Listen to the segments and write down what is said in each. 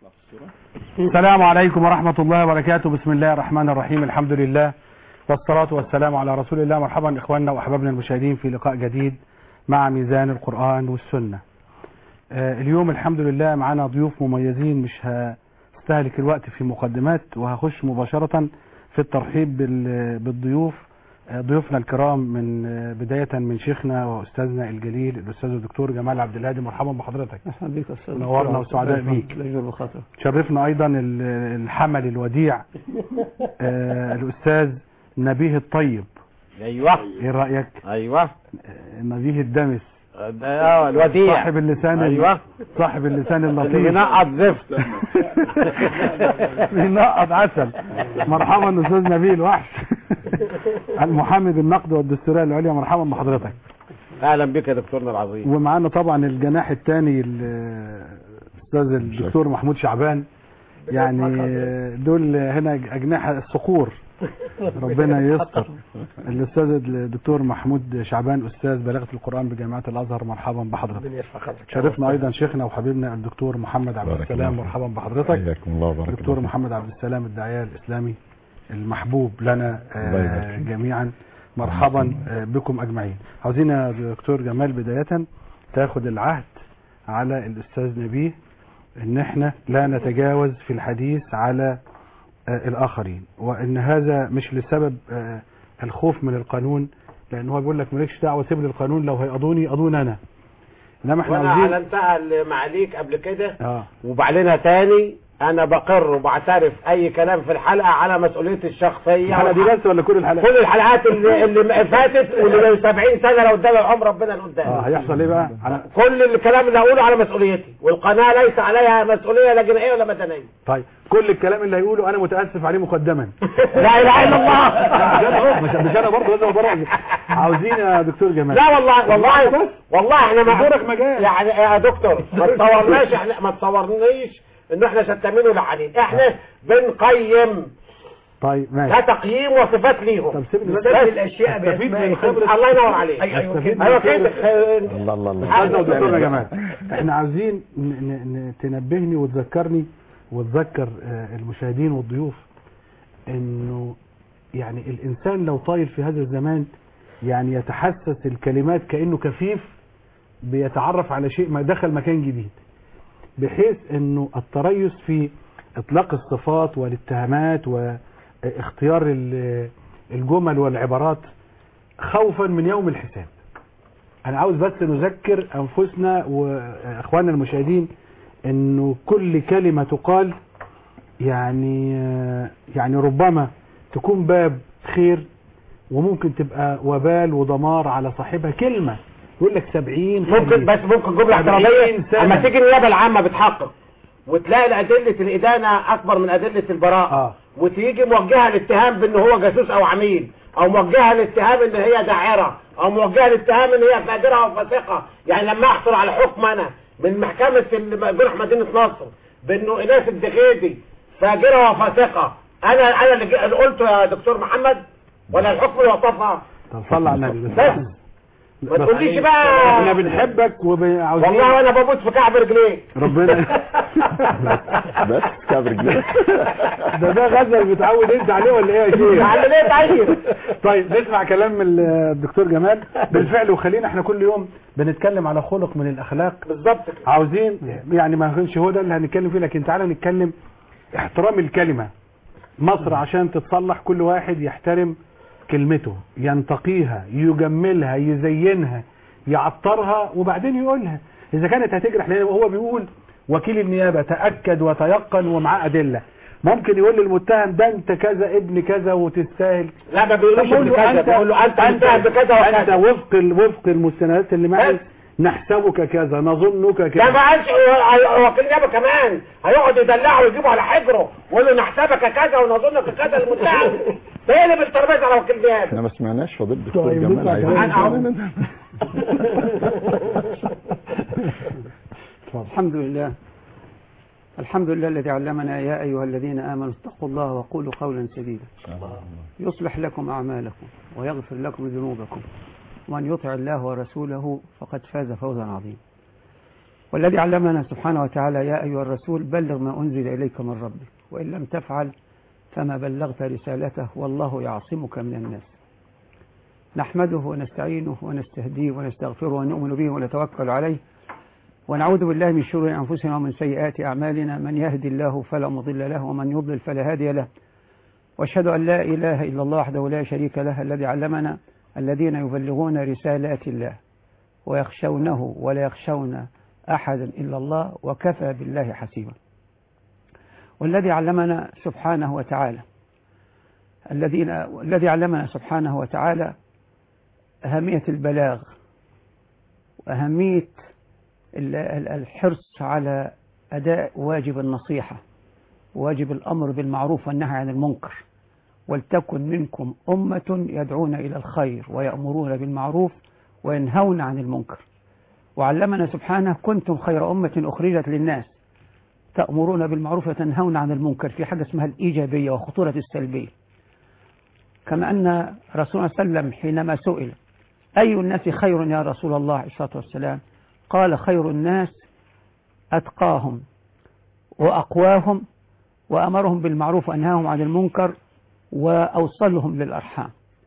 السلام عليكم ورحمة الله وبركاته بسم الله الرحمن الرحيم الحمد لله والصلاة والسلام على رسول الله مرحبا إخواننا وأحبابنا المشاهدين في لقاء جديد مع ميزان القرآن والسنة آه اليوم الحمد لله معنا ضيوف مميزين مش هستهلك الوقت في مقدمات وهخش مباشرة في الترحيب بال- بالضيوف آه ضيوفنا الكرام من آه بداية من شيخنا وأستاذنا الجليل الأستاذ الدكتور جمال عبد الهادي مرحبا بحضرتك اهلا بك استاذ نورنا وسعداء بيك. لاجل بخاطر شرفنا ايضا ال- الحمل الوديع آه، الاستاذ نبيه الطيب ايوه ايه رايك ايوه آه، نبيه الدمس اه الوديع صاحب اللسان ال- ايوه صاحب اللسان اللي اللطيف بينقط زفت بينقط عسل مرحبا استاذ نبيه الوحش المحامي بالنقد والدستوريه العليا مرحبا بحضرتك اهلا بك يا دكتورنا العظيم ومعانا طبعا الجناح الثاني الاستاذ الدكتور محمود شعبان يعني دول هنا اجنحه الصقور ربنا يستر الاستاذ الدكتور محمود شعبان استاذ بلاغه القران بجامعه الازهر مرحبا بحضرتك شرفنا ايضا شيخنا وحبيبنا الدكتور محمد عبد بارك السلام الله فيك. مرحبا بحضرتك حياكم الله وبارك دكتور الله فيك. محمد عبد السلام الداعيه الاسلامي المحبوب لنا الله آه، يبارك فيك. جميعا مرحبا آه، بكم اجمعين عاوزين يا دكتور جمال بدايه تاخد العهد على الاستاذ نبيه ان احنا لا نتجاوز في الحديث على آه، الاخرين وان هذا مش لسبب آه، الخوف من القانون لان هو بيقول لك مالكش دعوه سيب لي القانون لو هيقضوني يقضوني انا انما احنا وانا عاوزين اعلنتها معاليك قبل كده اه وبعلنها تاني انا بقر وبعترف اي كلام في الحلقه على مسؤوليتي الشخصيه الحلقه دي بس ولا كل الحلقات كل الحلقات اللي, اللي فاتت واللي من 70 سنه لو قدام العمر ربنا اللي اه قدام هيحصل ايه بقى على كل الكلام اللي هقوله على مسؤوليتي والقناه ليس عليها مسؤوليه لا جنائيه ولا مدنيه طيب كل الكلام اللي هيقوله انا متاسف عليه مقدما لا اله الا الله مش مش انا برضه لازم ابرر عاوزين يا دكتور جمال لا والله والله والله احنا ما دورك مجال. يعني يا دكتور ما تصورناش احنا ما تصورنيش ان احنا شتامين ولعانين احنا بنقيم طيب ده ماشي تقييم وصفات ليهم طب سيبني بس الاشياء استفيد من بأسمائها. خبرة الله ينور عليك استفيد من ايوه خبرة كده الله الله الله استاذنا ودكتورنا يا جماعه احنا عاوزين ن- ن- ن- تنبهني وتذكرني وتذكر آه، المشاهدين والضيوف انه يعني الانسان لو طاير في هذا الزمان يعني يتحسس الكلمات كانه كفيف بيتعرف على شيء ما دخل مكان جديد بحيث انه التريث في اطلاق الصفات والاتهامات واختيار ال- الجمل والعبارات خوفا من يوم الحساب انا عاوز بس نذكر انفسنا واخواننا المشاهدين انه كل كلمة تقال يعني يعني ربما تكون باب خير وممكن تبقى وبال ودمار على صاحبها كلمة يقول لك سبعين ممكن خليل. بس ممكن جمله 70 اعتراضيه سنة. اما تيجي النيابه العامه بتحقق وتلاقي ادله الادانه اكبر من ادله البراءه اه وتيجي موجهه الاتهام بان هو جاسوس او عميل او موجهه الاتهام ان هي داعره او موجهه الاتهام ان هي فاجره او فاسقه يعني لما احصل على حكم انا من محكمه الم- جنح مدينه نصر بانه ايناس الدغيدي فاجره وفاسقه انا انا اللي جي- اللي قلته يا دكتور محمد ولا الحكم اللي وصفها طب صلى على النبي بس بس ما تقوليش بقى احنا بنحبك وعاوزين والله وانا بموت في كعب رجليك ربنا بس كعب رجليك ده ده غزل بتعود انت عليه ولا ايه يا شيخ اعمل ايه طيب طيب نسمع كلام الدكتور جمال بالفعل وخلينا احنا كل يوم بنتكلم على خلق من الاخلاق بالظبط كده عاوزين يعني ما كانش هو ده اللي هنتكلم فيه لكن تعالى نتكلم احترام الكلمة مصر عشان تتصلح كل واحد يحترم كلمته ينتقيها يجملها يزينها يعطرها وبعدين يقولها اذا كانت هتجرح لان هو بيقول وكيل النيابة تأكد وتيقن ومعاه أدلة ممكن يقول للمتهم ده انت كذا ابن كذا وتستاهل لا ما بيقولوش طب قول ابن له كذا بيقول له انت انت متهم بكذا انت وكذا وفق ال- وفق المستندات اللي معي بس. نحسبك كذا نظنك لا كذا ما قالش هو- وكيل النيابه كمان هيقعد يدلعه ويجيبه على حجره ويقول له نحسبك كذا ونظنك كذا المتهم تقلب الترابيزه على وكيل النيابه احنا ما سمعناش فضيله الدكتور طيب، جمال نسمع عايزين كلام. نسمع. الحمد لله الحمد لله الذي علمنا يا أيها الذين آمنوا اتقوا الله وقولوا قولا سديدا يصلح لكم أعمالكم ويغفر لكم ذنوبكم ومن يطع الله ورسوله فقد فاز فوزا عظيما والذي علمنا سبحانه وتعالى يا أيها الرسول بلغ ما أنزل إليك من ربك وإن لم تفعل فما بلغت رسالته والله يعصمك من الناس نحمده ونستعينه ونستهديه ونستغفره ونؤمن به ونتوكل عليه ونعوذ بالله من شرور أنفسنا ومن سيئات أعمالنا من يهدي الله فلا مضل له ومن يضلل فلا هادي له واشهد أن لا إله إلا الله وحده لا شريك له الذي علمنا الذين يبلغون رسالات الله ويخشونه ولا يخشون أحدا إلا الله وكفى بالله حسيبا والذي علمنا سبحانه وتعالى الذين الذي علمنا سبحانه وتعالى أهمية البلاغ وأهمية ال- ال- الحرص على أداء واجب النصيحة واجب الأمر بالمعروف والنهي عن المنكر ولتكن منكم أمة يدعون إلى الخير ويأمرون بالمعروف وينهون عن المنكر وعلمنا سبحانه كنتم خير أمة أخرجت للناس تأمرون بالمعروف وتنهون عن المنكر في حاجة اسمها الإيجابية وخطورة السلبية كما أن رسول الله صلى الله عليه وسلم حينما سئل أي الناس خير يا رسول الله عليه الصلاة والسلام قال خير الناس أتقاهم وأقواهم وأمرهم بالمعروف وأنهاهم عن المنكر وأوصلهم للأرحام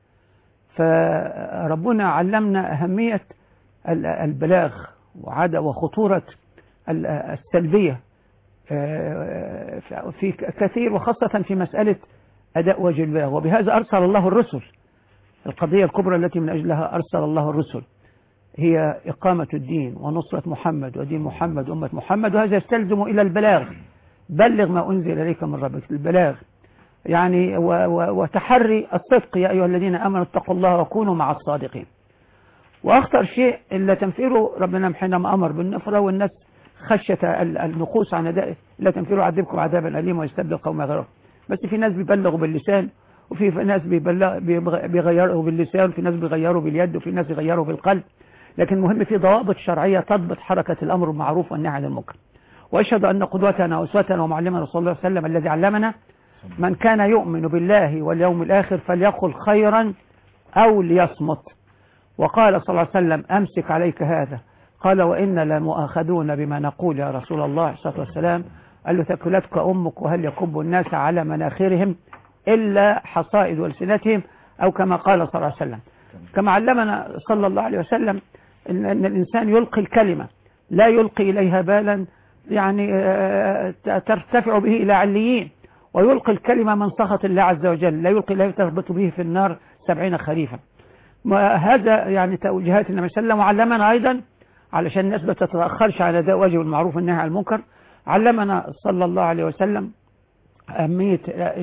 فربنا علمنا أهمية ال- البلاغ وعد وخطورة ال- السلبية آه، في كثير وخاصة في مسألة أداء واجب البلاغ وبهذا أرسل الله الرسل القضية الكبرى التي من أجلها أرسل الله الرسل هي إقامة الدين ونصرة محمد ودين محمد وأمة محمد وهذا يستلزم إلى البلاغ بلغ ما أنزل إليك من ربك البلاغ يعني و و وتحري الصدق يا أيها الذين آمنوا اتقوا الله وكونوا مع الصادقين وأخطر شيء إلا تنفيره ربنا حينما أمر بالنفرة والناس خشية ال- النقوص عن أداء لا تنفيروا عذبكم عذابا أليما ويستبدل قوما غيرهم بس في ناس بيبلغوا باللسان وفي ناس بيبلغ بيبغ- بيغيروا باللسان وفي ناس بيغيروا باليد وفي ناس بيغيروا بالقلب لكن المهم في ضوابط شرعية تضبط حركة الأمر بالمعروف والنهي عن المنكر وأشهد أن قدوتنا وأسوتنا ومعلمنا صلى الله عليه وسلم الذي علمنا من كان يؤمن بالله واليوم الآخر فليقل خيرا أو ليصمت وقال صلى الله عليه وسلم أمسك عليك هذا قال وإن لمؤاخذون بما نقول يا رسول الله عليه الصلاة والسلام قال له ثكلتك أمك وهل يكب الناس على مناخرهم إلا حصائد ألسنتهم أو كما قال صلى الله عليه وسلم كما علمنا صلى الله عليه وسلم إن, إن الإنسان يلقي الكلمة لا يلقي إليها بالا يعني آه، ترتفع به إلى عليين ويلقي الكلمة من سخط الله عز وجل لا يلقي لا تربط به في النار سبعين خريفا ما هذا يعني توجيهات النبي صلى الله عليه وسلم وعلمنا أيضا علشان الناس ما تتأخرش على أداء واجب المعروف والنهي عن المنكر علمنا صلى الله عليه وسلم أهمية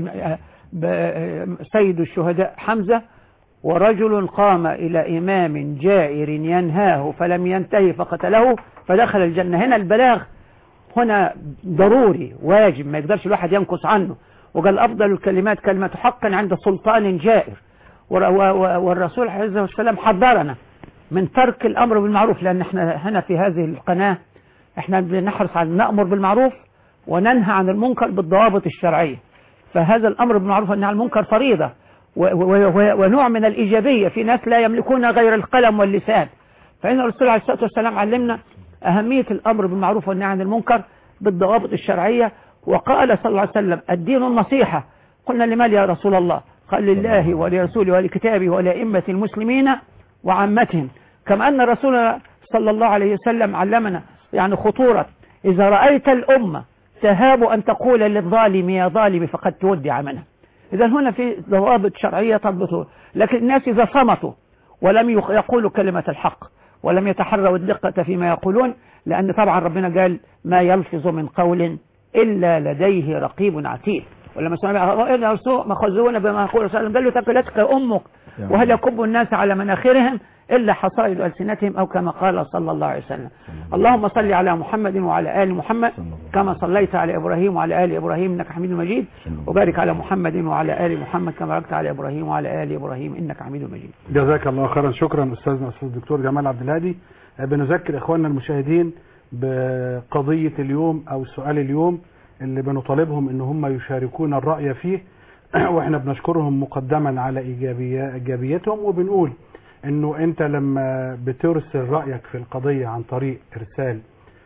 سيد الشهداء حمزة ورجل قام إلى إمام جائر ينهاه فلم ينتهي فقتله فدخل الجنة هنا البلاغ هنا ضروري واجب ما يقدرش الواحد ينقص عنه وقال أفضل الكلمات كلمة حق عند سلطان جائر والرسول عليه الصلاة والسلام حذرنا من ترك الأمر بالمعروف لأن احنا هنا في هذه القناة احنا بنحرص على نأمر بالمعروف وننهى عن المنكر بالضوابط الشرعية فهذا الأمر بالمعروف والنهي عن المنكر فريضة ونوع من الإيجابية في ناس لا يملكون غير القلم واللسان فإن الرسول عليه الصلاة والسلام علمنا أهمية الأمر بالمعروف والنهي عن المنكر بالضوابط الشرعية وقال صلى الله عليه وسلم الدين النصيحة قلنا لمن يا رسول الله قال لله ولرسوله ولكتابه ولأئمة المسلمين وعامتهم كما أن الرسول صلى الله عليه وسلم علمنا يعني خطورة إذا رأيت الأمة تهاب أن تقول للظالم يا ظالم فقد تودع منها إذا هنا في ضوابط شرعية تضبط لكن الناس إذا صمتوا ولم يقولوا كلمة الحق ولم يتحروا الدقة فيما يقولون لأن طبعا ربنا قال ما يلفظ من قول إلا لديه رقيب عتيد ولما سمع مخزون بما يقول صلى الله عليه وسلم قال له تقلتك أمك وهل يكب الناس على مناخرهم إلا حصائد ألسنتهم أو كما قال صلى الله عليه وسلم اللهم صل على محمد وعلى آل محمد كما صليت على إبراهيم وعلى آل إبراهيم إنك حميد مجيد وبارك على محمد وعلى آل محمد كما باركت على إبراهيم وعلى آل إبراهيم إنك حميد مجيد جزاك الله خيرا شكرا أستاذنا أستاذ الدكتور جمال عبد الهادي بنذكر إخواننا المشاهدين بقضية اليوم أو سؤال اليوم اللي بنطالبهم ان هم يشاركون الرأي فيه واحنا بنشكرهم مقدما على إيجابية إيجابيتهم وبنقول انه انت لما بترسل رأيك في القضية عن طريق ارسال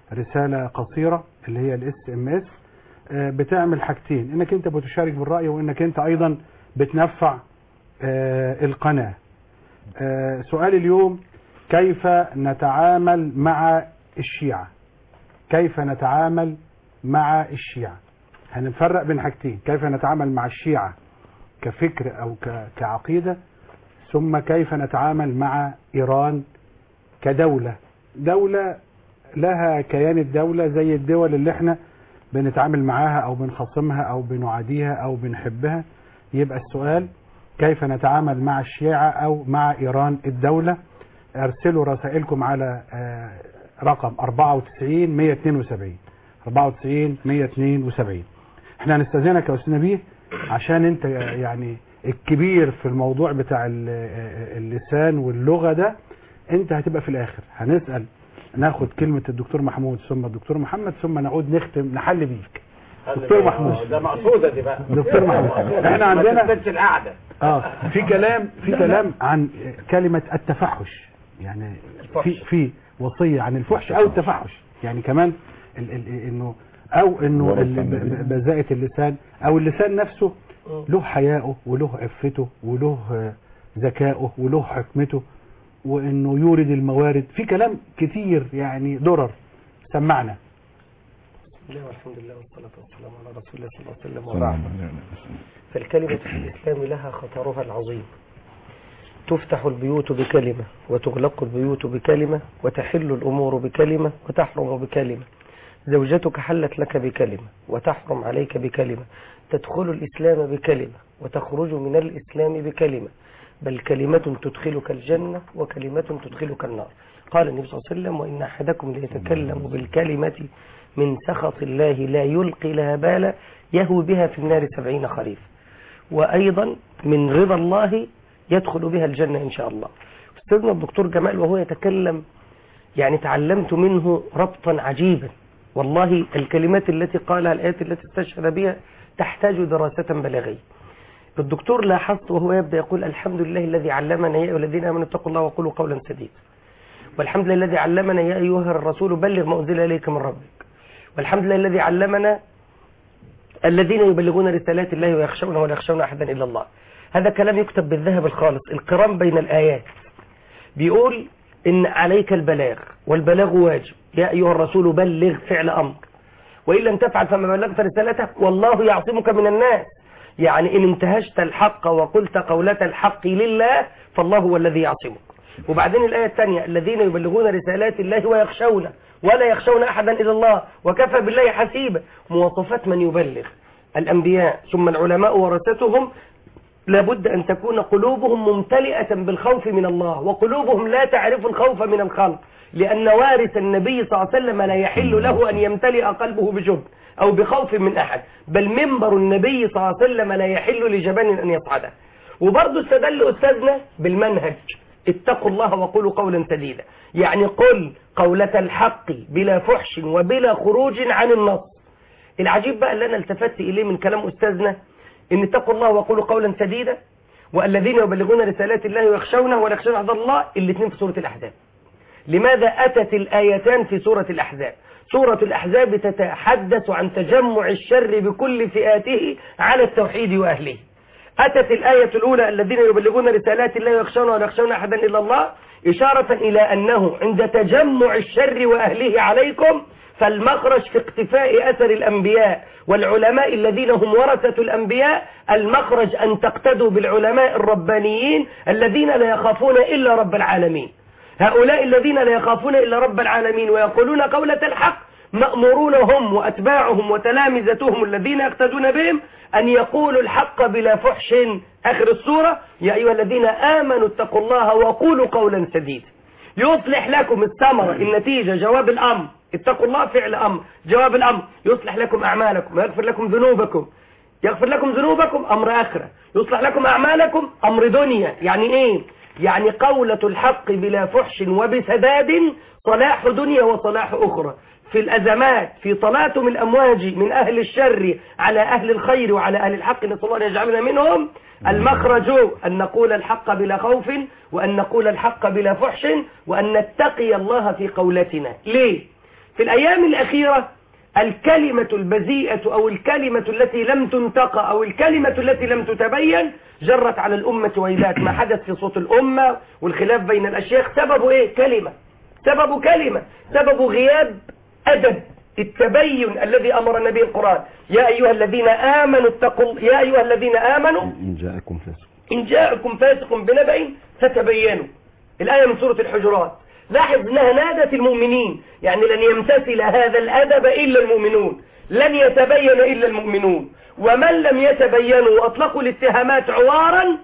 رسالة قصيرة اللي هي الاس ام اس بتعمل حاجتين انك انت بتشارك بالرأي وانك انت ايضا بتنفع آه، القناة آه، سؤال اليوم كيف نتعامل مع الشيعة كيف نتعامل مع الشيعة هنفرق بين حاجتين كيف نتعامل مع الشيعة كفكر او ك- كعقيدة ثم كيف نتعامل مع ايران كدولة دولة لها كيان الدولة زي الدول اللي احنا بنتعامل معاها او بنخاصمها او بنعاديها او بنحبها يبقى السؤال كيف نتعامل مع الشيعة او مع ايران الدولة ارسلوا رسائلكم على آه، رقم 94 172 94 172 احنا هنستاذنك يا استاذ نبيه عشان انت يعني الكبير في الموضوع بتاع ال- اللسان واللغة ده انت هتبقى في الاخر هنسأل ناخد كلمة الدكتور محمود ثم الدكتور محمد ثم نعود نختم نحل بيك دكتور محمود ده مقصودة دي بقى دكتور محمود احنا عندنا ما تنساش القعدة اه في كلام في كلام عن كلمة التفحش يعني في في وصية عن الفحش او التفحش يعني كمان ال ال انه او انه ورا ال- الفن ب- دي. ب- بذاءة اللسان او اللسان نفسه له حياؤه وله عفته وله آه، ذكائه وله حكمته وانه يورد الموارد في كلام كتير يعني درر سمعنا بسم الله والحمد لله والصلاة والسلام على رسول الله صلى الله عليه وسلم صلى وبعد الله عليه وسلم. فالكلمة في الإسلام لها خطرها العظيم تفتح البيوت بكلمة وتغلق البيوت بكلمة وتحل الأمور بكلمة وتحرم بكلمة زوجتك حلت لك بكلمة وتحرم عليك بكلمة تدخل الإسلام بكلمة وتخرج من الإسلام بكلمة بل كلمة تدخلك الجنة وكلمة تدخلك النار قال النبي صلى الله عليه وسلم وإن أحدكم ليتكلم بالكلمة من سخط الله لا يلقي لها بالا يهوي بها في النار سبعين خريف وأيضا من رضا الله يدخل بها الجنة إن شاء الله أستاذنا الدكتور جمال وهو يتكلم يعني تعلمت منه ربطا عجيبا والله الكلمات التي قالها الآيات التي استشهد بها تحتاج دراسة بلاغية الدكتور لاحظت وهو يبدأ يقول الحمد لله الذي علمنا يا أيها الذين آمنوا اتقوا الله وقولوا قولا سديدا والحمد لله الذي علمنا يا أيها الرسول بلغ ما أنزل إليك من ربك والحمد لله الذي علمنا الذين يبلغون رسالات الله ويخشون ولا يخشون أحدا إلا الله هذا كلام يكتب بالذهب الخالص القران بين الآيات بيقول إن عليك البلاغ والبلاغ واجب يا أيها الرسول بلغ فعل أمر وإن لم تفعل فما بلغت رسالته والله يعصمك من الناس يعني إن انتهجت الحق وقلت قولة الحق لله فالله هو الذي يعصمك وبعدين الآية الثانية الذين يبلغون رسالات الله ويخشون ولا يخشون أحدا إلا الله وكفى بالله حسيبا مواصفات من يبلغ الأنبياء ثم العلماء ورثتهم لابد أن تكون قلوبهم ممتلئة بالخوف من الله وقلوبهم لا تعرف الخوف من الخلق لأن وارث النبي صلى الله عليه وسلم لا يحل له أن يمتلئ قلبه بجبن أو بخوف من أحد بل منبر النبي صلى الله عليه وسلم لا يحل لجبان أن يصعده وبرضه استدل أستاذنا بالمنهج اتقوا الله وقولوا قولا سديدا يعني قل قولة الحق بلا فحش وبلا خروج عن النص العجيب بقى اللي أنا التفت إليه من كلام أستاذنا إن اتقوا الله وقولوا قولا سديدا والذين يبلغون رسالات الله ويخشونه ولا يخشون عذاب الله الاثنين في سورة الأحزاب لماذا أتت الآيتان في سورة الأحزاب سورة الأحزاب تتحدث عن تجمع الشر بكل فئاته على التوحيد وأهله أتت الآية الأولى الذين يبلغون رسالات الله ويخشون ولا يخشون أحدا إلا الله إشارة إلى أنه عند تجمع الشر وأهله عليكم فالمخرج في اقتفاء أثر الأنبياء والعلماء الذين هم ورثة الأنبياء المخرج أن تقتدوا بالعلماء الربانيين الذين لا يخافون إلا رب العالمين هؤلاء الذين لا يخافون إلا رب العالمين ويقولون قولة الحق مأمورون هم وأتباعهم وتلامذتهم الذين يقتدون بهم أن يقولوا الحق بلا فحش آخر السورة يا أيها الذين آمنوا اتقوا الله وقولوا قولا سديدا يصلح لكم الثمرة النتيجة جواب الأمر اتقوا الله فعل أمر جواب الأمر يصلح لكم أعمالكم ويغفر لكم ذنوبكم يغفر لكم ذنوبكم أمر آخرة يصلح لكم أعمالكم أمر دنيا يعني إيه يعني قولة الحق بلا فحش وبسداد صلاح دنيا وصلاح أخرى في الأزمات في تلاطم الأمواج من أهل الشر على أهل الخير وعلى أهل الحق نسأل الله أن يجعلنا منهم المخرج أن نقول الحق بلا خوف وأن نقول الحق بلا فحش وأن نتقي الله في قولتنا ليه؟ في الأيام الأخيرة الكلمة البذيئة أو الكلمة التي لم تنتقى أو الكلمة التي لم تتبين جرت على الأمة ويلات ما حدث في صوت الأمة والخلاف بين الأشياخ سببه إيه كلمة سبب كلمة سبب غياب أدب التبين الذي أمر النبي القرآن يا أيها الذين آمنوا اتقوا يا أيها الذين آمنوا إن جاءكم فاسق إن جاءكم فاسق بنبأ فتبينوا الآية من سورة الحجرات لاحظ أنها نادت المؤمنين يعني لن يمتثل هذا الأدب إلا المؤمنون لن يتبين إلا المؤمنون ومن لم يتبينوا وأطلقوا الاتهامات عوارا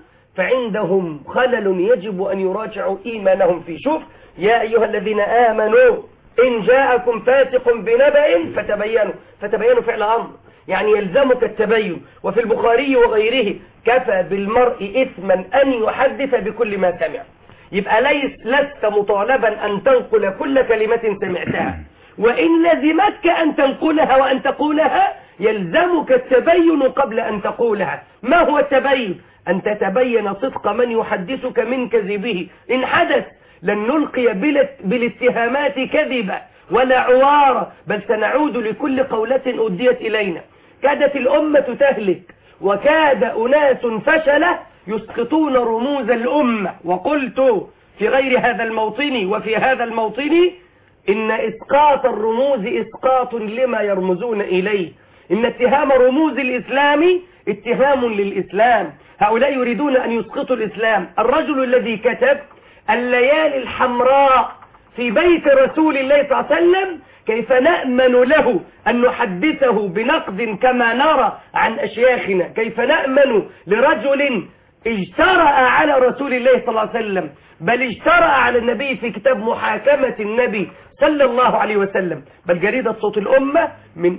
فعندهم خلل يجب أن يراجعوا إيمانهم فيه شوف يا أيها الذين آمنوا إن جاءكم فاسق بنبأ فتبينوا فتبينوا فعل أمر يعني يلزمك التبين وفي البخاري وغيره كفى بالمرء إثما أن يحدث بكل ما سمع يبقى ليس لست مطالبا أن تنقل كل كلمة سمعتها وإن لزمتك أن تنقلها وأن تقولها يلزمك التبين قبل أن تقولها ما هو التبين أن تتبين صدق من يحدثك من كذبه إن حدث لن نلقي بالات- بالاتهامات كذبا ولا عوارا بل سنعود لكل قولة أديت إلينا كادت الأمة تهلك وكاد أناس فشلة يسقطون رموز الأمة وقلت في غير هذا الموطن وفي هذا الموطن إن إسقاط الرموز إسقاط لما يرمزون إليه إن اتهام رموز الإسلام اتهام للإسلام هؤلاء يريدون أن يسقطوا الإسلام الرجل الذي كتب الليالي الحمراء في بيت رسول الله صلى الله عليه وسلم كيف نأمن له أن نحدثه بنقد كما نرى عن أشياخنا كيف نأمن لرجل اجترأ على رسول الله صلى الله عليه وسلم بل اجترأ على النبي في كتاب محاكمة النبي صلى الله عليه وسلم بل جريدة صوت الأمة من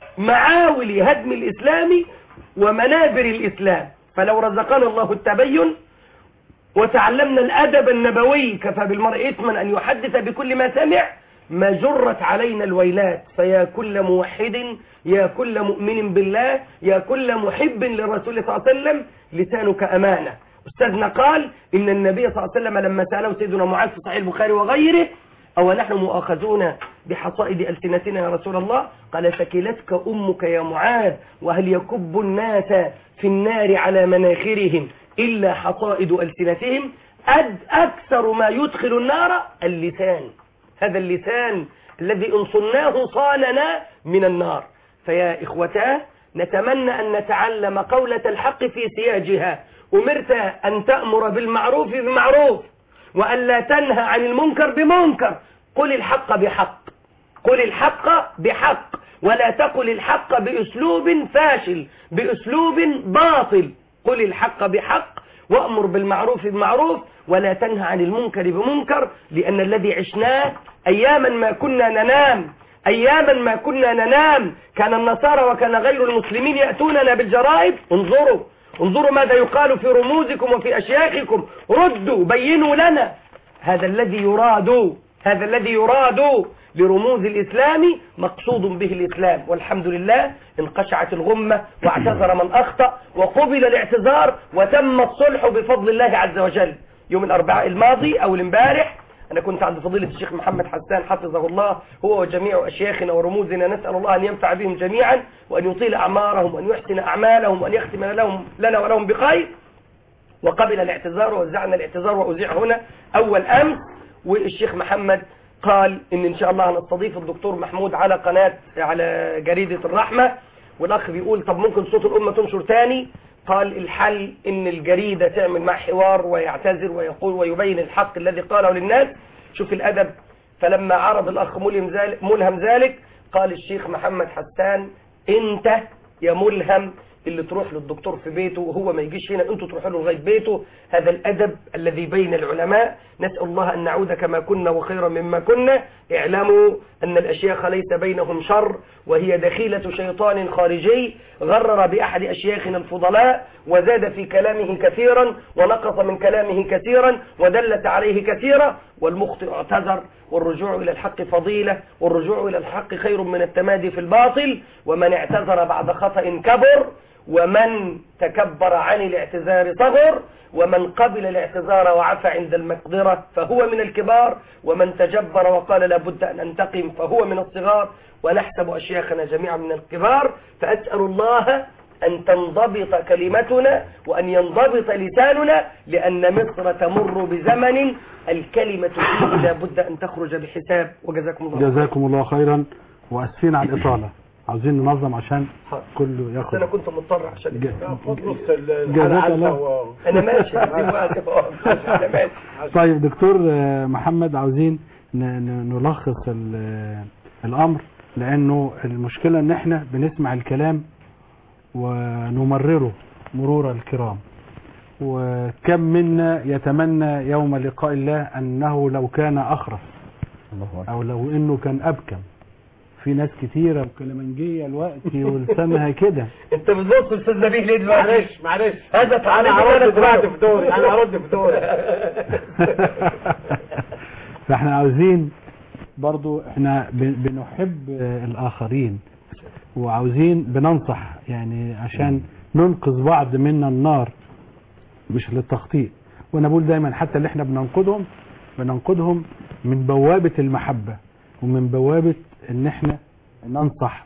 معاول هدم الإسلام ومنابر الإسلام فلو رزقنا الله التبين وتعلمنا الأدب النبوي كفى بالمرء إثما أن يحدث بكل ما سمع ما جرت علينا الويلات فيا كل موحد يا كل مؤمن بالله يا كل محب للرسول صلى الله عليه وسلم لسانك أمانة أستاذنا قال إن النبي صلى الله عليه وسلم لما سأله سيدنا معاذ في صحيح البخاري وغيره أو نحن مؤاخذون بحصائد ألسنتنا يا رسول الله قال ثكلتك أمك يا معاذ وهل يكب الناس في النار على مناخرهم إلا حصائد ألسنتهم أد أكثر ما يدخل النار اللسان هذا اللسان الذي إن صناه صاننا من النار فيا إخوتاه نتمنى أن نتعلم قولة الحق في سياجها أمرت أن تأمر بالمعروف بمعروف وأن لا تنهى عن المنكر بمنكر قل الحق بحق قل الحق بحق ولا تقل الحق بأسلوب فاشل بأسلوب باطل قل الحق بحق وأمر بالمعروف بمعروف ولا تنهى عن المنكر بمنكر لأن الذي عشناه أياما ما كنا ننام أياما ما كنا ننام كان النصارى وكان غير المسلمين يأتوننا بالجرائد انظروا انظروا ماذا يقال في رموزكم وفي أشياخكم ردوا بينوا لنا هذا الذي يراد هذا الذي يراد لرموز الإسلام مقصود به الإسلام والحمد لله انقشعت الغمة واعتذر من أخطأ وقبل الاعتذار وتم الصلح بفضل الله عز وجل يوم الأربعاء الماضي أو الامبارح أنا كنت عند فضيلة الشيخ محمد حسان حفظه الله هو وجميع أشياخنا ورموزنا نسأل الله أن ينفع بهم جميعا وأن يطيل أعمارهم وأن يحسن أعمالهم وأن يختم لهم لنا ولهم بخير وقبل الاعتذار ووزعنا الاعتذار وأذيع هنا أول أمس والشيخ محمد قال إن إن شاء الله هنستضيف الدكتور محمود على قناة على جريدة الرحمة والأخ بيقول طب ممكن صوت الأمة تنشر تاني قال الحل إن الجريدة تعمل مع حوار ويعتذر ويقول ويبين الحق الذي قاله للناس شوف الأدب فلما عرض الأخ ملهم ذلك, ملهم ذلك قال الشيخ محمد حسان أنت يا ملهم اللي تروح للدكتور في بيته وهو ما يجيش هنا انتوا تروحوا له لغايه بيته هذا الادب الذي بين العلماء نسال الله ان نعود كما كنا وخيرا مما كنا اعلموا ان الاشياخ ليس بينهم شر وهي دخيله شيطان خارجي غرر باحد اشياخنا الفضلاء وزاد في كلامه كثيرا ونقص من كلامه كثيرا ودلت عليه كثيرا والمخطئ اعتذر والرجوع إلى الحق فضيلة والرجوع إلى الحق خير من التمادي في الباطل ومن اعتذر بعد خطأ كبر ومن تكبر عن الاعتذار صغر ومن قبل الاعتذار وعفى عند المقدرة فهو من الكبار ومن تجبر وقال لابد أن أنتقم فهو من الصغار ونحسب أشياخنا جميعا من الكبار فأسأل الله أن تنضبط كلمتنا وأن ينضبط لساننا لأن مصر تمر بزمن الكلمة فيه لابد أن تخرج بحساب وجزاكم الله خير. جزاكم الله خيرا واسفين على الاطاله عاوزين ننظم عشان كله بس ياخد أنا كنت مضطر عشان ج- نص جزاك الله أنا ماشي هدي وقت أنا ماشي طيب دكتور آه، محمد عاوزين ن- ن- نلخص ال- آه، الامر لانه المشكله ان احنا بنسمع الكلام ونمرره مرور الكرام وكم منا يتمنى يوم لقاء الله انه لو كان اخرس الله أكبر. او لو انه كان ابكم في ناس كتيره وكلمنجيه الوقت ولسانها كده أنت بتبص أستاذ نبيه ليه دلوقتي؟ معلش معلش هذا انا تعليق هرد أنا دلوقتي في دوري انا هرد في دوري فاحنا عاوزين برضو احنا ب- بنحب آه، الاخرين وعاوزين بننصح يعني عشان ننقذ بعض منا النار مش للتخطيط وانا بقول دايما حتى اللي احنا بننقذهم بننقذهم من بوابة المحبة ومن بوابة ان احنا ننصح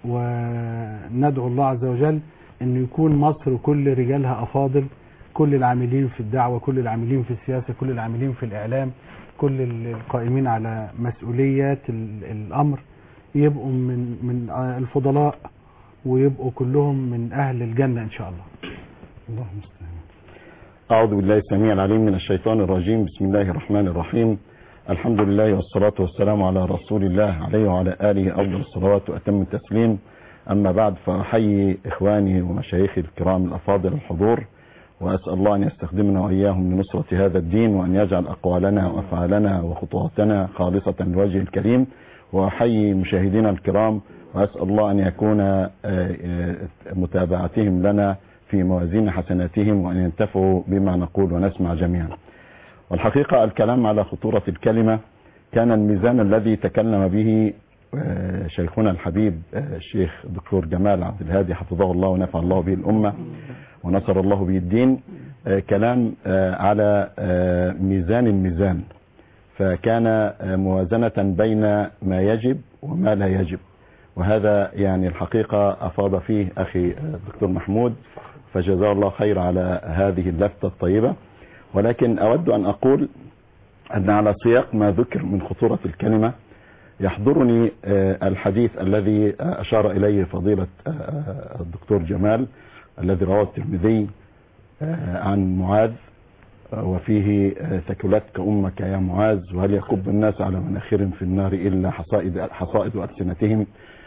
وندعو الله عز وجل ان يكون مصر كل رجالها افاضل كل العاملين في الدعوة كل العاملين في السياسة كل العاملين في الاعلام كل القائمين على مسؤوليات ال- الامر يبقوا من من الفضلاء ويبقوا كلهم من اهل الجنة ان شاء الله اللهم المستعان. أعوذ بالله السميع العليم من الشيطان الرجيم بسم الله الرحمن الرحيم الحمد لله والصلاة والسلام على رسول الله عليه وعلى آله أفضل الصلوات وأتم التسليم أما بعد فأحيي إخواني ومشايخي الكرام الأفاضل الحضور وأسأل الله أن يستخدمنا وإياهم لنصرة هذا الدين وأن يجعل أقوالنا وأفعالنا وخطواتنا خالصة لوجه الكريم وأحيي مشاهدينا الكرام وأسأل الله أن يكون آه، آه، متابعتهم لنا في موازين حسناتهم وأن ينتفعوا بما نقول ونسمع جميعا والحقيقة الكلام على خطورة الكلمة كان الميزان الذي تكلم به آه، شيخنا الحبيب آه، الشيخ دكتور جمال عبد الهادي حفظه الله ونفع الله به الأمة ونصر الله به الدين آه، كلام آه، على آه، ميزان الميزان فكان آه، موازنة بين ما يجب وما لا يجب وهذا يعني الحقيقة أفاض فيه أخي آه، الدكتور محمود فجزاه الله خير على هذه اللفتة الطيبة ولكن أود أن أقول أن على سياق ما ذكر من خطورة الكلمة يحضرني آه، الحديث الذي آه، أشار إليه فضيلة آه، آه، الدكتور جمال الذي رواه الترمذي آه، عن معاذ آه، وفيه آه، ثكلتك أمك يا معاذ وهل يكب الناس على مناخر في النار إلا حصائد, حصائد ألسنتهم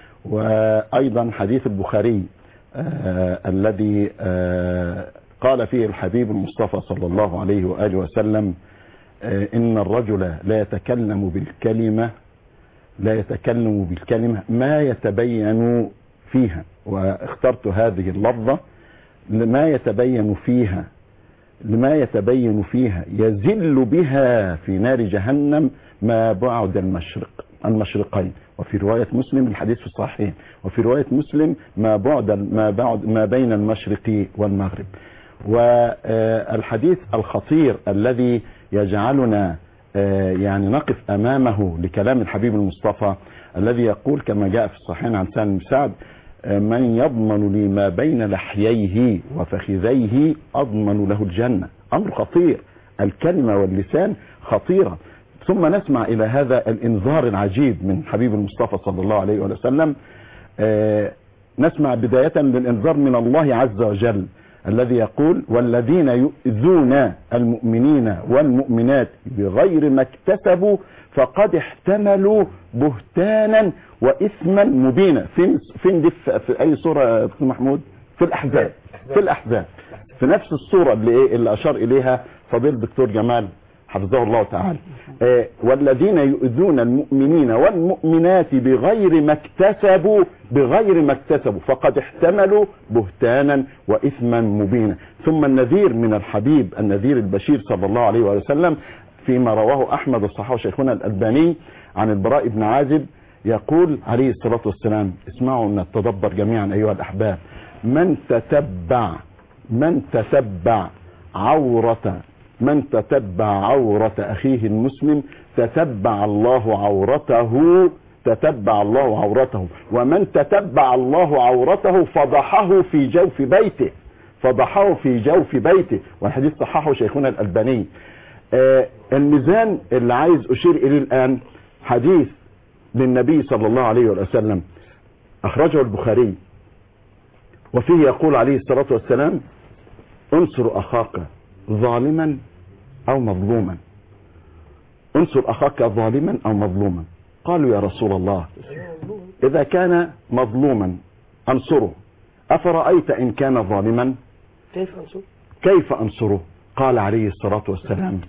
وأيضا حديث البخاري آه، الذي آه، قال فيه الحبيب المصطفى صلى الله عليه وآله وسلم آه، إن الرجل لا يتكلم بالكلمة لا يتكلم بالكلمة ما يتبين فيها واخترت هذه اللفظة لما يتبين فيها لما يتبين فيها يزل بها في نار جهنم ما بعد المشرق المشرقين وفي رواية مسلم الحديث في الصحيحين وفي رواية مسلم ما بعد ما بعد ما بين المشرق والمغرب والحديث الخطير الذي يجعلنا آه، يعني نقف امامه لكلام الحبيب المصطفى الذي يقول كما جاء في الصحيحين عن سالم بن سعد آه، من يضمن لي ما بين لحييه وفخذيه اضمن له الجنه امر خطير الكلمه واللسان خطيره ثم نسمع الى هذا الانذار العجيب من حبيب المصطفى صلى الله عليه وسلم آه، نسمع بدايه للانذار من الله عز وجل الذي يقول والذين يؤذون المؤمنين والمؤمنات بغير ما اكتسبوا فقد احتملوا بهتانا واثما مبينا فين فين دي في في اي سوره يا دكتور محمود في الاحزاب في الاحزاب في نفس الصوره اللي ايه اللي اشار اليها فضيل الدكتور جمال حفظه الله تعالى آه، والذين يؤذون المؤمنين والمؤمنات بغير ما اكتسبوا بغير ما اكتسبوا فقد احتملوا بهتانا واثما مبينا ثم النذير من الحبيب النذير البشير صلى الله عليه وسلم فيما رواه احمد الصحابه شيخنا الالباني عن البراء بن عازب يقول عليه الصلاه والسلام اسمعوا نتدبر جميعا ايها الاحباب من تتبع من تتبع عورة من تتبع عورة أخيه المسلم تتبع الله عورته تتبع الله عورته ومن تتبع الله عورته فضحه في جوف بيته فضحه في جوف بيته والحديث صححه شيخنا الألباني آه الميزان اللي عايز أشير إليه الآن حديث للنبي صلى الله عليه وسلم أخرجه البخاري وفيه يقول عليه الصلاة والسلام انصر أخاك ظالما أو مظلوما انصر أخاك ظالما أو مظلوما قالوا يا رسول الله إذا كان مظلوما أنصره أفرأيت إن كان ظالما كيف أنصر كيف أنصره قال عليه الصلاة والسلام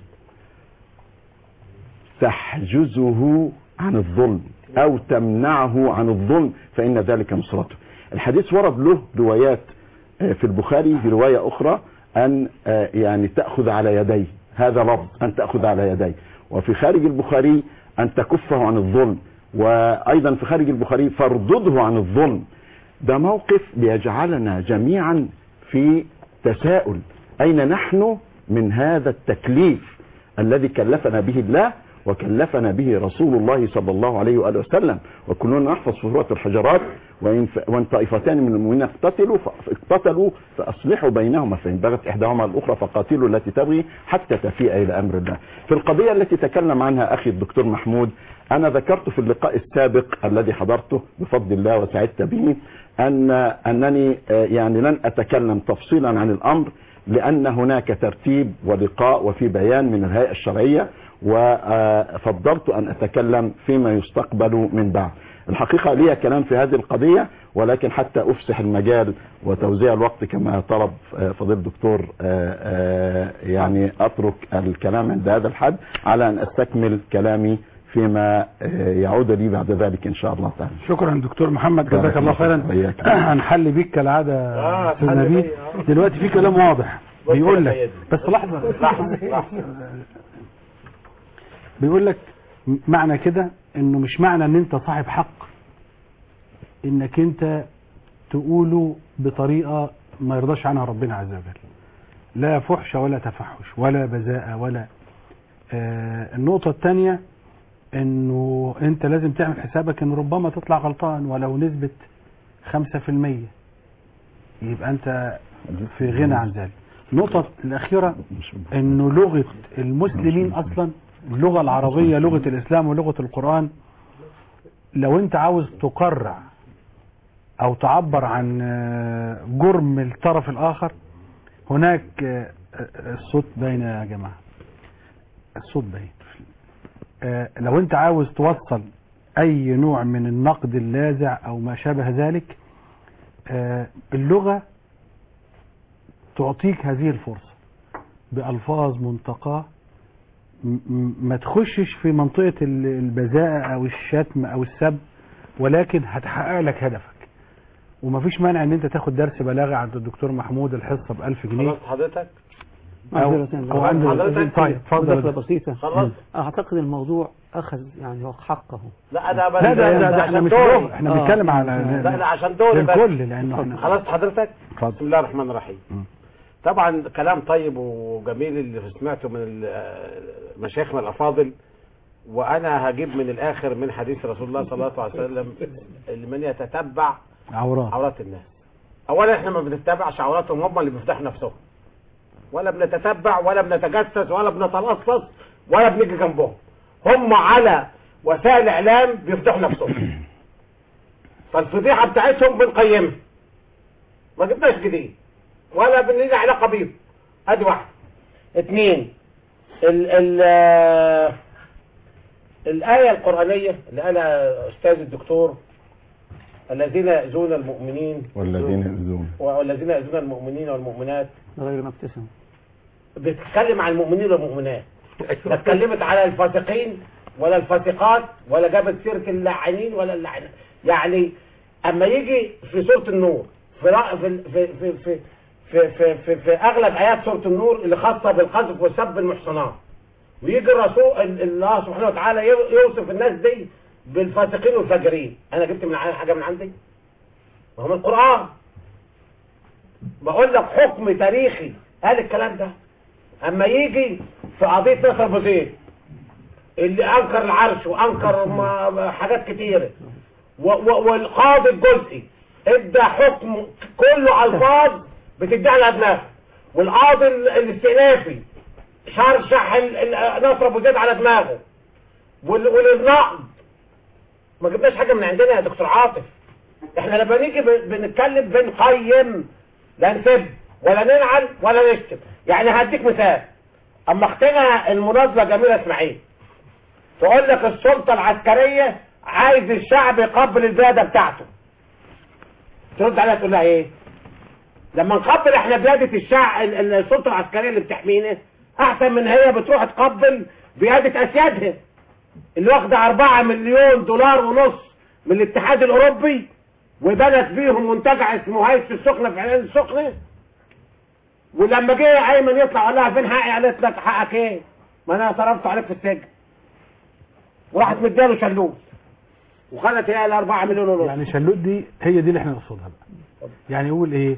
تحجزه عن الظلم أو تمنعه عن الظلم فإن ذلك نصرته الحديث ورد له روايات آه، في البخاري في رواية أخرى أن آه، يعني تأخذ على يديه هذا لفظ أن تأخذ على يديه وفي خارج البخاري أن تكفه عن الظلم وأيضا في خارج البخاري فاردده عن الظلم ده موقف بيجعلنا جميعا في تساؤل أين نحن من هذا التكليف الذي كلفنا به الله وكلفنا به رسول الله صلى الله عليه وآله وسلم وكلنا نحفظ في سورة الحجرات وإن, ف... وإن طائفتان من المؤمنين اقتتلوا ف... اقتتلوا فأصلحوا بينهما فإن بغت إحداهما الأخرى فقاتلوا التي تبغي حتى تفيء إلى أمر الله في القضية التي تكلم عنها أخي الدكتور محمود أنا ذكرت في اللقاء السابق الذي حضرته بفضل الله وسعدت به أن أنني آه، يعني لن أتكلم تفصيلا عن الأمر لأن هناك ترتيب ولقاء وفي بيان من الهيئة الشرعية وفضلت أن أتكلم فيما يستقبل من بعد الحقيقة لي كلام في هذه القضية ولكن حتى أفسح المجال وتوزيع الوقت كما طلب آه، فضيل الدكتور آه، آه، يعني أترك الكلام عند هذا الحد على أن أستكمل كلامي فيما آه، يعود لي بعد ذلك إن شاء الله تعالى شكرا دكتور محمد بارك جزاك الله الله خيرا فيك. وإياك. هنحل بيك كالعاده آه، استاذ هنحل نبيل بيا، آه. دلوقتي في كلام واضح بص بيقول يا لك سيدي. بس لحظه لحظة لحظة بيقول لك م- معنى كده انه مش معنى ان انت صاحب حق انك انت تقوله بطريقه ما يرضاش عنها ربنا عز وجل لا فحش ولا تفحش ولا بذاءة ولا آه النقطة الثانية انه انت لازم تعمل حسابك ان ربما تطلع غلطان ولو نسبة خمسة في المية يبقى انت في غنى عن ذلك النقطة الأخيرة انه لغة المسلمين اصلا اللغة العربية لغة الاسلام ولغة القرآن لو انت عاوز تقرع او تعبر عن آه، جرم الطرف الاخر هناك آه، آه، الصوت باين يا جماعة الصوت باين آه، لو انت عاوز توصل اي نوع من النقد اللاذع او ما شابه ذلك آه، اللغة تعطيك هذه الفرصة بألفاظ منتقاة م- م- ما تخشش في منطقة ال- البذاءة او الشتم او السب ولكن هتحقق لك هدفك ومفيش مانع ان انت تاخد درس بلاغة عند الدكتور محمود الحصة بألف جنيه خلاص حضرتك أو, أو عند حضرتك طيب مداخلة اتفضل بسيطة خلاص أعتقد الموضوع أخذ يعني هو حقه لا انا بس لا ده, ده, ده احنا عشان مش دوري. لغة احنا آه. بنتكلم على لا لا عشان دوري بس للكل لانه احنا خلاص حضرتك اتفضل. بسم الله الرحمن الرحيم مم. طبعا كلام طيب وجميل اللي سمعته من ال- مشايخنا الافاضل وانا هجيب من الاخر من حديث رسول الله صلى الله عليه وسلم لمن يتتبع عورات عورات الناس اولا احنا ما بنتبعش عوراتهم هم اللي بيفتحوا نفسهم ولا بنتتبع ولا بنتجسس ولا بنتلصص ولا بنيجي جنبهم هم على وسائل الاعلام بيفتحوا نفسهم فالفضيحه بتاعتهم بنقيمها ما جبناش جديد ولا بنلينا علاقه بيهم ادي واحد اثنين ال ال آه، الآية القرآنية اللي قالها أستاذ الدكتور الذين يؤذون المؤمنين والذين يؤذون والذين يؤذون المؤمنين والمؤمنات غير ما ابتسم بتتكلم عن المؤمنين والمؤمنات لا اتكلمت على الفاسقين ولا الفاسقات ولا جابت سيرة اللاعنين ولا اللعنة يعني اما يجي في سورة النور في رأ- في في في في في, في, في, في اغلب ايات سورة النور اللي خاصة بالقذف وسب المحصنات ويجي الرسول ال- الله سبحانه وتعالى يو- يوصف الناس دي بالفاسقين والفاجرين انا جبت من ع- حاجة من عندي وهو من القرآن بقول لك حكم تاريخي قال الكلام ده اما يجي في قضيه نصر ابو زيد اللي انكر العرش وانكر ما- حاجات كتيره و- و- والقاضي الجزئي ادى حكم كله الفاظ بتدعي على دماغه والقاضي ال- الاستئنافي شرشح ال- ال- نصر ابو زيد على دماغه وال- وللنقد ما جبناش حاجه من عندنا يا دكتور عاطف احنا لما نيجي ب- بنتكلم بنقيم لا نسب ولا ننعل ولا نشتم يعني هديك مثال اما اختنا المناظره جميله اسماعيل تقول لك السلطه العسكريه عايز الشعب يقبل البلاد بتاعته ترد عليها تقول لها ايه لما نقبل احنا بلادة الشعب ال- ال- السلطه العسكريه اللي بتحمينا احسن من هي بتروح تقبل بيادة اسيادها اللي واخده 4 مليون دولار ونص من الاتحاد الاوروبي وبنت بيهم منتجع اسمه هيس السخنه في عين السخنه ولما جه ايمن يطلع قال لها فين حقي قالت لك حقك ايه ما انا صرفت عليك في السجن وراحت مدياله شلوت وخدت هي ال 4 مليون ونص يعني شلوت دي هي دي اللي احنا نقصدها بقى يعني يقول ايه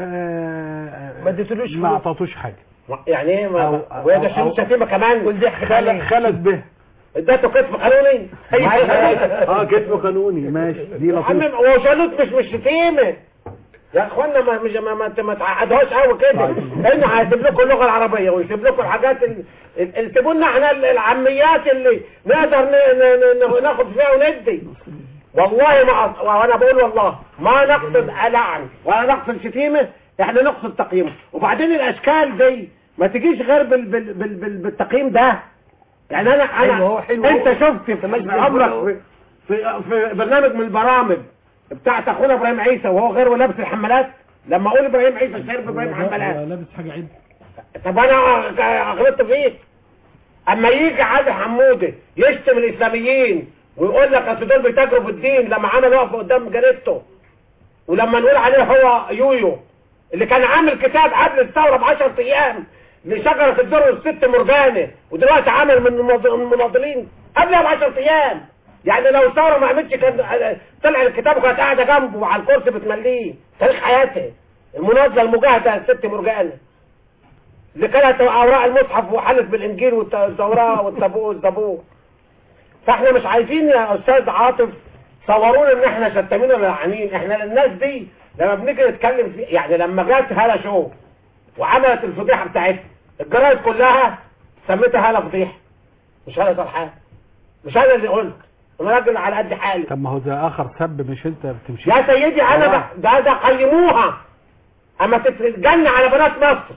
آه ما اديتلوش ما فلوس. اعطاتوش حاجه يعني ايه أو- ما أو- وهي ده أو- شلوت شتيمه كمان خلت خلت به اديته كتف قانوني اه كتب قانوني ماشي دي يا عم لطيفه هو شلوت مش مش شتيمه يا اخوانا ما مش ما ما, ما تعقدوهاش قوي كده لانه هيسيب لكم اللغه العربيه ويسيب لكم الحاجات ال- ال- اللي سيبوا لنا احنا ال- العاميات اللي نقدر ن- ن- ن- ناخد فيها وندي والله ما أص- وانا بقول والله ما نقصد لعن ولا نقصد شتيمه احنا نقصد تقييمه وبعدين الاشكال دي ما تجيش غير بال بال بال بال بالتقييم ده يعني انا انا أيوة هو حلو. انت شفت في عمرك في, في, في برنامج من البرامج بتاعت اخونا ابراهيم عيسى وهو غير لابس الحمالات لما اقول ابراهيم عيسى شارب ابراهيم حمالات لابس حاجه عيب طب انا غلطت فيه اما يجي علي حموده يشتم الاسلاميين ويقول لك اصل دول بيتاجروا بالدين لما عمل وقف قدام جريدته ولما نقول عليه هو يويو اللي كان عامل كتاب قبل الثوره ب 10 ايام لشجره الدر والست مرجانه ودلوقتي عمل من المناض- المناضلين قبلها ب 10 ايام يعني لو الثوره ما عملتش كان طلع الكتاب وكانت قاعده جنبه على الكرسي بتمليه تاريخ حياتها المناضله المجاهده الست مرجانه اللي كانت اوراق المصحف وحلت بالانجيل والتوراه والزبور والزبور فاحنا مش عايزين يا استاذ عاطف صورونا ان احنا شتامين ولا لعنين احنا الناس دي لما بنيجي نتكلم في يعني لما جت هلا شو وعملت الفضيحه بتاعتها الجرايد كلها سميتها هلا فضيحه مش هلا سرحان مش انا اللي قلت انا راجل على قد حالي طب ما هو ده اخر سب مش انت بتمشي يا سيدي انا آه. ب- ده ده قيموها اما تتجن على بنات مصر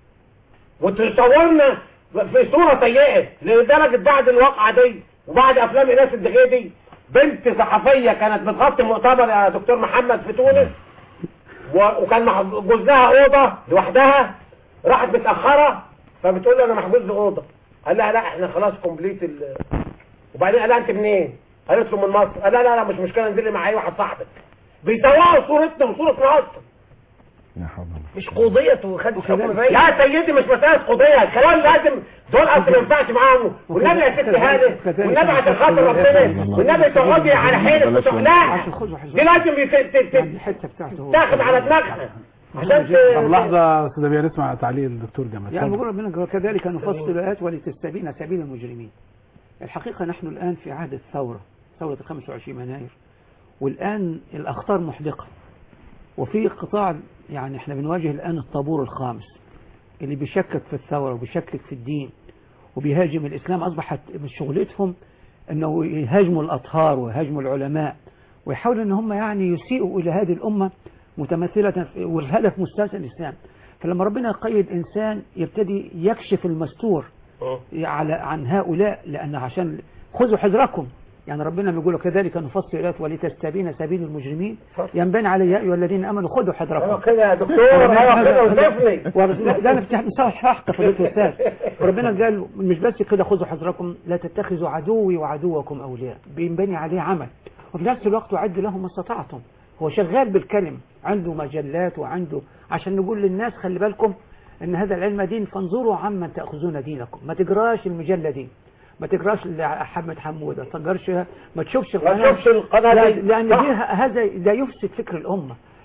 وتصورنا في صورة سيئة لدرجة بعد الواقعة دي وبعد افلام ايناس الدغيه دي بنت صحفية كانت بتغطي مؤتمر يا دكتور محمد في تونس و- وكان مع جوزها اوضة لوحدها راحت متأخرة فبتقول له انا محجوز لي اوضة قال لها لا احنا خلاص كومبليت ال... وبعدين قال لها انت منين قالت له من مصر قال لها لا لا مش مشكلة انزلي مع اي واحد صاحبك بيسوقوا صورتنا وصورة مصر لا حول ولا مش قضية وخد حكم فايد يا سيدي مش مسألة قضية الكلام لازم دول اصلا ما ينفعش معاهم والنبي يا ست هاني والنبي عشان خاطر ربنا والنبي تقعدي على حيلك وتق- لا عشان خذوا حذركم. دي لازم يت- ت- يعني ت- الحته بتاعته هو تاخد على دماغها عشان طب ت- لحظه يا استاذ ابي نسمع تعليق الدكتور جمال يعني اتفضل. بقول ربنا كذلك نفصل الآيات ولتستبين سبيل المجرمين الحقيقة نحن الآن في عهد الثورة ثورة ال 25 يناير والآن الأخطار محدقة وفي قطاع يعني احنا بنواجه الآن الطابور الخامس اللي بيشكك في الثورة وبيشكك في الدين وبيهاجم الإسلام أصبحت من شغلتهم أنه يهاجموا الأطهار ويهاجموا العلماء ويحاولوا أن هم يعني يسيئوا إلى هذه الأمة متمثلة في- والهدف مستلزم الإسلام فلما ربنا يقيد إنسان يبتدي يكشف المستور على عن هؤلاء لأن عشان خذوا حذركم يعني ربنا بيقول كذلك نفصل الآيات ولتستبين سبيل المجرمين ينبني على يا أيها الذين آمنوا خذوا ايوه حذركم كده يا دكتور ايوه كده وصفني ده انا فتح مساوي حق فضيله الاستاذ ربنا قال مش بس كده خذوا حذركم لا تتخذوا عدوي وعدوكم اولياء بينبني عليه عمل وفي نفس الوقت وعد لهم ما استطعتم هو شغال بالكلم عنده مجلات وعنده عشان نقول للناس خلي بالكم ان هذا العلم دين فانظروا عمن تاخذون دينكم ما تقراش المجله دي ما تقراش لحمد حموده ما تقراش ما تشوفش ما تشوفش القناة لا دي. لان صح. دي هذا ده يفسد فكر الامه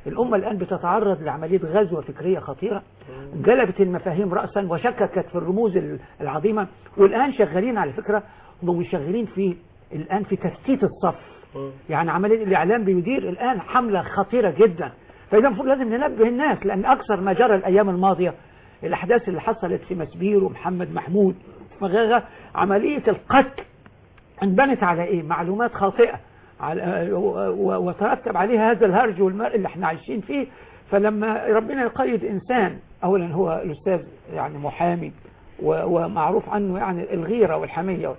الأمة الآن بتتعرض لعملية غزوة فكرية خطيرة جلبت المفاهيم رأسا وشككت في الرموز العظيمة والآن شغالين على فكرة هم شغالين في الآن في تفتيت الصف يعني عملية الإعلام بيدير الآن حملة خطيرة جدا فإذا المفروض لازم ننبه الناس لأن أكثر ما جرى الأيام الماضية الأحداث اللي حصلت في مسبير ومحمد محمود وغيرها عملية القتل انبنت على إيه معلومات خاطئة على و- وترتب عليها هذا الهرج والمرء اللي احنا عايشين فيه فلما ربنا يقيد إنسان أولا هو الأستاذ يعني محامي و- ومعروف عنه يعني الغيرة والحمية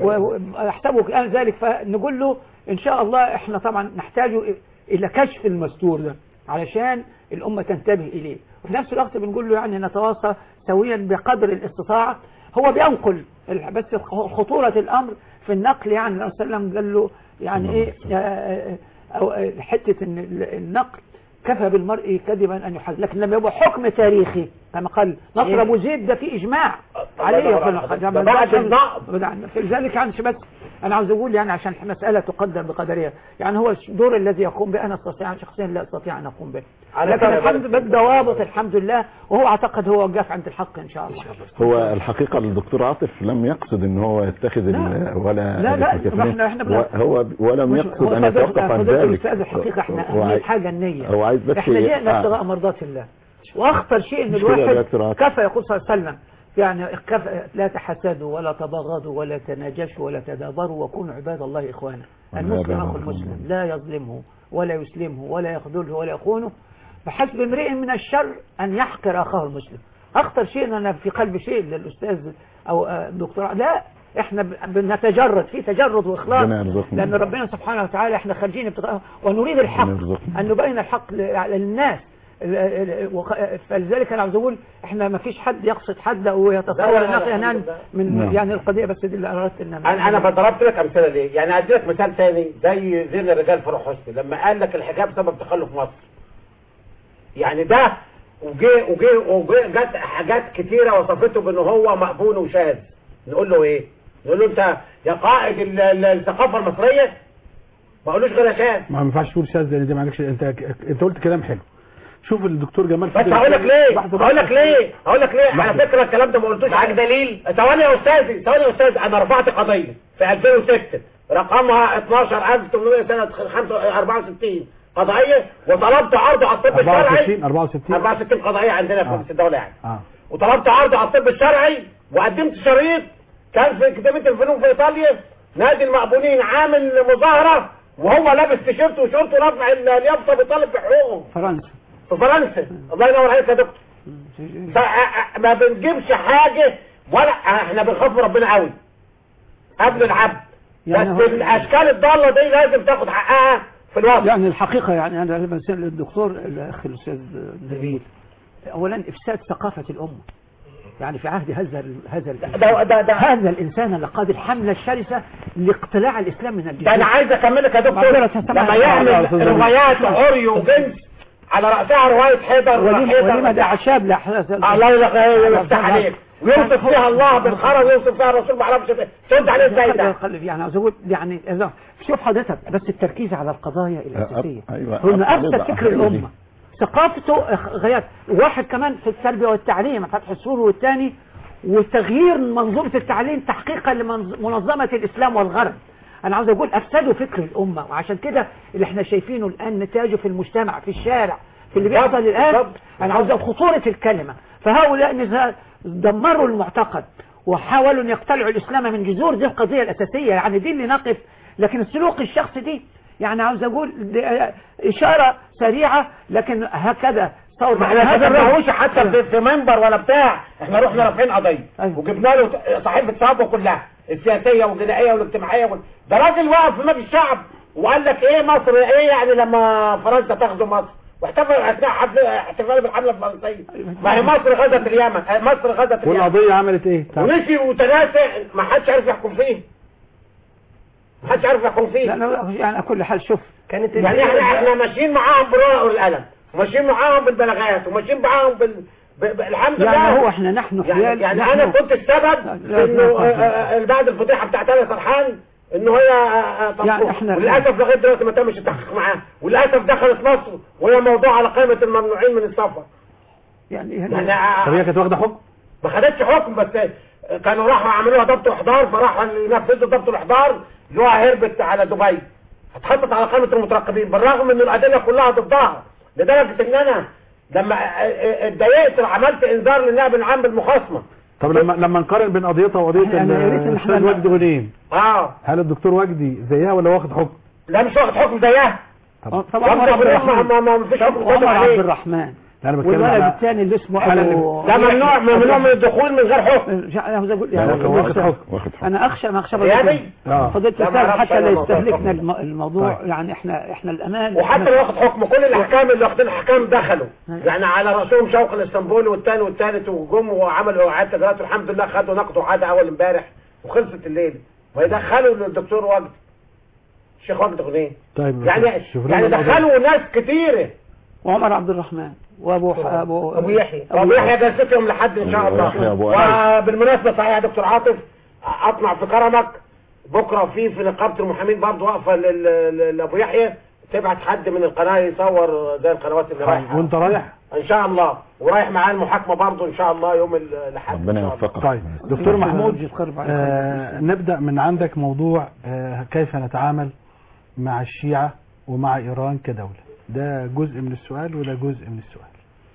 وأحسبه الآن ذلك فنقول له إن شاء الله إحنا طبعا نحتاج إلى كشف المستور ده علشان الأمة تنتبه إليه وفي نفس الوقت بنقول له يعني نتواصى سويا بقدر الاستطاعة هو بينقل بس خطورة الأمر في النقل يعني الرسول صلى الله عليه وسلم قال له يعني إيه آه، أو آه، حتة إن النقل كفى بالمرء كذبا أن يحدث لكن لما يبقى حكم تاريخي كما قال نصر أبو زيد ده في إجماع عليه في ده بعد النقد. في ذلك يعني بس أنا عاوز أقول يعني عشان المسألة تقدر بقدرها يعني هو الدور الذي يقوم به أنا أستطيع شخصيا لا أستطيع أن أقوم به على لكن فكرة الحمد لله بالضوابط الحمد لله وهو أعتقد هو وقف عند الحق إن شاء الله هو الحقيقة الدكتور عاطف لم يقصد ان هو يتخذ ال- ولا لا، لا، الكفرين. ما احنا- احنا بن- هو هو ولم مش- يقصد هو ان فضيلة- يتوقف عن فضيلة ذلك الأستاذ الحقيقة احنا هو أهمية عايز- حاجة النية هو عايز بس احنا جئنا آه. ابتغاء مرضات الله واخطر شيء ان مش كده يا الواحد دكتور عاطف. كفى يقول صلى الله عليه وسلم يعني كفى لا تحسدوا ولا تباغضوا ولا تناجشوا ولا تدابروا وكونوا عباد الله اخوانا المسلم اخو المسلم لا يظلمه ولا يسلمه ولا يخذله ولا يخونه فحسب امرئ من الشر ان يحقر اخاه المسلم اخطر شيء ان انا في قلب شيء للاستاذ او آه، الدكتور لا احنا ب- بنتجرد في تجرد واخلاص ربنا يرزقنا. لان ربنا سبحانه وتعالى احنا خارجين ابتغاء ونريد الحق ربنا يرزقنا. ان نبين الحق ل- للناس ال- ال- وخ- فلذلك انا عاوز اقول احنا ما فيش حد يقصد حد او لا، يتصور لا، ان احنا الحمد ننام لله. من نعم. يعني القضيه بس دي اللي اردت ان انا انا ضربت لك امثله ليه يعني ادي لك مثال ثاني زي زين الرجال فاروق حسني لما قال لك الحجاب سبب تخلف مصر يعني ده وجي وجي وجي جت حاجات كتيره وصفته بان هو مقبول وشاذ نقول له ايه نقول له انت يا قائد ال- ال- الثقافه المصريه ما قالوش غير شاذ ما ينفعش تقول شاذ لان دي معلش انت انت قلت كلام حلو شوف الدكتور جمال بس فضل هقول لك ليه لحظة هقول لك ليه هقول لك ليه على لحظة. فكره الكلام ده ما قلتوش معاك دليل ثواني يا استاذي ثواني يا استاذ انا رفعت قضيه في 2006 رقمها 12800 سنه 64 قضيه وطلبت عرض على الطب الشرعي 64 64 64 قضيه عندنا في آه. مجلس الدوله يعني اه وطلبت عرض على الطب الشرعي وقدمت شريط كان في اكاديميه الفنون في ايطاليا نادي المقبولين عامل مظاهره وهو لابس تيشيرت وشورت ورافع اليافطه بيطالب بحقوقه فرنسا في فرنسا الله ينور عليك يا دكتور ف- ما بنجيبش حاجة ولا احنا بنخاف من ربنا قوي قبل العبد يعني بس هو- الاشكال الضالة دي لازم تاخد حقها في الوقت يعني الحقيقة يعني أنا لما سأل الدكتور الأخ الأستاذ نبيل أولا إفساد ثقافة الأمة يعني في عهد هذا ال- هذا ال- ده ده ده, هذا الإنسان اللي قاد الحملة الشرسة لاقتلاع الإسلام من ده انا الجزيرة عايز اكملك يا دكتور معذرة سمحت. لما يعمل لا، أستاذ روايات عري وجنس على رأسها رواية حيدر ولما حيدر ولما ده أعشاب لأحداث الله يفتح عليك ويوصف فيها الله بالخرا ويوصف فيها الرسول ما اعرفش ترد عليه ازاي ده يقلب يعني عاوز اقول يعني إذا- شوف حضرتك بس التركيز على القضايا الاساسيه أه، أيوة. هو انه أه، افسد أه، فكر أه، الامه ثقافته اخ- غيرت واحد كمان في التربيه والتعليم فتح السور والثاني وتغيير منظومه التعليم تحقيقا لمنظمه الاسلام والغرب انا عاوز اقول افسدوا فكر الامه وعشان كده اللي احنا شايفينه الان نتاجه في المجتمع في الشارع في اللي بيحصل الان بالضبط. انا عاوز أقول خطوره الكلمه فهؤلاء نزا- دمروا المعتقد وحاولوا ان يقتلعوا الاسلام من جذور دي القضيه الاساسيه يعني دي اللي نقف لكن السلوك الشخصي دي يعني عاوز اقول دي آه، اشاره سريعه لكن هكذا صور ما احنا ما تبعوش حتى في- في منبر ولا بتاع احنا رحنا رافعين قضيه أيوة. وجبنا له صحيفه صحابه كلها السياسيه والجنائيه والاجتماعيه وال... ده راجل واقف في مجلس الشعب وقال لك ايه مصر ايه يعني لما فرنسا تاخذ مصر واحتفل اثناء حفل احتفال بالحمله الفرنسيه ما هي مصر غزت اليمن آه، مصر غزت اليمن والقضيه عملت ايه؟ تعال. ونسي وتناسى ما حدش عارف يحكم فيه ما حدش عارف يحكم فيه لا لا يعني على كل حال شوف كانت يعني احنا احنا ماشيين معاهم بالورق والقلم وماشيين معاهم بالبلاغات وماشيين معاهم بال ب- ب- الحمد لله يعني هو احنا نحن يعني, حيال يعني نحن انا كنت السبب لا، في لا، انه لا، آه، آه، بعد الفضيحه بتاعت انا سرحان ان هي آه، آه، طب يعني إحنا- وللاسف لغايه دلوقتي ما تمش التحقيق معاها وللاسف دخلت مصر وهي موضوع على قائمه الممنوعين من السفر يعني يعني هنا آه، طب هي كانت واخده حكم ما خدتش حكم بس كانوا راحوا عملوها ضبط واحضار فراحوا ينفذوا ضبط الاحضار لقوها هربت على دبي اتحطت على قائمه المترقبين بالرغم ان الادله كلها ضدها لدرجه ان انا لما اتضايقت عملت انذار للنائب العام بالمخاصمه طب لما لما نقارن بين قضيتها وقضيه أنا يا ريت إن الاستاذ إحنا- وجدي غنيم اه هل الدكتور وجدي زيها ولا واخد حكم؟ لا مش واخد حكم زيها طبعا وانت عمر عبد إبراهيم ما- الرحمن ما ما- ما فيش حكم عمر صادر عبد عليه الرحمن لا انا بتكلم والولد على الثاني اللي اسمه حالة ابو ده ممنوع ممنوع من الدخول من غير حكم أنا عاوز اقول لا، يعني هو واخد أخشى- حكم. واخد حكم انا اخشى ما اخشى غيابي اه فضلت لا، ما الأستاذ أعرفش حتى لا أنا موضوع يستهلكنا الحكم. الم- الموضوع طيب. يعني احنا احنا الامان وحتى لو واخد حكم كل الاحكام اللي واخدين احكام دخلوا أيوة. يعني على راسهم شوقي الاسطنبولي والثاني والثالث وجم وعملوا اعاده تجارات والحمد لله خدوا نقدوا عاده اول امبارح وخلصت الليله ويدخلوا للدكتور وجدي الشيخ وجدي غنيه طيب يعني شوف لنا يعني القضية. دخلوا ناس كتيره وعمر عبد الرحمن وابو ابو ابو يحيى ابو يحيى جلستهم لحد ان شاء أبو الله يحيى أبو أنس. وبالمناسبه صحيح يا دكتور عاطف اطمع في كرمك بكره في في نقابه المحامين برضه واقفه لل- لل- لابو يحيى تبعت حد من القناه يصور زي القنوات اللي رايحه وانت رايح ان شاء الله ورايح معاه المحاكمه برضه ان شاء الله يوم الاحد ربنا إن شاء الله. يوفقك طيب دكتور محمود يقرب على آه نبدأ من عندك موضوع آه كيف نتعامل مع الشيعة ومع إيران كدولة ده جزء من السؤال وده جزء من السؤال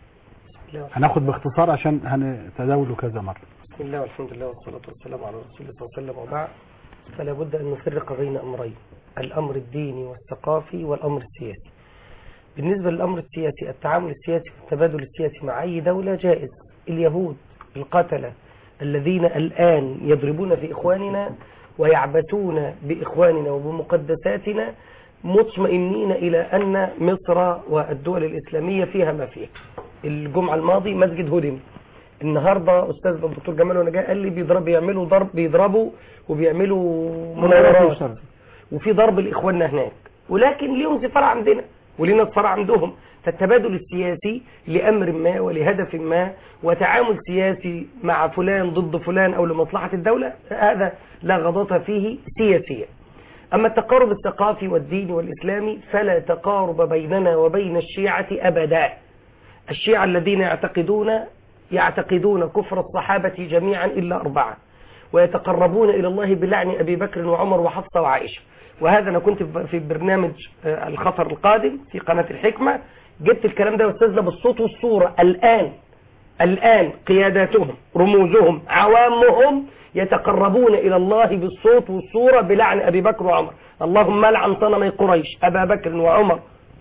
هناخد باختصار عشان هنتداوله كذا مرة بسم الله والحمد لله والصلاة والسلام على رسول الله صلى الله عليه وسلم وبعد فلا بد أن نفرق بين أمرين الأمر الديني والثقافي والأمر السياسي بالنسبة للأمر السياسي التعامل السياسي والتبادل السياسي مع أي دولة جائز اليهود القتلة الذين الآن يضربون في إخواننا ويعبثون بإخواننا وبمقدساتنا مطمئنين إلى أن مصر والدول الإسلامية فيها ما فيها الجمعة الماضي مسجد هدم النهارده استاذ الدكتور جمال ونجاة قال لي بيضرب بيعملوا ضرب بيضربوا وبيعملوا مناورات وفي ضرب لاخواننا هناك ولكن ليهم سفاره عندنا ولينا سفاره عندهم فالتبادل السياسي لامر ما ولهدف ما وتعامل سياسي مع فلان ضد فلان او لمصلحه الدوله هذا لا غضاضه فيه سياسيا اما التقارب الثقافي والديني والاسلامي فلا تقارب بيننا وبين الشيعه ابدا الشيعة الذين يعتقدون يعتقدون كفر الصحابة جميعا إلا أربعة ويتقربون إلى الله بلعن أبي بكر وعمر وحفصة وعائشة وهذا أنا كنت في برنامج آه، الخطر القادم في قناة الحكمة جبت الكلام ده واستاذنا بالصوت والصورة الآن الآن قياداتهم رموزهم عوامهم يتقربون إلى الله بالصوت والصورة بلعن أبي بكر وعمر اللهم لعن صنمي قريش أبا بكر وعمر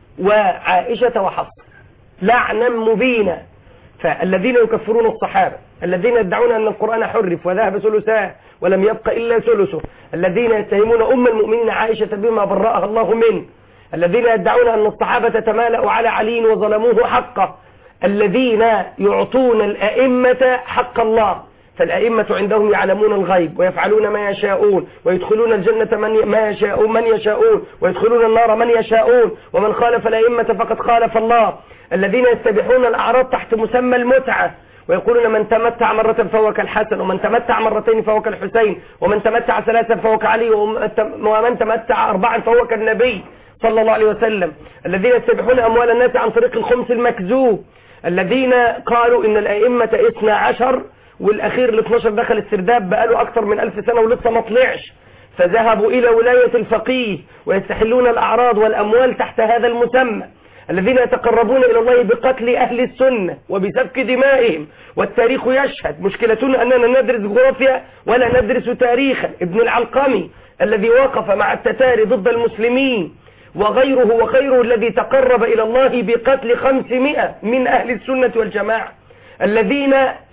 وعائشة وحفصة لعنا مبينا فالذين يكفرون الصحابة الذين يدعون أن القرآن حرف وذهب ثلثاه ولم يبق إلا ثلثه الذين يتهمون أم المؤمنين عائشة بما برأها الله منه الذين يدعون أن الصحابة تمالأوا على علي وظلموه حقه الذين يعطون الأئمة حق الله فالأئمة عندهم يعلمون الغيب ويفعلون ما يشاءون ويدخلون الجنة من ما يشاءون من يشاءون ويدخلون النار من يشاءون ومن خالف الأئمة فقد خالف الله الذين يستبيحون الأعراض تحت مسمى المتعة ويقولون من تمتع مرة فهو كالحسن ومن تمتع مرتين فهو كالحسين ومن تمتع ثلاثة فهو كعلي ومن تمتع أربعا فهو كالنبي صلى الله عليه وسلم الذين يستبيحون أموال الناس عن طريق الخمس المكذوب الذين قالوا إن الأئمة اثنا عشر والأخير ال 12 دخل السرداب بقاله أكثر من ألف سنة ولسه ما طلعش فذهبوا إلى ولاية الفقيه ويستحلون الأعراض والأموال تحت هذا المسمى الذين يتقربون إلى الله بقتل أهل السنة وبسفك دمائهم والتاريخ يشهد مشكلتنا أننا ندرس جغرافيا ولا ندرس تاريخا ابن العلقمي الذي وقف مع التتاري ضد المسلمين وغيره وخيره الذي تقرب إلى الله بقتل خمسمائة من أهل السنة والجماعة الذين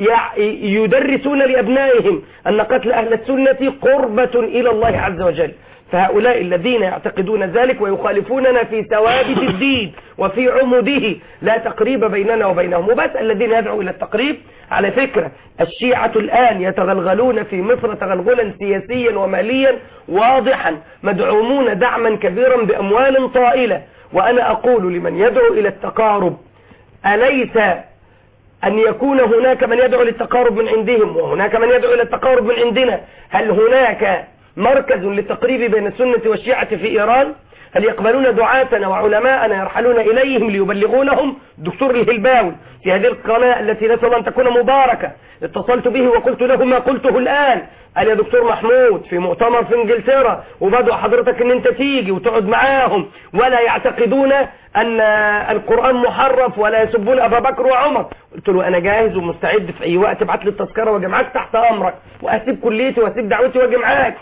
يدرسون لأبنائهم أن قتل أهل السنة قربة إلى الله عز وجل فهؤلاء الذين يعتقدون ذلك ويخالفوننا في ثوابت الدين وفي عموده لا تقريب بيننا وبينهم وبس الذين يدعوا إلى التقريب على فكرة الشيعة الآن يتغلغلون في مصر تغلغلا سياسيا وماليا واضحا مدعومون دعما كبيرا بأموال طائلة وأنا أقول لمن يدعو إلى التقارب أليس أن يكون هناك من يدعو للتقارب من عندهم وهناك من يدعو إلى التقارب من عندنا هل هناك مركز للتقريب بين السنة والشيعة في إيران هل يقبلون دعاتنا وعلماءنا يرحلون إليهم ليبلغونهم دكتور الهلباوي في هذه القناة التي نسأل أن تكون مباركة اتصلت به وقلت له ما قلته الآن قال يا دكتور محمود في مؤتمر في انجلترا وبدأ حضرتك ان انت تيجي وتقعد معاهم ولا يعتقدون ان القرآن محرف ولا يسبون ابا بكر وعمر قلت له انا جاهز ومستعد في اي وقت ابعت لي التذكرة واجي معاك تحت امرك واسيب كليتي واسيب دعوتي واجي معاك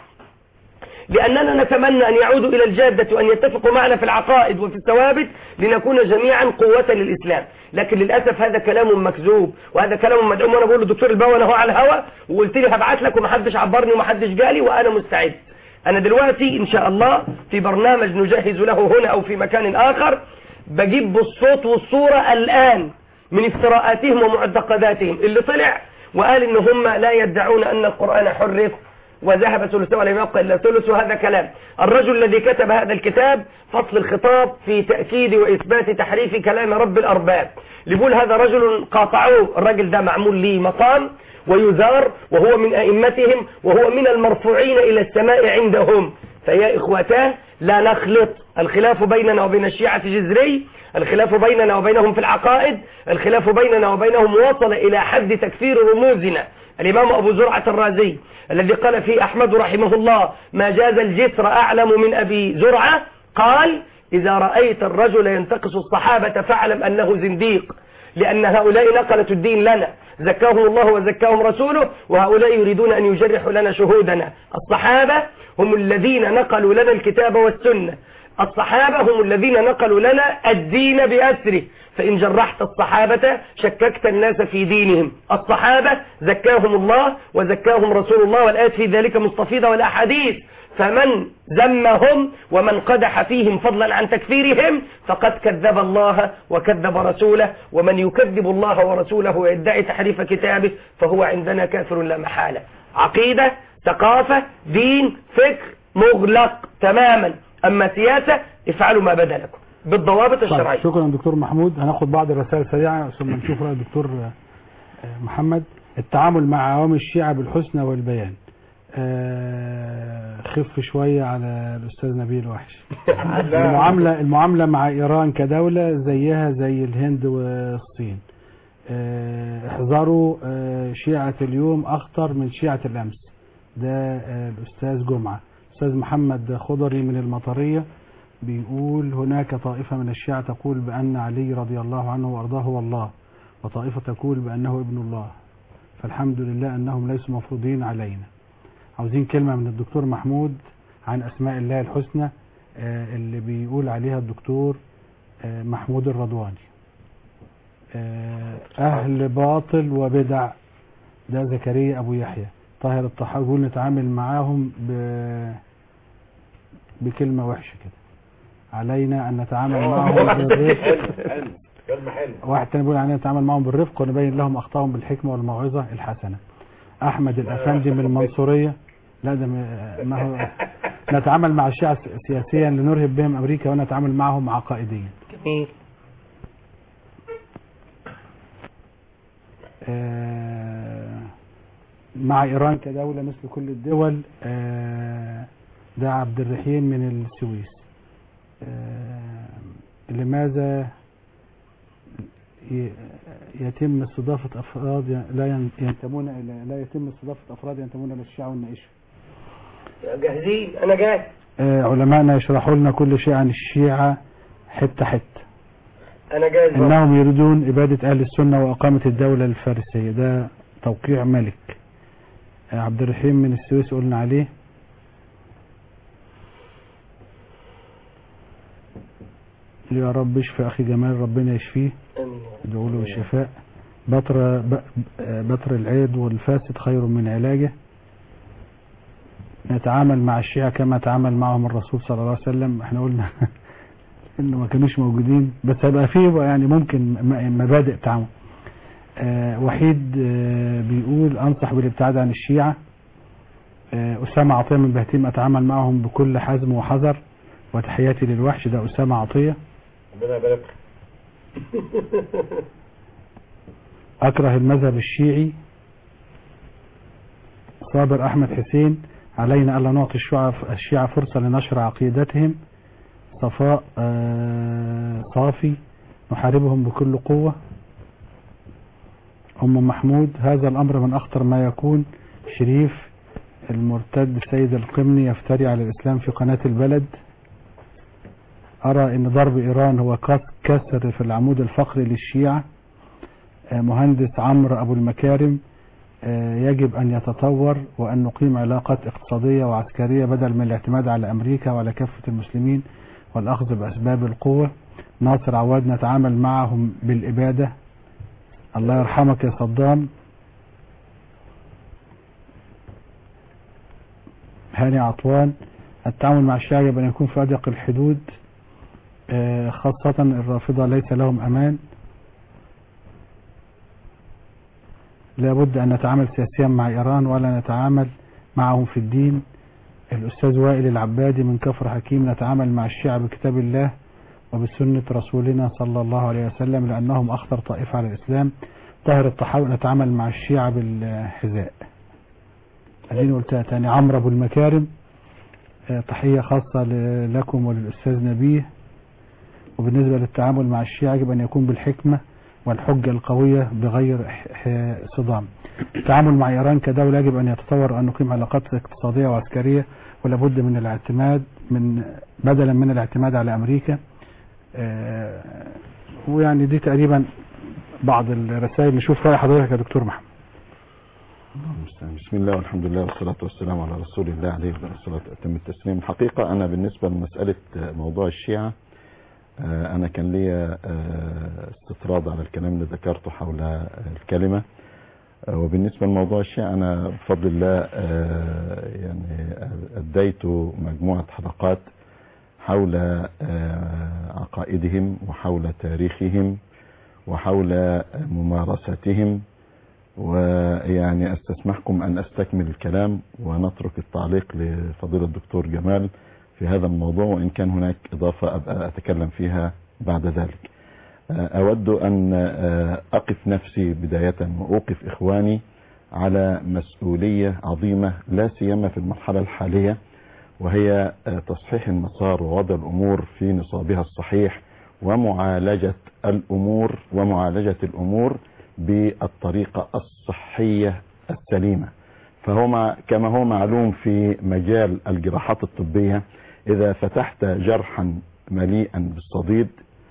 لأننا نتمنى أن يعودوا إلى الجادة وأن يتفقوا معنا في العقائد وفي الثوابت لنكون جميعا قوة للإسلام لكن للأسف هذا كلام مكذوب وهذا كلام مدعوم وأنا بقول للدكتور الباوي هو على الهوا وقلت لي هبعت لك ومحدش عبرني ومحدش جالي وأنا مستعد أنا دلوقتي إن شاء الله في برنامج نجهز له هنا أو في مكان آخر بجيب بالصوت والصورة الآن من افتراءاتهم ومعتقداتهم اللي طلع وقال إن هم لا يدعون أن القرآن حرف وذهب ثلثه ولم يبقى إلا ثلث وهذا كلام الرجل الذي كتب هذا الكتاب فصل الخطاب في تأكيد وإثبات تحريف كلام رب الأرباب لبول هذا رجل قاطعوه الرجل ده معمول لي مقام ويزار وهو من أئمتهم وهو من المرفوعين إلى السماء عندهم فيا إخوتاه لا نخلط الخلاف بيننا وبين الشيعة جذري الخلاف بيننا وبينهم في العقائد الخلاف بيننا وبينهم وصل إلى حد تكفير رموزنا الإمام أبو زرعة الرازي الذي قال فيه أحمد رحمه الله ما جاز الجسر أعلم من أبي زرعة قال إذا رأيت الرجل ينتقص الصحابة فاعلم أنه زنديق لأن هؤلاء نقلة الدين لنا زكاهم الله وزكاهم رسوله وهؤلاء يريدون أن يجرحوا لنا شهودنا الصحابة هم الذين نقلوا لنا الكتاب والسنة الصحابة هم الذين نقلوا لنا الدين بأسره فإن جرحت الصحابة شككت الناس في دينهم الصحابة زكاهم الله وزكاهم رسول الله والآيات في ذلك مستفيضة والأحاديث فمن ذمهم ومن قدح فيهم فضلا عن تكفيرهم فقد كذب الله وكذب رسوله ومن يكذب الله ورسوله ويدعي تحريف كتابه فهو عندنا كافر لا محالة عقيدة ثقافة دين فكر مغلق تماما أما سياسة افعلوا ما بدا لكم بالضوابط طيب الشرعية شكرا دكتور محمود هناخد بعض الرسائل سريعة ثم نشوف رأي الدكتور آه، محمد التعامل مع عوامل الشيعة بالحسنى والبيان آه، خف شوية على الأستاذ نبيل وحش المعاملة المعاملة مع إيران كدولة زيها زي الهند والصين آه، احذروا آه، شيعة اليوم أخطر من شيعة الأمس ده آه، الأستاذ جمعة أستاذ محمد خضري من المطرية بيقول هناك طائفة من الشيعة تقول بأن علي رضي الله عنه وأرضاه هو الله وطائفة تقول بأنه ابن الله فالحمد لله أنهم ليسوا مفروضين علينا عاوزين كلمة من الدكتور محمود عن أسماء الله الحسنى آه، اللي بيقول عليها الدكتور آه، محمود الرضواني آه، أهل باطل وبدع ده زكريا أبو يحيى طاهر الطحاوي بيقول نتعامل معاهم ب... بكلمة وحشة كده علينا أن نتعامل معهم بالرفق كلمة حلوة واحد تاني بيقول علينا نتعامل معهم بالرفق ونبين لهم أخطائهم بالحكمة والموعظة الحسنة أحمد الأفندي من المنصورية لا ده م- ما هو نتعامل مع الشيعة سياسيا لنرهب بهم أمريكا ونتعامل معهم عقائديا جميل آه، مع إيران كدولة مثل كل الدول آه، ده عبد الرحيم من السويس آه، لماذا ي- يتم استضافة أفراد ي- لا ين- ينتمون إلى لا يتم استضافة أفراد ينتمون إلى الشيعة والنائشة جاهزين أنا جاهز آه، علماءنا يشرحوا لنا كل شيء عن الشيعة حتة حتة أنا جاهز برضه. انهم يريدون ابادة اهل السنة واقامة الدولة الفارسية ده توقيع ملك آه، عبد الرحيم من السويس قلنا عليه يا رب اشفي اخي جمال ربنا يشفيه آمين. ادعوا له بالشفاء بطر ب- آه، بطر العيد والفاسد خير من علاجه نتعامل مع الشيعة كما تعامل معهم الرسول صلى الله عليه وسلم احنا قلنا انه ما كانوش موجودين بس هيبقى فيه يعني ممكن م- مبادئ تعامل آه وحيد آه بيقول انصح بالابتعاد عن الشيعة آه اسامة عطية من بهتيم اتعامل معهم بكل حزم وحذر وتحياتي للوحش ده اسامة عطية ربنا يبارك اكره المذهب الشيعي صابر احمد حسين علينا ألا نعطي الشيعة الشيعة فرصة لنشر عقيدتهم صفاء آه، صافي نحاربهم بكل قوة أم محمود هذا الأمر من أخطر ما يكون شريف المرتد سيد القمني يفتري على الإسلام في قناة البلد أرى أن ضرب إيران هو كس- كسر في العمود الفقري للشيعة آه، مهندس عمرو أبو المكارم آه، يجب أن يتطور وأن نقيم علاقات اقتصادية وعسكرية بدل من الاعتماد على أمريكا وعلى كافة المسلمين والأخذ بأسباب القوة ناصر عواد نتعامل معهم بالإبادة الله يرحمك يا صدام هاني عطوان التعامل مع الشيعة يجب أن يكون في أضيق الحدود آه، خاصة الرافضة ليس لهم أمان لابد أن نتعامل سياسيا مع إيران ولا نتعامل معهم في الدين الأستاذ وائل العبادي من كفر حكيم نتعامل مع الشيعة بكتاب الله وبسنة رسولنا صلى الله عليه وسلم لأنهم أخطر طائفة على الإسلام طاهر الطحاوي نتعامل مع الشيعة بالحذاء اديني قلتها تاني عمرو ابو المكارم آه، تحية خاصة ل- لكم وللأستاذ نبيه وبالنسبة للتعامل مع الشيعة يجب أن يكون بالحكمة والحجة القوية بغير ح- ح- صدام التعامل مع إيران كدولة يجب أن يتطور وأن نقيم علاقات اقتصادية وعسكرية ولا بد من الاعتماد من بدلا من الاعتماد على أمريكا آه، ويعني دي تقريبا بعض الرسائل نشوف رأي حضرتك يا دكتور محمد المستعان. بسم الله والحمد لله والصلاة والسلام على رسول الله عليه وعلى الصلاة وأتم التسليم الحقيقة أنا بالنسبة لمسألة موضوع الشيعة آه، أنا كان لي آه، استطراد على الكلام اللي ذكرته حول الكلمة آه، وبالنسبة لموضوع الشيعة أنا بفضل الله آه، يعني أديت مجموعة حلقات حول آه، عقائدهم وحول تاريخهم وحول ممارستهم ويعني استسمحكم ان استكمل الكلام ونترك التعليق لفضيلة الدكتور جمال في هذا الموضوع وان كان هناك اضافة ابقى اتكلم فيها بعد ذلك اود ان اقف نفسي بداية واوقف اخواني على مسؤولية عظيمة لا سيما في المرحلة الحالية وهي تصحيح المسار ووضع الامور في نصابها الصحيح ومعالجة الامور ومعالجة الامور بالطريقة الصحية السليمة فهو مع- كما هو معلوم في مجال الجراحات الطبية إذا فتحت جرحا مليئا بالصديد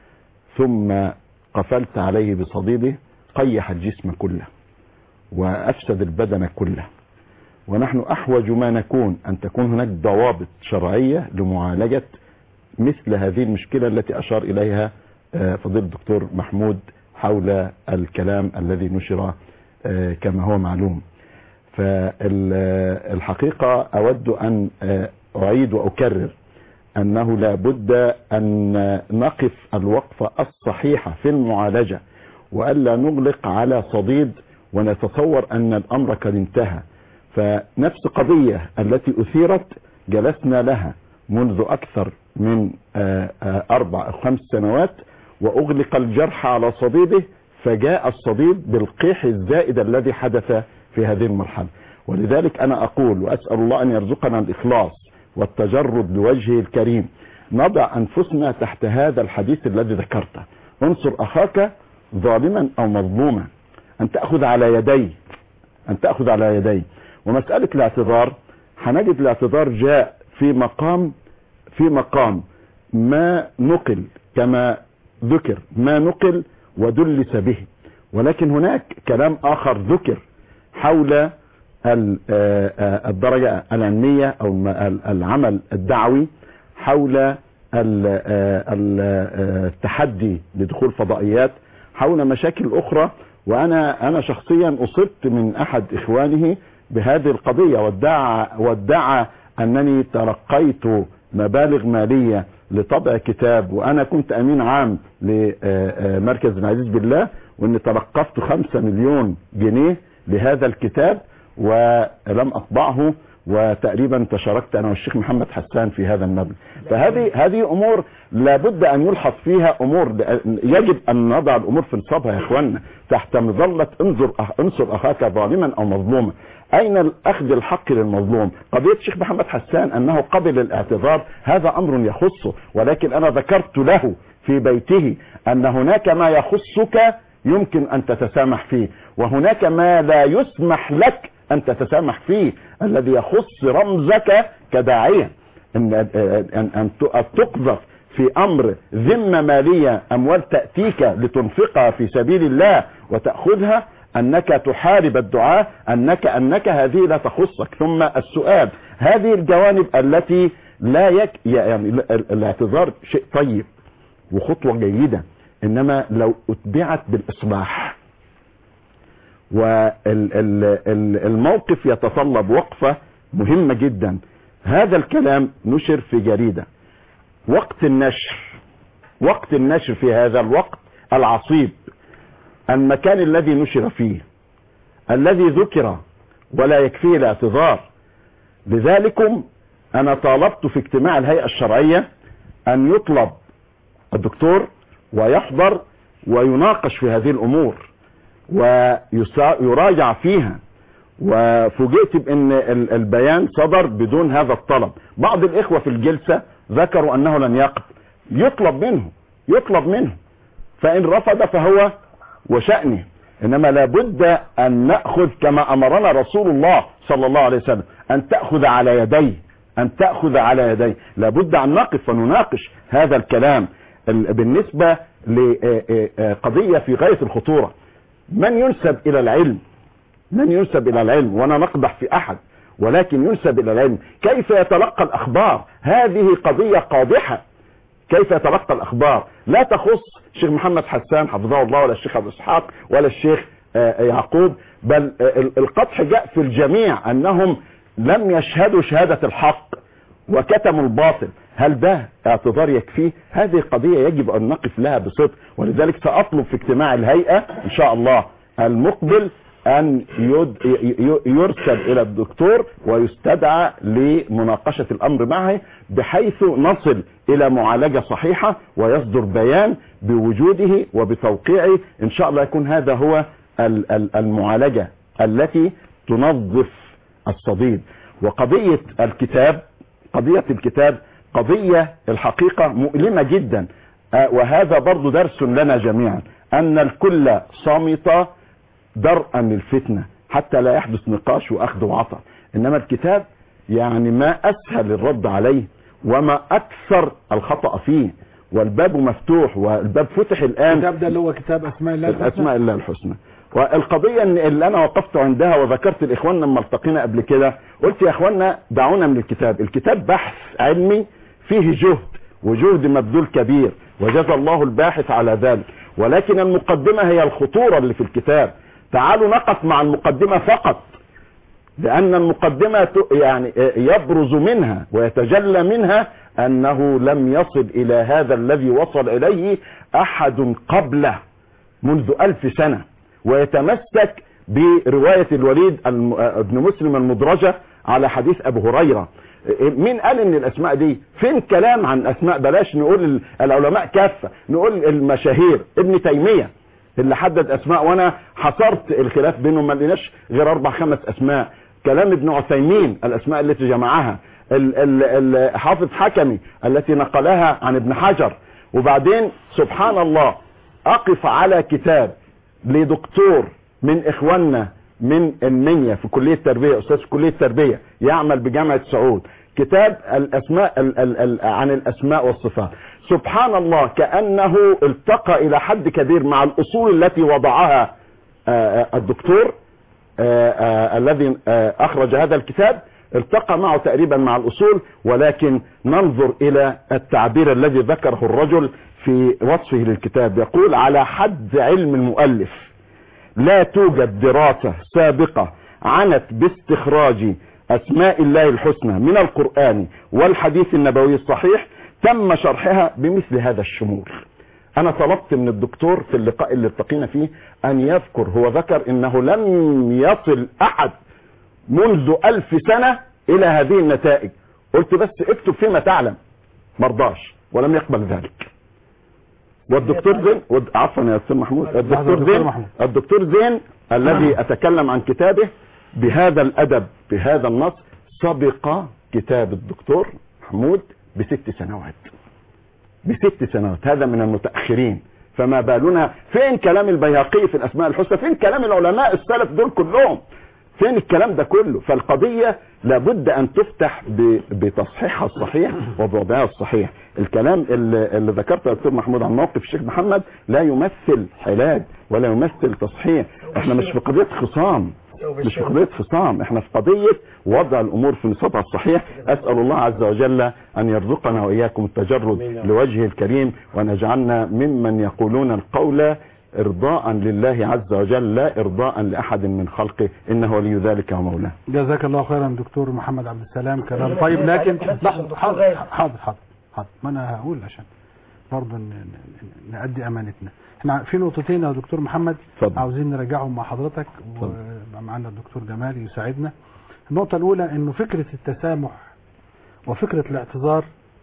ثم قفلت عليه بصديده قيح الجسم كله وأفسد البدن كله ونحن أحوج ما نكون أن تكون هناك ضوابط شرعية لمعالجة مثل هذه المشكلة التي أشار إليها آه، فضيلة الدكتور محمود حول الكلام الذي نشر آه، كما هو معلوم فالحقيقة أود أن آه، أعيد وأكرر أنه لا بد أن نقف الوقفة الصحيحة في المعالجة وألا نغلق على صديد ونتصور أن الأمر قد انتهى فنفس قضية التي أثيرت جلسنا لها منذ أكثر من آه، آه، أربع أو خمس سنوات وأغلق الجرح على صديده فجاء الصديد بالقيح الزائد الذي حدث في هذه المرحلة ولذلك أنا أقول وأسأل الله أن يرزقنا الإخلاص والتجرد لوجهه الكريم نضع أنفسنا تحت هذا الحديث الذي ذكرته انصر أخاك ظالما أو مظلوما أن تأخذ على يديه أن تأخذ على يديه ومسألة الاعتذار هنجد الاعتذار جاء في مقام في مقام ما نقل كما ذكر ما نقل ودلس به ولكن هناك كلام آخر ذكر حول ال- آه، آه، الدرجة العلمية أو الم- ال- العمل الدعوي حول ال- آه، ال- آه، التحدي لدخول فضائيات حول مشاكل أخرى وأنا أنا شخصيا أصبت من أحد إخوانه بهذه القضية وادعى وادعى أنني تلقيت مبالغ مالية لطبع كتاب وأنا كنت أمين عام لمركز العزيز بالله وأني تلقفت خمسة مليون جنيه لهذا الكتاب ولم أطبعه وتقريبا تشاركت انا والشيخ محمد حسان في هذا المبلغ فهذه هذه امور لابد ان يلحظ فيها امور يجب ان نضع الامور في نصابها يا اخواننا تحت مظله انظر أخ- انصر اخاك ظالما او مظلوما اين الاخذ الحق للمظلوم قضيه الشيخ محمد حسان انه قبل الاعتذار هذا امر يخصه ولكن انا ذكرت له في بيته ان هناك ما يخصك يمكن ان تتسامح فيه وهناك ما لا يسمح لك ان تتسامح فيه الذي يخص رمزك كداعية ان ان ان ت- تقذف في امر ذمة مالية اموال تأتيك لتنفقها في سبيل الله وتأخذها انك تحارب الدعاء انك انك هذه لا تخصك ثم السؤال هذه الجوانب التي لا يك يعني ال- ال- الاعتذار شيء طيب وخطوة جيدة انما لو اتبعت بالاصلاح والموقف يتطلب وقفة مهمة جدا هذا الكلام نشر في جريدة وقت النشر وقت النشر في هذا الوقت العصيب المكان الذي نشر فيه الذي ذكر ولا يكفيه الاعتذار لذلكم انا طالبت في اجتماع الهيئة الشرعية ان يطلب الدكتور ويحضر ويناقش في هذه الامور ويراجع فيها وفوجئت بان ال- البيان صدر بدون هذا الطلب بعض الاخوة في الجلسة ذكروا انه لن يقبل يطلب منه يطلب منه فان رفض فهو وشأنه انما لابد ان نأخذ كما امرنا رسول الله صلى الله عليه وسلم ان تأخذ على يديه ان تأخذ على يديه لابد ان نقف ونناقش هذا الكلام ال- بالنسبة لقضية في غاية الخطورة من ينسب الى العلم من ينسب الى العلم وانا نقدح في احد ولكن ينسب الى العلم كيف يتلقى الاخبار هذه قضية قادحة كيف يتلقى الاخبار لا تخص الشيخ محمد حسان حفظه الله ولا الشيخ ابو اسحاق ولا الشيخ آه، يعقوب بل آه، ال- القدح جاء في الجميع انهم لم يشهدوا شهادة الحق وكتموا الباطل هل ده اعتذار يكفيه هذه قضية يجب ان نقف لها بصدق ولذلك ساطلب في اجتماع الهيئة ان شاء الله المقبل ان يد ي- ي- يرسل الى الدكتور ويستدعى لمناقشة الامر معه بحيث نصل الى معالجة صحيحة ويصدر بيان بوجوده وبتوقيعه ان شاء الله يكون هذا هو ال- ال- المعالجة التي تنظف الصديد وقضية الكتاب قضية الكتاب قضية الحقيقة مؤلمة جدا آه، وهذا برضو درس لنا جميعا ان الكل صامت درءا للفتنة حتى لا يحدث نقاش واخذ وعطاء انما الكتاب يعني ما اسهل الرد عليه وما اكثر الخطأ فيه والباب مفتوح والباب فتح الان الكتاب ده اللي هو كتاب اسماء الله الحسنى الاسماء الله الحسنى والقضية إن- اللي انا وقفت عندها وذكرت لاخواننا لما التقينا قبل كده قلت يا اخواننا دعونا من الكتاب الكتاب بحث علمي فيه جهد وجهد مبذول كبير وجزى الله الباحث على ذلك ولكن المقدمة هي الخطورة اللي في الكتاب تعالوا نقف مع المقدمة فقط لأن المقدمة ت- يعني يبرز منها ويتجلى منها أنه لم يصل إلى هذا الذي وصل إليه أحد قبله منذ ألف سنة ويتمسك برواية الوليد الم- ابن مسلم المدرجة على حديث أبو هريرة مين قال ان الاسماء دي فين كلام عن اسماء بلاش نقول ال- العلماء كافة نقول المشاهير ابن تيمية اللي حدد اسماء وانا حصرت الخلاف بينهم ما لقيناش غير اربع خمس اسماء كلام ابن عثيمين الاسماء التي جمعها ال- ال- ال- حافظ حكمي التي نقلها عن ابن حجر وبعدين سبحان الله اقف على كتاب لدكتور من اخواننا من المنيا في كلية التربية استاذ في كلية التربية يعمل بجامعة سعود كتاب الاسماء ال ال ال عن الاسماء والصفات سبحان الله كأنه التقى الى حد كبير مع الاصول التي وضعها آه، آه، الدكتور آه، آه، الذي آه، اخرج هذا الكتاب التقى معه تقريبا مع الاصول ولكن ننظر الى التعبير الذي ذكره الرجل في وصفه للكتاب يقول على حد علم المؤلف لا توجد دراسة سابقة عنت باستخراج اسماء الله الحسنى من القرآن والحديث النبوي الصحيح تم شرحها بمثل هذا الشمول انا طلبت من الدكتور في اللقاء اللي التقينا فيه ان يذكر هو ذكر انه لم يصل احد منذ الف سنة الى هذه النتائج قلت بس اكتب فيما تعلم مرضاش ولم يقبل ذلك والدكتور زين ود- عفوا يا استاذ محمود الدكتور دكتور زين محمود. الدكتور زين الذي اتكلم عن كتابه بهذا الادب بهذا النص سبق كتاب الدكتور محمود بست سنوات بست سنوات هذا من المتأخرين فما بالنا فين كلام البيهقي في الأسماء الحسنى فين كلام العلماء السلف دول كلهم فين الكلام ده كله فالقضية لابد أن تفتح ب- بتصحيحها الصحيح وبوضعها الصحيح الكلام اللي, اللي ذكرته يا دكتور محمود عن موقف الشيخ محمد لا يمثل علاج ولا يمثل تصحيح احنا مش في قضية خصام مش في قضية خصام احنا في قضية وضع الامور في نصابها الصحيح اسأل الله عز وجل ان يرزقنا واياكم التجرد لوجهه الكريم وان يجعلنا ممن يقولون القول ارضاء لله عز وجل لا ارضاء لاحد من خلقه انه ولي ذلك ومولاه جزاك الله خيرا دكتور محمد عبد السلام كلام طيب ربنا لكن يسعدك. لحظة دكتور حاضر غالي. حاضر حاضر حاضر ما انا هقول عشان برضه ن- ن- نأدي امانتنا احنا في نقطتين يا دكتور محمد اتفضل. عاوزين نراجعهم مع حضرتك اتفضل. ويبقى معانا الدكتور جمال يساعدنا النقطة الأولى إنه فكرة التسامح وفكرة الاعتذار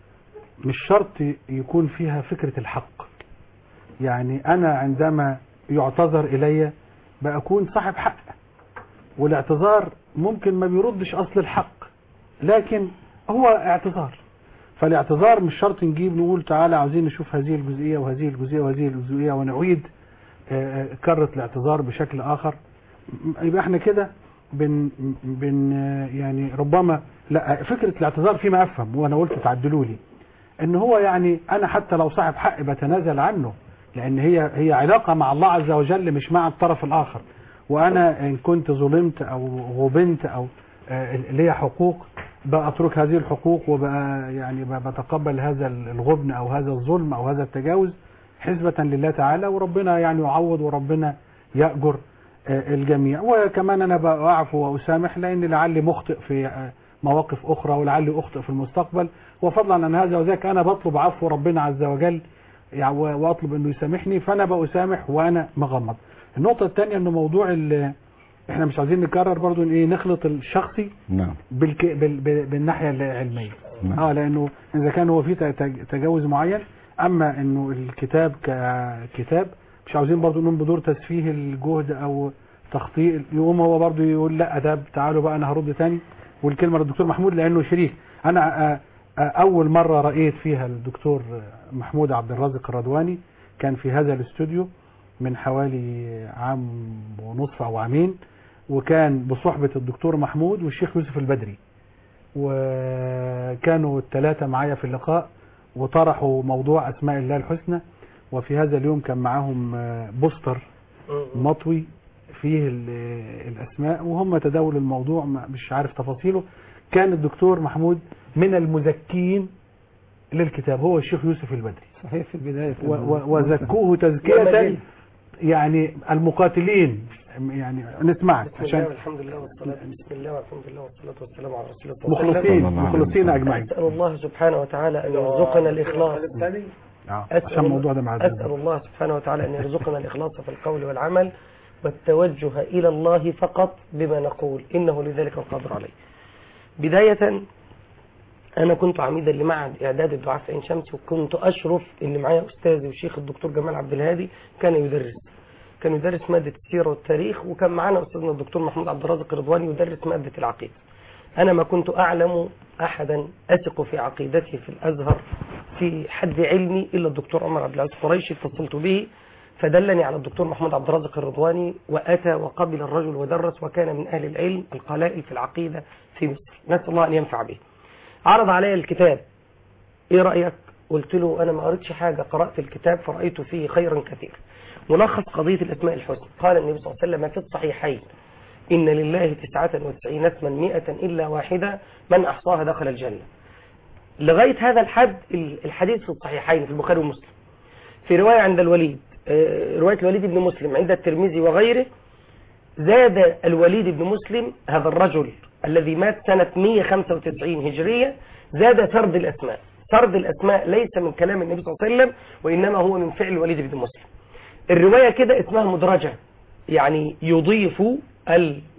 مش شرط يكون فيها فكرة الحق يعني أنا عندما يعتذر إلي بأكون صاحب حق والاعتذار ممكن ما بيردش أصل الحق لكن هو اعتذار فالاعتذار مش شرط نجيب نقول تعالى عاوزين نشوف هذه الجزئية وهذه الجزئية وهذه الجزئية ونعيد آه، آه، كرة الاعتذار بشكل آخر م- يبقى احنا كده بن بن آه، يعني ربما لا فكرة الاعتذار فيما أفهم وأنا قلت تعدلوا لي ان هو يعني انا حتى لو صاحب حق بتنازل عنه لان هي هي علاقه مع الله عز وجل مش مع الطرف الاخر وانا ان كنت ظلمت او غبنت او آه، ليا حقوق بأترك هذه الحقوق وبقى يعني ب- بتقبل هذا الغبن او هذا الظلم او هذا التجاوز حسبة لله تعالى وربنا يعني يعوض وربنا يأجر آه، الجميع وكمان انا بعفو واسامح لان لعلي مخطئ في آه، مواقف اخرى ولعلي اخطئ في المستقبل وفضلا عن هذا وذاك انا بطلب عفو ربنا عز وجل يعني و- واطلب انه يسامحني فانا بأسامح وانا مغمض النقطة الثانية انه موضوع ال- احنا مش عايزين نكرر برضو إن ايه نخلط الشخصي نعم بالك... بال... بال... بالناحية العلمية نعم. اه لانه اذا كان هو في ت- تج- تجاوز معين اما انه الكتاب ككتاب مش عاوزين برضو نقوم بدور تسفيه الجهد او تخطيء يقوم هو برضو يقول لا ده تعالوا بقى انا هرد تاني والكلمة للدكتور محمود لانه شريك انا آه، آه، اول مرة رأيت فيها الدكتور محمود عبد الرازق الرضواني كان في هذا الاستوديو من حوالي عام ونصف او عامين وكان بصحبة الدكتور محمود والشيخ يوسف البدري وكانوا الثلاثة معايا في اللقاء وطرحوا موضوع أسماء الله الحسنى وفي هذا اليوم كان معاهم آه، بوستر مطوي فيه ال- الأسماء وهم تداولوا الموضوع ما- مش عارف تفاصيله كان الدكتور محمود من المزكين للكتاب هو الشيخ يوسف البدري صحيح في البداية و- و- وزكوه يا تزكية مجيد. يعني المقاتلين يعني نسمعك بسم الله عشان والحمد لله والصلاة بسم الله والحمد لله والصلاة والسلام على رسول الله صلى الله عليه وسلم. مخلصين صلى الله عليه مخلصين وسلم. أجمعين أسأل الله سبحانه وتعالى أن يرزقنا الإخلاص آه، أسأل عشان الموضوع ده معدل أسأل الله سبحانه وتعالى أن يرزقنا الإخلاص في القول والعمل والتوجه إلى الله فقط بما نقول إنه لذلك القادر عليه بداية أنا كنت عميدا لمعهد إعداد الدعاء في عين شمس وكنت أشرف إن معايا أستاذي وشيخ الدكتور جمال عبد الهادي كان يدرس كان يدرس مادة السيرة والتاريخ وكان معانا أستاذنا الدكتور محمود عبد الرازق الرضواني يدرس مادة العقيدة أنا ما كنت أعلم أحدا أثق في عقيدته في الأزهر في حد علمي إلا الدكتور عمر عبد العزيز قريشي اتصلت به فدلني على الدكتور محمود عبد الرازق الرضواني وأتى وقبل الرجل ودرس وكان من أهل العلم القلائل في العقيدة في مصر نسأل الله أن ينفع به عرض علي الكتاب ايه رأيك قلت له انا ما قريتش حاجة قرأت الكتاب فرأيت فيه خيرا كثيرا ملخص قضية الاسماء الحسنى قال النبي صلى الله عليه وسلم في الصحيحين إن لله تسعة وتسعين اسما مئة إلا واحدة من أحصاها دخل الجنة لغاية هذا الحد ال- الحديث في الصحيحين في البخاري ومسلم في رواية عند الوليد آه، رواية الوليد بن مسلم عند الترمذي وغيره زاد الوليد بن مسلم هذا الرجل الذي مات سنة 195 هجرية زاد سرد الأسماء سرد الأسماء ليس من كلام النبي صلى الله عليه وسلم وإنما هو من فعل الوليد بن مسلم الرواية كده اسمها مدرجة يعني يضيف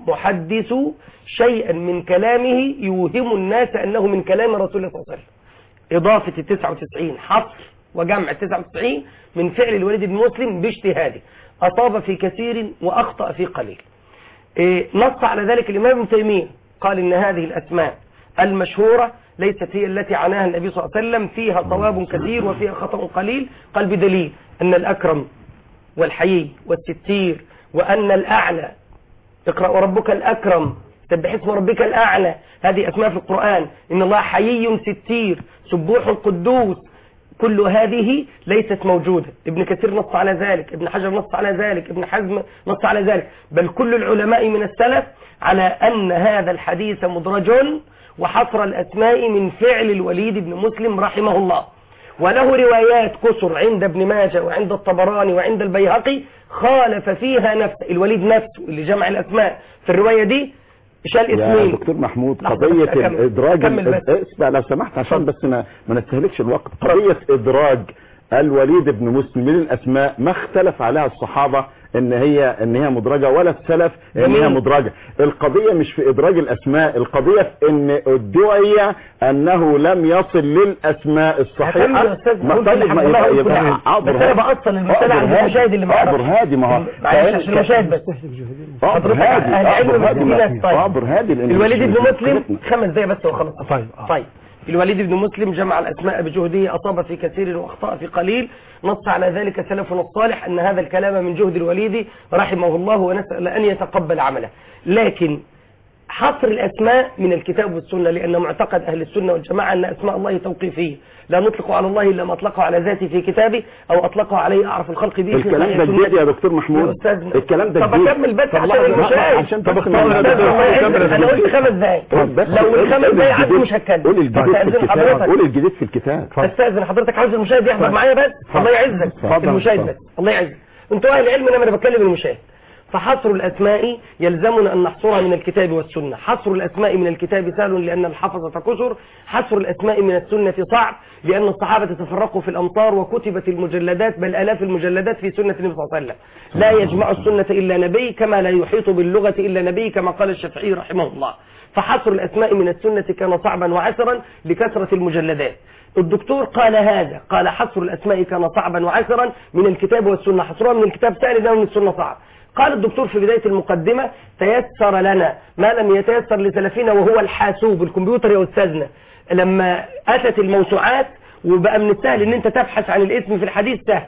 محدث شيئا من كلامه يوهم الناس أنه من كلام رسول الله صلى الله عليه وسلم إضافة ال 99 حصر وجمع ال 99 من فعل الوليد بن مسلم باجتهاده أصاب في كثير وأخطأ في قليل إيه، نص على ذلك الإمام ابن تيمية قال إن هذه الأسماء المشهورة ليست هي التي عناها النبي صلى الله عليه وسلم فيها صواب كثير وفيها خطأ قليل قال بدليل أن الأكرم والحيي والستير وأن الأعلى اقرأ وربك الأكرم سبح اسم ربك الأعلى هذه أسماء في القرآن إن الله حيي ستير سبوح قدوس كل هذه ليست موجودة ابن كثير نص على ذلك ابن حجر نص على ذلك ابن حزم نص على ذلك بل كل العلماء من السلف على أن هذا الحديث مدرج وحصر الأسماء من فعل الوليد بن مسلم رحمه الله وله روايات كسر عند ابن ماجه وعند الطبراني وعند البيهقي خالف فيها نفسه الوليد نفسه اللي جمع الأسماء في الرواية دي شال يا اسمين دكتور محمود لحظة قضية بس أكمل. الإدراج كمل بس. اسمع لو سمحت عشان بس ما, ما نستهلكش الوقت قضية إدراج الوليد بن مسلم من الأسماء ما اختلف عليها الصحابة ان هي ان هي مدرجة ولا السلف ان هي جميل. مدرجة القضية مش في ادراج الاسماء القضية في ان ادعي انه لم يصل للاسماء الصحيحة هكمل يا أستاذ، ما قلت طيب لحد ما الله يبقى قلت يبقى لحد. أعذر بس أنا هادي. بأصل المسألة أعذر عند هادي. المشاهد اللي ما أعذر يعرفش. هادي ما هو معلش عشان المشاهد بس أعذر حضرتك هادي أهل علم أعذر بس هادي في ناس طيب. أعذر هادي لأن الوليد مش- بن مش مسلم مشكلتنا. خمس دقايق بس وخلاص طيب آه. طيب الوليد بن مسلم جمع الأسماء بجهده أصاب في كثير وأخطأ في قليل نص على ذلك سلفنا الصالح أن هذا الكلام من جهد الوليد رحمه الله ونسأل أن يتقبل عمله لكن حصر الأسماء من الكتاب والسنة لأن معتقد أهل السنة والجماعة أن أسماء الله توقيفية لا نطلق على الله إلا ما أطلقه على ذاته في كتابه أو أطلقه عليه أعرف الخلق به في الكلام صحيح ده سنته. جديد يا دكتور محمود يا أستاذنا. الكلام ده طب جديد أكمل بس طب عشان لحظة، المشاهد. عشان طب بس اختار ما- ده. أستاذ الله يعزك، أنا قلت خمس دقايق طب بس لو قول- الخمس قول دقايق عدوا الجديد- مش هتكلم قول الجديد في هستأذن الكتاب حضرتك قول الجديد في الكتاب استاذن حضرتك عاوز المشاهد يحضر معايا بس الله يعزك اتفضل. المشاهد اتفضل. بس الله يعزك انتوا اهل العلم انما انا بتكلم المشاهد فحصر الاسماء يلزمنا ان نحصرها من الكتاب والسنه حصر الاسماء من الكتاب سهل لان الحفظه كثر حصر الاسماء من السنه صعب لان الصحابه تفرقوا في الامصار وكتبت المجلدات بل الاف المجلدات في سنه النبي صلى الله عليه وسلم لا يجمع السنه الا نبي كما لا يحيط باللغه الا نبي كما قال الشافعي رحمه الله فحصر الاسماء من السنه كان صعبا وعسرا لكثره المجلدات الدكتور قال هذا قال حصر الأسماء كان صعبا وعسرا من الكتاب والسنة حصرها من الكتاب سهل ده من السنة صعب قال الدكتور في بداية المقدمة تيسر لنا ما لم يتيسر لسلفنا وهو الحاسوب الكمبيوتر يا أستاذنا لما أتت الموسوعات وبقى من السهل ان انت تبحث عن الاسم في الحديث سهل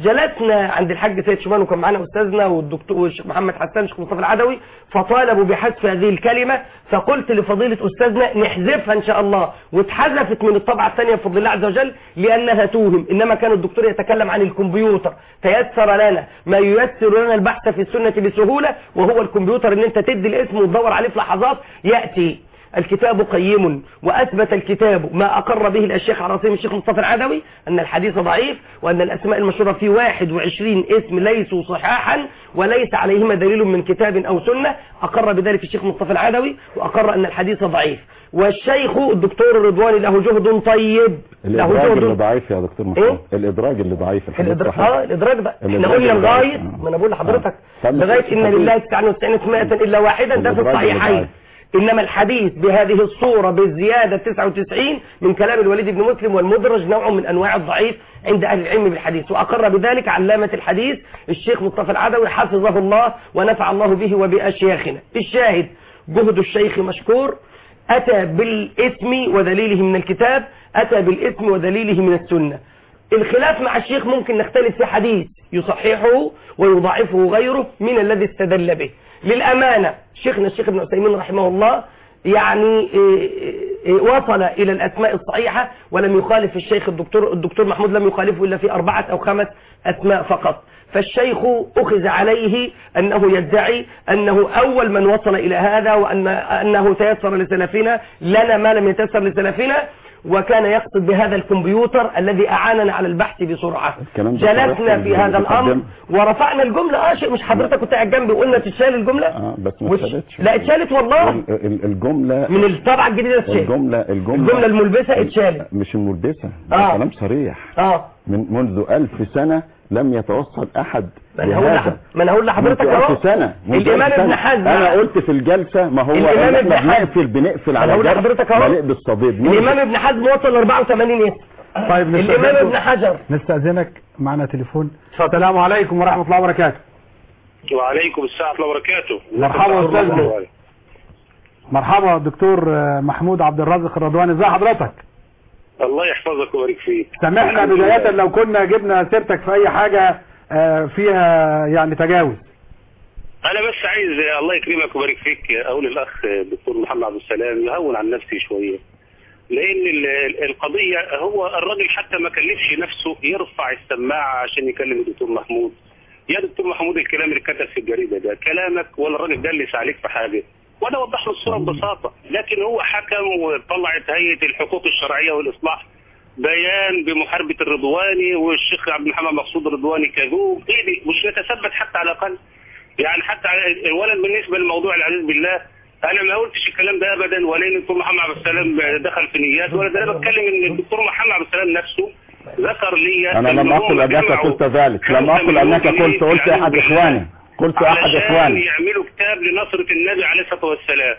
جلسنا عند الحاج سيد شومان وكان معانا استاذنا والدكتور والشيخ محمد حسان الشيخ مصطفى العدوي فطالبوا بحذف هذه الكلمه فقلت لفضيله استاذنا نحذفها ان شاء الله واتحذفت من الطبعه الثانيه بفضل الله عز وجل لانها توهم انما كان الدكتور يتكلم عن الكمبيوتر تيسر لنا ما ييسر لنا البحث في السنه بسهوله وهو الكمبيوتر ان انت تدي الاسم وتدور عليه في لحظات ياتي الكتاب قيم وأثبت الكتاب ما أقر به الشيخ عراصيم الشيخ مصطفى العدوي أن الحديث ضعيف وأن الأسماء المشهورة في 21 اسم ليسوا صحاحا وليس عليهما دليل من كتاب أو سنة أقر بذلك الشيخ مصطفى العدوي وأقر أن الحديث ضعيف والشيخ الدكتور الرضواني له جهد طيب له الادراج اللي جهد ضعيف يا دكتور إيه؟ محمود الادراج اللي ضعيف الحديث الإدراك صحيح. اه الإدراك ده احنا الإدراك قلنا اللي لغاية ضعيف. ما أنا بقول لحضرتك طب لغاية إن طب- لله 99 اسماء إلا واحدا ده في الإدراك اللي الصحيحين ضعيف. إنما الحديث بهذه الصورة بالزيادة 99 من كلام الوليد بن مسلم والمدرج نوع من أنواع الضعيف عند أهل العلم بالحديث وأقر بذلك علامة الحديث الشيخ مصطفى العدوي حفظه الله ونفع الله به وبأشياخنا الشاهد جهد الشيخ مشكور أتى بالاسم ودليله من الكتاب أتى بالاسم ودليله من السنة الخلاف مع الشيخ ممكن نختلف في حديث يصححه ويضعفه غيره من الذي استدل به للأمانة شيخنا الشيخ ابن عثيمين رحمه الله يعني إيه إيه وصل إلى الأسماء الصحيحة ولم يخالف الشيخ الدكتور الدكتور محمود لم يخالفه إلا في أربعة أو خمس أسماء فقط فالشيخ أخذ عليه أنه يدعي أنه أول من وصل إلى هذا وأن أنه تيسر لسلفنا لنا ما لم يتيسر لسلفنا وكان يقصد بهذا الكمبيوتر الذي أعاننا على البحث بسرعة الكلام ده صحيح جلسنا في في هذا الأمر المقدمة. ورفعنا الجملة اه شيء مش حضرتك كنت قاعد جنبي وقلنا تتشال الجملة اه بس ما وش- اتشالتش لا اتشالت والله ال- ال- الجملة من الطبعة الجديدة اتشالت الجملة الجملة الجملة الملبسة اتشالت مش الملبسة ده آه. كلام صريح اه من منذ ألف سنة لم يتوصل أحد ما انا هقول لح- ما انا هقول لحضرتك منذ اهو ألف سنة منذ الامام ألف ابن سنة. حزم انا قلت في الجلسة ما هو الإمام إحنا ابن حزم. بنقفل بنقفل أنا على هقول جرح لحضرتك أهو. مليء بالصديد منذ- الامام ابن حزم وصل ل 84 اسم طيب الامام نستأذنكم. ابن حجر نستأذنك معنا تليفون السلام عليكم ورحمة الله وبركاته وعليكم السلام ورحمة الله وبركاته مرحبا أستاذنا. مرحبا دكتور آه، محمود عبد الرازق الرضواني ازي حضرتك الله يحفظك ويبارك فيك سامحنا الحمد بداية لله. لو كنا جبنا سيرتك في اي حاجة آه، فيها يعني تجاوز انا بس عايز الله يكرمك ويبارك فيك اقول الاخ الدكتور محمد عبد السلام يهون عن نفسي شويه لان ال- ال- القضيه هو الراجل حتى ما كلفش نفسه يرفع السماعه عشان يكلم الدكتور محمود يا دكتور محمود الكلام اللي كتب في الجريده ده كلامك ولا الراجل دلس عليك في حاجه وانا اوضح له الصوره ببساطه لكن هو حكم وطلعت هيئه الحقوق الشرعيه والاصلاح بيان بمحاربه الرضواني والشيخ عبد المحمد مقصود الرضواني كذوب ايه دي مش نتثبت حتى على الاقل يعني حتى على- ولا بالنسبه للموضوع العزيز بالله انا ما قلتش الكلام ده ابدا ولا ان الدكتور محمد عبد السلام دخل في نيات ولا ده انا بتكلم ان الدكتور محمد عبد السلام نفسه ذكر لي انا إن لم هم اقل انك جمعوا قلت ذلك لم خمسة اقل انك مليون قلت جنيه قلت في احد العزيز اخواني قلت احد علشان اخواني يعملوا كتاب لنصرة النبي عليه الصلاة والسلام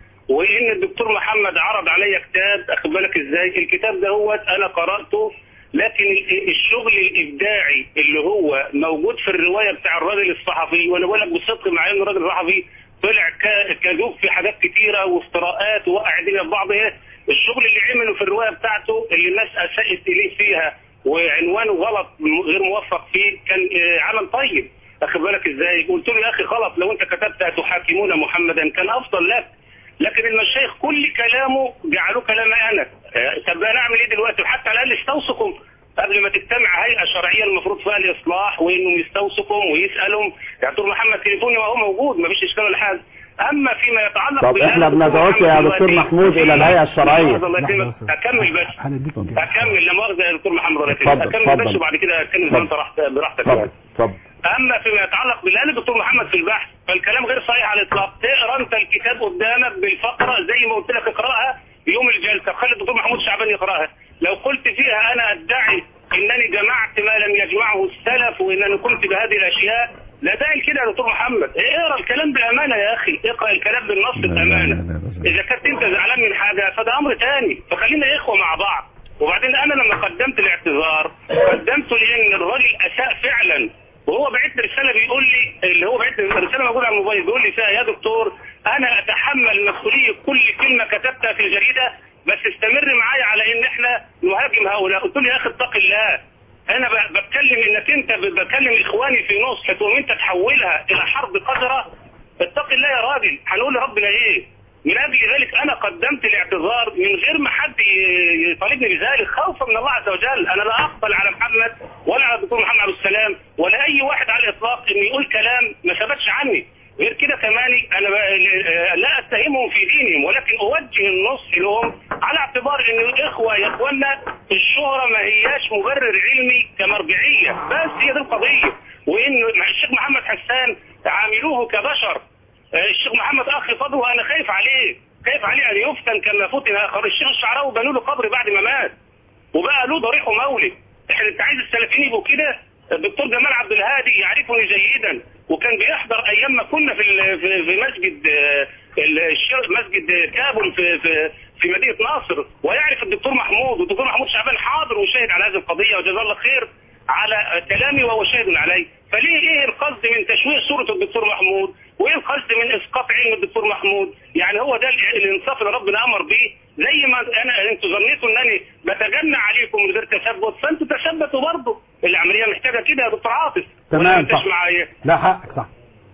وان الدكتور محمد عرض عليا كتاب اخد بالك ازاي الكتاب ده هو انا قرأته لكن ال- الشغل الابداعي اللي هو موجود في الرواية بتاع الراجل الصحفي وانا بقول لك بصدق مع ان الراجل الصحفي طلع ك- كذوب في حاجات كتيرة وافتراءات ووقع الدنيا في بعضها الشغل اللي عمله في الرواية بتاعته اللي الناس اساءت اليه فيها وعنوانه غلط م- غير موفق فيه كان آه، عمل طيب اخد بالك ازاي قلت له يا اخي غلط لو انت كتبت تحاكمون محمدا كان افضل لك لكن المشايخ كل كلامه جعلوه كلام انا آه، طب انا اعمل ايه دلوقتي وحتى على الاقل استوثقوا قبل ما تجتمع هيئه شرعيه المفروض فيها الاصلاح وانهم يستوثقوا ويسالوا يا دكتور محمد تليفوني وهو موجود مفيش اشكال ولا حاجه اما فيما يتعلق طب بالله احنا دكتور بندعوك محمد يا دكتور دلوقتي محمود في- إلى الهيئة الشرعية. الله يكرمك. لحظة بس. اكمل بس هنديك اكمل لا مؤاخذه يا دكتور محمد الله يكرمك. اتفضل، اكمل بس اتفضل. وبعد كده اتكلم زي ما انت راحت- براحتك اتفضل يعني. اتفضل اما فيما يتعلق بالله دكتور محمد في البحث فالكلام غير صحيح على الاطلاق تقرا انت الكتاب قدامك بالفقره زي ما قلت لك اقراها يوم الجلسه خلي الدكتور محمود شعبان يقراها لو قلت فيها انا ادعي انني جمعت ما لم يجمعه السلف وانني قمت بهذه الاشياء لا داعي كده يا دكتور محمد اقرا الكلام بامانه يا اخي اقرا الكلام بالنص لا، لا، بامانه لا، لا، لا. اذا كنت انت زعلان من حاجه فده امر تاني فخلينا اخوه مع بعض وبعدين انا لما قدمت الاعتذار قدمته لان الراجل اساء فعلا وهو بعت لي رساله بيقول لي اللي هو بعت لي رساله موجوده على الموبايل بيقول لي فيها يا دكتور انا اتحمل مسؤوليه كل كلمه كتبتها في الجريده بس استمر معايا على ان احنا نهاجم هؤلاء قلت له يا اخي اتق الله انا ب- بتكلم انك انت ب- بكلم اخواني في نصح تقوم انت تحولها الى حرب قذره اتق الله يا راجل هنقول لربنا ايه من اجل ذلك انا قدمت الاعتذار من غير ما حد ي- يطالبني بذلك خوفا من الله عز وجل انا لا اقبل على محمد ولا على الدكتور محمد عبد السلام ولا اي واحد على الاطلاق انه يقول كلام ما ثبتش عني غير كده كمان انا ب- لا اتهمهم في دينهم ولكن اوجه النصح لهم على اعتبار ان الاخوه يا اخوانا الشهره ما هياش مبرر علمي كمرجعيه بس هي دي القضيه وان الشيخ محمد حسان عاملوه كبشر آه، الشيخ محمد اخ فضل وانا خايف عليه خايف عليه ان يفتن كما فتن اخر الشيخ الشعراوي بنوا له قبر بعد ما مات وبقى له ضريح ومولد احنا انت عايز السلفيين يبقوا كده الدكتور جمال عبد الهادي يعرفني جيدا وكان بيحضر ايام ما كنا في ال- في في مسجد آه، ال- الشر- مسجد كابل في في في مدينه ناصر ويعرف الدكتور محمود والدكتور محمود شعبان حاضر وشاهد على هذه القضيه وجزاه الله خير على كلامي وهو شاهد علي فليه ايه القصد من تشويه صورة الدكتور محمود وايه القصد من اسقاط علم الدكتور محمود يعني هو ده ال- الانصاف اللي ربنا امر بيه زي ما انا انتوا ظنيتوا انني بتجنى عليكم من غير تثبت فانتوا تثبتوا برضه العمليه محتاجه كده يا دكتور عاطف ولا تمام انت صح معايا لا حقك صح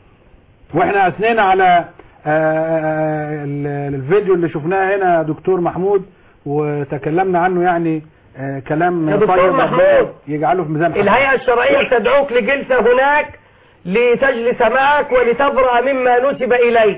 واحنا اثنينا على آه، ال- الفيديو اللي شفناه هنا دكتور محمود وتكلمنا عنه يعني آه، كلام يا دكتور طيب محمود، ربنا يجعله في ميزان حسنات. الهيئة الشرعية تدعوك لجلسة هناك لتجلس معك ولتبرأ مما نسب إليك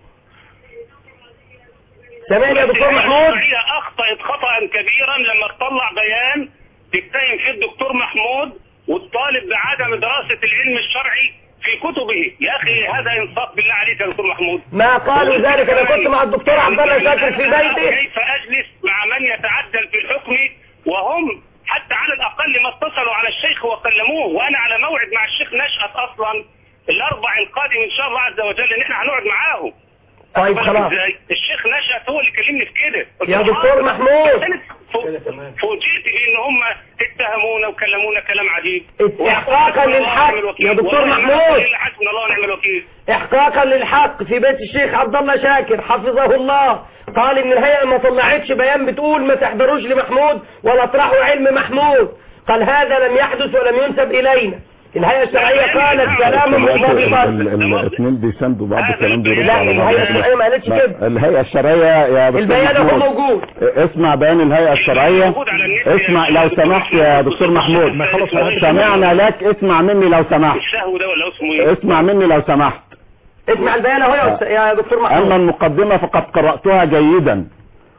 سامعني يا دكتور محمود هي اخطأت خطأ كبيرا لما تطلع بيان تتهم فيه الدكتور محمود وتطالب بعدم دراسة العلم الشرعي في كتبه يا اخي هذا انصاف بالله عليك يا دكتور محمود ما قالوا ذلك أنا كنت مع الدكتور عبد الله شاكر في بيته كيف اجلس مع من يتعدل في الحكم وهم حتى على الاقل ما اتصلوا على الشيخ وكلموه وانا على موعد مع الشيخ نشأت اصلا الاربع القادم ان شاء الله عز وجل ان احنا هنقعد معاهم طيب بالك خلاص ازاي الشيخ نشأت هو اللي كلمني في كده قلت يا له دكتور حاضر. محمود. بس أنا فو- فوجئت بان هم اتهمونا وكلمونا كلام عجيب إحقاقاً للحق. يا دكتور محمود. حسبنا الله ونعم الوكيل احقاقا للحق في بيت الشيخ عبد الله شاكر حفظه الله قال ان الهيئه ما طلعتش بيان بتقول ما تحضروش لمحمود ولا اطرحوا علم محمود قال هذا لم يحدث ولم ينسب الينا الهيئه الشرعيه قالت كلام منضبطا الاثنين بيساندوا بعض الكلام بيردوا لا على بعض الهيئه الشرعيه ما قالتش لا، كده الهيئة الشرعية يا دكتور البيان هو محمود موجود اسمع بيان الهيئة الشرعية موجود على النت اسمع يا لو دكتور سمحت يا دكتور محمود ما خلاص بقى. سمعنا لك اسمع مني لو سمحت الشهو ده ولا اسمه ايه اسمع مني لو سمحت اسمع البيان اهو يا أستاذ- يا دكتور اما محمود المقدمة فقد قرأتها جيدا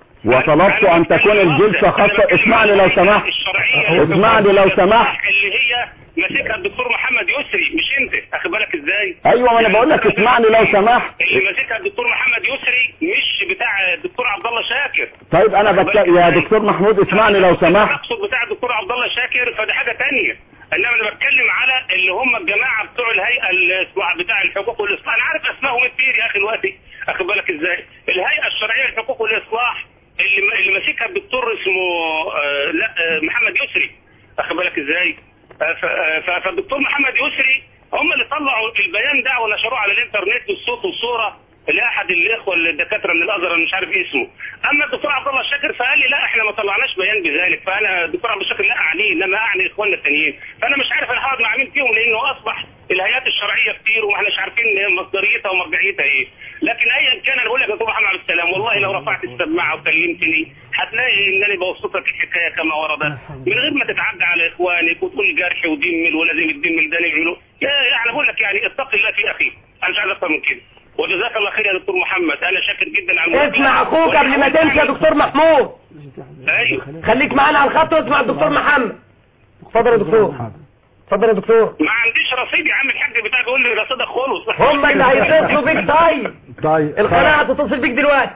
وطلبت أنا ان تكون بتكلم الجلسة أنا خاصة بتكلم اسمعني عن لو الهيئة سمحت الشرعية اسمعني لو سمحت اللي هي ماسكها الدكتور محمد يسري مش انت اخد بالك ازاي ايوه ما انا بقول لك اسمعني لو سمحت اللي ماسكها الدكتور محمد يسري مش بتاع الدكتور عبد الله شاكر طيب انا بك... يا دكتور محمود اسمعني لو سمحت اقصد بتاع الدكتور عبد الله شاكر فده حاجه تانية انما انا بتكلم على اللي هم الجماعه بتوع الهيئه الاسبوع بتاع الحقوق والاصلاح انا عارف اسمائهم كتير يا اخي دلوقتي اخد بالك ازاي الهيئه الشرعيه للحقوق والاصلاح اللي اللي ماسكها الدكتور اسمه آه لا آه محمد يسري اخد بالك ازاي آه ف- آه، ف- فالدكتور محمد يسري هم اللي طلعوا البيان ده ونشروه على الانترنت بالصوت والصوره لاحد الاخوه الدكاتره من الازهر أنا مش عارف إيه اسمه اما الدكتور عبد الله الشاكر فقال لي لا احنا ما طلعناش بيان بذلك فانا الدكتور عبد الشاكر لا اعنيه انما اعني اخواننا التانيين فانا مش عارف انا هقعد مع مين فيهم لانه اصبح الهيئات الشرعيه كتير وما احناش عارفين مصدريتها ومرجعيتها ايه لكن ايا كان انا بقول لك يا دكتور محمد عبد السلام والله لو رفعت السماعه وكلمتني هتلاقي انني بوصف لك الحكايه كما وردت من غير ما تتعدى على اخوانك وتقول جرح ودمل ولازم الدمل ده نعمله يا يعني بقول لك يعني اتق الله في اخيك انا مش عايز اكتر من كده وجزاك الله خير يا دكتور محمد انا شاكر جدا على المداخلة. اسمع اخوك قبل ما تمشي يا دكتور محمود ايوه خليك معانا على الخط واسمع الدكتور محمد اتفضل يا دكتور اتفضل يا دكتور ما عنديش رصيد يا عم الحاج بتاعك يقول لي رصيدك خلص هم اللي هيتصلوا بيك طيب طيب القناه هتتصل بيك دلوقتي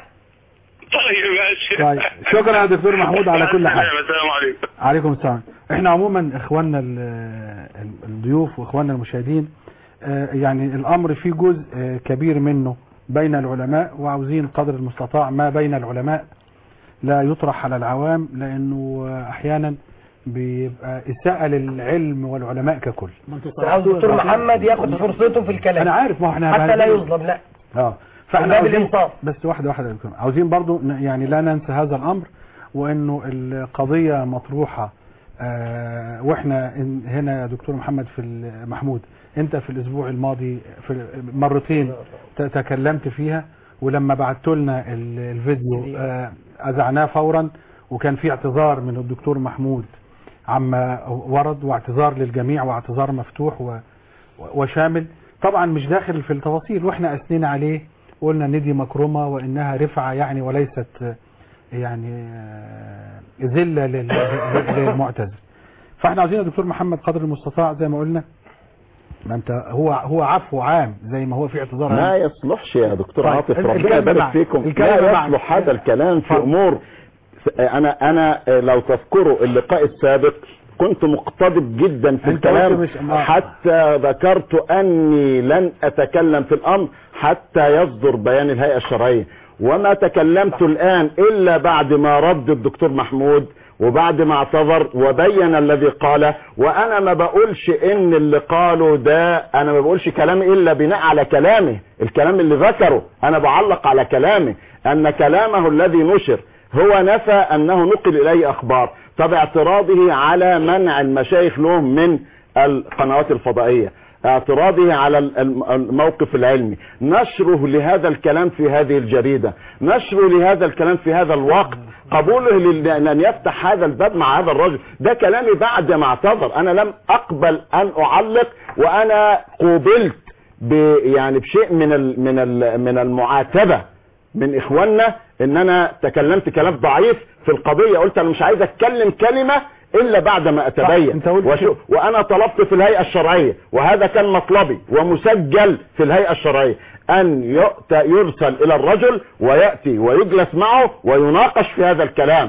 طيب ماشي طيب شكرا يا دكتور محمود على كل حال السلام عليكم عليكم السلام احنا عموما اخواننا ال- ال- الضيوف واخواننا المشاهدين آه، يعني الامر فيه جزء آه، كبير منه بين العلماء وعاوزين قدر المستطاع ما بين العلماء لا يطرح على العوام لانه آه، احيانا بيبقى اساءة للعلم والعلماء ككل عاوز الدكتور محمد ياخد فرصته في الكلام انا عارف ما هو احنا حتى لا يظلم لا اه فاحنا باب عاوزين الإنصاف. بس واحده واحده يا دكتور عاوزين برضو ن- يعني لا ننسى هذا الامر وانه القضيه مطروحه آه واحنا إن- هنا يا دكتور محمد في ال- محمود انت في الاسبوع الماضي في مرتين ت- تكلمت فيها ولما بعت لنا ال- الفيديو آه اذعناه فورا وكان في اعتذار من الدكتور محمود عما ورد واعتذار للجميع واعتذار مفتوح و وشامل طبعا مش داخل في التفاصيل واحنا اثنينا عليه قلنا ان دي مكرمه وانها رفعه يعني وليست آه، يعني آه، ذله لل- للمعتزل فاحنا عاوزين يا دكتور محمد قدر المستطاع زي ما قلنا ما انت هو هو عفو عام زي ما هو في اعتذار ما عام يصلحش يا دكتور طيب، عاطف الكلام ربنا ده يبارك معك. فيكم الكلام ده لا معك. يصلح هذا الكلام في اتفضل. امور انا انا لو تذكروا اللقاء السابق كنت مقتضب جدا في انت الكلام قلت مش- ما- حتى ذكرت اني لن اتكلم في الامر حتى يصدر بيان الهيئه الشرعيه وما تكلمت الان الا بعد ما رد الدكتور محمود وبعد ما اعتذر وبين الذي قاله وانا ما بقولش ان اللي قاله ده انا ما بقولش كلامي الا بناء على كلامه الكلام اللي ذكره انا بعلق على كلامه ان كلامه الذي نشر هو نفى انه نقل اليه اخبار طب اعتراضه على منع المشايخ لهم من القنوات الفضائية اعتراضه على الم- الموقف العلمي نشره لهذا الكلام في هذه الجريدة نشره لهذا الكلام في هذا الوقت قبوله لل- لأن يفتح هذا الباب مع هذا الرجل ده كلامي بعد ما اعتذر انا لم اقبل ان اعلق وانا قوبلت ب يعني بشيء من ال من ال من المعاتبة من اخواننا ان انا تكلمت كلام ضعيف في القضية قلت انا مش عايز اتكلم كلمة الا بعد ما اتبين انت قلت وشو وانا طلبت في الهيئة الشرعية وهذا كان مطلبي ومسجل في الهيئة الشرعية ان يؤتى يرسل الى الرجل ويأتي ويجلس معه ويناقش في هذا الكلام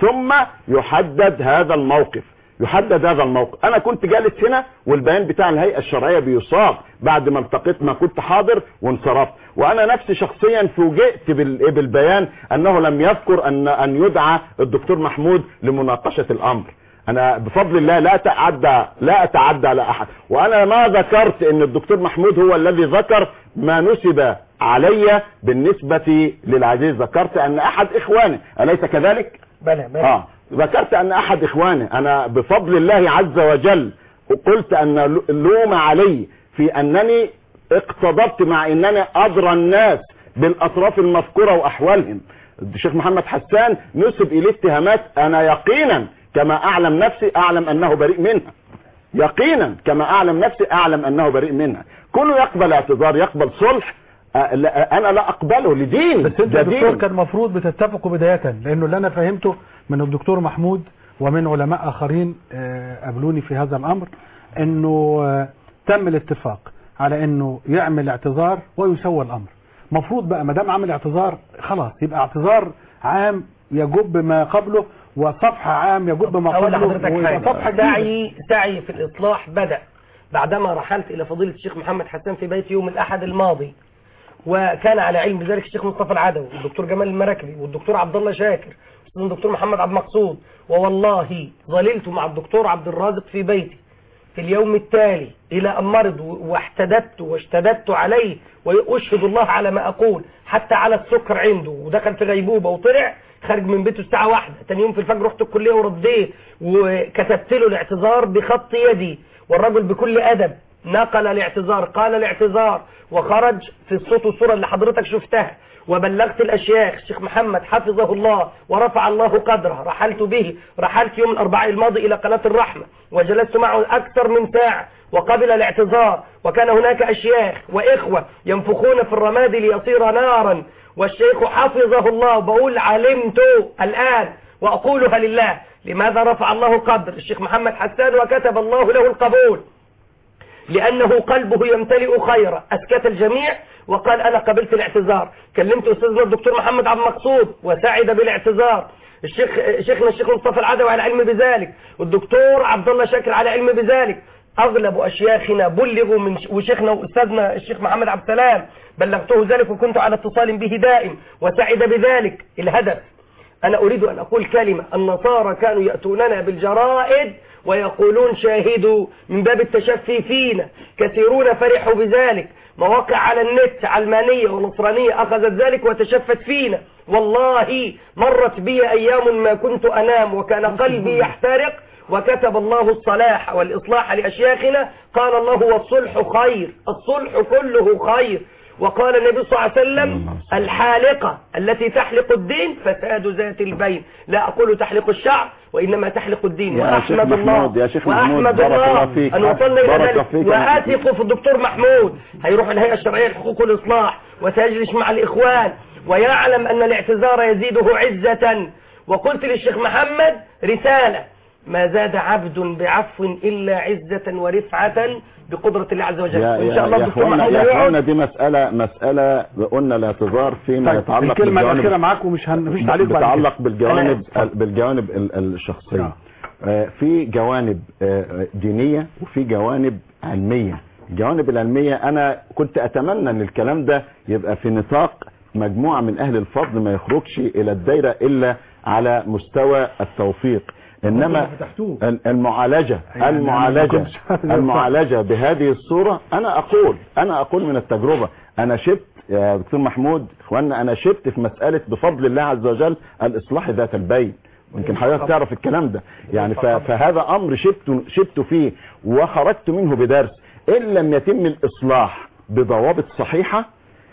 ثم يحدد هذا الموقف يحدد هذا الموقف انا كنت جالس هنا والبيان بتاع الهيئه الشرعيه بيصاب بعد ما التقيت ما كنت حاضر وانصرفت وانا نفسي شخصيا فوجئت بال- بالبيان انه لم يذكر ان ان يدعى الدكتور محمود لمناقشه الامر انا بفضل الله لا اتعدى لا اتعدى على احد وانا ما ذكرت ان الدكتور محمود هو الذي ذكر ما نسب علي بالنسبه للعزيز ذكرت ان احد اخواني اليس كذلك بلى بلى اه ذكرت ان احد اخواني انا بفضل الله عز وجل قلت ان اللوم علي في انني اقتضبت مع انني ادرى الناس بالاطراف المذكوره واحوالهم الشيخ محمد حسان نسب اليه اتهامات انا يقينا كما اعلم نفسي اعلم انه بريء منها يقينا كما اعلم نفسي اعلم انه بريء منها كونه يقبل اعتذار يقبل صلح آه، لا- انا لا اقبله لديني بس انت ده يا دكتور دين. كان المفروض بتتفقوا بداية لانه اللي انا فهمته من الدكتور محمود ومن علماء اخرين آه، قابلوني في هذا الامر انه آه، تم الاتفاق على انه يعمل اعتذار ويسوى الامر مفروض بقى ما دام عمل اعتذار خلاص يبقى اعتذار عام يجب ما قبله وصفح عام يجب ما أقول قبله لحضرتك ويبقى حاجة صفحة جديدة. سعي سعي في الإصلاح بدأ بعدما رحلت إلى فضيلة الشيخ محمد حسان في بيت يوم الأحد الماضي وكان على علم بذلك الشيخ مصطفى العدوي والدكتور جمال المراكبي والدكتور عبد الله شاكر والدكتور محمد عبد المقصود ووالله ظللت مع الدكتور عبد الرازق في بيتي في اليوم التالي إلى أن مرض واحتدت واشتددت عليه وأشهد الله على ما أقول حتى على السكر عنده ودخل في غيبوبة وطلع خارج من بيته الساعة واحدة تاني يوم في الفجر رحت الكلية ورديت وكتبت له الاعتذار بخط يدي والرجل بكل أدب نقل الاعتذار قال الاعتذار وخرج في الصوت والصورة اللي حضرتك شفتها وبلغت الأشياخ الشيخ محمد حفظه الله ورفع الله قدره رحلت به رحلت يوم الأربعاء الماضي إلى قناة الرحمة وجلست معه أكثر من ساعة وقبل الاعتذار وكان هناك أشياخ وإخوة ينفخون في الرماد ليصير نارا والشيخ حفظه الله بقول علمت الآن وأقولها لله لماذا رفع الله قدر الشيخ محمد حسان وكتب الله له القبول لأنه قلبه يمتلئ خيرا أسكت الجميع وقال أنا قبلت الاعتذار كلمت أستاذنا الدكتور محمد عبد المقصود وسعد بالاعتذار الشيخ شيخنا الشيخ مصطفى العدوي على علم بذلك والدكتور عبد الله شاكر على علم بذلك أغلب أشياخنا بلغوا من وشيخنا وأستاذنا الشيخ محمد عبد السلام بلغته ذلك وكنت على اتصال به دائم وسعد بذلك الهدف أنا أريد أن أقول كلمة النصارى كانوا يأتوننا بالجرائد ويقولون شاهدوا من باب التشفي فينا كثيرون فرحوا بذلك مواقع على النت علمانية ونصرانية أخذت ذلك وتشفت فينا والله مرت بي أيام ما كنت أنام وكان قلبي يحترق وكتب الله الصلاح والإصلاح لأشياخنا قال الله والصلح خير الصلح كله خير وقال النبي صلى الله عليه وسلم الحالقة التي تحلق الدين فساد ذات البين لا أقول تحلق الشعر وإنما تحلق الدين يا شيخ وأحمد الله محمود، يا شيخ محمود، وأحمد بارك الله الله فيك. أن وصلنا إلى بارك ذلك فيك. وآثق في الدكتور محمود هيروح الهيئة الشرعية للحقوق والإصلاح وسيجلس مع الإخوان ويعلم أن الاعتذار يزيده عزة وقلت للشيخ محمد رسالة ما زاد عبد بعفو إلا عزة ورفعة بقدرة الله عز وجل يا وإن شاء يا الله يا الدكتور اخوانا محمود يا اخوانا هيقعد دي مسألة مسألة قلنا الاعتذار فيما طيب يتعلق الكلمة الأخيرة بالجوانب معاك ومش هن... مفيش تعليق بعد كده. بتتعلق بالجوانب أنا- بالجوانب ال- الشخصية نعم. آه، في جوانب آه، دينية وفي جوانب علمية الجوانب العلمية انا كنت اتمنى ان الكلام ده يبقى في نطاق مجموعة من اهل الفضل ما يخرجش الى الدايرة الا على مستوى التوفيق انما ال- المعالجة يعني أنا ما المعالجة كنتش عارف المعالجة بهذه الصورة انا اقول انا اقول من التجربة انا شبت يا دكتور محمود اخوانا انا شبت في مسألة بفضل الله عز وجل الاصلاح ذات البين ويمكن حضرتك تعرف الكلام ده يعني ف- فهذا امر شبت شبت فيه وخرجت منه بدرس ان لم يتم الاصلاح بضوابط صحيحة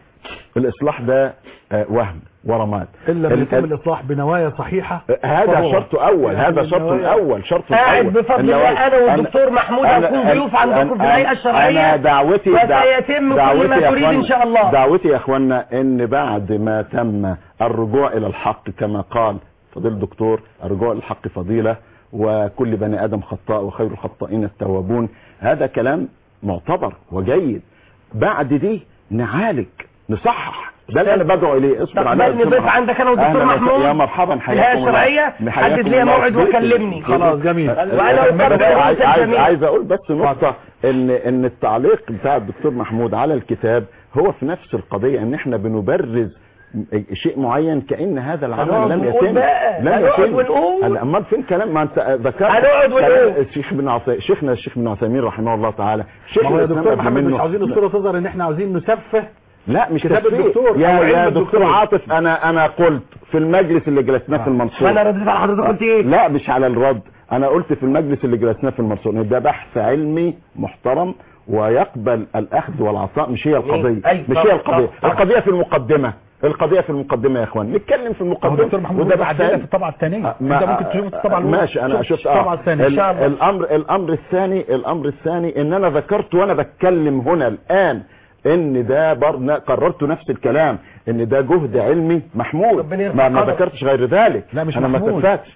الاصلاح ده آه، وهم ورماد إلا ال- لم يتم ال- الإصلاح بنوايا صحيحة هذا فهو- شرط اول يعني هذا شرط النوايا- اول شرط قاعد اول بفضل النوايا- الله انا والدكتور محمود أنا- هنكون أنا- ضيوف عندكم في أنا- الهيئه الشرعيه انا دعوتي دع- وسيتم كل دعوتي ما يا تريد أخوانا- ان شاء الله دعوتي يا اخوانا ان بعد ما تم الرجوع الى الحق كما قال فضيل الدكتور الرجوع الى الحق فضيلة وكل بني ادم خطاء وخير الخطائين التوابون هذا كلام معتبر وجيد بعد دي نعالج نصحح ده اللي انا بدعو اليه اصبر عليا يا تقبلني دكتور ضيف محمد. عندك انا والدكتور أهلا محمود يا مرحبا في الهيئة حياكم الله. الشرعية حياكم حدد لي الله. موعد وكلمني خلاص جميل وأنا أقبل عايز, بقول عايز, الجميع. عايز اقول بس نقطة ان ان التعليق بتاع الدكتور محمود على الكتاب هو في نفس القضية ان احنا بنبرز شيء معين كأن هذا العمل هنقعد لم ونقول يتم بقى. لم هنقعد يتم ونقول. أنا- امال فين كلام ما انت ذكرت هنقعد ونقول. كلام الشيخ ابن عثيمين شيخنا الشيخ ابن عثيمين رحمه الله تعالى شيخ ما هو يا الإسلام دكتور قبل محمد مش منه- عاوزين الصوره تظهر ان احنا عاوزين نسفه لا مش كتاب تفسير. الدكتور يا أو علم يا الدكتور. دكتور عاطف انا انا قلت في المجلس اللي جلسناه في المنصور وانا رديت على حضرتك قلت ايه لا مش على الرد انا قلت في المجلس اللي جلسناه في المنصور ان ده بحث علمي محترم ويقبل الاخذ والعطاء مش هي القضيه أيوة، مش طبعا، هي القضيه طبعا. القضيه في المقدمه القضيه في المقدمه يا اخوان نتكلم في هو المقدمه دكتور محمود وده وده بحث بعدين علمي. في الطبعه الثانيه آه، انت ممكن تشوف الطبعه الاولى ماشي انا شوف شفت الطبعه اه الثانيه ال- الامر الامر الثاني الامر الثاني ان انا ذكرت وانا بتكلم هنا الان ان ده برضه قررت نفس الكلام ان ده جهد علمي محمود ربنا يرفع ما, ما قدره. ذكرتش غير ذلك لا مش انا ما محمود. سفتش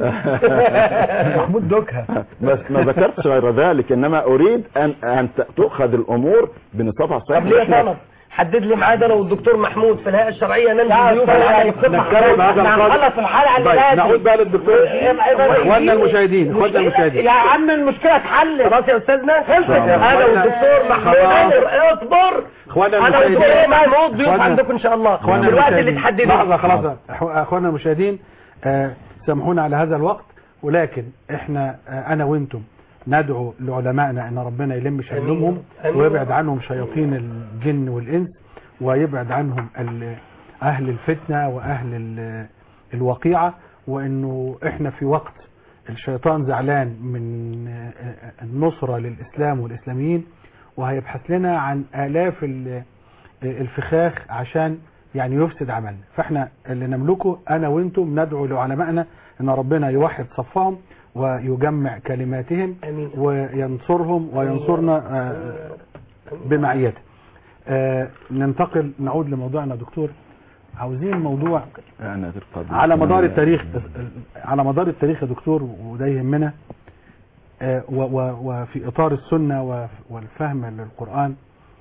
محمود دوكها بس ما ذكرتش غير ذلك انما اريد ان ان تؤخذ الامور بنصابها طب الصحيح ليه يا طلب حدد لي ميعاد انا والدكتور محمود في الهيئه الشرعيه ننزل ضيوف أستاذ على علي، الدكتور نتكلم محمود هذا احنا القدر. هنخلص الحلقه اللي طيب لازم نعود بقى للدكتور اخواننا المشاهدين اخواننا المشاهدين يا عم المشكله اتحلت خلاص يا استاذنا خلصت خلاص. انا والدكتور محمود خلاص. اصبر اصبر اخواننا انا والدكتور المشاهدين محمود ضيوف إخواننا- عندكم ان شاء الله اخواننا في الوقت اللي المشاهدين. تحددوه لحظه خلاص أخو- اخواننا المشاهدين آه، سامحونا على هذا الوقت ولكن احنا آه، انا وانتم ندعو لعلمائنا ان ربنا يلم شملهم آمين. ويبعد عنهم شياطين الجن والانس ويبعد عنهم ال- اهل الفتنه واهل ال- الوقيعه وانه احنا في وقت الشيطان زعلان من آه، النصره للاسلام والاسلاميين وهيبحث لنا عن الاف ال- الفخاخ عشان يعني يفسد عملنا فاحنا اللي نملكه انا وانتم ندعو لعلمائنا ان ربنا يوحد صفهم ويجمع كلماتهم امين وينصرهم وينصرنا آه، بمعيته آه، ننتقل نعود لموضوعنا دكتور عاوزين موضوع انا ذي القدر. على مدار التاريخ على مدار التاريخ يا دكتور وده يهمنا آه، و- و- وفي اطار السنه و- والفهم للقران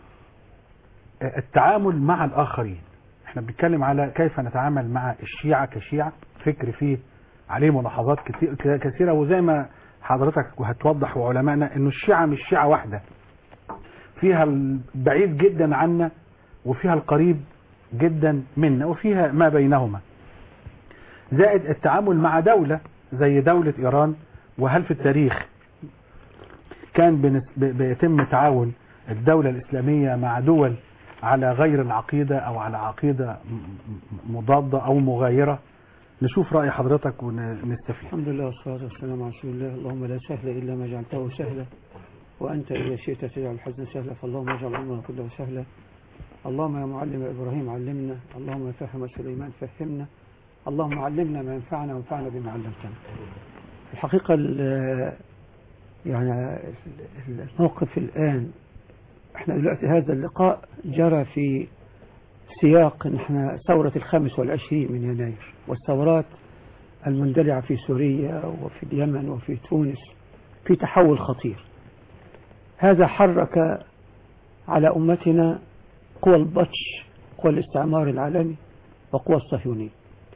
آه، التعامل مع الاخرين احنا بنتكلم على كيف نتعامل مع الشيعه كشيعه فكر فيه عليه ملاحظات كتير كثيره وزي ما حضرتك هتوضح وعلمائنا انه الشيعه مش شيعه واحده فيها البعيد جدا عنا وفيها القريب جدا منا وفيها ما بينهما زائد التعامل مع دولة زي دولة إيران وهل في التاريخ كان بنس- ب- بيتم تعاون الدولة الإسلامية مع دول على غير العقيدة أو على عقيدة م- م- مضادة أو مغايرة نشوف رأي حضرتك ونستفيد الحمد لله والصلاة والسلام على رسول الله اللهم لا سهل إلا ما جعلته سهلا وأنت إذا شئت تجعل الحزن سهلا فاللهم اجعل أمرنا كله سهلا اللهم يا معلم إبراهيم علمنا اللهم يا فهم سليمان فهمنا اللهم علمنا ما ينفعنا وانفعنا بما علمتنا الحقيقة ال- يعني ال- الموقف الآن احنا دلوقتي هذا اللقاء جرى في سياق ان احنا ثورة الخامس والعشرين من يناير والثورات المندلعة في سوريا وفي اليمن وفي تونس في تحول خطير هذا حرك على أمتنا قوى البطش قوى الاستعمار العالمي وقوى الصهيونية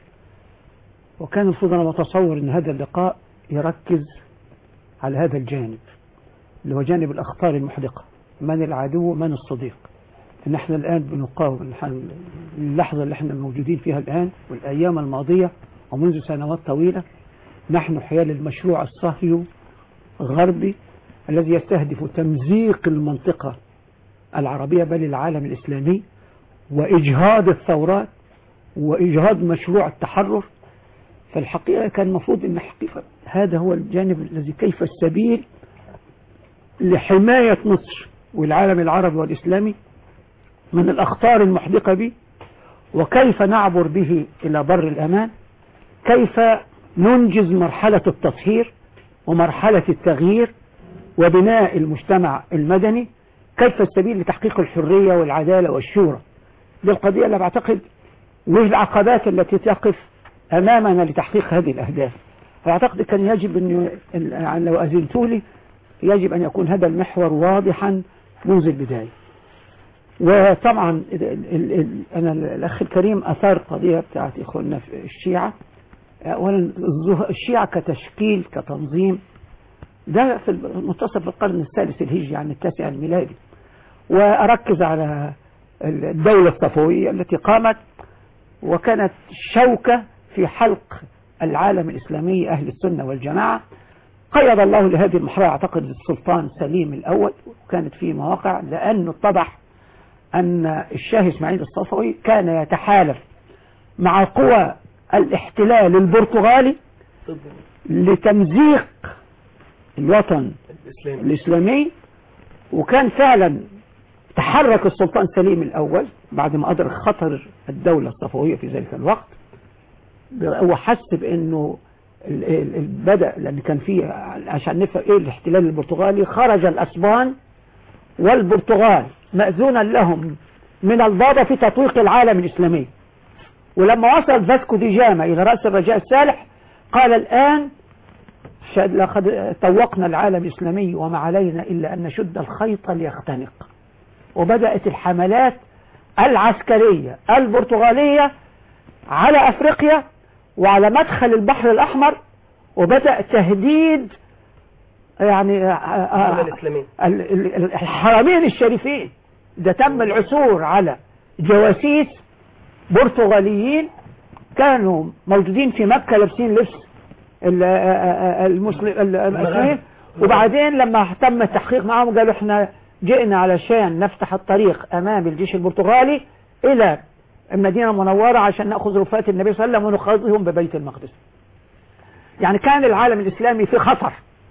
وكان المفروض أنا متصور أن هذا اللقاء يركز على هذا الجانب اللي هو جانب الأخطار المحدقة من العدو من الصديق ان احنا الآن بنقاوم نحن- اللحظة اللي احنا موجودين فيها الآن والأيام الماضية ومنذ سنوات طويلة نحن حيال المشروع الصهيو غربي الذي يستهدف تمزيق المنطقة العربية بل العالم الإسلامي وإجهاض الثورات وإجهاض مشروع التحرر فالحقيقة كان المفروض أن حقيقة هذا هو الجانب الذي كيف السبيل لحماية مصر والعالم العربي والإسلامي من الأخطار المحدقة به وكيف نعبر به إلى بر الأمان كيف ننجز مرحلة التطهير ومرحلة التغيير وبناء المجتمع المدني كيف السبيل لتحقيق الحرية والعدالة والشورى دي القضية اللي بعتقد والعقبات التي تقف أمامنا لتحقيق هذه الأهداف فأعتقد كان يجب أن يعني لو أذنتوا لي يجب أن يكون هذا المحور واضحا منذ البداية وطبعا ال ال ال أنا الأخ الكريم أثار قضية بتاعت إخواننا في الشيعة أولا الظه- الشيعة كتشكيل كتنظيم ده في منتصف القرن الثالث الهجري يعني التاسع الميلادي وأركز على الدولة الصفوية التي قامت وكانت شوكة في حلق العالم الإسلامي أهل السنة والجماعة قيض الله لهذه المرحلة أعتقد السلطان سليم الأول وكانت فيه مواقع لأنه اتضح أن الشاه إسماعيل الصفوي كان يتحالف مع قوى الاحتلال البرتغالي لتمزيق الوطن الإسلامي الإسلامي وكان فعلا تحرك السلطان سليم الأول بعد ما أدرك خطر الدولة الصفوية في ذلك الوقت هو حس بأنه ال- ال- ال- بدأ لأن كان فيه عشان نفهم إيه الاحتلال البرتغالي خرج الأسبان والبرتغال مأذونا لهم من البابا في تطويق العالم الإسلامي ولما وصل فاسكو دي جاما إلى رأس الرجاء السالح قال الآن شد- لقد طوقنا العالم الإسلامي وما علينا إلا أن نشد الخيط ليختنق وبدأت الحملات العسكرية البرتغالية على أفريقيا وعلى مدخل البحر الأحمر وبدأ تهديد يعني آه، آه، الدولة الإسلامية ال- ال- ال- الحرمين الشريفين ده تم العثور على جواسيس برتغاليين كانوا موجودين في مكة لابسين لبس ال- آه، آه، المسلم ال- المسلمين وبعدين لما تم التحقيق معهم قالوا احنا جئنا علشان نفتح الطريق امام الجيش البرتغالي الى المدينة المنورة عشان نأخذ رفاة النبي صلى الله عليه وسلم ونخاضهم ببيت المقدس يعني كان العالم الإسلامي في خطر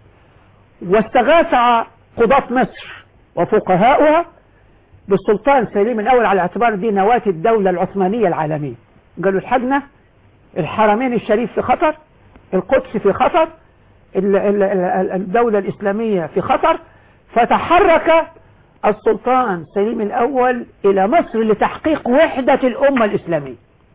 واستغاث قضاة مصر وفقهاؤها بالسلطان سليم الأول على اعتبار دي نواة الدولة العثمانية العالمية قالوا الحجنة الحرمين الشريف في خطر القدس في خطر ال- ال- ال- الدولة الإسلامية في خطر فتحرك السلطان سليم الأول إلى مصر لتحقيق وحدة الأمة الإسلامية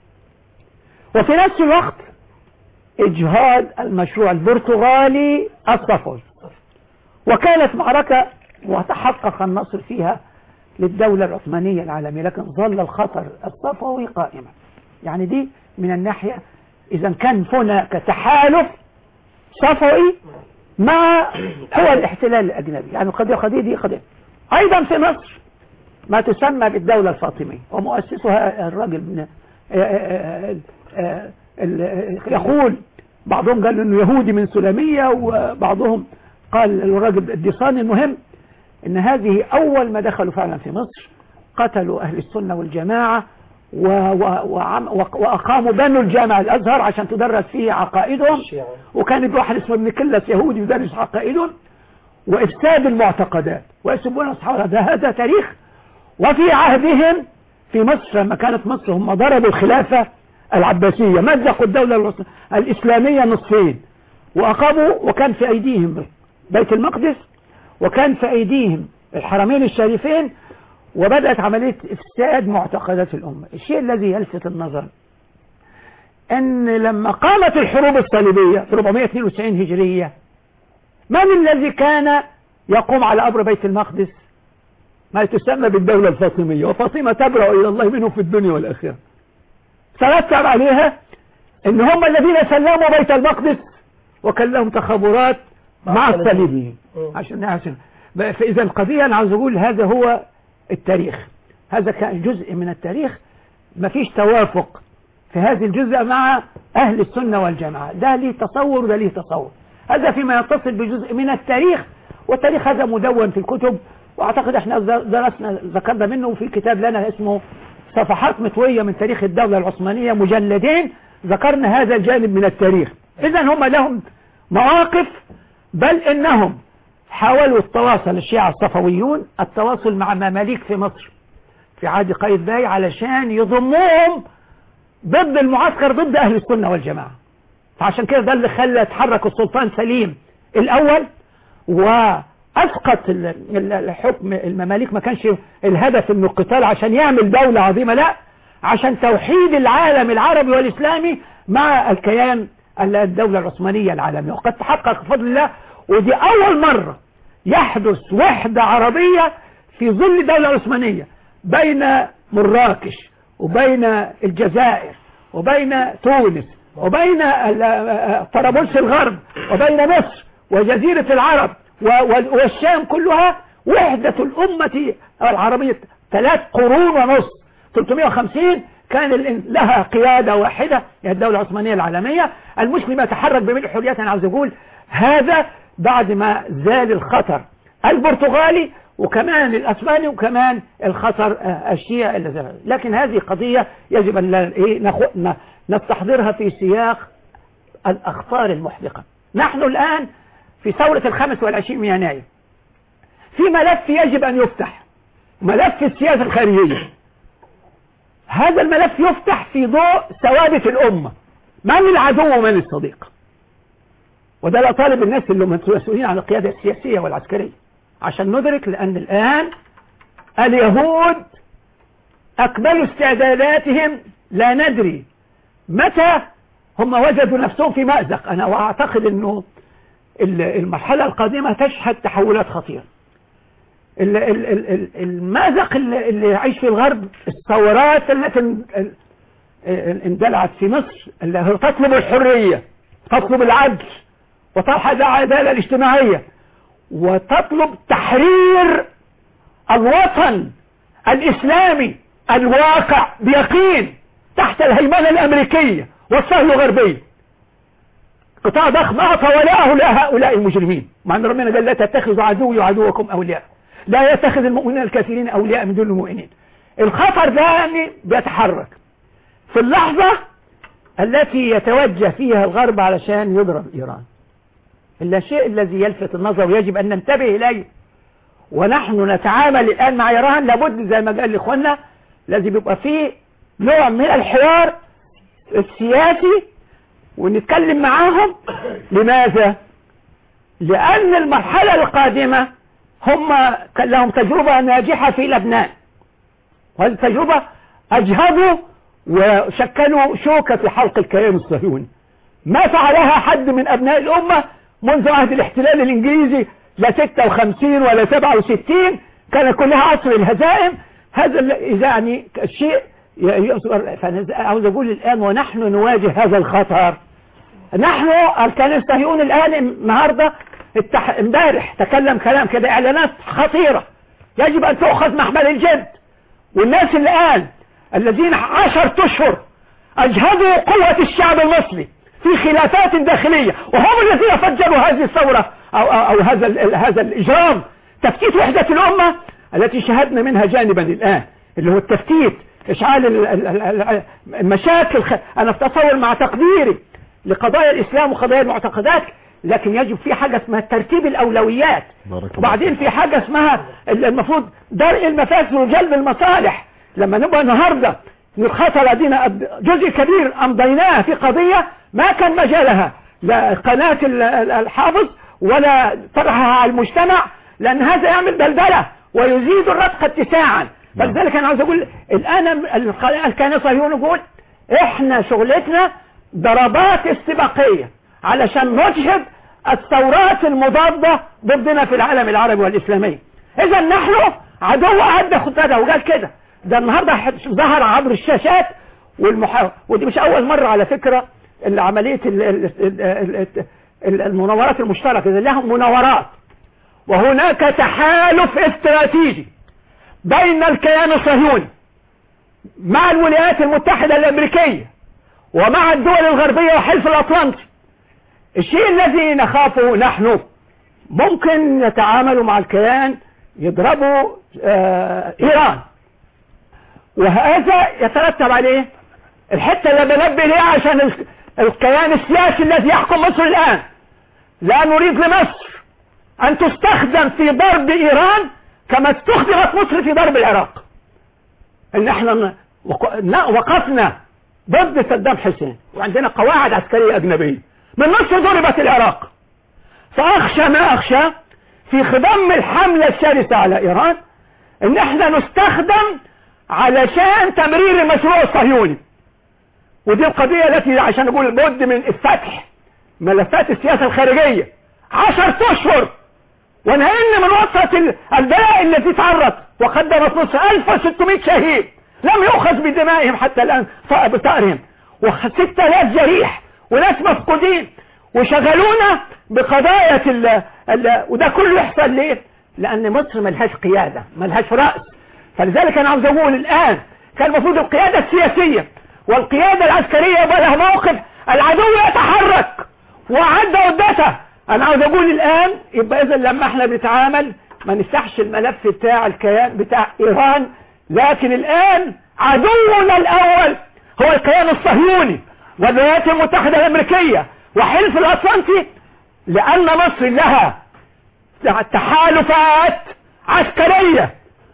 وفي نفس الوقت إجهاد المشروع البرتغالي الصفوي وكانت معركة وتحقق النصر فيها للدولة العثمانية العالمية لكن ظل الخطر الصفوي قائما يعني دي من الناحية إذا كان هناك تحالف صفوي مع هو الاحتلال الأجنبي يعني القضية قضية دي قضية أيضا في مصر ما تسمى بالدولة الفاطمية ومؤسسها الراجل من آه، آه، آه، ال- يقول بعضهم قال انه يهودي من سلمية وبعضهم قال الراجل الديصاني المهم ان هذه اول ما دخلوا فعلا في مصر قتلوا اهل السنة والجماعة و و وعم و واقاموا بنوا الجامع الازهر عشان تدرس فيه عقائدهم الشيعة. وكان واحد اسمه ابن كلس يهودي يدرس عقائدهم وافساد المعتقدات ويسبون اصحابها ده هذا تاريخ وفي عهدهم في مصر لما كانت مصر هم ضربوا الخلافة العباسية مزقوا الدولة الوس- الإسلامية نصفين وأقاموا وكان في أيديهم بيت المقدس وكان في أيديهم الحرمين الشريفين وبدأت عملية إفساد معتقدات الأمة الشيء الذي يلفت النظر أن لما قامت الحروب الصليبية في 492 هجرية من الذي كان يقوم على أمر بيت المقدس ما تسمى بالدولة الفاطمية وفاطمة تبرأ إلى الله منه في الدنيا والآخرة ترتب عليها ان هم الذين سلموا بيت المقدس وكان لهم تخابرات مع الصليبيين مم. عشان عشان بقى- فاذا القضيه انا عاوز اقول هذا هو التاريخ هذا كان جزء من التاريخ ما فيش توافق في هذه الجزء مع اهل السنه والجماعه ده ليه تصور وده ليه تصور هذا فيما يتصل بجزء من التاريخ والتاريخ هذا مدون في الكتب واعتقد احنا درسنا ذكرنا منه في كتاب لنا اسمه صفحات مطوية من تاريخ الدولة العثمانية مجلدين ذكرنا هذا الجانب من التاريخ إذا هم لهم مواقف بل إنهم حاولوا التواصل الشيعة الصفويون التواصل مع مماليك في مصر في عهد قايد باي علشان يضموهم ضد المعسكر ضد أهل السنة والجماعة فعشان كده ده اللي خلى يتحرك السلطان سليم الأول وأسقط ال- ال- الحكم المماليك ما كانش الهدف انه القتال عشان يعمل دولة عظيمة لا عشان توحيد العالم العربي والإسلامي مع الكيان ال- الدولة العثمانية العالمية وقد تحقق بفضل الله ودي أول مرة يحدث وحدة عربية في ظل الدولة العثمانية بين مراكش وبين الجزائر وبين تونس وبين ال- آه، طرابلس الغرب وبين مصر وجزيرة العرب و- وال- والشام كلها وحدة الأمة العربية ثلاث قرون ونص 350 كان ال- لها قيادة واحدة هي الدولة العثمانية العالمية المسلم يتحرك بملء حريات أنا عاوز أقول هذا بعد ما زال الخطر البرتغالي وكمان الأسباني وكمان الخطر آه، الشيعي اللي زال. لكن هذه قضية يجب أن لا- إيه، نخ- ن- نستحضرها في سياق الأخطار المحدقة نحن الآن في ثورة الخامس والعشرين من يناير في ملف يجب أن يفتح ملف السياسة الخارجية هذا الملف يفتح في ضوء ثوابت الأمة من العدو ومن الصديق وده لا طالب الناس اللي هم مسؤولين عن القيادة السياسية والعسكرية عشان ندرك لأن الآن اليهود أكملوا استعداداتهم لا ندري متى هم وجدوا نفسهم في مأزق أنا أعتقد أنه ال- المرحلة القادمة تشهد تحولات خطيرة ال- ال- ال- ال- المأزق اللي اللي يعيش فيه الغرب الثورات التي ان- ال- ال- اندلعت في مصر اللي هي تطلب الحرية تطلب العدل وتطلب العدالة الاجتماعية وتطلب تحرير الوطن الإسلامي الواقع بيقين تحت الهيمنة الأمريكية والسهل الغربي قطاع ضخم أعطى ولاءه لهؤلاء المجرمين مع أن ربنا قال لا تتخذوا عدوي وعدوكم أولياء لا يتخذ المؤمنين الكافرين أولياء من دون المؤمنين الخطر ده يعني بيتحرك في اللحظة التي يتوجه فيها الغرب علشان يضرب إيران إلا الشيء الذي يلفت النظر ويجب أن ننتبه إليه ونحن نتعامل الآن مع إيران لابد زي ما قال لإخواننا لازم يبقى فيه نوع من الحوار السياسي ونتكلم معاهم لماذا؟ لأن المرحلة القادمة هم كان لهم تجربة ناجحة في لبنان وهذه التجربة أجهضوا وشكلوا شوكة في حلق الكيان الصهيوني ما فعلها حد من أبناء الأمة منذ عهد الاحتلال الإنجليزي لا 56 ولا 67 كان كلها عصر الهزائم هذا ال- يعني الشيء ي- يصبر فأنا عاوز أقول الآن ونحن نواجه هذا الخطر نحن الكيان الصهيوني الآن النهاردة التح... امبارح تكلم كلام كده إعلانات خطيرة يجب أن تؤخذ محمل الجد والناس الآن الذين عشرة أشهر أجهدوا قوة الشعب المصري في خلافات داخلية وهم الذين فجروا هذه الثورة أو, أو, أو هذا ال- هذا الإجرام تفتيت وحدة الأمة التي شهدنا منها جانبا الآن اللي هو التفتيت إشعال ال- ال- ال- ال- المشاكل خ- أنا أتصور مع تقديري لقضايا الإسلام وقضايا المعتقدات لكن يجب في حاجة اسمها ترتيب الأولويات بارك الله وبعدين في حاجة اسمها ال- المفروض درء المفاسد وجلب المصالح لما نبقى النهاردة الخطر الذين أب- جزء كبير أمضيناه في قضية ما كان مجالها لا قناة ال- ال- الحافظ ولا طرحها على المجتمع لأن هذا يعمل بلبلة ويزيد الرتق اتساعا فلذلك أنا عاوز أقول الآن القناة كان صهيون يقول إحنا شغلتنا ضربات استباقية علشان نجهد الثورات المضادة ضدنا في العالم العربي والإسلامي إذا نحن عدو أعد خطته وقال كده ده النهاردة ظهر عبر الشاشات والمحا... ودي مش أول مرة على فكرة اللي عملية ال... ال... ال... ال... ال... المناورات المشتركة اللي لهم مناورات وهناك تحالف استراتيجي بين الكيان الصهيوني مع الولايات المتحدة الأمريكية ومع الدول الغربية وحلف الأطلنطي الشيء الذي نخافه نحن ممكن يتعاملوا مع الكيان يضربوا آه إيران وهذا يترتب عليه الحتة اللي بنبه ليها عشان ال- الكيان السياسي الذي يحكم مصر الآن لا نريد لمصر أن تستخدم في ضرب إيران كما استخدمت مصر في ضرب العراق ان احنا ن- وق- ن- وقفنا ضد صدام حسين وعندنا قواعد عسكرية أجنبية من مصر ضربت العراق فأخشى ما أخشى في خضم الحملة الشرسة على إيران ان احنا نستخدم علشان تمرير المشروع الصهيوني ودي القضية التي عشان نقول بد من الفتح ملفات السياسة الخارجية عشر أشهر ونهينا من وسط ال- البلاء الذي تعرض وقدمت مصر 1600 شهيد لم يؤخذ بدمائهم حتى الآن بثأرهم وستة آلاف جريح وناس مفقودين وشغلونا بقضايا ال ال وده كله يحصل ليه لأن مصر ملهاش قيادة ملهاش رأس فلذلك أنا عاوز أقول الآن كان المفروض القيادة السياسية والقيادة العسكرية يبقى لها موقف العدو يتحرك وعد عدته أنا عاوز أقول الآن يبقى إذا لما احنا بنتعامل ما نفتحش الملف بتاع الكيان بتاع إيران لكن الآن عدونا الأول هو الكيان الصهيوني والولايات المتحدة الأمريكية وحلف الأطلنطي لأن مصر لها تحالفات عسكرية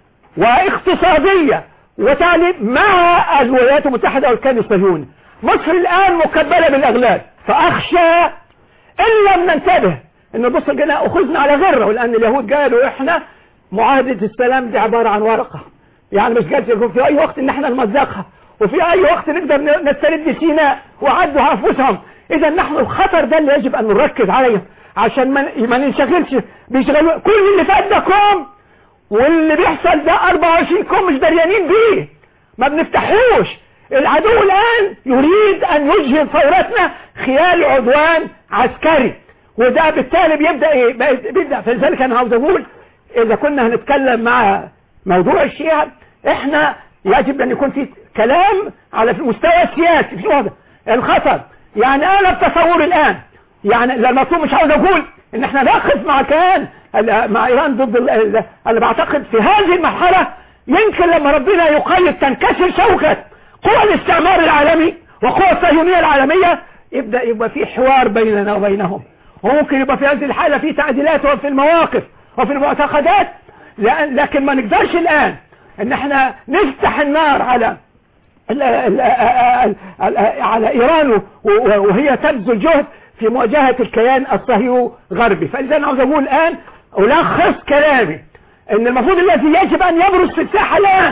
واقتصادية وتعني مع الولايات المتحدة والكيان الصهيوني مصر الآن مكبلة بالأغلال فأخشى إن لم ننتبه إن بص جينا أخذنا على غرة ولأن اليهود قالوا إحنا معاهدة السلام دي عبارة عن ورقة يعني مش قالت يكون في أي وقت إن إحنا نمزقها وفي أي وقت نقدر نسترد سيناء وعدوا أنفسهم إذا نحن الخطر ده اللي يجب أن نركز عليه عشان ما ما ننشغلش بيشغلوا كل اللي فات ده كوم واللي بيحصل ده 24 كوم مش دريانين بيه ما بنفتحوش العدو الآن يريد أن يجهر ثورتنا خلال عدوان عسكري وده بالتالي بيبدأ إيه بيبدأ فلذلك أنا عاوز أقول إذا كنا هنتكلم مع موضوع الشيعة إحنا يجب أن يكون في كلام على المستوى السياسي في هذا الخطر يعني أنا بتصور الآن يعني المطلوب مش عاوز أقول إن إحنا نقف مع كيان مع إيران ضد أنا بعتقد في هذه المرحلة يمكن لما ربنا يقيد تنكسر شوكة قوى الاستعمار العالمي وقوى الصهيونية العالمية يبدأ يبقى في حوار بيننا وبينهم وممكن يبقى في هذه الحالة في تعديلات وفي المواقف وفي المعتقدات لكن ما نقدرش الآن ان احنا نفتح النار على ال ال ال على ايران وهي تبذل جهد في مواجهة الكيان الصهيوني غربي فاذا انا عاوز اقول الان الخص كلامي ان المفروض الذي يجب ان يبرز في الساحة الان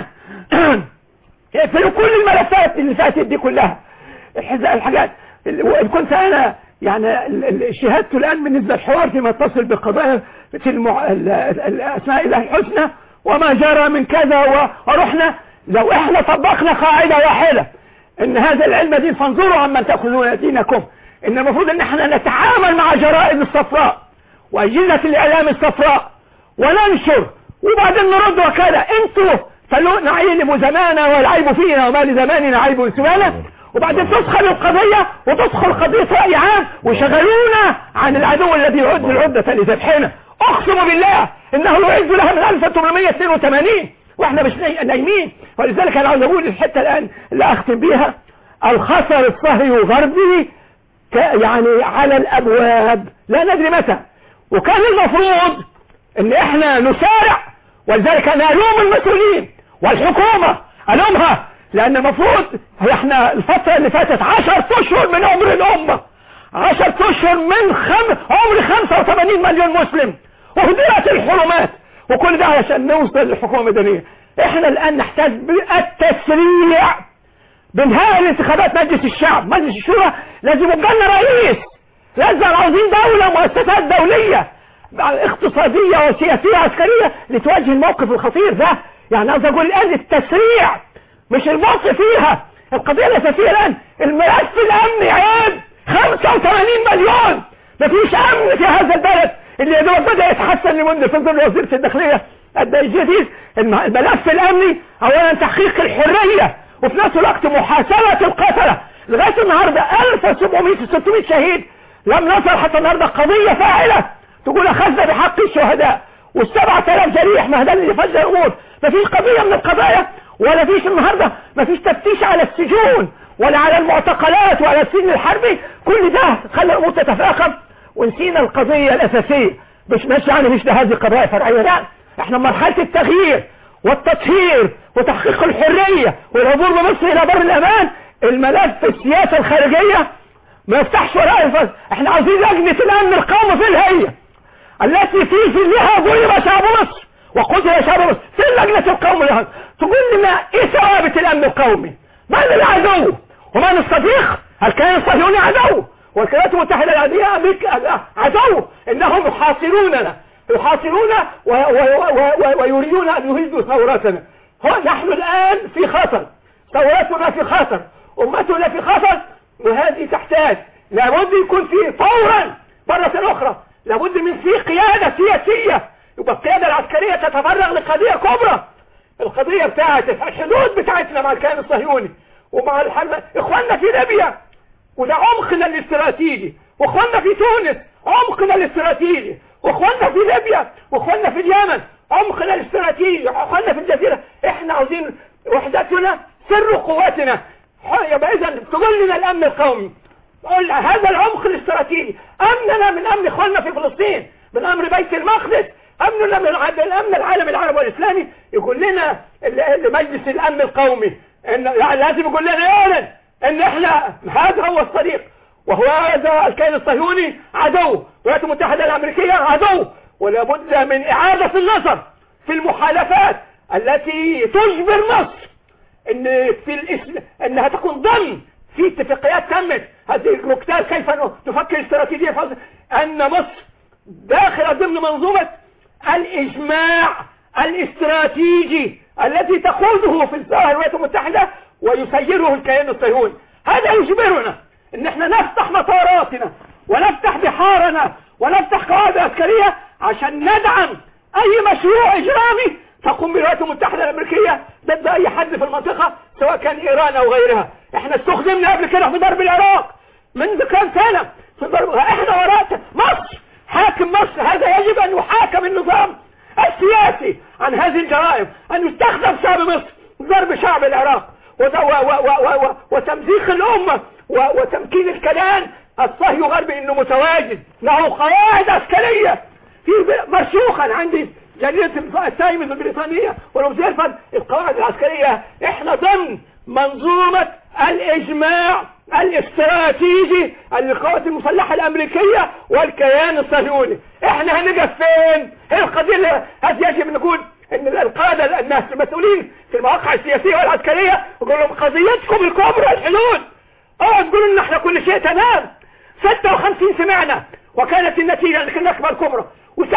في كل الملفات اللي فاتت دي كلها الحاجات كنت انا يعني شهادته الان بالنسبة للحوار فيما يتصل بقضايا في المع... الاسماء الله الحسنى وما جرى من كذا ورحنا لو احنا طبقنا قاعدة واحدة ان هذا العلم دين فانظروا عمن تأخذون دينكم ان المفروض ان احنا نتعامل مع جرائد الصفراء واجهزة الاعلام الصفراء وننشر وبعدين نرد وكذا انتوا فلو نعيب زمانا والعيب فينا وما لزماننا عيب سوانا وبعدين تدخل القضية وتدخل قضية رأي عام وشغلونا عن العدو الذي يعد العدة لذبحنا اقسم بالله انه يعد لها من 1882 واحنا مش نايمين ولذلك انا عاوز اقول الحته الان اللي اختم بيها الخطر الصهيوني غربي يعني على الابواب لا ندري متى وكان المفروض ان احنا نسارع ولذلك انا الوم المسؤولين والحكومة الومها لان المفروض احنا الفترة اللي فاتت عشر اشهر من عمر الامة عشر اشهر من خم... عمر 85 مليون مسلم وهدرت الحرمات وكل ده علشان نوصل للحكومة المدنية احنا الان نحتاج بالتسريع بانهاء الانتخابات مجلس الشعب مجلس الشورى لازم يبقى لنا رئيس لازم عاوزين دولة مؤسسات دولية اقتصادية وسياسية عسكرية لتواجه الموقف الخطير ده يعني عاوز اقول الان التسريع مش الموقف فيها القضية الاساسية الان الملف الامني عيب 85 مليون مفيش امن في هذا البلد اللي يدوب بدأ يتحسن لمدة في ظل وزيرة الداخلية الجديد الملف الامني اولا تحقيق الحرية وفي نفس الوقت محاسبة القتلة لغاية النهاردة 1700 600 شهيد لم نصل حتى النهاردة قضية فاعلة تقول اخذنا بحق الشهداء والسبعة آلاف جريح ما هذا اللي فجر الامور مفيش قضية من القضايا ولا فيش النهاردة مفيش تفتيش على السجون ولا على المعتقلات وعلى السجن الحربي كل ده خلى الامور تتفاقم ونسينا القضية الاساسية مش مش يعني مش ده هذه قضايا فرعية لا احنا مرحلة التغيير والتطهير وتحقيق الحرية والعبور بمصر الى بر الامان الملف السياسة الخارجية ما يفتحش ولا يفز احنا عاوزين لجنة الامن القومي في الهيئة التي في فيها ظلم شعب مصر وقتل شعب مصر في لجنة القومي لها تقول لنا ايه ثوابت الامن القومي من العدو ومن الصديق الكيان الصهيوني عدو والولايات المتحدة الأمريكية عدو انهم يحاصروننا يحاصرون و- و- و- و- ويريدون أن يهدوا ثورتنا هو نحن الآن في خطر ثورتنا في خطر أمتنا في خطر وهذه تحتاج لابد يكون في فورا مرة أخرى لابد من في قيادة سياسية يبقى القيادة العسكرية تتفرغ لقضية كبرى القضية بتاعت الحدود بتاعتنا مع الكيان الصهيوني ومع الحرب اخواننا في ليبيا وده عمقنا الاستراتيجي واخواننا في تونس عمقنا الاستراتيجي واخواننا في ليبيا واخواننا في اليمن عمقنا الاستراتيجي واخواننا في الجزيرة احنا عاوزين وحدتنا سر قوتنا ح- يبقى اذا تقول لنا الامن القومي قل هذا العمق الاستراتيجي امننا من امن اخواننا في فلسطين من امر بيت المقدس امننا من عد- الامن العالمي العربي والاسلامي يقول لنا ال- ال- مجلس الامن القومي ان يعني لازم يقول لنا يعلن ان احنا هذا هو الطريق وهو هذا الكيان الصهيوني عدو والولايات المتحدة الامريكية عدو ولا بد من اعادة النظر في المحالفات التي تجبر مصر ان في الاسم انها تكون ضمن في اتفاقيات تمت هذه المكتال كيف تفكر استراتيجية في هذا- ان مصر داخلة ضمن منظومة الاجماع الاستراتيجي الذي تقوده في الظاهر الولايات المتحدة ويسيره الكيان الصهيوني هذا يجبرنا ان احنا نفتح مطاراتنا ونفتح بحارنا ونفتح قواعد عسكرية عشان ندعم اي مشروع اجرامي تقوم بالولايات المتحدة الامريكية ضد اي حد في المنطقة سواء كان ايران او غيرها احنا استخدمنا قبل كده في ضرب العراق منذ كام سنة في ضرب احنا وراء مصر حاكم مصر هذا يجب ان يحاكم النظام السياسي عن هذه الجرائم ان يستخدم شعب مصر ضرب شعب العراق وت- و- و- و- و- وتمزيق الامة و- وتمكين الكيان الصهي غربي انه متواجد له قواعد عسكرية في ب- مرسوخا عندي جريدة التايمز البريطانية والوزير القواعد العسكرية احنا ضمن منظومة الاجماع الاستراتيجي للقوات المسلحة الامريكية والكيان الصهيوني احنا هنقف فين هي القضية اللي هذه يجب نقول ان القادة الناس المسؤولين في المواقع السياسية والعسكرية يقول لهم قضيتكم الكبرى الحدود اه تقولوا ان احنا كل شيء تمام 56 سمعنا وكانت النتيجة النكبة الكبرى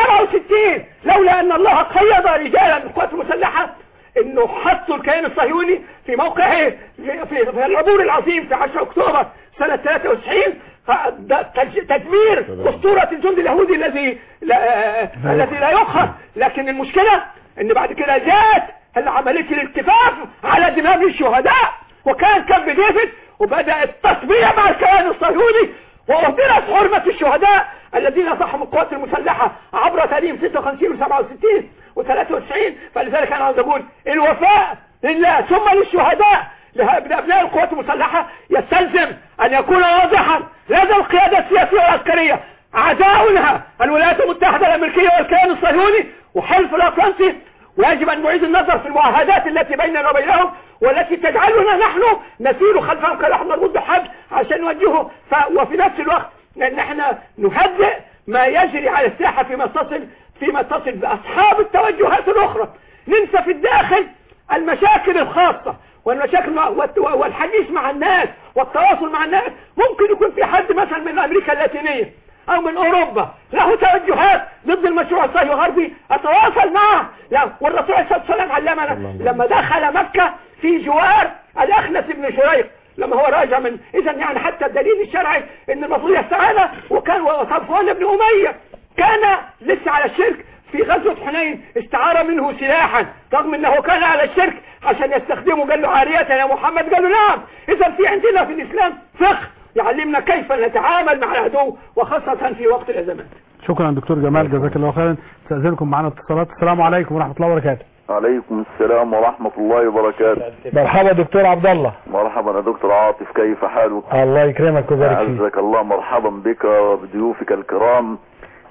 و67 لولا ان الله قيض رجالا من القوات المسلحة انه حطوا الكيان الصهيوني في موقعه في, في, في العبور العظيم في 10 اكتوبر سنة 93 ف- د- تج- تدمير اسطورة الجند اليهودي الذي لا الذي لا يقهر لكن المشكلة ان بعد كده جاءت عملية الالتفاف على دماغ الشهداء وكان كامب ديفيد وبدأ التصبيع مع الكيان الصهيوني وأهدرت حرمة الشهداء الذين ضحوا القوات المسلحة عبر تاريخ 56 و67 و93 فلذلك أنا عاوز أقول الوفاء لله ثم للشهداء لأبناء القوات المسلحة يستلزم أن يكون واضحا لدى القيادة السياسية والعسكرية عداؤنا الولايات المتحدة الأمريكية والكيان الصهيوني وحلف الأطلنطي ويجب أن نعيد النظر في المعاهدات التي بيننا وبينهم والتي تجعلنا نحن نسير خلفهم كنحن نرد حد عشان نوجهه ف... وفي نفس الوقت ان احنا نهدئ ما يجري على الساحة فيما تصل فيما تصل بأصحاب التوجهات الأخرى ننسى في الداخل المشاكل الخاصة والمشاكل مع والت- والحديث مع الناس والتواصل مع الناس ممكن يكون في حد مثلا من أمريكا اللاتينية او من اوروبا له توجهات ضد المشروع الصهيوني الغربي اتواصل معه لا والرسول عليه الصلاه والسلام علمنا لما دخل مكه في جوار الاخنس بن شريق لما هو راجع من اذا يعني حتى الدليل الشرعي ان المفروض يستعانى وكان صفوان بن اميه كان لسه على الشرك في غزوة حنين استعار منه سلاحا رغم انه كان على الشرك عشان يستخدمه قال له عارية يا محمد قال له نعم اذا في عندنا في الاسلام فقه يعلمنا كيف نتعامل مع العدو وخاصة في وقت الازمات شكرا دكتور جمال جزاك الله خيرا استاذنكم معنا اتصالات السلام عليكم ورحمه الله وبركاته عليكم السلام ورحمة الله وبركاته مرحبا دكتور عبد الله مرحبا يا دكتور عاطف كيف حالك الله يكرمك ويبارك فيك أعزك الله مرحبا بك وبضيوفك الكرام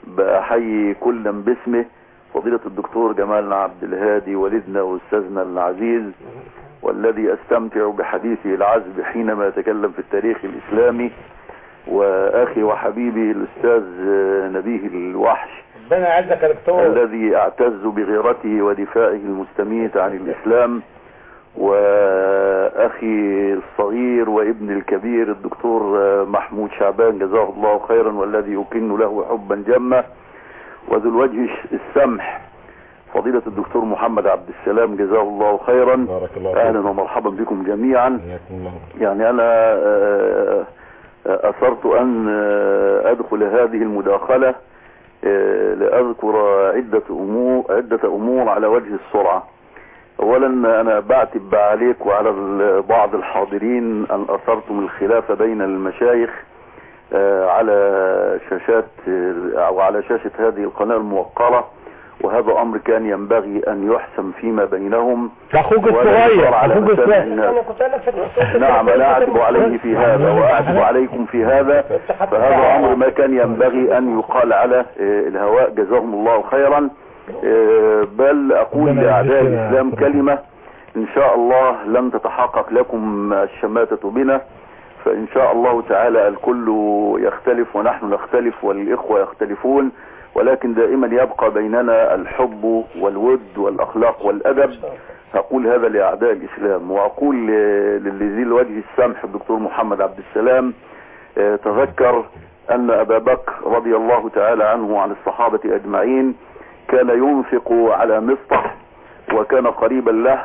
بأحيي كلا باسمه فضيلة الدكتور جمال عبد الهادي والدنا وأستاذنا العزيز والذي أستمتع بحديثه العذب حينما يتكلم في التاريخ الإسلامي وأخي وحبيبي الأستاذ نبيه الوحش ربنا يعزك يا دكتور الذي اعتز بغيرته ودفاعه المستميت عن الإسلام وأخي الصغير وابن الكبير الدكتور محمود شعبان جزاه الله خيرا والذي يكن له حبا جما وذو الوجه السمح فضيلة الدكتور محمد عبد السلام جزاه الله خيرا بارك الله فيك. اهلا ومرحبا بكم جميعا حياكم الله يعني انا آه، آه، اثرت ان آه، ادخل هذه المداخلة آه، لاذكر عدة امور عدة امور على وجه السرعة اولا انا بعتب عليك وعلى ال- بعض الحاضرين ان اثرتم الخلاف بين المشايخ آه، على شاشات آه، او على شاشة هذه القناة الموقرة وهذا امر كان ينبغي ان يحسم فيما بينهم اخوك ولا الصغير يظهر على اخوك مسامع الصغير الناس. انا كنت انا في نعم لا أعتب عليه في هذا وأعتب عليكم في هذا فهذا أمر ما كان ينبغي أن يقال على آه، الهواء جزاهم الله خيرا آه، بل أقول لأعداء الإسلام كلمة إن شاء الله لن تتحقق لكم الشماتة بنا فإن شاء الله تعالى الكل يختلف ونحن نختلف والإخوة يختلفون ولكن دائما يبقى بيننا الحب والود والأخلاق والأدب هقول هذا لأعداء الإسلام وأقول ل- للذي الوجه السمح الدكتور محمد عبد السلام آه، تذكر أن أبا بكر رضي الله تعالى عنه وعن الصحابة أجمعين كان ينفق على مصطح وكان قريبا له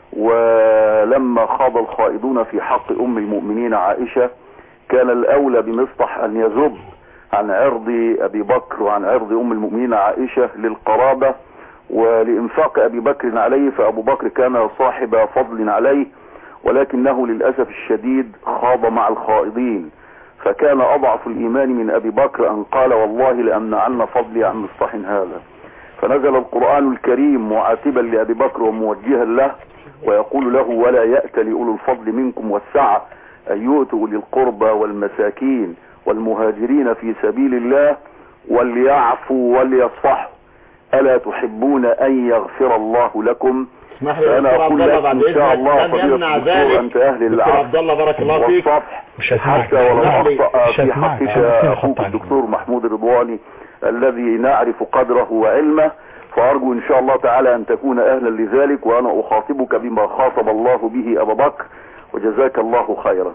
ولما خاض الخائضون في حق أم المؤمنين عائشة كان الأولى بمصطح أن يذب عن عرض أبي بكر وعن عرض أم المؤمنين عائشة للقرابة ولإنفاق أبي بكر عليه فأبو بكر كان صاحب فضل عليه ولكنه للأسف الشديد خاض مع الخائضين فكان أضعف الإيمان من أبي بكر أن قال والله لأمنعن فضلي عن مصطح هذا فنزل القرآن الكريم معاتبا لأبي بكر وموجها له ويقول له ولا يأت لأولو الفضل منكم والسعة أن يؤتوا أولي القربى والمساكين والمهاجرين في سبيل الله وليعفوا وليصفحوا ألا تحبون أن يغفر الله لكم اسمح لي يا فأنا دكتور أقول عبد الله لك بعد إن شاء اذنك الله لن فضيلة يمنع الدكتور ذلك أنت أهل دكتور العفو عبد الله بارك الله فيك والصفح مش هسمعك حتى ولو اسمح لي. أخطأ مش في هسمعك. حقك عشان كده أخوك خط عليك. الدكتور محمود رضواني الذي نعرف قدره وعلمه فأرجو إن شاء الله تعالى أن تكون أهلا لذلك وأنا أخاطبك بما خاطب الله به أبا بكر وجزاك الله خيرا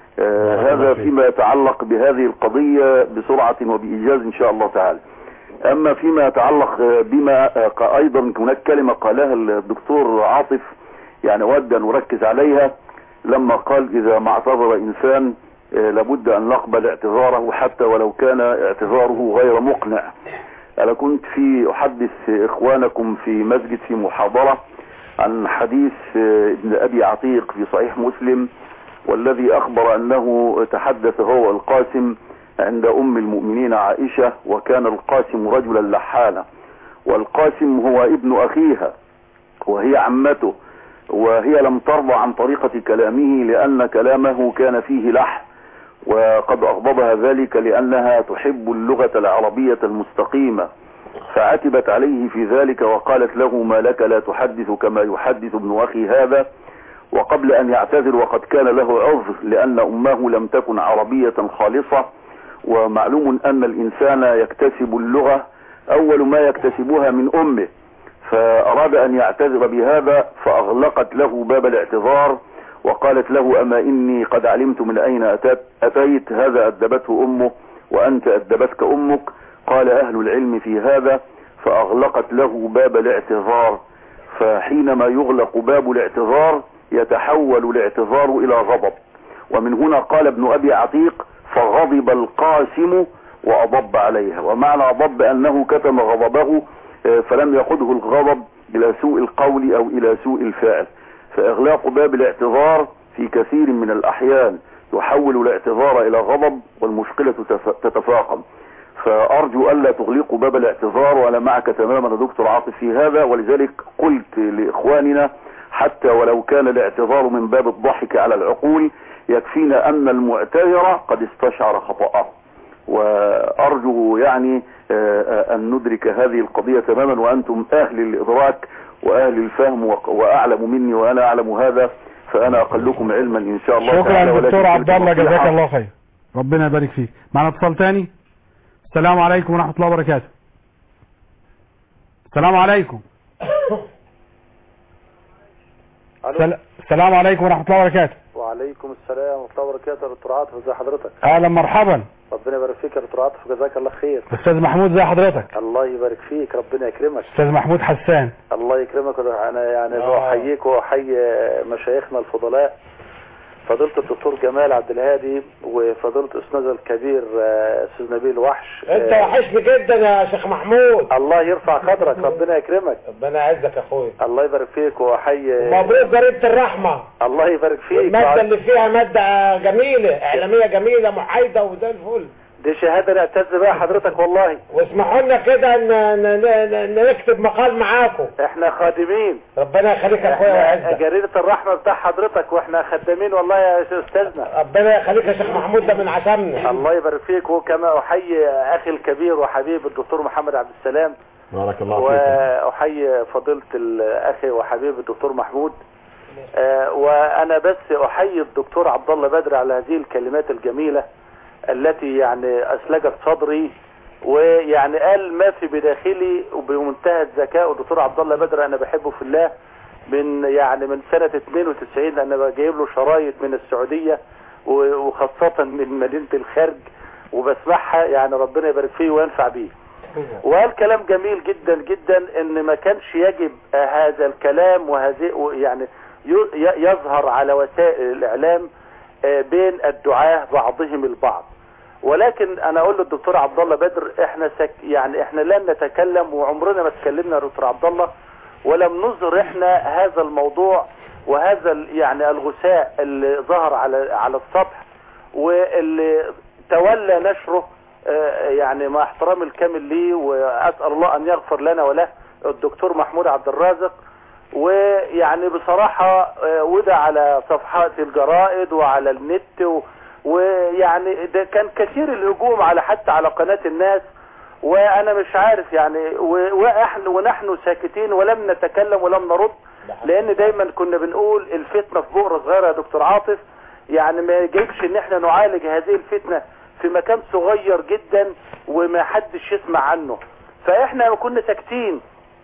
آه بارك الله هذا فيك. فيما يتعلق بهذه القضية بسرعة وبإيجاز إن شاء الله تعالى أما فيما يتعلق آه، بما آه، ق- أيضا هناك كلمة قالها الدكتور عاطف يعني أود أن أركز عليها لما قال إذا ما اعتذر إنسان آه، لابد أن نقبل اعتذاره حتى ولو كان اعتذاره غير مقنع أنا كنت في أحدث إخوانكم في مسجد في محاضرة عن حديث آه، ابن أبي عتيق في صحيح مسلم والذي أخبر أنه تحدث هو القاسم عند أم المؤمنين عائشة وكان القاسم رجلا لحانا والقاسم هو ابن أخيها وهي عمته وهي لم ترضى عن طريقة كلامه لأن كلامه كان فيه لحن وقد أغضبها ذلك لأنها تحب اللغة العربية المستقيمة فعتبت عليه في ذلك وقالت له ما لك لا تحدث كما يحدث ابن أخي هذا وقبل أن يعتذر وقد كان له عذر لأن أمه لم تكن عربية خالصة ومعلوم أن الإنسان يكتسب اللغة أول ما يكتسبها من أمه فأراد أن يعتذر بهذا فأغلقت له باب الاعتذار وقالت له أما إني قد علمت من أين أتت أتيت هذا أدبته أمه وأنت أدبتك أمك قال أهل العلم في هذا فأغلقت له باب الاعتذار فحينما يغلق باب الاعتذار يتحول الاعتذار إلى غضب ومن هنا قال ابن أبي عتيق فغضب القاسم وأضب عليها ومعنى أضب أنه كتم غضبه آه، فلم يقده الغضب إلى سوء القول أو إلى سوء الفعل فإغلاق باب الاعتذار في كثير من الأحيان يحول الاعتذار إلى غضب والمشكلة تتف- تتفاقم فأرجو ألا تغلقوا باب الاعتذار وأنا معك تماما يا دكتور عاطف في هذا ولذلك قلت لإخواننا حتى ولو كان الاعتذار من باب الضحك على العقول يكفينا أن المعتذر قد استشعر خطأه وأرجو يعني آه، آه، أن ندرك هذه القضية تماما وأنتم أهل الإدراك وأهل الفهم وق- وأعلم مني وأنا أعلم هذا فأنا أقلكم علما إن شاء الله تعالى شكرا ولكن دكتور عبد الله تلك جزاك نصيحة. الله خير ربنا يبارك فيك معنا اتصال تاني السلام عليكم ورحمة الله وبركاته السلام عليكم سل... السلام عليكم ورحمة الله وبركاته وعليكم وعليكم السلام ورحمه الله وبركاته يا دكتور عاطف ازي حضرتك اهلا مرحبا ربنا يبارك فيك يا دكتور عاطف جزاك الله خير استاذ محمود زي حضرتك الله يبارك فيك ربنا يكرمك استاذ محمود حسان الله يكرمك انا يعني آه. بحييك واحيي مشايخنا الفضلاء فضيلة الدكتور جمال عبد الهادي وفضيلة استاذنا الكبير آه، استاذ نبيل وحش انت آه، وحشني جدا يا شيخ محمود الله يرفع قدرك ربنا يكرمك ربنا يعزك يا اخويا الله يبارك فيك واحيي مبروك جريدة الرحمة الله يبارك فيك المادة اللي فيها مادة جميلة اعلامية جميلة محايدة وزي الفل دي شهادة نعتز بها حضرتك والله واسمحوا لنا كده ان ن- ن- ن- نكتب مقال معاكم احنا خادمين ربنا يخليك يا اخويا احنا ويعزك جريدة الرحمة بتاع حضرتك واحنا خدامين والله يا استاذنا ربنا يخليك يا شيخ محمود ده من عشمنا الله يبارك فيك وكما احيي اخي الكبير وحبيب الدكتور محمد عبد السلام بارك الله فيك واحيي فضيلة الاخي وحبيب الدكتور محمود آه، وانا بس احيي الدكتور عبد الله بدر على هذه الكلمات الجميلة التي يعني اسلجت صدري ويعني قال ما في بداخلي وبمنتهى الذكاء والدكتور عبد الله بدر انا بحبه في الله من يعني من سنة 92 انا بجيب له شرايط من السعودية و- وخاصة من مدينة الخرج وبسمعها يعني ربنا يبارك فيه وينفع بيه وقال كلام جميل جدا جدا ان ما كانش يجب هذا الكلام وهذه يعني ي- يظهر على وسائل الاعلام آه، بين الدعاة بعضهم البعض ولكن انا اقول للدكتور عبد الله بدر احنا سك يعني احنا لن نتكلم وعمرنا ما اتكلمنا يا دكتور عبد الله ولم نظهر احنا هذا الموضوع وهذا ال- يعني الغثاء اللي ظهر على على السطح واللي تولى نشره آه، يعني مع احترامي الكامل ليه واسال الله ان يغفر لنا وله الدكتور محمود عبد الرازق ويعني بصراحة آه، وده على صفحات الجرائد وعلى النت و- ويعني ده كان كثير الهجوم على حتى على قناة الناس وانا مش عارف يعني و- ونحن ونحن ساكتين ولم نتكلم ولم نرد لان دايما كنا بنقول الفتنة في بؤرة صغيرة يا دكتور عاطف يعني ما يجيبش ان احنا نعالج هذه الفتنة في مكان صغير جدا وما حدش يسمع عنه فاحنا كنا ساكتين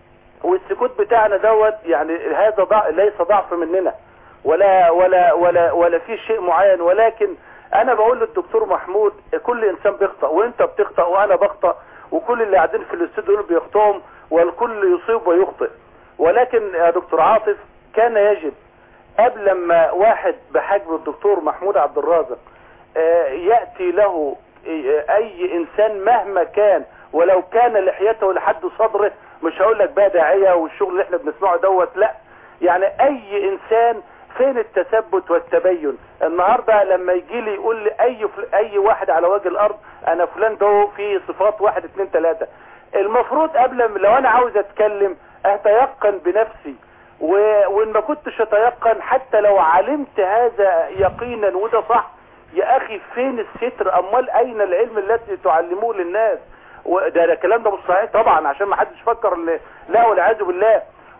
والسكوت بتاعنا دوت يعني هذا ضع ليس ضعف مننا ولا ولا ولا ولا في شيء معين ولكن انا بقول للدكتور محمود كل انسان بيخطأ وانت بتخطأ وانا بخطأ وكل اللي قاعدين في الاستوديو دول بيخطئهم والكل يصيب ويخطئ ولكن يا دكتور عاطف كان يجب قبل ما واحد بحجم الدكتور محمود عبد الرازق آه، يأتي له آه، اي انسان مهما كان ولو كان لحيته لحد صدره مش هقول لك بقى داعية والشغل اللي احنا بنسمعه دوت لا يعني اي انسان فين التثبت والتبين النهاردة لما يجي لي يقول لي اي فل... اي واحد على وجه الارض انا فلان ده فيه صفات واحد اتنين تلاتة المفروض قبل ما- لو انا عاوز اتكلم اتيقن بنفسي و... وان ما كنتش اتيقن حتى لو علمت هذا يقينا وده صح يا اخي فين الستر امال اين العلم الذي تعلموه للناس وده ده الكلام ده مش صحيح طبعا عشان ما حدش فكر ان لا والعياذ بالله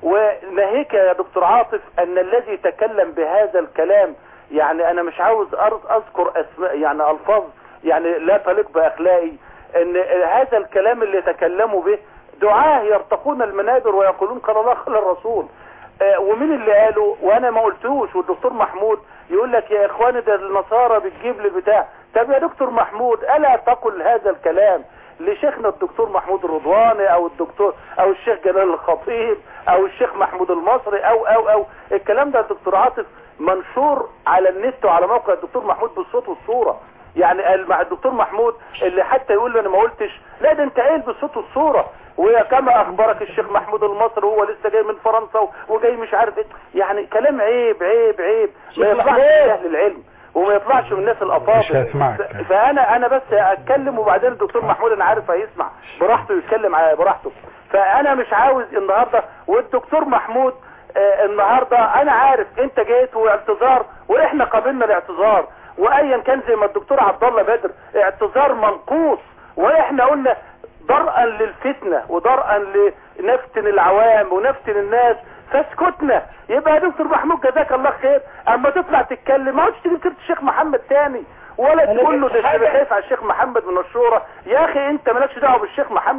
وناهيك يا دكتور عاطف ان الذي تكلم بهذا الكلام يعني انا مش عاوز أر- اذكر اسماء يعني الفاظ يعني لا تليق باخلاقي ان هذا الكلام اللي تكلموا به دعاه يرتقون المنابر ويقولون قال الله قال الرسول آه، ومين اللي قاله وانا ما قلتوش والدكتور محمود يقول لك يا اخواني ده النصارى بتجيب لي البتاع طب يا دكتور محمود الا تقل هذا الكلام لشيخنا الدكتور محمود الرضواني او الدكتور او الشيخ جلال الخطيب او الشيخ محمود المصري او او او الكلام ده يا دكتور عاطف منشور على النت وعلى موقع الدكتور محمود بالصوت والصورة يعني ال- مع الدكتور محمود اللي حتى يقول له انا ما قلتش لا ده انت قايل بالصوت والصورة وكما اخبرك الشيخ محمود المصري هو لسه جاي من فرنسا و- وجاي مش عارف ايه يعني كلام عيب عيب عيب ما شيخ يطلعش محمود. من اهل العلم وما يطلعش من الناس الافاضل مش هيسمعك. ف- فانا انا بس اتكلم وبعدين الدكتور محمود انا عارف هيسمع براحته يتكلم على براحته فانا مش عاوز النهارده والدكتور محمود آه، النهارده انا عارف انت جيت واعتذار واحنا قابلنا الاعتذار وايا كان زي ما الدكتور عبد الله بدر اعتذار منقوص واحنا قلنا درءا للفتنه ودرءا لنفتن العوام ونفتن الناس فاسكتنا يبقى يا دكتور محمود جزاك الله خير اما تطلع تتكلم ما عادش تجيب سيره الشيخ محمد تاني ولا أنا تقول له جبت ده حاجة. انا خايف على الشيخ محمد من الشورى يا اخي انت مالكش دعوه بالشيخ محمد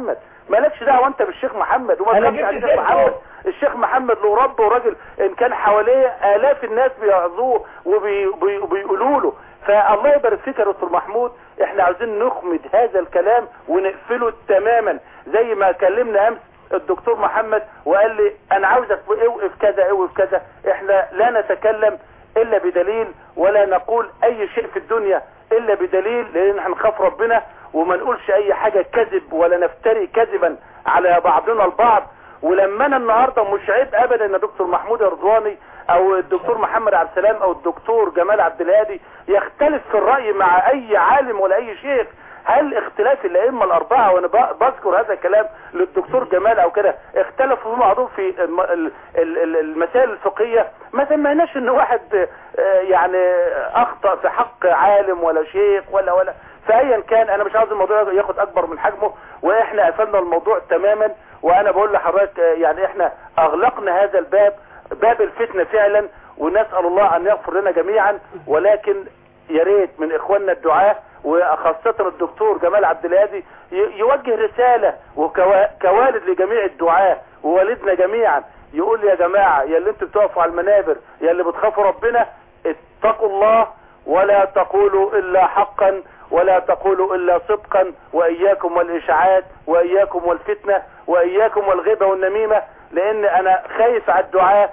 مالكش دعوه انت بالشيخ محمد وما أنا تخافش على جبت الشيخ سيرته. محمد الشيخ محمد له رب وراجل ان كان حواليه الاف الناس بيعظوه وبيقولوا له فالله يبارك فيك يا دكتور محمود احنا عاوزين نخمد هذا الكلام ونقفله تماما زي ما كلمنا امس الدكتور محمد وقال لي انا عاوزك اوقف كذا اوقف كذا احنا لا نتكلم الا بدليل ولا نقول اي شيء في الدنيا الا بدليل لان احنا نخاف ربنا وما نقولش اي حاجة كذب ولا نفتري كذبا على بعضنا البعض ولما انا النهارده مش عيب ابدا ان دكتور محمود رضواني او الدكتور محمد عبد السلام او الدكتور جمال عبد الهادي يختلف في الراي مع اي عالم ولا اي شيخ هل اختلاف الائمه الاربعه وانا ب- بذكر هذا الكلام للدكتور جمال او كده اختلفوا في بعضهم في الم- ال- ال- ال- المسائل الفقهيه ما سمعناش ان واحد آه، يعني اخطا في حق عالم ولا شيخ ولا ولا فايا كان انا مش عاوز الموضوع ياخد اكبر من حجمه واحنا قفلنا الموضوع تماما وانا بقول لحضرتك آه، يعني احنا اغلقنا هذا الباب باب الفتنه فعلا ونسال الله ان يغفر لنا جميعا ولكن يا ريت من اخواننا الدعاة وخاصة الدكتور جمال عبد الهادي ي- يوجه رسالة وكوالد لجميع الدعاة ووالدنا جميعا يقول يا جماعة يا اللي انتوا بتقفوا على المنابر يا اللي بتخافوا ربنا اتقوا الله ولا تقولوا الا حقا ولا تقولوا الا صدقا واياكم والاشاعات واياكم والفتنة واياكم والغيبة والنميمة لان انا خايف على الدعاة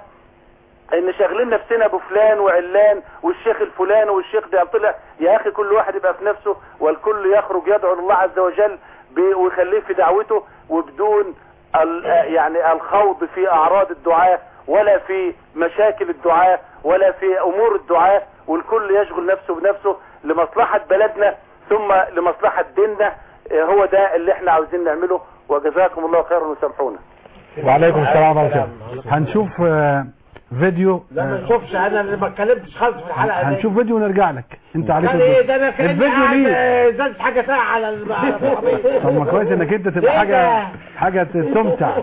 ان شاغلين نفسنا بفلان وعلان والشيخ الفلان والشيخ ده طلع يا اخي كل واحد يبقى في نفسه والكل يخرج يدعو الله عز وجل ب- ويخليه في دعوته وبدون ال- يعني الخوض في اعراض الدعاة ولا في مشاكل الدعاة ولا في امور الدعاة والكل يشغل نفسه بنفسه لمصلحة بلدنا ثم لمصلحة ديننا آه، هو ده اللي احنا عاوزين نعمله وجزاكم الله خيرا وسامحونا وعليكم السلام ورحمه الله هنشوف آه، فيديو لا ما آه، نشوفش انا اللي ما اتكلمتش خالص في الحلقه دي هنشوف فيديو ونرجع لك انت عليك قال ايه الدور. ده انا كان الفيديو ليه ازازه حاجه ساعه على ال- على العربية. طب ما كويس انك انت ليه تبقى حاجه ده؟ حاجه تمتع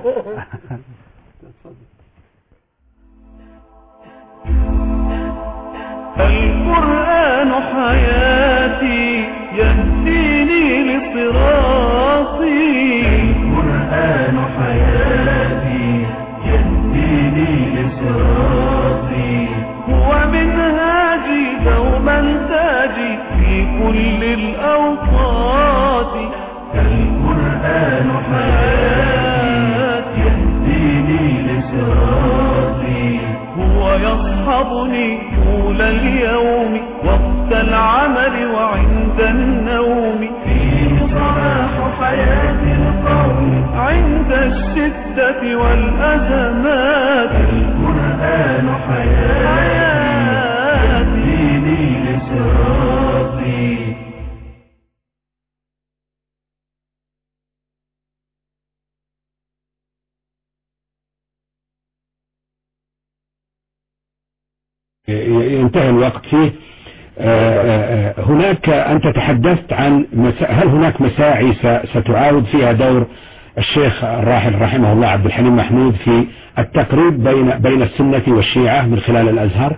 القرآن حياتي يهديني لصراطي القرآن حياتي يهديني لصراطي هو منهاجي دوما تاجي في كل الأوقات القرآن حياتي يهديني لصراطي هو يصحبني طول اليوم وقت العمل وعند النوم فيه صلاح حياة القوم عند الشدة والأزمات القرآن حياتي يهديني لصراطي ينتهي الوقت فيه آه، آه، آه، هناك أنت تحدثت عن مسا... هل هناك مساعي س- ستعاود فيها دور الشيخ الراحل رحمه الله عبد الحليم محمود في التقريب بين بين السنة والشيعة من خلال الأزهر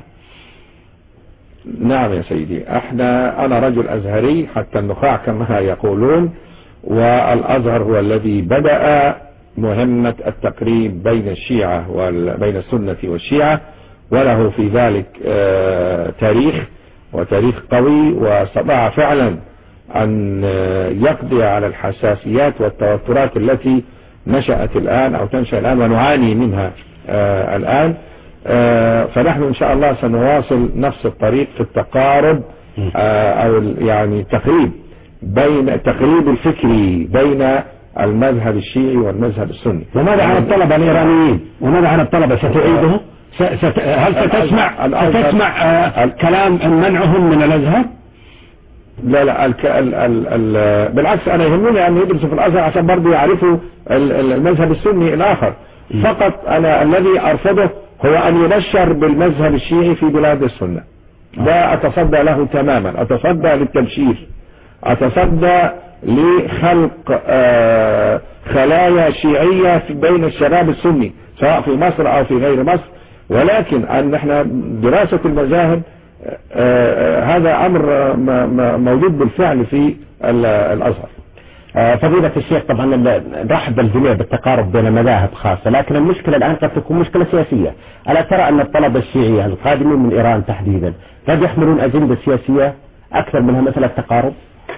نعم يا سيدي احنا انا رجل ازهري حتى النخاع كما يقولون والازهر هو الذي بدأ مهمة التقريب بين الشيعة وبين السنة والشيعة وله في ذلك آه، تاريخ وتاريخ قوي واستطاع فعلا أن آه، يقضي على الحساسيات والتوترات التي نشأت الآن أو تنشأ الآن ونعاني منها آه، الآن آه، فنحن إن شاء الله سنواصل نفس الطريق في التقارب آه، أو ال- يعني التقريب بين التقريب الفكري بين المذهب الشيعي والمذهب السني وماذا عن الطلبة الإيرانيين وماذا عن الطلبة ستعيده س... ست... هل ستسمع الأزهر- ستسمع آه، كلام منعهم من الأزهر لا لا الك... ال... ال... ال... بالعكس انا يهمني ان يدرسوا في الازهر عشان برضه يعرفوا ال- ال- المذهب السني الاخر فقط انا الذي ارفضه هو ان ينشر بالمذهب الشيعي في بلاد السنة ده اتصدى له تماما اتصدى للتبشير اتصدى لخلق آه، خلايا شيعية في بين الشباب السني سواء في مصر او في غير مصر ولكن ان احنا دراسة المذاهب آه، آه، هذا امر آه، م- م- موجود بالفعل في ال- الازهر آه، فضيلة الشيخ طبعا ال- نرحب الجميع بالتقارب بين مذاهب خاصة لكن المشكلة الآن قد تكون مشكلة سياسية ألا ترى أن الطلبة الشيعية القادمين من إيران تحديدا قد يحملون أجندة سياسية أكثر منها مسألة تقارب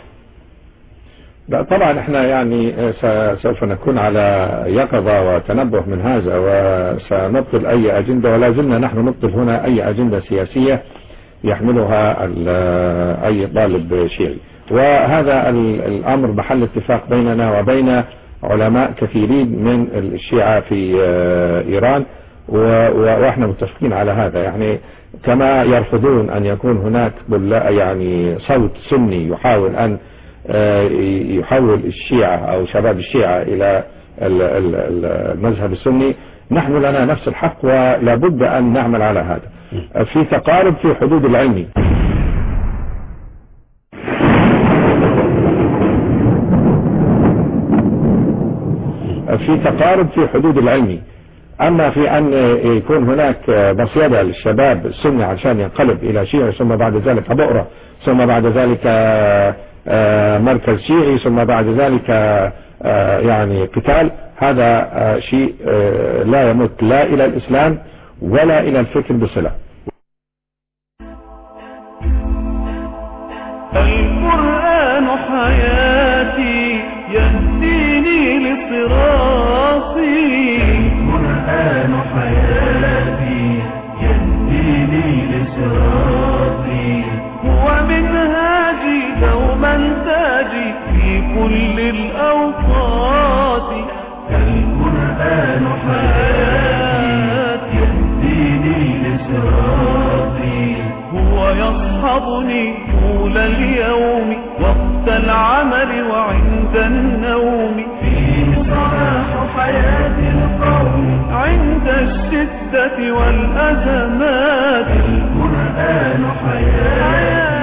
لا طبعا احنا يعني س- سوف نكون على يقظة وتنبه من هذا وسنبطل اي اجندة ولا زلنا نحن نبطل هنا اي اجندة سياسية يحملها ال- اي طالب شيعي وهذا ال- الامر محل اتفاق بيننا وبين علماء كثيرين من الشيعة في آه، ايران و- و- واحنا متفقين على هذا يعني كما يرفضون ان يكون هناك بلا- يعني صوت سني يحاول ان آه، يحول الشيعة أو شباب الشيعة إلى ال- ال- ال- المذهب السني نحن لنا نفس الحق ولا بد أن نعمل على هذا في تقارب في حدود العلم في تقارب في حدود العلم أما في أن يكون هناك مصيدة للشباب السني عشان ينقلب إلى شيعي ثم بعد ذلك بؤرة ثم بعد ذلك آه، مركز شيعي ثم بعد ذلك آه، يعني قتال هذا آه، شيء آه، لا يمت لا إلى الإسلام ولا إلى الفكر بصلة القرآن حياتي يهديني لصراطي القرآن حياتي يهديني لصراطي هو منهاجي دوما تاجي في كل الأوقات القرآن حياتي يهديني لصراطي هو يصحبني طول اليوم وقت العمل وعند النوم فيه صلاح حياة القوم عند الشدة والأزمات القرآن حياتي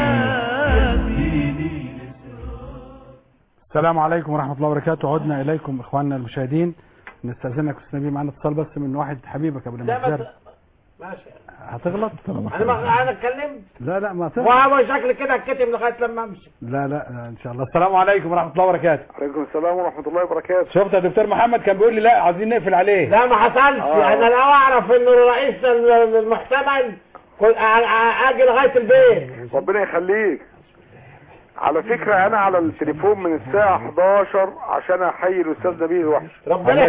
السلام عليكم ورحمة الله وبركاته عدنا إليكم إخواننا المشاهدين نستأذنك أستاذ نبيل معانا اتصال بس من واحد حبيبك قبل ما لا تزار بس ماشي هتغلط انا ما انا اتكلمت لا لا ما تغلط وهو شكل كده اتكتم لغايه لما امشي لا لا لا، ان شاء الله السلام عليكم ورحمة الله وبركاته عليكم السلام ورحمة الله وبركاته شفت يا دكتور محمد كان بيقول لي لا عايزين نقفل عليه لا ما حصلش آه. انا لو اعرف انه رئيس المحتمل كنت أ- أ- اجي لغايه البيت ربنا يخليك على فكرة انا على التليفون من الساعة 11 عشان احيي الاستاذ نبيل وحش ربنا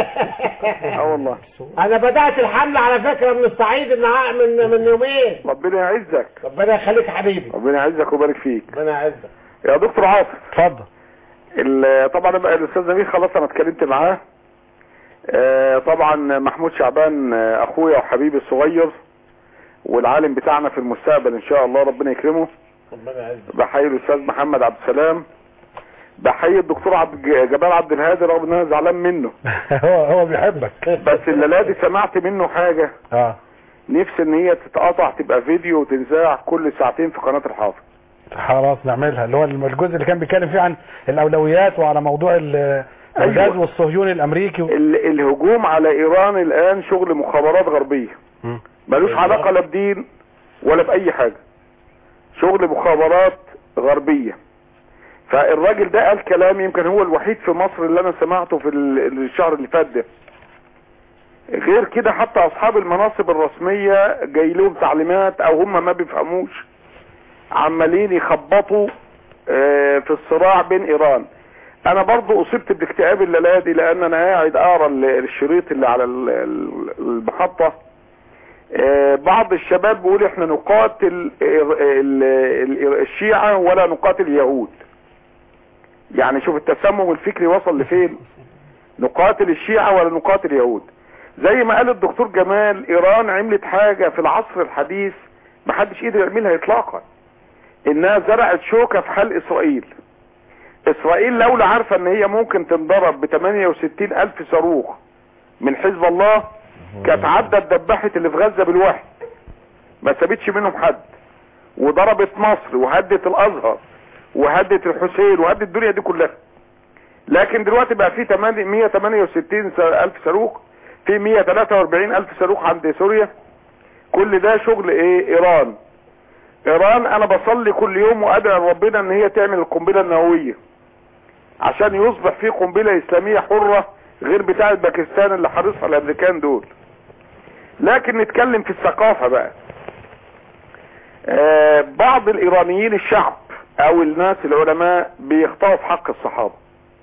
اه والله انا بدات الحمله على فكره من الصعيد النهار من من يومين ربنا يعزك ربنا يخليك يا حبيبي ربنا يعزك ويبارك فيك ربنا يعزك يا دكتور عاطف اتفضل ال- طبعا بقى الاستاذ نبيل خلاص انا اتكلمت معاه آه، طبعا محمود شعبان آه، اخويا وحبيبي الصغير والعالم بتاعنا في المستقبل ان شاء الله ربنا يكرمه ربنا يعزك بحيي الاستاذ محمد عبد السلام بحيي الدكتور عبد جبال عبد الهادي رغم ان انا زعلان منه هو هو بيحبك بس الليله دي سمعت منه حاجه اه نفسي ان هي تتقطع تبقى فيديو وتنذاع كل ساعتين في قناه الحافظ خلاص نعملها اللي هو الجزء اللي كان بيتكلم فيه عن الاولويات وعلى موضوع ال- الغاز أيوة. والصهيوني الامريكي و... ال- الهجوم على ايران الان شغل مخابرات غربيه مم. ملوش علاقه لا بدين ولا باي حاجه شغل مخابرات غربيه فالراجل ده قال كلام يمكن هو الوحيد في مصر اللي انا سمعته في ال- الشهر اللي فات ده غير كده حتى اصحاب المناصب الرسميه جاي لهم تعليمات او هم ما بيفهموش عمالين يخبطوا آه، في الصراع بين ايران انا برضو اصبت باكتئاب الليله دي لان انا قاعد اقرا ال- الشريط اللي على ال- ال- المحطه آه، بعض الشباب بيقول احنا نقاتل ال- ال- ال- الشيعة ولا نقاتل اليهود يعني شوف التسمم الفكري وصل لفين نقاتل الشيعة ولا نقاتل اليهود زي ما قال الدكتور جمال ايران عملت حاجة في العصر الحديث محدش قدر يعملها اطلاقا انها زرعت شوكة في حال اسرائيل اسرائيل لولا عارفة ان هي ممكن تنضرب ب 68 الف صاروخ من حزب الله كانت عدت دبحت اللي في غزة بالواحد ما سابتش منهم حد وضربت مصر وهدت الازهر وهدت الحسين وهدت الدنيا دي كلها لكن دلوقتي بقى في 8 168 الف صاروخ في 143 الف صاروخ عند سوريا كل ده شغل ايه ايران ايران انا بصلي كل يوم وادعي ربنا ان هي تعمل القنبله النوويه عشان يصبح في قنبلة اسلامية حرة غير بتاعة باكستان اللي حرصها الامريكان دول لكن نتكلم في الثقافة بقى آه بعض الايرانيين الشعب او الناس العلماء بيخطئوا في حق الصحابة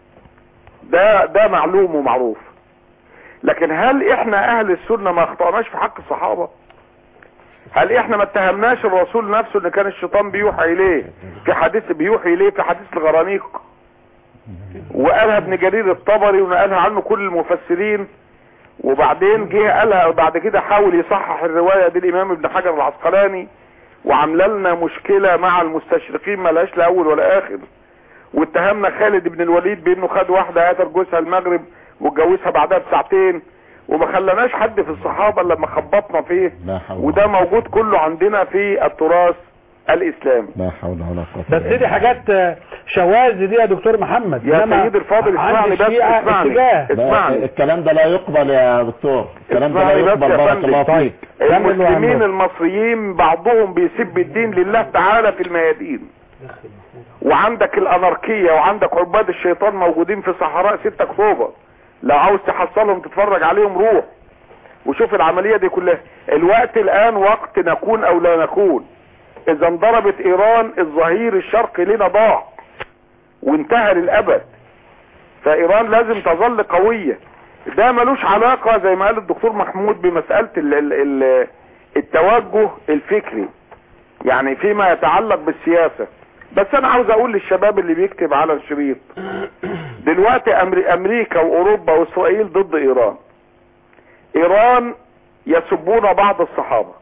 ده ده معلوم ومعروف لكن هل احنا اهل السنة ما اخطأناش في حق الصحابة هل احنا ما اتهمناش الرسول نفسه ان كان الشيطان بيوحى اليه في حديث بيوحي اليه في حديث الغرانيق وقالها ابن جرير الطبري ونقلها عنه كل المفسرين وبعدين جه قالها وبعد كده حاول يصحح الرواية دي الامام ابن حجر العسقلاني وعمل لنا مشكلة مع المستشرقين ملهاش لا اول ولا اخر واتهمنا خالد بن الوليد بانه خد واحدة قتل جوزها المغرب واتجوزها بعدها بساعتين وما خلناش حد في الصحابة لما خبطنا فيه لا حول وده موجود كله عندنا في التراث الاسلامي لا حول ولا قوة بس دي حاجات آه، شواذ دي يا دكتور محمد يا إنما سيدي الفاضل عند اسمعني بس الشيعة اسمعني اتجاه اسمعني الكلام ده لا يقبل يا دكتور الكلام ده لا اسمعني بس يقبل يا بارك فندم. الله فيك المسلمين المصريين بعضهم بيسب الدين لله تعالى في الميادين وعندك الاناركية وعندك عباد الشيطان موجودين في صحراء 6 اكتوبر لو عاوز تحصلهم تتفرج عليهم روح وشوف العملية دي كلها الوقت الان وقت نكون او لا نكون اذا انضربت ايران الظهير الشرقي لنا ضاع وانتهى للابد فايران لازم تظل قوية ده ملوش علاقة زي ما قال الدكتور محمود بمسألة ال ال ال التوجه الفكري يعني فيما يتعلق بالسياسة بس انا عاوز اقول للشباب اللي بيكتب على الشريط دلوقتي أمري امريكا واوروبا واسرائيل ضد ايران ايران يسبون بعض الصحابة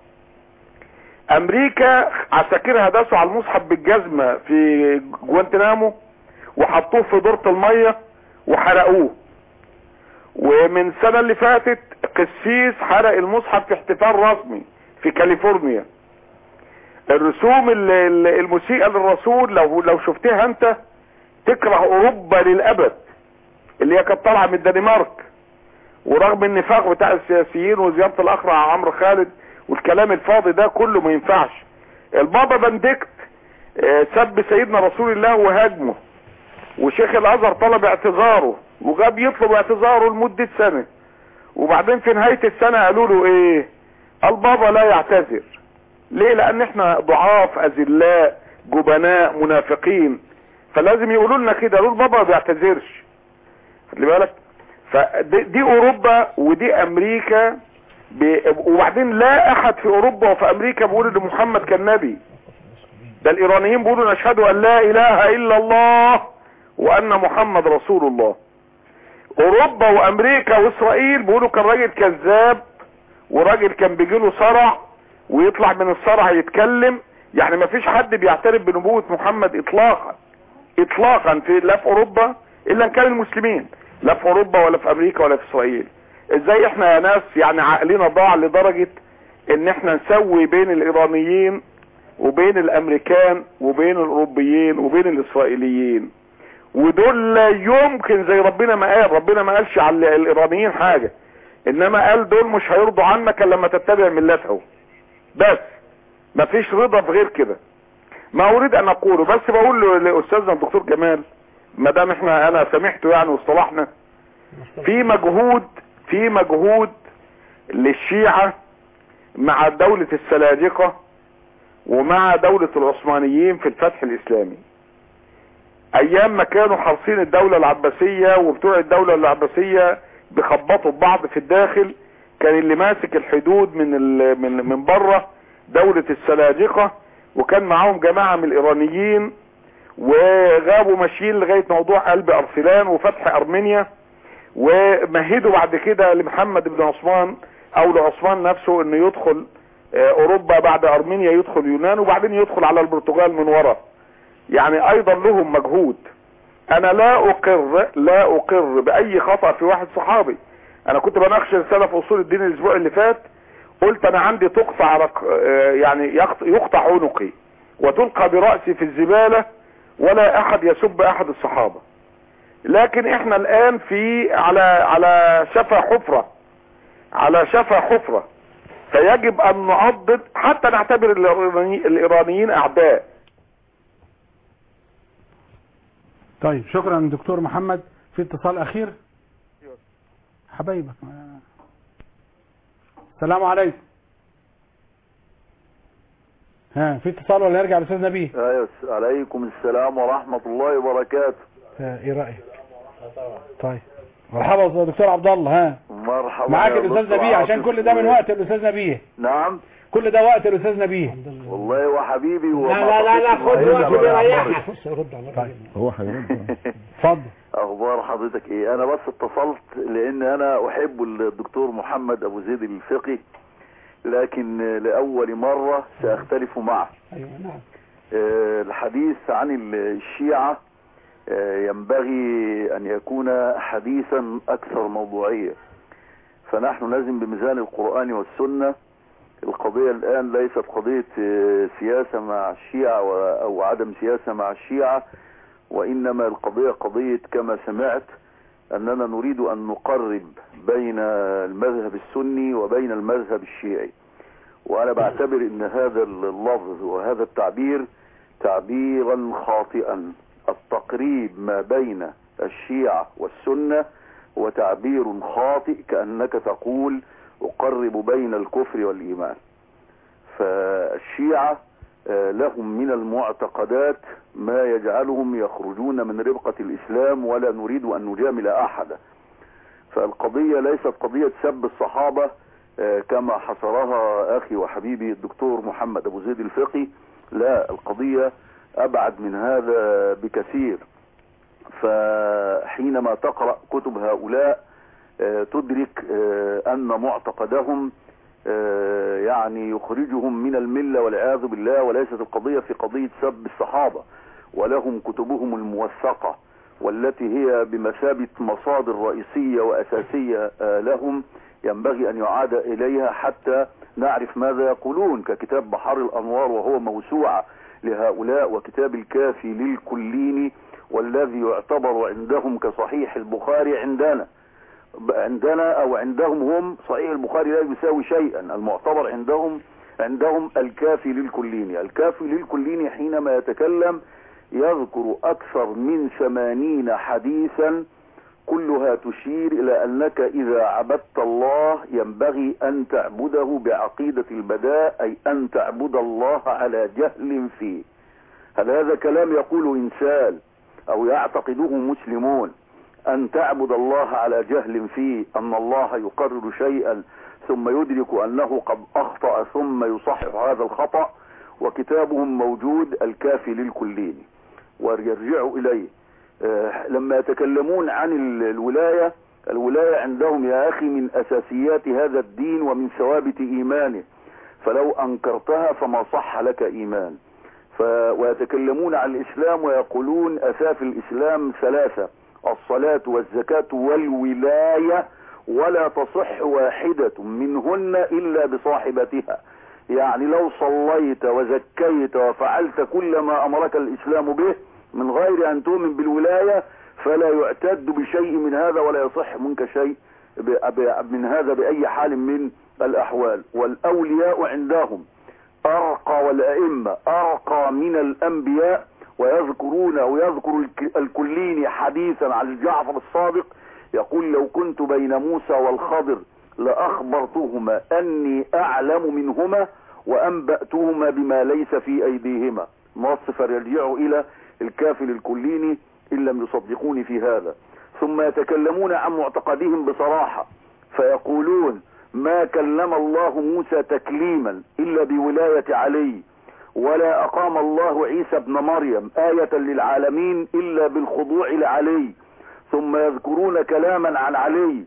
امريكا عساكرها داسوا على المصحف بالجزمة في جوانتنامو وحطوه في دورة المية وحرقوه ومن السنة اللي فاتت قسيس حرق المصحف في احتفال رسمي في كاليفورنيا الرسوم ال- ال- المسيئة للرسول لو لو شفتها انت تكره اوروبا للابد اللي هي كانت طالعه من الدنمارك ورغم النفاق بتاع السياسيين وزياره الاخرى عمرو خالد والكلام الفاضي ده كله ما ينفعش البابا بندكت آه، سب سيدنا رسول الله وهاجمه وشيخ الازهر طلب اعتذاره وجاب يطلب اعتذاره لمدة سنة وبعدين في نهاية السنة قالوا له ايه البابا لا يعتذر ليه لان احنا ضعاف اذلاء جبناء منافقين فلازم يقولوا لنا كده قالوا البابا ما بيعتذرش خلي بالك فدي دي اوروبا ودي امريكا ب... وبعدين لا احد في اوروبا وفي امريكا بيقول ان محمد كان نبي ده الايرانيين بيقولوا نشهد ان لا اله الا الله وان محمد رسول الله اوروبا وامريكا واسرائيل بيقولوا كان راجل كذاب وراجل كان بيجيله صرع ويطلع من الصرع يتكلم يعني ما فيش حد بيعترف بنبوة محمد اطلاقا اطلاقا في لا في اوروبا الا ان كان المسلمين لا في اوروبا ولا في امريكا ولا في اسرائيل ازاي احنا يا ناس يعني عقلنا ضاع لدرجة ان احنا نسوي بين الايرانيين وبين الامريكان وبين الاوروبيين وبين الاسرائيليين ودول لا يمكن زي ربنا ما قال ربنا ما قالش على الايرانيين حاجة انما قال دول مش هيرضوا عنك الا لما تتبع ملتهم بس مفيش رضا في غير كده ما اريد ان اقوله بس بقول له- لاستاذنا الدكتور جمال ما دام احنا انا سامحته يعني واصطلحنا في مجهود في مجهود للشيعة مع دولة السلاجقة ومع دولة العثمانيين في الفتح الاسلامي ايام ما كانوا حارسين الدولة العباسية وبتوع الدولة العباسية بيخبطوا ببعض في الداخل كان اللي ماسك الحدود من ال- من من بره دولة السلاجقة وكان معاهم جماعة من الايرانيين وغابوا ماشيين لغاية موضوع قلب ارسلان وفتح ارمينيا ومهدوا بعد كده لمحمد بن عثمان او لعثمان نفسه انه يدخل آه، اوروبا بعد ارمينيا يدخل يونان وبعدين يدخل على البرتغال من ورا يعني ايضا لهم مجهود انا لا اقر لا اقر باي خطأ في واحد صحابي انا كنت بناقش رسالة في اصول الدين الاسبوع اللي فات قلت انا عندي تقطع رق... آه، يعني يقط- يقطع عنقي وتلقى برأسي في الزبالة ولا احد يسب احد الصحابة لكن احنا الان في على على شفا حفرة على شفا حفرة فيجب ان نعضد حتى نعتبر الإيراني- الايرانيين اعداء طيب شكرا دكتور محمد في اتصال اخير حبايبك السلام عليكم ها في اتصال ولا يرجع الاستاذ نبيه ايوه عليكم السلام ورحمة الله وبركاته ها، ايه رايك طيب مرحبا يا دكتور عبد الله ها مرحبا معاك يا الاستاذ دكتور نبيه عشان عاطف. كل ده من وقت الاستاذ نبيه نعم كل ده وقت الاستاذ نبيه والله وحبيبي لا لا لا لا خد وقت بيريحنا طيب هو هيرد اتفضل اخبار حضرتك ايه انا بس اتصلت لان انا احب الدكتور محمد ابو زيد الفقي لكن لاول مرة ساختلف معه ايوه نعم آه، الحديث عن الشيعة آه، ينبغي أن يكون حديثا أكثر موضوعية فنحن لازم بميزان القرآن والسنة القضية الآن ليست قضية آه، سياسة مع الشيعة و- أو عدم سياسة مع الشيعة وإنما القضية قضية كما سمعت أننا نريد أن نقرب بين المذهب السني وبين المذهب الشيعي وأنا بعتبر أن هذا اللفظ وهذا التعبير تعبيرا خاطئا التقريب ما بين الشيعة والسنة هو تعبير خاطئ كأنك تقول أقرب بين الكفر والإيمان فالشيعة آه، لهم من المعتقدات ما يجعلهم يخرجون من ربقة الإسلام ولا نريد أن نجامل أحدا فالقضية ليست قضية سب الصحابة آه، كما حصرها أخي وحبيبي الدكتور محمد أبو زيد الفقي لا القضية أبعد من هذا بكثير فحينما تقرأ كتب هؤلاء آه، تدرك آه، أن معتقدهم آه، يعني يخرجهم من الملة والعياذ بالله وليست القضية في قضية سب الصحابة ولهم كتبهم الموثقة والتي هي بمثابة مصادر رئيسية وأساسية آه، لهم ينبغي أن يعاد إليها حتى نعرف ماذا يقولون ككتاب بحر الأنوار وهو موسوعة لهؤلاء وكتاب الكافي للكليني والذي يعتبر عندهم كصحيح البخاري عندنا عندنا او عندهم هم صحيح البخاري لا يساوي شيئا المعتبر عندهم عندهم الكافي للكليني الكافي للكليني حينما يتكلم يذكر اكثر من ثمانين حديثا كلها تشير الى انك اذا عبدت الله ينبغي ان تعبده بعقيدة البداء اي ان تعبد الله على جهل فيه هل هذا كلام يقول انسان او يعتقده مسلمون أن تعبد الله على جهل فيه أن الله يقرر شيئا ثم يدرك أنه قد أخطأ ثم يصحح هذا الخطأ وكتابهم موجود الكافي للكلين ويرجعوا إليه آه، لما يتكلمون عن ال- الولاية الولاية عندهم يا أخي من أساسيات هذا الدين ومن ثوابت إيمانه فلو أنكرتها فما صح لك إيمان ف... ويتكلمون عن الإسلام ويقولون أساس الإسلام ثلاثة الصلاة والزكاة والولاية ولا تصح واحدة منهن إلا بصاحبتها يعني لو صليت وزكيت وفعلت كل ما أمرك الإسلام به من غير أن تؤمن بالولاية فلا يعتد بشيء من هذا ولا يصح منك شيء ب... ب... من هذا بأي حال من الأحوال والأولياء عندهم أرقى والأئمة أرقى من الأنبياء ويذكرون ويذكر الك- الكليني حديثا عن جعفر الصادق يقول لو كنت بين موسى والخضر لأخبرتهما أني أعلم منهما وأنبأتهما بما ليس في أيديهما نص فيرجعوا إلى الكافل الكليني إن لم يصدقوني في هذا ثم يتكلمون عن معتقدهم بصراحة فيقولون ما كلم الله موسى تكليما إلا بولاية علي ولا أقام الله عيسى ابن مريم آية للعالمين إلا بالخضوع لعلي ثم يذكرون كلاما عن علي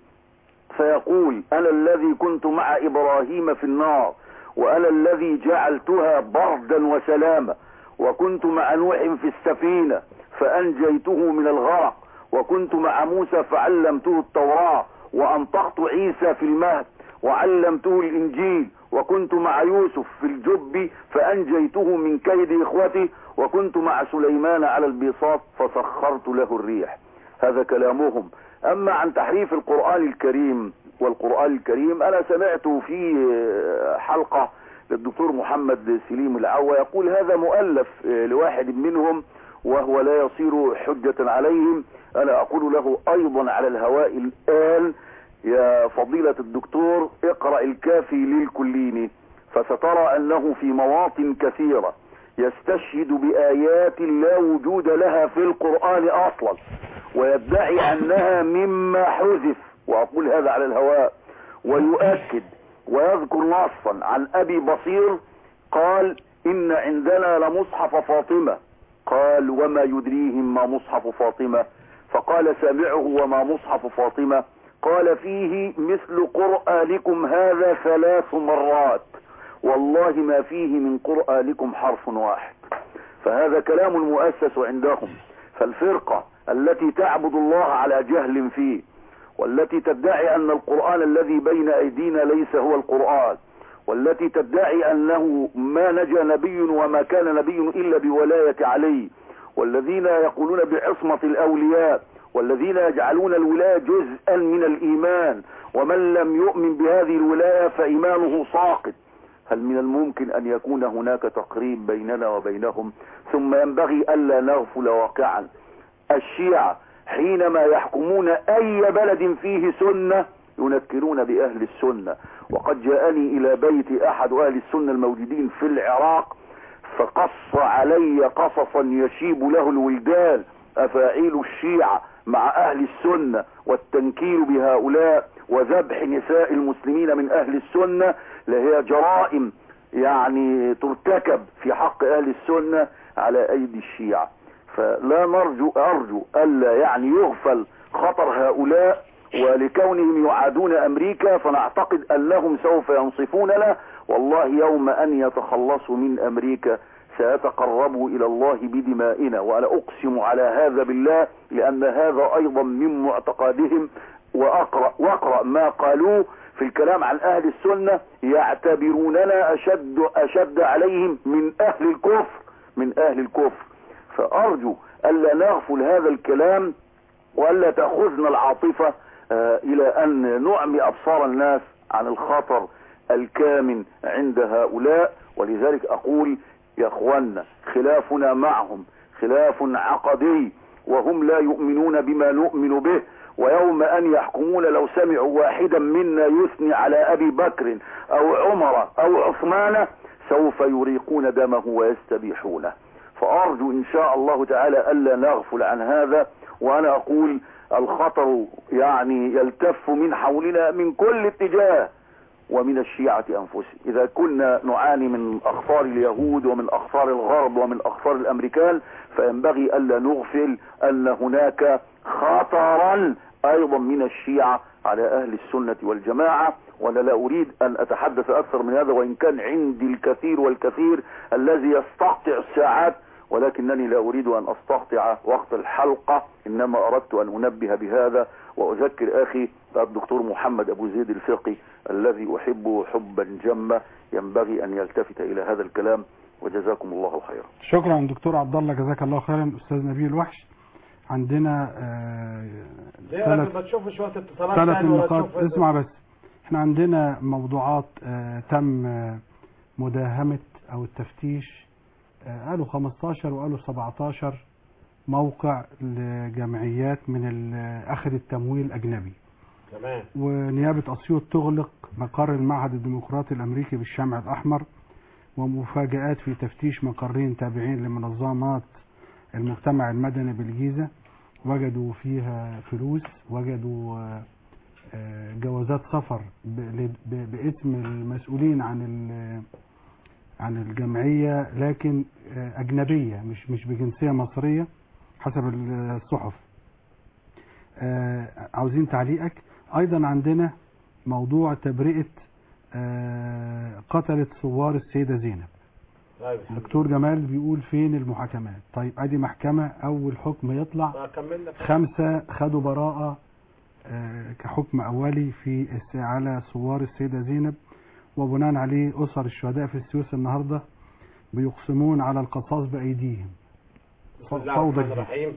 فيقول أنا الذي كنت مع إبراهيم في النار وأنا الذي جعلتها بردا وسلاما وكنت مع نوح في السفينة فأنجيته من الغرق وكنت مع موسى فعلمته التوراة وأنطقت عيسى في المهد وعلمته الإنجيل وكنت مع يوسف في الجب فأنجيته من كيد إخوته وكنت مع سليمان على البساط فسخرت له الريح هذا كلامهم أما عن تحريف القرآن الكريم والقرآن الكريم أنا سمعت في حلقة للدكتور محمد سليم العوا يقول هذا مؤلف لواحد منهم وهو لا يصير حجة عليهم أنا أقول له أيضا على الهواء الآن يا فضيلة الدكتور اقرأ الكافي للكليني فسترى أنه في مواطن كثيرة يستشهد بآيات لا وجود لها في القرآن أصلا ويدعي أنها مما حذف وأقول هذا على الهواء ويؤكد ويذكر نصا عن أبي بصير قال إن عندنا لمصحف فاطمة قال وما يدريهم ما مصحف فاطمة فقال سامعه وما مصحف فاطمة قال فيه مثل قرآنكم هذا ثلاث مرات والله ما فيه من قرآنكم حرف واحد فهذا كلام المؤسس عندهم فالفرقة التي تعبد الله على جهل فيه والتي تدعي أن القرآن الذي بين أيدينا ليس هو القرآن والتي تدعي أنه ما نجا نبي وما كان نبي إلا بولاية علي والذين يقولون بعصمة الأولياء والذين يجعلون الولاية جزءا من الإيمان ومن لم يؤمن بهذه الولاية فإيمانه ساقط هل من الممكن أن يكون هناك تقريب بيننا وبينهم ثم ينبغي ألا نغفل واقعا الشيعة حينما يحكمون أي بلد فيه سنة ينكرون بأهل السنة وقد جاءني إلى بيت أحد أهل السنة الموجودين في العراق فقص علي قصصا يشيب له الولدان أفاعيل الشيعة مع أهل السنة والتنكيل بهؤلاء وذبح نساء المسلمين من أهل السنة لهي جرائم يعني ترتكب في حق أهل السنة على أيدي الشيعة فلا نرجو أرجو ألا يعني يغفل خطر هؤلاء ولكونهم يعادون أمريكا فنعتقد أنهم سوف ينصفوننا والله يوم أن يتخلصوا من أمريكا سيتقربوا إلى الله بدمائنا وأنا أقسم على هذا بالله لأن هذا أيضا من معتقدهم وأقرأ, وأقرأ ما قالوه في الكلام عن أهل السنة يعتبروننا أشد, أشد عليهم من أهل الكفر من أهل الكفر فأرجو ألا نغفل هذا الكلام وألا تأخذنا العاطفة آه إلى أن نعمي أبصار الناس عن الخطر الكامن عند هؤلاء ولذلك أقول يا أخوانا خلافنا معهم خلاف عقدي وهم لا يؤمنون بما نؤمن به ويوم أن يحكمون لو سمعوا واحدا منا يثني على أبي بكر أو عمر أو عثمان سوف يريقون دمه ويستبيحونه فأرجو إن شاء الله تعالى ألا نغفل عن هذا وأنا أقول الخطر يعني يلتف من حولنا من كل اتجاه ومن الشيعة أنفسهم إذا كنا نعاني من أخطار اليهود ومن أخطار الغرب ومن أخطار الأمريكان فينبغي ألا نغفل أن هناك خطرا أيضا من الشيعة على أهل السنة والجماعة وأنا لا أريد أن أتحدث أكثر من هذا وإن كان عندي الكثير والكثير الذي يستقطع الساعات ولكنني لا أريد أن أستقطع وقت الحلقة إنما أردت أن أنبه بهذا وأذكر أخي الدكتور محمد أبو زيد الفقي الذي أحبه حبا جما ينبغي أن يلتفت إلى هذا الكلام وجزاكم الله خيرا شكرا دكتور عبد الله جزاك الله خيرا استاذ نبيل الوحش عندنا ليه ثلاث ما تشوف شويه اتصالات ثلاث تاني ولا نقاط تشوف اسمع بس احنا عندنا موضوعات آه، تم آه، مداهمة او التفتيش آه، قالوا 15 وقالوا 17 موقع لجمعيات من ال- اخذ التمويل اجنبي تمام ونيابة أسيوط تغلق مقر المعهد الديمقراطي الأمريكي بالشمع الأحمر ومفاجآت في تفتيش مقرين تابعين لمنظمات المجتمع المدني بالجيزة وجدوا فيها فلوس وجدوا آه، آه، جوازات سفر ب- ل- ب- باسم المسؤولين عن ال- عن الجمعية لكن آه، أجنبية مش مش بجنسية مصرية حسب الصحف آه، عاوزين تعليقك ايضا عندنا موضوع تبرئة آه، قتلة ثوار السيدة زينب طيب الدكتور جمال بيقول فين المحاكمات طيب ادي محكمة اول حكم يطلع اكمل لك خمسة خدوا براءة آه، كحكم اولي في الس- على ثوار السيدة زينب وبناء عليه اسر الشهداء في السويس النهاردة بيقسمون على القصاص بايديهم بسم الله فوضى الرحمن جديدة. الرحيم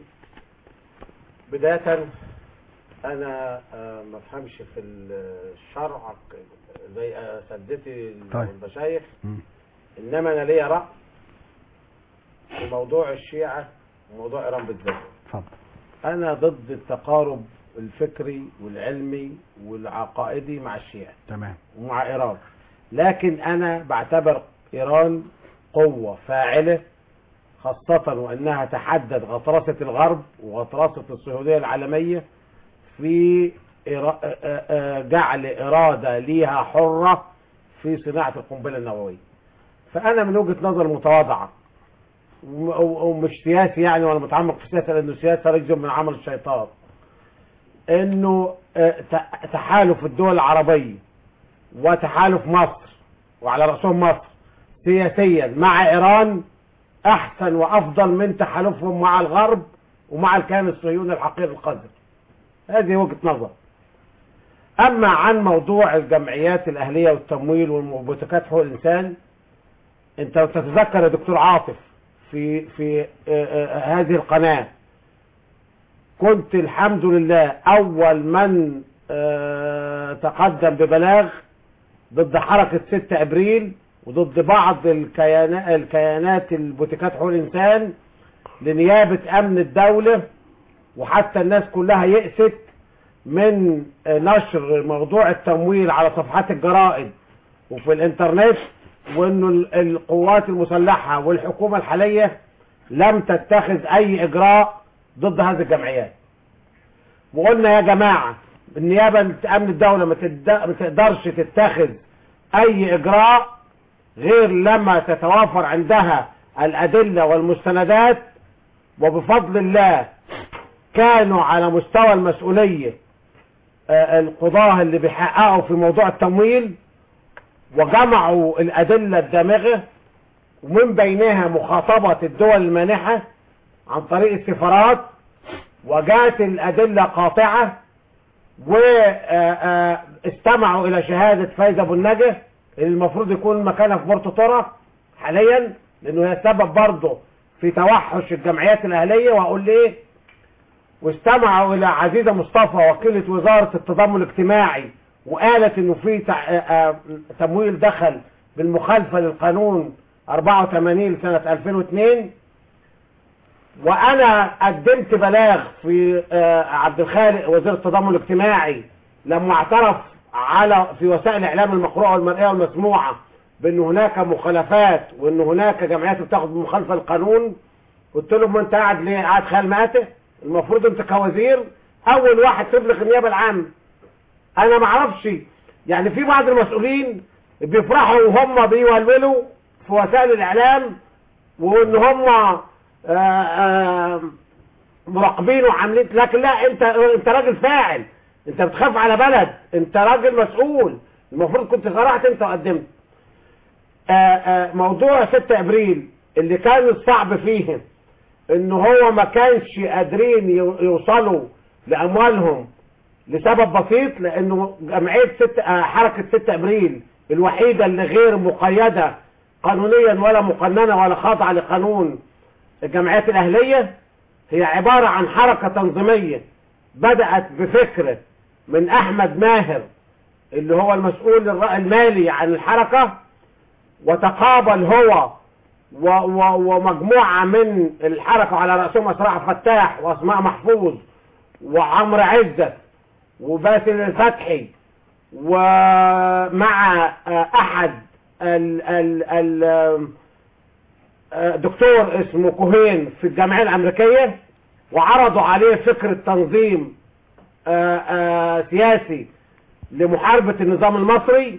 بداية أنا آه، ما أفهمش في الشرع زي سدتي طيب. المشايخ مم. إنما أنا ليا رأي في موضوع الشيعة موضوع ايران بالذات اتفضل انا ضد التقارب الفكري والعلمي والعقائدي مع الشيعة تمام ومع ايران لكن انا بعتبر ايران قوة فاعلة خاصة وانها تحدد غطرسة الغرب وغطرسة الصهيونية العالمية في إرا- آه، آه، جعل ارادة ليها حرة في صناعة القنبلة النووية فانا من وجهة نظر متواضعة وم- ومش سياسي يعني ولا متعمق في السياسة لانه السياسة رجل من عمل الشيطان انه آه، ت- تحالف الدول العربية وتحالف مصر وعلى رأسهم مصر سياسيا مع ايران احسن وافضل من تحالفهم مع الغرب ومع الكيان الصهيوني الحقير القذر هذه وجهة نظر اما عن موضوع الجمعيات الاهلية والتمويل والمبتكات حقوق الانسان انت تتذكر يا دكتور عاطف في في آه، آه، هذه القناة كنت الحمد لله اول من آه، تقدم ببلاغ ضد حركة 6 ابريل وضد بعض الكيانات الكيانات البوتيكات حقوق الانسان لنيابة امن الدولة وحتى الناس كلها يأست من آه، نشر موضوع التمويل على صفحات الجرائد وفي الانترنت وانه ال- القوات المسلحة والحكومة الحالية لم تتخذ اي اجراء ضد هذه الجمعيات وقلنا يا جماعة النيابة امن الدولة ما تد- ما تقدرش تتخذ اي اجراء غير لما تتوافر عندها الادلة والمستندات وبفضل الله كانوا على مستوى المسؤولية آه، القضاة اللي بيحققوا في موضوع التمويل وجمعوا الأدلة الدامغة ومن بينها مخاطبة الدول المانحة عن طريق السفارات وجاءت الأدلة قاطعة واستمعوا إلى شهادة فايزة أبو النجا اللي المفروض يكون مكانها في بورتو تورا حاليا لأنه هي سبب برضه في توحش الجمعيات الأهلية وأقول ليه واستمعوا إلى عزيزة مصطفى وكيلة وزارة التضامن الاجتماعي وقالت انه في تع- آه، آه، تمويل دخل بالمخالفة للقانون 84 لسنة 2002 وانا قدمت بلاغ في آه، عبد الخالق وزير التضامن الاجتماعي لما اعترف على في وسائل الاعلام المقروءه والمرئيه والمسموعه بان هناك مخالفات وان هناك جمعيات بتاخد مخالفه للقانون قلت له ما انت قاعد ليه قاعد خال ماته المفروض انت كوزير اول واحد تبلغ النيابه العامه انا ما اعرفش يعني في بعض المسؤولين بيفرحوا وهم بيولولوا في وسائل الاعلام وان هم آه، آه، مراقبين وعاملين لكن لا انت انت راجل فاعل انت بتخاف على بلد انت راجل مسؤول المفروض كنت صرحت انت وقدمت آه، آه، موضوع 6 ابريل اللي كان الصعب فيه ان هو ما كانش قادرين يو- يوصلوا لاموالهم لسبب بسيط لانه جمعيه ست آه، حركه 6 ابريل الوحيده اللي غير مقيده قانونيا ولا مقننه ولا خاضعه لقانون الجمعيات الاهليه هي عباره عن حركه تنظيميه بدات بفكره من احمد ماهر اللي هو المسؤول الر- المالي عن الحركه وتقابل هو و و ومجموعه من الحركه على راسهم اسراء فتاح واسماء محفوظ وعمرو عزت وباسل الفتحي ومع آه، احد ال ال ال آه، دكتور اسمه كوهين في الجامعة الامريكية وعرضوا عليه فكرة تنظيم آه، آه، سياسي لمحاربة النظام المصري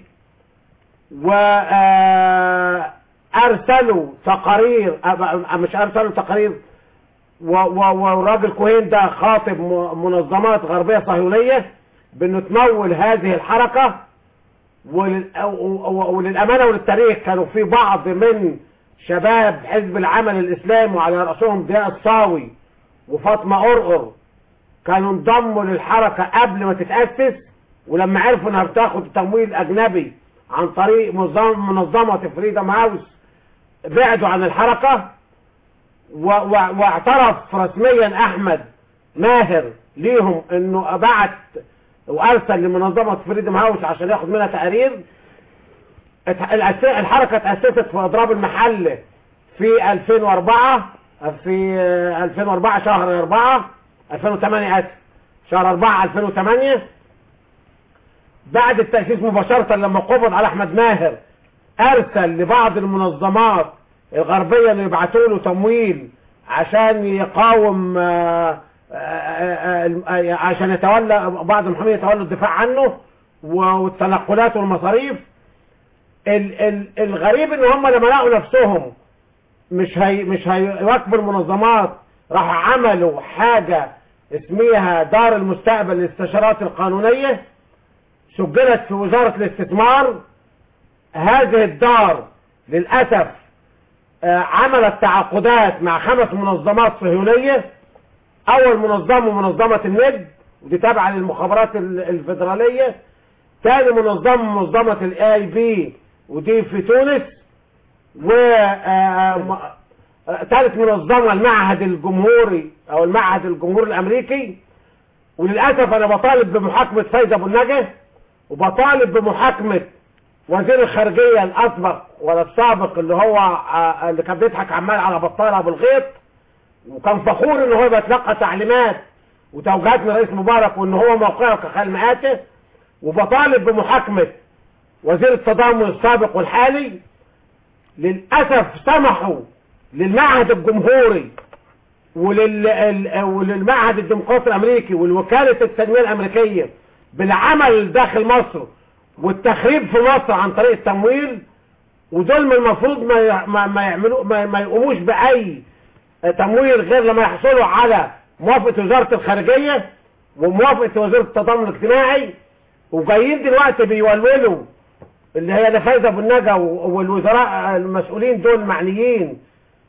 وارسلوا تقارير آه، مش ارسلوا تقارير و- و- والراجل كوهين ده خاطب م- منظمات غربية صهيونية بانه تمول هذه الحركة ولل- و- و- وللأمانة وللتاريخ كانوا في بعض من شباب حزب العمل الإسلامي وعلى رأسهم ضياء الصاوي وفاطمة قرقر كانوا انضموا للحركة قبل ما تتأسس ولما عرفوا انها بتاخد تمويل أجنبي عن طريق منظم- منظمة فريدم هاوس بعدوا عن الحركة و- و- واعترف رسميا احمد ماهر ليهم انه بعت وارسل لمنظمة فريدم هاوس عشان ياخد منها تقارير ات- الأس- الحركة اتأسست في اضراب المحل في 2004 في آه، 2004 شهر 4 2008 اسف شهر 4 2008 بعد التأسيس مباشرة لما قبض على أحمد ماهر أرسل لبعض المنظمات الغربية اللي يبعتوا له تمويل عشان يقاوم آه، آه، آه، آه، عشان يتولى بعض المحامين يتولوا الدفاع عنه والتنقلات والمصاريف ال- ال- الغريب ان هم لما لقوا نفسهم مش هي مش هيواكبوا المنظمات راح عملوا حاجة اسمها دار المستقبل للاستشارات القانونية سجلت في وزارة الاستثمار هذه الدار للأسف آه، عملت تعاقدات مع خمس منظمات صهيونية أول منظمة منظمة الند ودي تابعة للمخابرات ال- الفيدرالية ثاني منظمة منظمة الاي بي ودي في تونس و آه، م- آه، ثالث منظمة المعهد الجمهوري او المعهد الجمهوري الامريكي وللاسف انا بطالب بمحاكمة فايز ابو النجا وبطالب بمحاكمة وزير الخارجية الاسبق ولا السابق اللي هو آه، اللي كان بيضحك عمال على بطالة ابو الغيط وكان فخور ان هو بيتلقى تعليمات وتوجيهات من رئيس مبارك وان هو موقعه كخال مآته وبطالب بمحاكمة وزير التضامن السابق والحالي للأسف سمحوا للمعهد الجمهوري ولل... ال- وللمعهد الديمقراطي الأمريكي والوكالة التنمية الأمريكية بالعمل داخل مصر والتخريب في مصر عن طريق التمويل ودول من المفروض ما ي- ما ما يعملوا ما, ما يقوموش بأي تمويل غير لما يحصلوا على موافقة وزارة الخارجية وموافقة وزير التضامن الاجتماعي وجايين دلوقتي بيولولوا اللي هي نفاذ ابو النجا و- والوزراء المسؤولين دول معنيين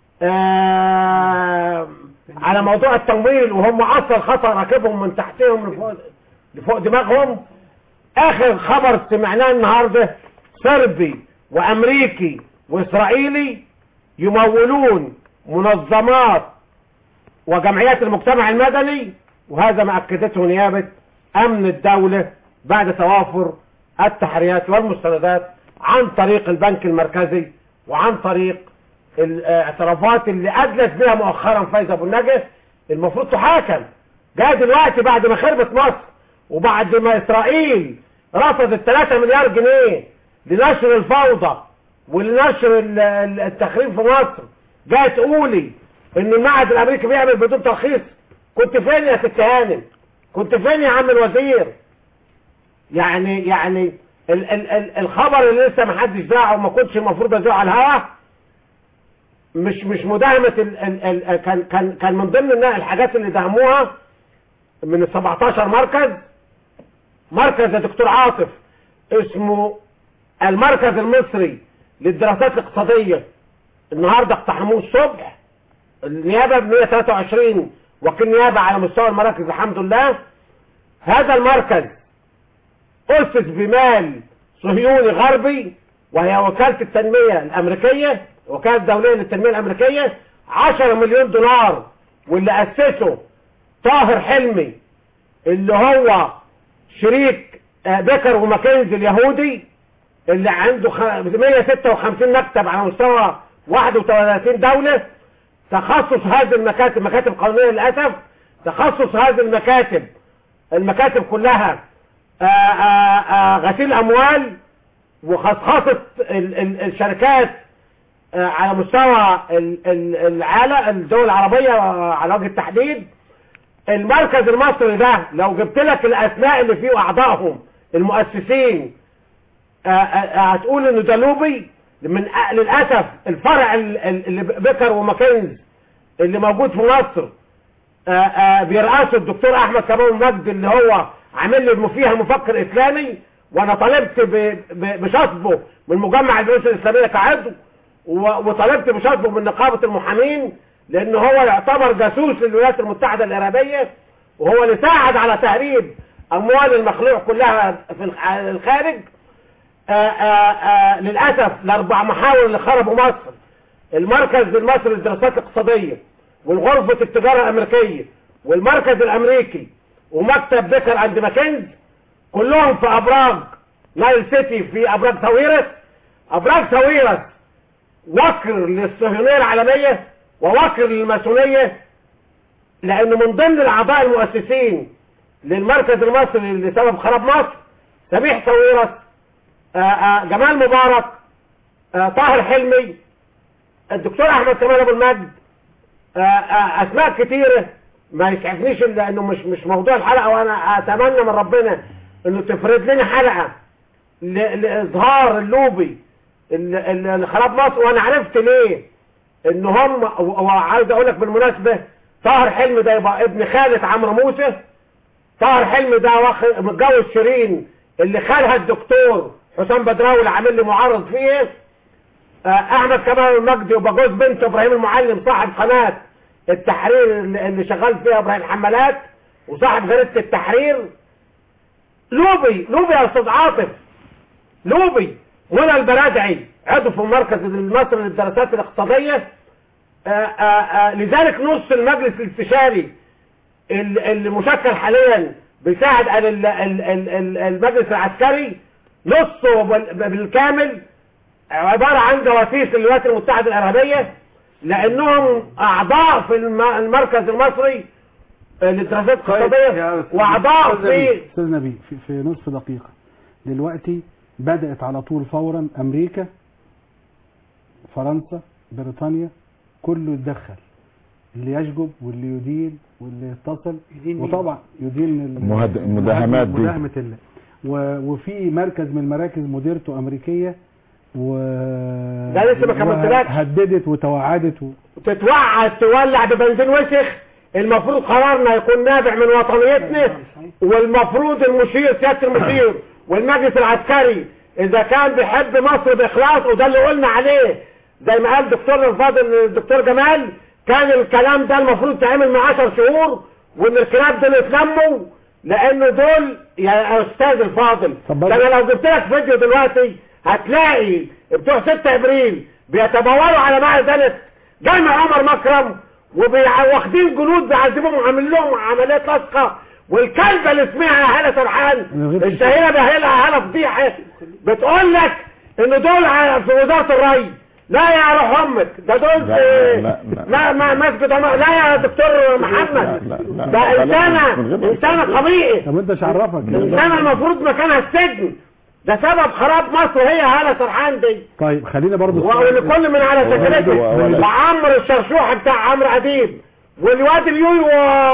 آه على موضوع التمويل وهم اصلا خطر راكبهم من تحتهم لفوق, لفوق دماغهم اخر خبر سمعناه النهارده صربي وامريكي واسرائيلي يمولون منظمات وجمعيات المجتمع المدني وهذا ما اكدته نيابه امن الدوله بعد توافر التحريات والمستندات عن طريق البنك المركزي وعن طريق الاعترافات اللي ادلت بها مؤخرا فايز ابو النجا المفروض تحاكم جاء دلوقتي بعد ما خربت مصر وبعد ما اسرائيل رفضت 3 مليار جنيه لنشر الفوضى ولنشر ال- ال- التخريب في مصر جاء تقولي ان المعهد الامريكي بيعمل بدون ترخيص كنت فين يا ست هانم كنت فين يا عم الوزير يعني يعني ال ال ال الخبر اللي لسه ما حدش ذاعه وما كنتش المفروض اذاعه على الهوا مش مش مداهمه ال ال ال كان كان كان من ضمن النا- الحاجات اللي دعموها من ال 17 مركز مركز يا دكتور عاطف اسمه المركز المصري للدراسات الاقتصاديه النهارده اقتحموه الصبح النيابه ب 123 وكيل نيابه على مستوى المراكز الحمد لله هذا المركز أسس بمال صهيوني غربي وهي وكالة التنمية الأمريكية وكالة دولية للتنمية الأمريكية 10 مليون دولار واللي أسسه طاهر حلمي اللي هو شريك آه، بيكر وماكنزي اليهودي اللي عنده خ- 156 مكتب على مستوى 31 دولة تخصص هذه المكاتب مكاتب قانونية للأسف تخصص هذه المكاتب المكاتب كلها آه، آه، آه، غسيل اموال وخصخصة ال- ال- الشركات آه، على مستوى ال- ال- العالم الدول العربية آه، على وجه التحديد المركز المصري ده لو جبت لك الاسماء اللي فيه واعضائهم المؤسسين آه، آه، هتقول انه ده لوبي من آه، للاسف الفرع ال- ال- اللي بكر وماكنز اللي موجود في مصر آه، آه، بيرأسه الدكتور احمد كمال مجد اللي هو عامل لي فيها مفكر اسلامي وانا طالبت ب- ب- بشطبه من مجمع البحوث الاسلاميه كعضو و- وطالبت بشطبه من نقابه المحامين لان هو يعتبر جاسوس للولايات المتحده الارهابيه وهو اللي ساعد على تهريب اموال المخلوع كلها في الخ- الخارج آآ آآ للاسف الاربع محاور اللي خربوا مصر المركز المصري للدراسات الاقتصاديه والغرفه التجاره الامريكيه والمركز الامريكي ومكتب بيكر عند ماكنز كلهم في ابراج نايل سيتي في ابراج ساويرس ابراج ساويرس وكر للصهيونيه العالميه ووكر للماسونيه لانه من ضمن الاعضاء المؤسسين للمركز المصري لسبب خراب مصر سميح سويرس آه، آه، جمال مبارك آه، طاهر حلمي الدكتور احمد كمال ابو المجد آه، آه، اسماء كتيره ما يسعفنيش الا انه مش مش موضوع الحلقه وانا اتمنى من ربنا انه تفرد لنا حلقه ل- لاظهار اللوبي اللي اللي خراب مصر وانا عرفت ليه ان هم و- وعايز اقول لك بالمناسبه طاهر حلمي ده يبقى ابن خالة عمرو موسى طاهر حلمي ده واخد متجوز شيرين اللي خالها الدكتور حسام بدراوي اللي عامل لي معرض فيه آه، احمد كمال المجدي يبقى جوز بنت ابراهيم المعلم صاحب قناه التحرير اللي اللي شغال فيها ابراهيم حمالات وصاحب جريده التحرير لوبي لوبي يا استاذ عاطف لوبي منى البرادعي عضو في المركز المصري للدراسات الاقتصاديه آه، آه، آه، لذلك نص المجلس الاستشاري ال- المشكل حاليا بيساعد على ال- ال- ال- ال- المجلس العسكري نصه بال- بالكامل عبارة عن جواسيس للولايات المتحدة الإرهابية لأنهم أعضاء في الم- المركز المصري للدراسات الاقتصادية وأعضاء في استاذ نبيل في, في نصف دقيقة دلوقتي بدأت على طول فورا امريكا فرنسا بريطانيا كله يتدخل اللي يشجب واللي يدين واللي يتصل وطبعا يدين ال- مهد- المداهمات دي. مداهمة ال- و- وفي مركز من المراكز مديرته امريكيه و ده لسه ما كملتلكش. هددت وتوعدت و... تتوعد تولع ببنزين وسخ المفروض قرارنا يكون نابع من وطنيتنا والمفروض المشير سيادة المشير والمجلس العسكري اذا كان بيحب مصر باخلاص وده اللي قلنا عليه زي ما قال دكتورنا الفاضل الدكتور جمال كان الكلام ده المفروض تعمل من 10 شهور وان الكلاب دول يتلموا لانه دول يا استاذ الفاضل طب ده انا لو جبت لك فيديو دلوقتي هتلاقي بتوع 6 ابريل بيتبولوا على معدنة جامع عمر مكرم وواخدين جنود بيعذبوهم وعاملين لهم عمليات لاصقه والكلبه اللي اسمها هاله سرحان الشهيره بهلها هاله فضيحه بتقول لك ان دول ع- في وزاره الري لا يا روح امك ده دول لا، في لا، لا. ما ما مسجد عمر لا يا دكتور محمد ده انسانه انسانه قبيئه طب انت مش عرفك انسانه المفروض مكانها السجن ده سبب خراب مصر هي هاله سرحان دي طيب خلينا برضو ولكل من على سكنته ولا- وعمرو الشرشوح بتاع عمرو اديب والواد اليويو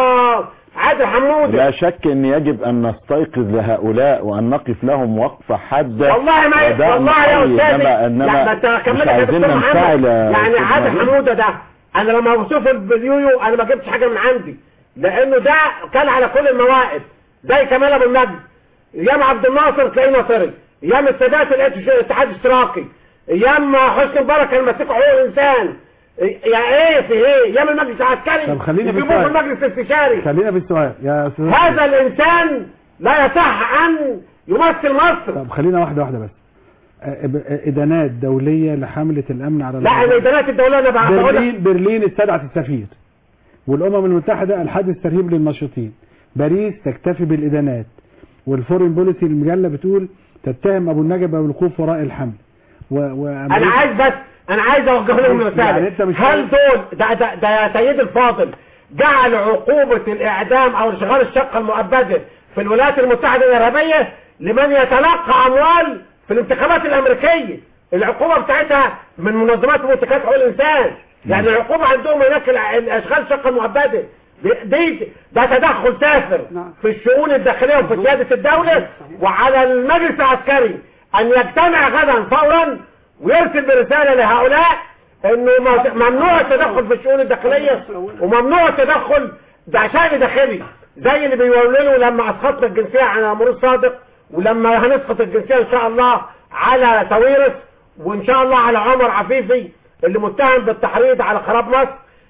عادل حمودي لا شك ان يجب ان نستيقظ لهؤلاء وان نقف لهم وقفة حادة والله ما ودعم والله يا قوي. استاذي انما لا ما انما انت مش كملت يا عايزين دكتور محمد ننفعل يعني يا عادل أستاذ حموده ده انا لما بشوف اليويو انا ما جبتش حاجه من عندي لانه ده كان على كل المواقف زي كمال ابو المجد ايام عبد الناصر تلاقيه ناصري ايام السادات لقيته ش- اتحاد اشتراكي ايام حسني مبارك كان ماسك حقوق الانسان يا ايه في ايه ايام المجلس العسكري طب خلينا في يجيبوه في السؤال. المجلس الاستشاري خلينا في السؤال يا استاذ هذا الانسان لا يصح ان يمثل مصر طب خلينا واحده واحده بس آه، إب- ادانات دوليه لحمله الامن على لا الغرب. الادارات الدوليه انا بقى بقول لك برلين برلين استدعت السفير والامم المتحده الحدث ترهيب للناشطين باريس تكتفي بالادانات والفورين بوليسي المجله بتقول تتهم ابو النجا بالوقوف وراء الحمل و... وأمريكا- انا عايز بس انا عايز اوجه لهم يعني رساله أنت مش هل دول ده, ده, ده يا سيدي الفاضل جعل عقوبة الاعدام او اشغال الشقة المؤبدة في الولايات المتحدة الارهابية لمن يتلقى اموال في الانتخابات الامريكية العقوبة بتاعتها من منظمات منتخبات حقوق الانسان يعني العقوبة عندهم هناك الع- الاشغال الشقة المؤبدة دي- دي ده تدخل سافر في الشؤون الداخلية وفي سيادة الدولة وعلى المجلس العسكري ان يجتمع غدا فورا ويرسل برسالة لهؤلاء انه م- ممنوع التدخل في الشؤون الداخلية وممنوع التدخل ده شأن داخلي زي اللي بيولوا لما اسقطنا الجنسية على مرور صادق ولما هنسقط الجنسية ان شاء الله على ساويرس وان شاء الله على عمر عفيفي اللي متهم بالتحريض على خراب مصر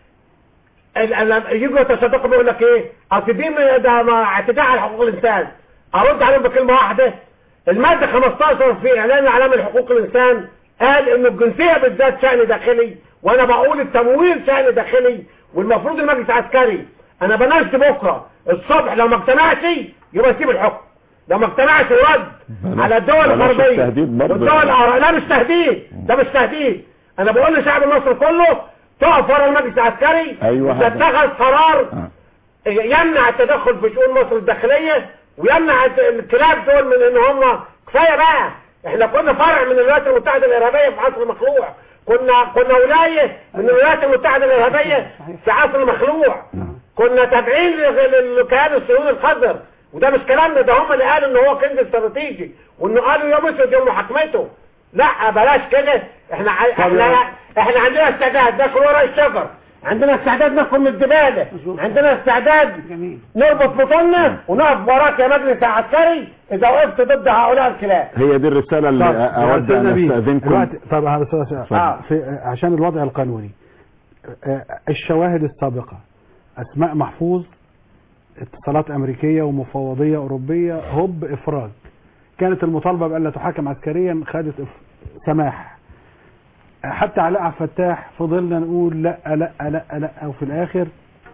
ال- ال- يجوا يتصدقوا بيقول لك ايه اصل دي م- ده ما- اعتداء على حقوق الانسان ارد عليهم بكلمه واحده الماده 15 في اعلان العالمي لحقوق الانسان قال ان الجنسيه بالذات شان داخلي وانا بقول التمويل شان داخلي والمفروض المجلس العسكري انا بناشد بكره الصبح لو ما اقتنعش يبقى يسيب الحكم لو ما اقتنعش يرد على الدول بلاش الغربيه التهديد برضه. والدول العربيه لا مش تهديد ده مش تهديد انا بقول لشعب مصر كله تقف ورا المجلس العسكري أيوة هذا. تتخذ قرار آه. يمنع التدخل في شؤون مصر الداخليه ويمنع الكلاب دول من ان هم كفايه بقى احنا كنا فرع من الولايات المتحده الارهابيه في عصر مخلوع كنا كنا ولايه من الولايات المتحده الارهابيه في عصر مخلوع كنا تابعين لل- للكيان الصهيوني الخضر وده مش كلامنا ده هم اللي قالوا ان هو كنز استراتيجي وانه قالوا يوم اسود يوم محاكمته لا بلاش كده احنا ع- احنا احنا عندنا استعداد ناكل ورا الشجر عندنا استعداد ناكل من الجبال عندنا استعداد نربط بطولنا ونقف وراك يا مجلس عسكري اذا وقفت ضد هؤلاء الكلاب هي دي الرسالة اللي طب أود أستاذ أن نبيل، أستأذنكم الوقت طب هذا سؤال سؤال. اتفضل. في عشان الوضع القانوني آه، الشواهد السابقة أسماء محفوظ اتصالات أمريكية ومفوضية أوروبية هوب إفراج كانت المطالبة بألا تحاكم عسكريا خدت إف- سماح حتى علاء عبد الفتاح فضلنا نقول لا لا لا لا وفي الآخر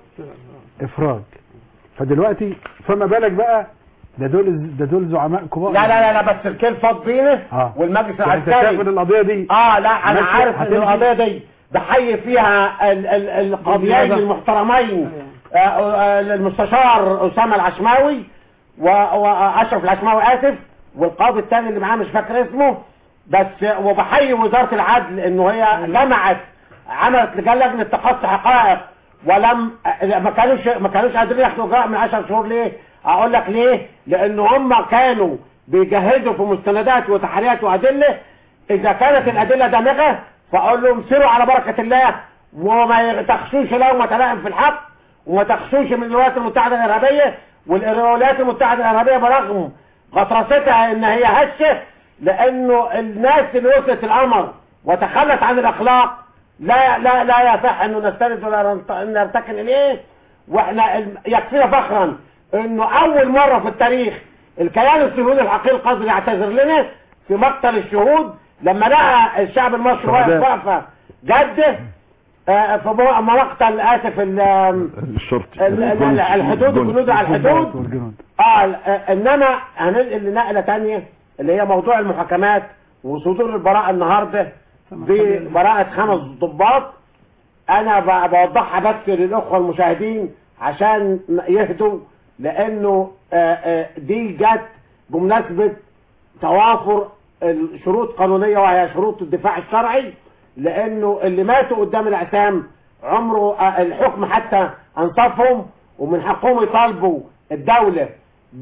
إفراج فدلوقتي فما بالك بقى ده دول ده دول زعماء كبار لا لا لا, لا بس الكل فاض بينا اه والمجلس يعني انت العسكري شايف ان القضيه دي اه لا انا ماشي، عارف ان هتمشي؟ القضيه دي بحيي فيها ال- ال- القاضيين بالمناسبة. المحترمين آه، آه، المستشار اسامه العشماوي و- واشرف العشماوي اسف والقاضي الثاني اللي معاه مش فاكر اسمه بس وبحيي وزاره العدل انه هي جمعت عملت لجان لجنه تقصي حقائق ولم ما كانوش ما كانوش قادرين ياخدوا اجراء من 10 شهور ليه؟ اقول لك ليه؟ لان هم كانوا بيجهزوا في مستندات وتحريات وادله اذا كانت الادله دامغه فاقول لهم سيروا على بركه الله وما تخشوش لومه لائم في الحق وما تخشوش من الولايات المتحده الارهابيه والولايات المتحده الارهابيه برغم غطرستها ان هي هشه لانه الناس اللي وصلت الامر وتخلت عن الاخلاق لا لا لا يصح انه نستند ولا نرت- نرتكن اليه واحنا ال- يكفينا فخرا انه اول مره في التاريخ الكيان الصهيوني الحقيقي القادر يعتذر لنا في مقتل الشهود لما لقى الشعب المصري واقف شهداء. وقفه جده آه، في مو- مقتل اسف ال- الشرطي ال- ال- الحدود وجنود على الحدود والجنود اه ال- آه، انما هننقل لنقله تانية اللي هي موضوع المحاكمات وصدور البراءه النهارده ببراءه خمس ضباط انا ب- بوضحها بس للاخوه المشاهدين عشان يهدوا لانه آه، آه، دي جت بمناسبه توافر الشروط قانونيه وهي شروط الدفاع الشرعي لانه اللي ماتوا قدام الاعسام عمره آه، الحكم حتى انصفهم ومن حقهم يطالبوا الدوله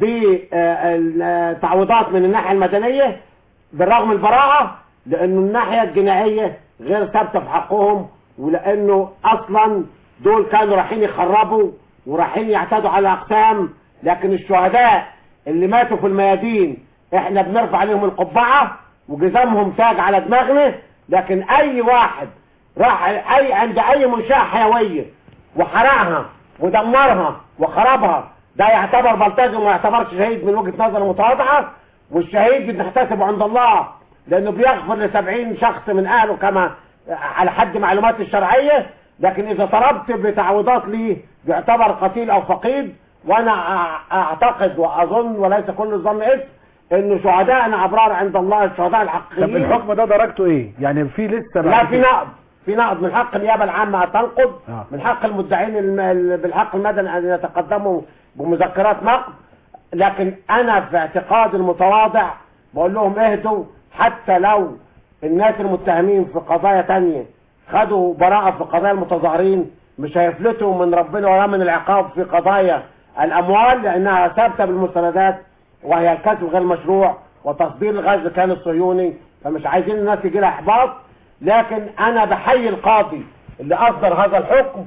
بتعويضات من الناحيه المدنيه بالرغم البراءه لانه الناحيه الجنائيه غير ثابته في حقهم ولانه اصلا دول كانوا رايحين يخربوا ورايحين يعتدوا على اقسام لكن الشهداء اللي ماتوا في الميادين احنا بنرفع عليهم القبعه وجزامهم تاج على دماغنا لكن اي واحد راح اي عند اي منشاه حيويه وحرقها ودمرها وخربها ده يعتبر بلطجي وما يعتبرش شهيد من وجهه نظر متواضعه والشهيد بنحتسبه عند الله لانه بيغفر ل 70 شخص من اهله كما على حد معلوماتي الشرعيه لكن اذا طلبت بتعويضات ليه بيعتبر قتيل او فقيد وانا أع- اعتقد واظن وليس كل الظن اسم انه شهداءنا ابرار عند الله الشهداء طب الحقيقيين الحكم ده درجته ايه يعني في لسه لا بعد في كده؟ نقض في نقض من حق النيابه العامه ان تنقض آه. من حق المدعين الم- ال- بالحق المدني ان يتقدموا بمذكرات نقض لكن انا في اعتقاد المتواضع بقول لهم اهدوا حتى لو الناس المتهمين في قضايا تانية خدوا براءة في قضايا المتظاهرين مش هيفلتوا من ربنا ولا من العقاب في قضايا الاموال لانها ثابته بالمستندات وهي الكسب غير مشروع وتصدير الغاز كان الصهيوني فمش عايزين الناس يجي لها احباط لكن انا بحيي القاضي اللي اصدر هذا الحكم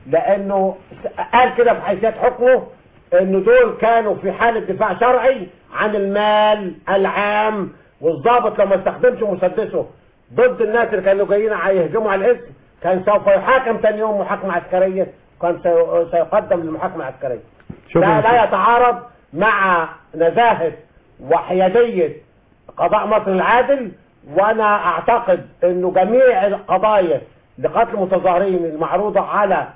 لانه قال كده في حيثيات حكمه انه دول كانوا في حالة دفاع شرعي عن المال العام والضابط لما استخدمش مسدسه ضد الناس اللي كانوا جايين يهجموا على الاسم كان سوف يحاكم تاني يوم محاكمة عسكرية كان سي- سيقدم للمحاكمة العسكرية شكراً. لا لا يتعارض مع نزاهة وحيادية قضاء مصر العادل وانا اعتقد انه جميع القضايا لقتل المتظاهرين المعروضة على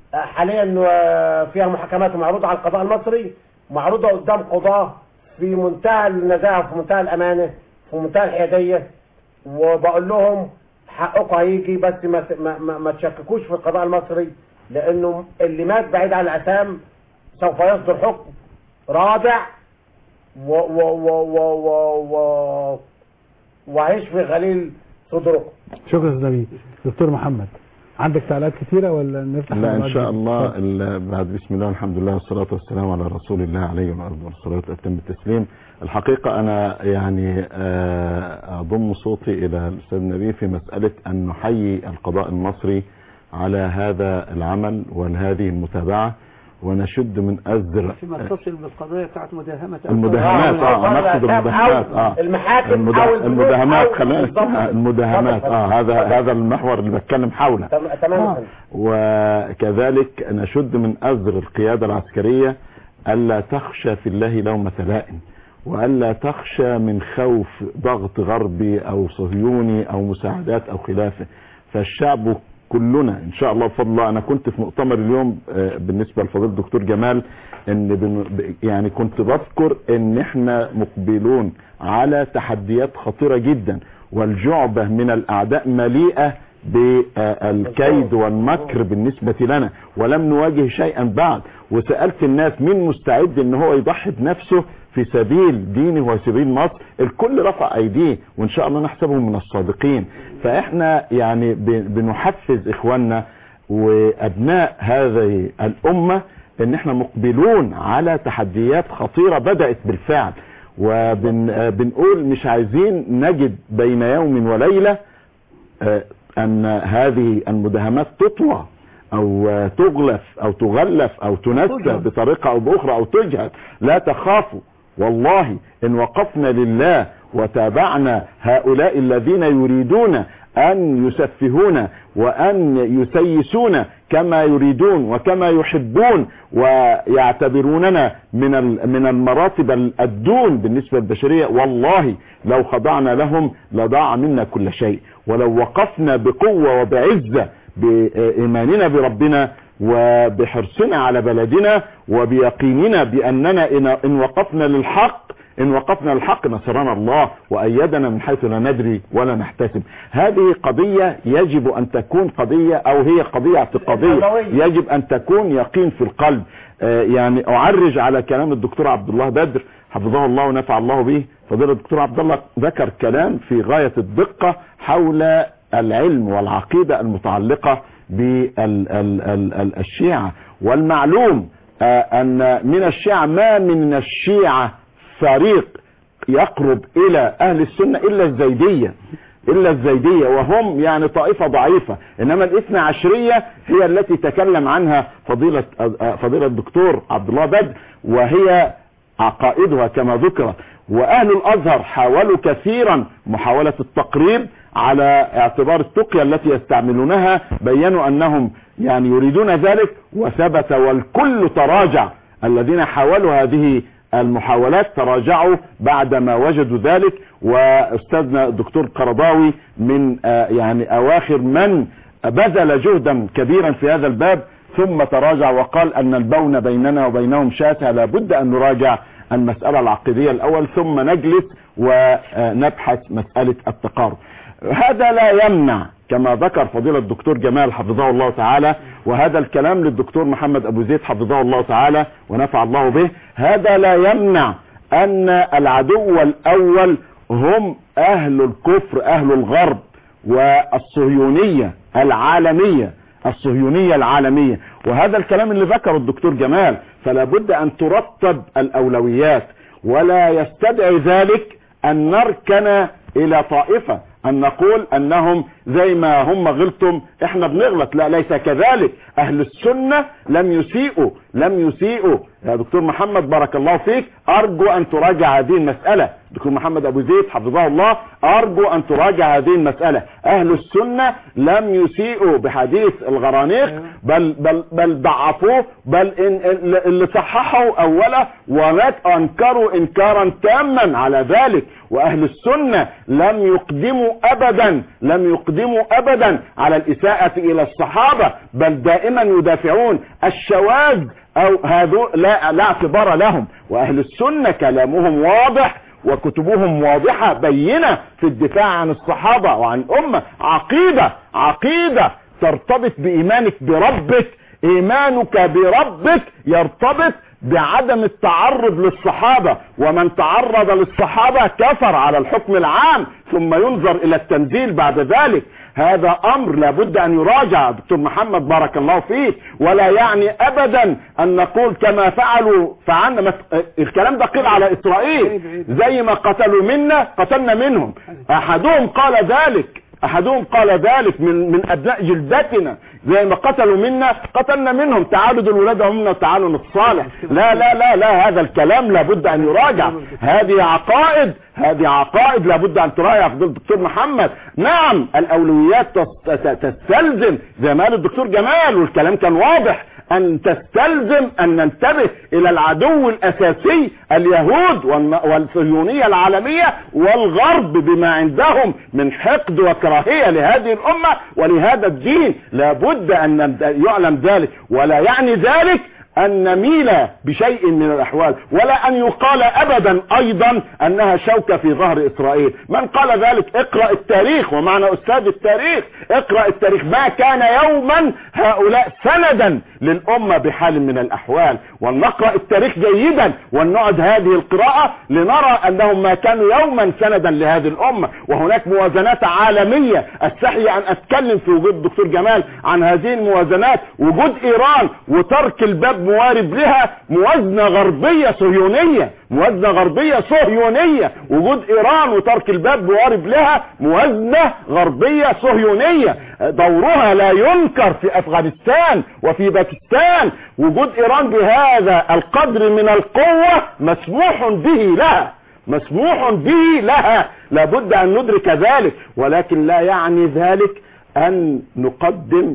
حاليا آه، فيها محاكمات معروضة على القضاء المصري معروضة قدام قضاة في منتهى النزاهة وفي منتهى الامانة في منتهى الحيادية وبقول لهم حقكم هيجي بس ما ما, ما, ما تشككوش في القضاء المصري لانه اللي مات بعيد عن الاسام سوف يصدر حكم رادع و و و و و و وهيشفي غليل صدركم شكرا يا أستاذ نبيل دكتور محمد عندك تعليقات كثيرة ولا نفتح لا ان المواد؟ شاء الله ال- بعد بسم الله الحمد لله والصلاه والسلام على رسول الله عليه وعلى اله الصلاه واتم التسليم الحقيقه انا يعني آه، اضم صوتي الى الاستاذ نبيل في مساله ان نحيي القضاء المصري على هذا العمل وهذه المتابعه ونشد من ازر فيما يتصل بالقضايا بتاعت مداهمة المداهمات اه انا اقصد المداهمات اه المحاكم المدا- أو البنوك المداهمات أو خلاص بالضبط. آه، المداهمات اتفضل. اه هذا هذا المحور اللي بتكلم حوله تم- تمام يا فندم. وكذلك نشد من أزر القيادة العسكرية ألا تخشى في الله لومة لائم وألا تخشى من خوف ضغط غربي أو صهيوني أو مساعدات أو خلافه فالشعب كلنا ان شاء الله بفضل الله انا كنت في مؤتمر اليوم آه، بالنسبه لفضيله الدكتور جمال ان بن- ب- يعني كنت بذكر ان احنا مقبلون على تحديات خطيره جدا والجعبه من الاعداء مليئه بالكيد والمكر بالنسبة لنا ولم نواجه شيئا بعد وسألت الناس مين مستعد ان هو يضحي بنفسه في سبيل دينه وسبيل مصر الكل رفع ايديه وان شاء الله نحسبهم من الصادقين فاحنا يعني ب- بنحفز اخواننا وابناء هذه الامة ان احنا مقبلون على تحديات خطيرة بدأت بالفعل وبنقول مش عايزين نجد بين يوم وليلة آه، ان هذه المداهمات تطوى او آه، تغلف او تغلف او تنسى تجهل. بطريقة او باخرى او تجهل لا تخافوا والله ان وقفنا لله وتابعنا هؤلاء الذين يريدون ان يسفهون وان يسيسون كما يريدون وكما يحبون ويعتبروننا من ال- من المراتب ال- الدون بالنسبه للبشريه والله لو خضعنا لهم لضاع منا كل شيء ولو وقفنا بقوه وبعزه بايماننا بربنا وبحرصنا على بلدنا وبيقيننا باننا إن- ان وقفنا للحق ان وقفنا للحق نصرنا الله وايدنا من حيث لا ندري ولا نحتسب هذه قضية يجب ان تكون قضية او هي قضية اعتقادية أولوية. يجب ان تكون يقين في القلب آه، يعني اعرج على كلام الدكتور عبد الله بدر حفظه الله ونفع الله به فضيلة الدكتور عبد الله ذكر كلام في غاية الدقة حول العلم والعقيدة المتعلقة بالشيعة والمعلوم آه، ان من الشيعة ما من الشيعة فريق يقرب الى اهل السنة الا الزيدية الا الزيدية وهم يعني طائفة ضعيفة انما الاثنى عشرية هي التي تكلم عنها فضيلة فضيلة الدكتور عبد الله بدر وهي عقائدها كما ذكر واهل الازهر حاولوا كثيرا محاولة التقريب على اعتبار التقية التي يستعملونها بينوا انهم يعني يريدون ذلك وثبت والكل تراجع الذين حاولوا هذه المحاولات تراجعوا بعدما وجدوا ذلك واستاذنا الدكتور قرضاوي من آه، يعني اواخر من بذل جهدا كبيرا في هذا الباب ثم تراجع وقال ان البون بيننا وبينهم شاسع لابد ان نراجع المسألة العقيدية الاول ثم نجلس ونبحث مسألة التقارب هذا لا يمنع كما ذكر فضيلة الدكتور جمال حفظه الله تعالى وهذا الكلام للدكتور محمد ابو زيد حفظه الله تعالى ونفع الله به هذا لا يمنع ان العدو الاول هم اهل الكفر اهل الغرب والصهيونية العالمية الصهيونية العالمية وهذا الكلام اللي ذكره الدكتور جمال فلا بد ان ترتب الاولويات ولا يستدعي ذلك ان نركن الى طائفة ان نقول انهم زي ما هم غلطم احنا بنغلط لا ليس كذلك اهل السنة لم يسيئوا لم يسيئوا يا دكتور محمد بارك الله فيك ارجو ان تراجع هذه المسألة دكتور محمد ابو زيد حفظه الله ارجو ان تراجع هذه المسألة اهل السنة لم يسيئوا بحديث الغرانيق بل بل بل ضعفوه بل إن إن اللي صححوا اوله ومات انكروا انكارا تاما على ذلك واهل السنة لم يقدموا ابدا لم يقدموا ابدا على الاساءة الى الصحابة بل دائما يدافعون الشواذ او هذو لا, لا اعتبار لهم واهل السنة كلامهم واضح وكتبهم واضحة بينة في الدفاع عن الصحابة وعن الأمة عقيدة عقيدة ترتبط بإيمانك بربك إيمانك بربك يرتبط بعدم التعرض للصحابة ومن تعرض للصحابة كفر على الحكم العام ثم ينظر إلى التنزيل بعد ذلك هذا أمر لابد أن يراجع دكتور محمد بارك الله فيك ولا يعني أبدا أن نقول كما فعلوا فعلنا مس- الكلام ده قيل على إسرائيل زي ما قتلوا منا قتلنا منهم أحدهم قال ذلك احدهم قال ذلك من من ابناء جلدتنا زي ما قتلوا منا قتلنا منهم تعالوا دول ولاد منا تعالوا نتصالح لا لا لا لا هذا الكلام لابد ان يراجع هذه عقائد هذه عقائد لابد ان تراجع في الدكتور محمد نعم الاولويات تس- ت- تستلزم زي ما قال الدكتور جمال والكلام كان واضح ان تستلزم ان ننتبه الى العدو الاساسي اليهود والن- والصهيونية العالمية والغرب بما عندهم من حقد وكراهية لهذه الامة ولهذا الدين لابد ان نبدأ- يعلم ذلك ولا يعني ذلك ان نميل بشيء من الاحوال ولا ان يقال ابدا ايضا انها شوكة في ظهر اسرائيل من قال ذلك اقرأ التاريخ ومعنى استاذ التاريخ اقرأ التاريخ ما كان يوما هؤلاء سندا للامة بحال من الاحوال ولنقرأ التاريخ جيدا ولنعد هذه القراءة لنرى انهم ما كانوا يوما سندا لهذه الامة وهناك موازنات عالمية استحي ان اتكلم في وجود الدكتور جمال عن هذه الموازنات وجود ايران وترك الباب موارب لها موازنة غربية صهيونية موازنة غربية صهيونية وجود ايران وترك الباب موارب لها موازنة غربية صهيونية دورها لا ينكر في افغانستان وفي باكستان وجود ايران بهذا القدر من القوة مسموح به لها مسموح به لها لابد ان ندرك ذلك ولكن لا يعني ذلك ان نقدم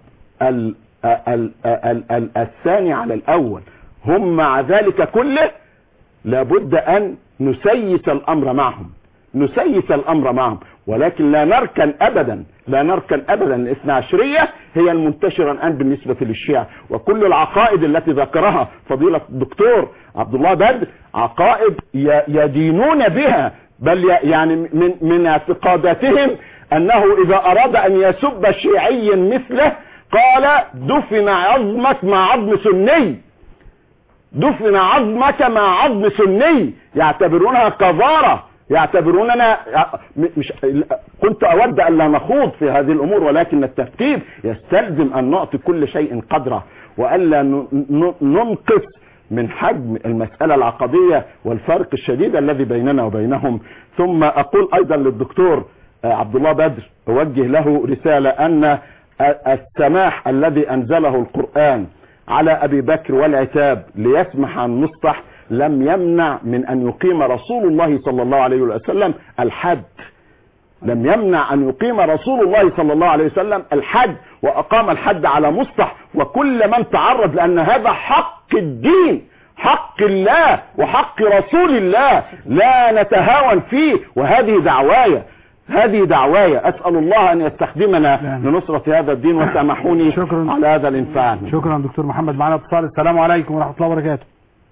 ال ال ال ال الثاني على الاول هم مع ذلك كله لابد ان نسيس الامر معهم نسيس الامر معهم ولكن لا نركن ابدا لا نركن ابدا الاثنى عشرية هي المنتشرة الان بالنسبة للشيعة وكل العقائد التي ذكرها فضيلة الدكتور عبد الله بدر عقائد ي- يدينون بها بل ي- يعني من من اعتقاداتهم انه اذا اراد ان يسب شيعي مثله قال دفن عظمك مع عظم سني دفن عظمك مع عظم سني يعتبرونها قذارة يعتبروننا م- مش كنت اود ان لا نخوض في هذه الامور ولكن الترتيب يستلزم ان نعطي كل شيء قدره والا ن- ن- ننقص من حجم المسألة العقدية والفرق الشديد الذي بيننا وبينهم ثم اقول ايضا للدكتور آه، عبد الله بدر اوجه له رسالة ان آه، السماح الذي انزله القرآن على ابي بكر والعتاب ليسمح عن مصطح لم يمنع من ان يقيم رسول الله صلى الله عليه وسلم الحد لم يمنع ان يقيم رسول الله صلى الله عليه وسلم الحد واقام الحد على مصطح وكل من تعرض لان هذا حق الدين حق الله وحق رسول الله لا نتهاون فيه وهذه دعوايا هذه دعوايا اسال الله ان يستخدمنا لنصرة هذا الدين وسامحوني شكرا. على هذا الانفعال شكرا دكتور محمد معنا اتصال السلام عليكم ورحمة الله وبركاته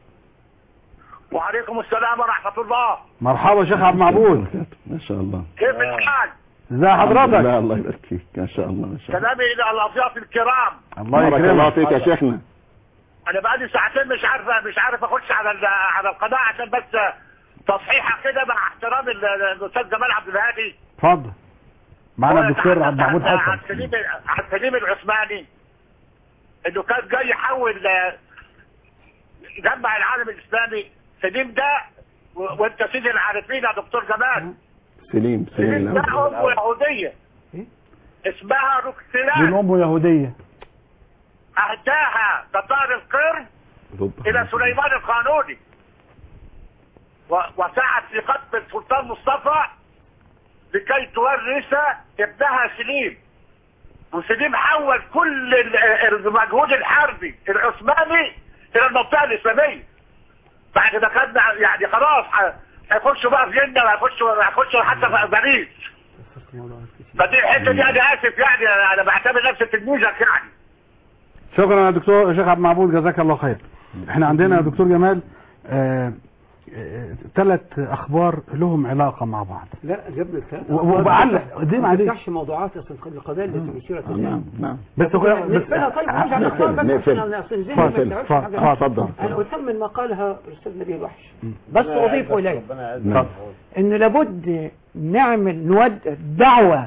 وعليكم السلام ورحمة الله مرحبا شيخ عبد المعبود ما شاء الله كيف الحال ازي لا حضرتك الله يبارك فيك ما شاء الله ما شاء الله سلامي إلى الأضياف الكرام الله بارك الله يكرمك فيك يا شيخنا أنا بقالي ساعتين مش عارف مش عارف أخش على ال- على القناة عشان بس تصحيحة كده مع احترام ال- الأستاذ جمال عبد الهادي اتفضل معنا هو الدكتور يتحدث عبد المعبود عن- حسن عن سليم عن سليم العثماني انه كان جاي يحول آه، يجمع العالم الاسلامي سليم ده و- وانت سيدي العارفين يا دكتور جمال سليم سليم سليم ده الأول. ام يهوديه اسمها دي روكسلان الام يهودية اهداها تتار القرن ضد الى سليمان القانوني و- وسعت في قتل السلطان مصطفى لكي تورث ابنها سليم وسليم حول كل ال- المجهود الحربي العثماني الى المنطقه الاسلاميه بعد ما كان يعني خلاص ح- هيخشوا بقى في جنة وهيخشوا هيخشوا حتى في باريس فدي الحته دي انا اسف يعني انا بعتبر نفسي تلميذك يعني شكرا يا دكتور شيخ عبد المعبود جزاك الله خير احنا عندنا يا دكتور جمال آه ثلاث اخبار لهم علاقه مع بعض لا جبنا الثلاثة و- وبعلق دي ما معلش تفتحش موضوعات اصلا القضايا التي مثيرة نعم نعم بس بس نقفلها طيب نرجع نقفل، للأخبار بس نقفل. عشان أصل الذهن فاصل، ما يستوعبش فا- حاجة. فا- اتفضل. انا اثمن ما قالها الاستاذ نبيل وحش بس أضيف إليه نعم. ان لابد نعمل نود دعوة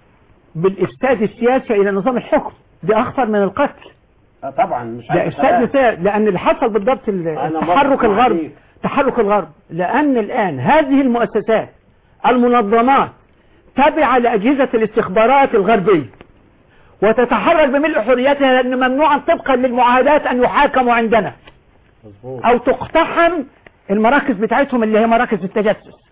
بالإفساد السياسي إلى نظام الحكم دي أخطر من القتل آه طبعا مش ده عايز إفساد كلام. سياسي لأن اللي حصل بالضبط ال- أنا تحرك موافق الغرب عليك. تحرك الغرب لأن الآن هذه المؤسسات المنظمات تابعة لأجهزة الاستخبارات الغربية وتتحرك بملء حريتها لأن ممنوعا طبقا للمعاهدات أن يحاكموا عندنا أو تقتحم المراكز بتاعتهم اللي هي مراكز التجسس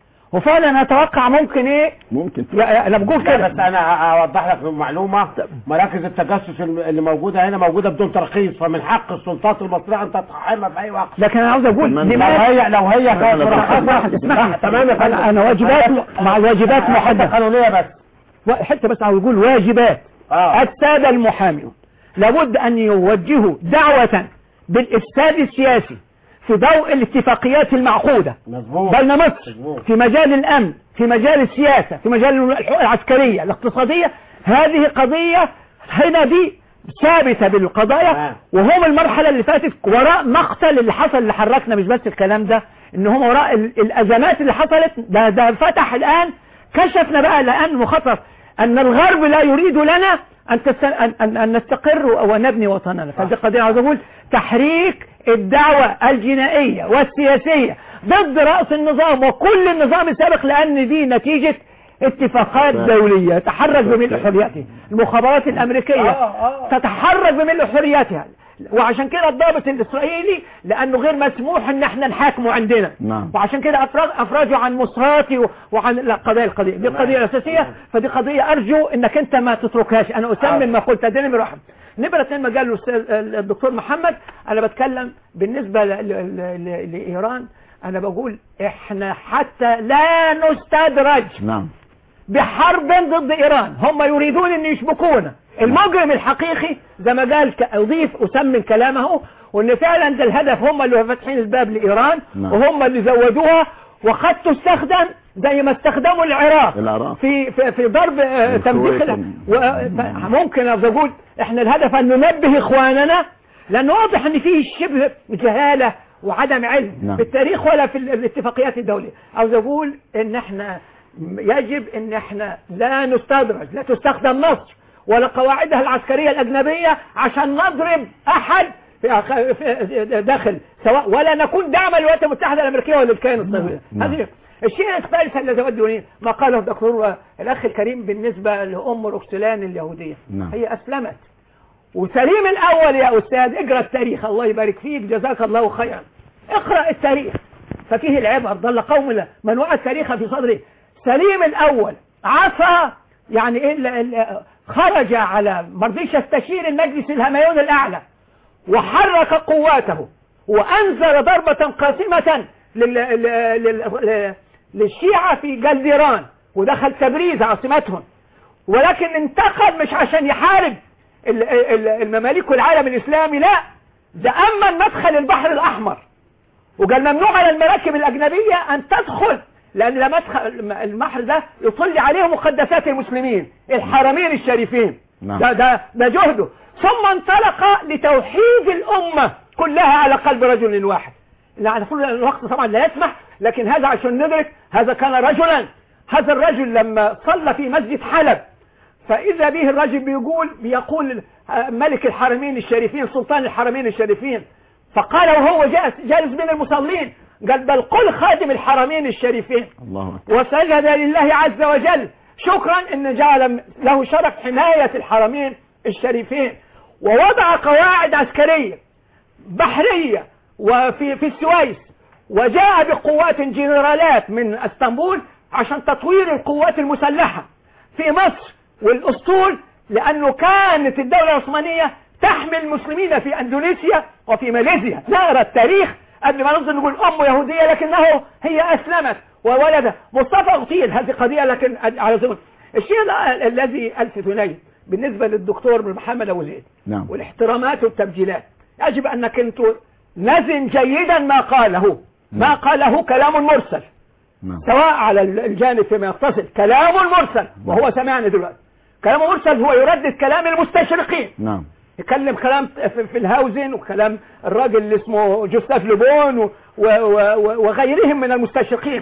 وفعلا أتوقع ممكن إيه ممكن يا- أنا بقول لا كده بس انا اوضح لك معلومه مراكز التجسس اللي موجوده هنا موجوده بدون ترخيص فمن حق السلطات المصريه ان تتحمى في اي وقت لكن أنا عاوز أقول لو لماذا هي لو هي كانت واحد واحد اسمح لي. تمام يا فندم. أنا أنا واجبات مع الواجبات محددة قانونيه بس حتى بس عاوز أقول واجبات آه. السادة المحامون لابد أن يوجهوا دعوة بالإفساد السياسي في ضوء الاتفاقيات المعقودة مظبوط بين مصر في مجال الأمن في مجال السياسة في مجال الحقوق العسكرية الاقتصادية هذه قضية هنا دي ثابتة بالقضايا وهم المرحلة اللي فاتت وراء مقتل اللي حصل اللي حركنا مش بس الكلام ده ان هم وراء ال- الازمات اللي حصلت ده, ده فتح الان كشفنا بقى الان مخطر ان الغرب لا يريد لنا ان, تس... أن, أن, أن نستقر ونبني وطننا فدي قضية عاوز اقول تحريك الدعوة الجنائية والسياسية ضد رأس النظام وكل النظام السابق لان دي نتيجة اتفاقات دولية تحرك بملء حريته المخابرات الامريكية تتحرك بملء حريتها وعشان كده الضابط الاسرائيلي لانه غير مسموح ان احنا نحاكمه عندنا نعم وعشان كده افرج افرجوا عن مصراتي و- وعن لا قضايا القضيه دي القضيه الاساسيه فدي قضيه ارجو انك انت ما تتركهاش انا اسمم ما قلت ده نمره واحد نمره اثنين ما قال الاستاذ الدكتور محمد انا بتكلم بالنسبه ل- ل- ل- لايران انا بقول احنا حتى لا نستدرج نعم بحرب ضد ايران هم يريدون ان يشبكونا المجرم الحقيقي زي ما قال ك- اضيف اسمن كلامه وان فعلا ده الهدف هم اللي فاتحين الباب لايران نعم. وهم اللي زودوها وقد تستخدم زي ما استخدموا العراق العراق في في في ضرب آه، والكويت تمزيق ال- و- ف- ممكن اقول احنا الهدف ان ننبه اخواننا لانه واضح ان فيه شبه جهاله وعدم علم نعم. بالتاريخ ولا في ال- الاتفاقيات الدوليه عاوز اقول ان احنا يجب ان احنا لا نستدرج لا تستخدم مصر ولا قواعدها العسكرية الأجنبية عشان نضرب أحد في أخ- في داخل سواء ولا نكون دعما للولايات المتحدة الأمريكية ولا الكيان الصهيوني نعم. هذه الشيء الثالث الذي أود أن ما قاله الدكتور الأخ الكريم بالنسبة لأم روكسلان اليهودية نعم. هي أسلمت وسليم الأول يا أستاذ اقرأ التاريخ الله يبارك فيك جزاك الله خيرا اقرأ التاريخ ففيه العبر ضل قوم لا من وعى التاريخ في صدره سليم الأول عفى يعني إيه ال- ال- خرج على مرضيش يستشير المجلس الهميون الأعلى وحرك قواته وأنزل ضربة قاسمة لل... لل... لل... للشيعة في جلديران ودخل تبريز عاصمتهم ولكن انتقل مش عشان يحارب ال- ال- المماليك والعالم الإسلامي لا ده أمن مدخل البحر الأحمر وقال ممنوع على المراكب الأجنبية أن تدخل لأن لما مدخل البحر ده يطل عليه مقدسات المسلمين الحرمين الشريفين نعم. ده, ده, ده جهده ثم انطلق لتوحيد الأمة كلها على قلب رجل واحد لا نقول الوقت طبعا لا يسمح لكن هذا عشان ندرك هذا كان رجلا هذا الرجل لما صلى في مسجد حلب فإذا به الرجل بيقول بيقول آه، ملك الحرمين الشريفين سلطان الحرمين الشريفين فقال وهو جالس جالس بين المصلين قال بل قل خادم الحرمين الشريفين الله أكبر وسجد لله عز وجل شكرا ان جعل له شرف حماية الحرمين الشريفين ووضع قواعد عسكرية بحرية وفي في السويس وجاء بقوات جنرالات من اسطنبول عشان تطوير القوات المسلحة في مصر والاسطول لانه كانت الدولة العثمانية تحمي المسلمين في اندونيسيا وفي ماليزيا نقرا التاريخ قبل ما نفضل نقول ام يهودية لكنه هي اسلمت وولد مصطفى اغتيل هذه قضية لكن على زمن الشيء ال- الذي الفت اليه بالنسبة للدكتور محمد ابو زيد نعم والاحترامات والتبجيلات يجب انك انت نزن جيدا ما قاله ما قاله كلام مرسل نعم. سواء على الجانب فيما يتصل كلام مرسل وهو سمعني دلوقتي كلام مرسل هو يردد كلام المستشرقين نعم يكلم كلام في في الهاوزن وكلام الراجل اللي اسمه جوستاف لوبون و- و- و- وغيرهم من المستشرقين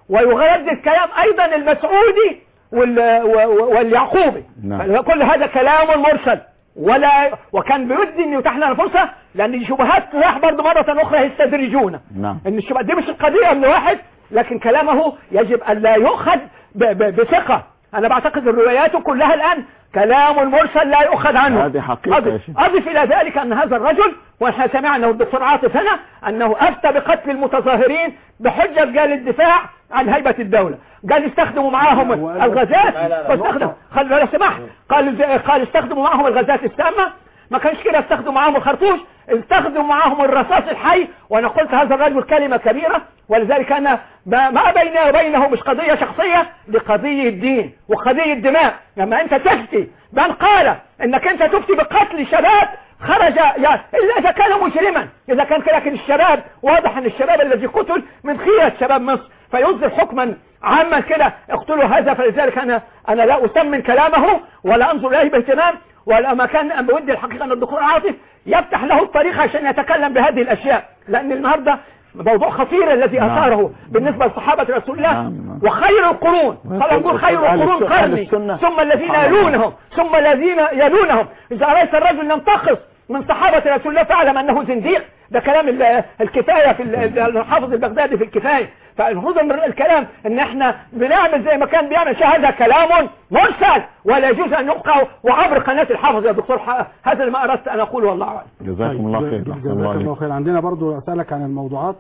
ويردد كلام ايضا المسعودي وال- و- واليعقوبي نعم. كل هذا كلام مرسل ولا وكان بيودي ان يتاح لنا فرصه لان الشبهات راح برضه مره اخرى يستدرجونا نعم ان الشبهات دي مش القضيه من واحد لكن كلامه يجب ان لا يؤخذ ب- ب- بثقه انا بعتقد الروايات كلها الان كلام مرسل لا يؤخذ عنه هذه حقيقة يا أضف, شيخ. أضف إلى ذلك أن هذا الرجل واحنا سمعنا الدكتور عاطف هنا أنه أفتى بقتل المتظاهرين بحجة قال الدفاع عن هيبة الدولة قال استخدموا معاهم الغازات لا، لا، لا، واستخدموا خل لو سمحت قال قال استخدموا معاهم الغازات السامة ما كانش كده استخدموا معاهم الخرطوش استخدموا معاهم الرصاص الحي وانا قلت هذا الرجل كلمة كبيرة ولذلك انا ما ما بيني وبينه مش قضية شخصية دي قضية دين وقضية دماء لما انت تفتي من قال انك انت تفتي بقتل شباب خرج يا الا اذا كان مجرما اذا كان كده لكن الشباب واضح ان الشباب الذي قتل من خيرة شباب مصر فيصدر حكما عاما كده اقتلوا هذا فلذلك انا انا لا اثمن كلامه ولا انظر اليه باهتمام ولا ما كان بودي الحقيقة ان الدكتور عاطف يفتح له الطريق عشان يتكلم بهذه الاشياء لان النهاردة موضوع خطير الذي نعم. اثاره بالنسبة لصحابة رسول الله نعم، نعم. وخير القرون خلينا نقول خير أهل القرون السنة- أهل قرني السنة. ثم الذين سبحان الله. يلونهم ثم الذين يلونهم اذا رايت الرجل ينتقص من صحابة رسول الله فاعلم انه زنديق ده كلام ال- الكفاية في ال- الحافظ البغدادي في الكفاية فالمفروض من الكلام ان احنا بنعمل زي ما كان بيعمل شيء هذا كلام مرسل ولا يجوز ان يبقى وعبر قناة الحافظ يا دكتور ح- هذا ما اردت ان اقوله والله اعلم جزاكم الله خير طيب، أحسن جزاك الله الله عليك خير عندنا برضو أسألك عن الموضوعات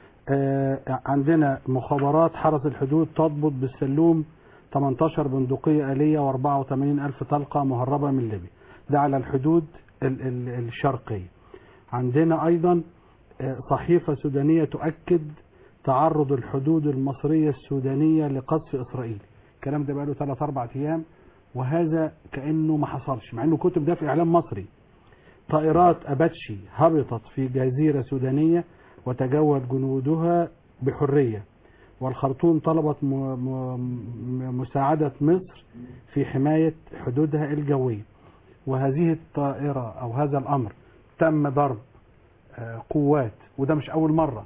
آه، عندنا مخابرات حرس الحدود تضبط بالسلوم 18 بندقية آلية و84 ألف طلقة مهربة من ليبيا ده على الحدود ال ال الشرقية عندنا أيضا آه، صحيفة سودانية تؤكد تعرض الحدود المصرية السودانية لقذف إسرائيل الكلام ده بقاله 3 4 أيام وهذا كأنه ما حصلش مع أنه كتب ده في إعلام مصري طائرات أباتشي هبطت في جزيرة سودانية وتجول جنودها بحرية والخرطوم طلبت م- م- م- مساعدة مصر في حماية حدودها الجوية وهذه الطائرة أو هذا الأمر تم ضرب آه، قوات وده مش أول مرة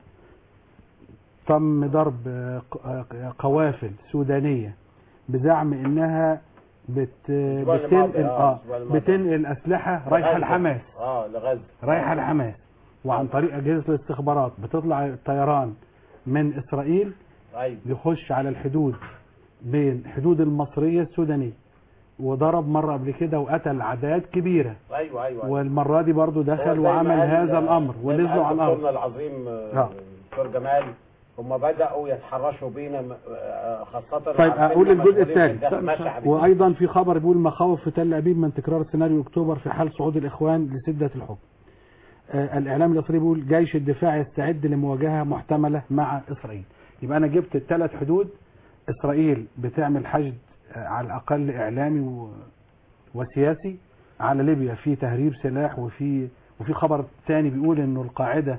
تم ضرب آه، ق- آه، قوافل سودانية بزعم إنها بت الماضي، بتنقل آه، اه الأسبوع الماضي. بتنقل أسلحة رايحة لغزة. لحماس اه لغزة رايحة لحماس وعن طريق أجهزة الاستخبارات بتطلع الطيران من إسرائيل ايوه يخش على الحدود بين حدود المصرية السودانية وضرب مرة قبل كده وقتل أعداد كبيرة ايوه ايوه أيوة. والمرة دي برضو هو دخل زي ما وعمل قال- هذا الأمر زي ما ونزلوا قال على دكتورنا الأرض العظيم آه، آه. دكتور جمال هم بدأوا يتحرشوا بينا م- آه، خاصة طيب عارفين أقول إن الجزء مسؤولين الثاني من داخل مشعب. وأيضا في خبر بيقول مخاوف في تل أبيب من تكرار سيناريو أكتوبر في حال صعود الإخوان لسدة الحكم آه، الإعلام الإسرائيلي بيقول جيش الدفاع يستعد لمواجهة محتملة مع إسرائيل يبقى أنا جبت الثلاث حدود إسرائيل بتعمل حشد آه، على الأقل إعلامي و- وسياسي على ليبيا في تهريب سلاح وفي وفي خبر تاني بيقول انه القاعده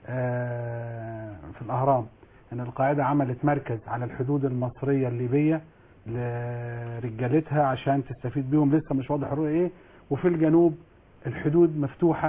آه، في الاهرام ان القاعده عملت مركز على الحدود المصريه الليبيه لرجالتها عشان تستفيد بيهم لسه مش واضح الرؤيه ايه وفي الجنوب الحدود مفتوحه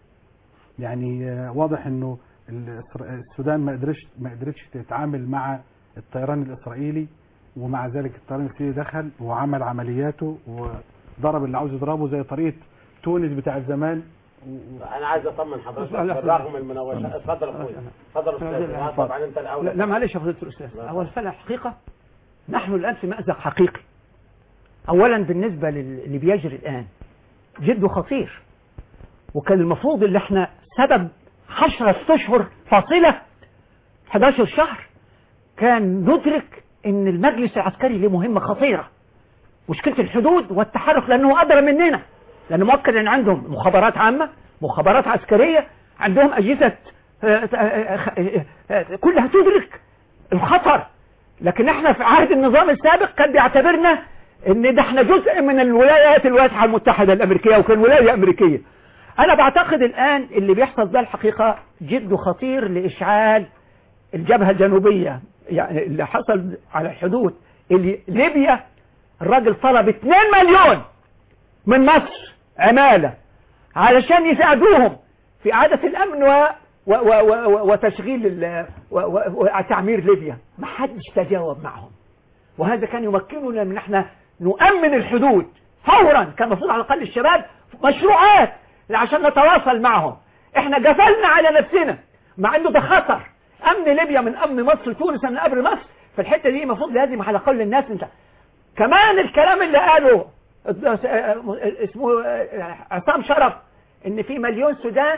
يعني آه، واضح انه الإسر- السودان ما قدرش ما قدرتش تتعامل مع الطيران الاسرائيلي ومع ذلك الطيران الاسرائيلي دخل وعمل عملياته وضرب اللي عاوز يضربه زي طريقه تونس بتاع زمان انا عايز اطمن حضرتك لا، لا، بالرغم من المناوشات اتفضل يا اخويا اتفضل يا استاذ آه، طبعا انت لا, الاول لا معلش يا فضيلة الأستاذ أول فلا حقيقة نحن الآن في مأزق حقيقي أولا بالنسبة للي بيجري الآن جد خطير وكان المفروض اللي احنا سبب عشرة أشهر فاصلة 11 شهر كان ندرك ان المجلس العسكري له مهمة خطيرة مشكلة الحدود والتحرك لأنه أدرى مننا لأنه مؤكد أن عندهم مخابرات عامة مخابرات عسكرية عندهم أجهزة آه، آه، آه، آه، كلها تدرك الخطر لكن احنا في عهد النظام السابق كان بيعتبرنا ان ده احنا جزء من الولايات الواسعة المتحدة الامريكية وكان ولاية امريكية انا بعتقد الان اللي بيحصل ده الحقيقة جد خطير لاشعال الجبهة الجنوبية يعني اللي حصل على الحدود اللي ليبيا الراجل طلب 2 مليون من مصر عمالة علشان يساعدوهم في إعادة الأمن و و و و وتشغيل ال- و- و- وتعمير ليبيا ما حدش تجاوب معهم وهذا كان يمكننا من احنا نؤمن الحدود فورا كان المفروض على الاقل الشباب مشروعات عشان نتواصل معهم احنا قفلنا على نفسنا مع انه ده خطر امن ليبيا من امن مصر تونس من امن مصر في الحته دي المفروض لازم على الاقل الناس انت كمان الكلام اللي قاله اسمه عصام شرف ان في مليون سودان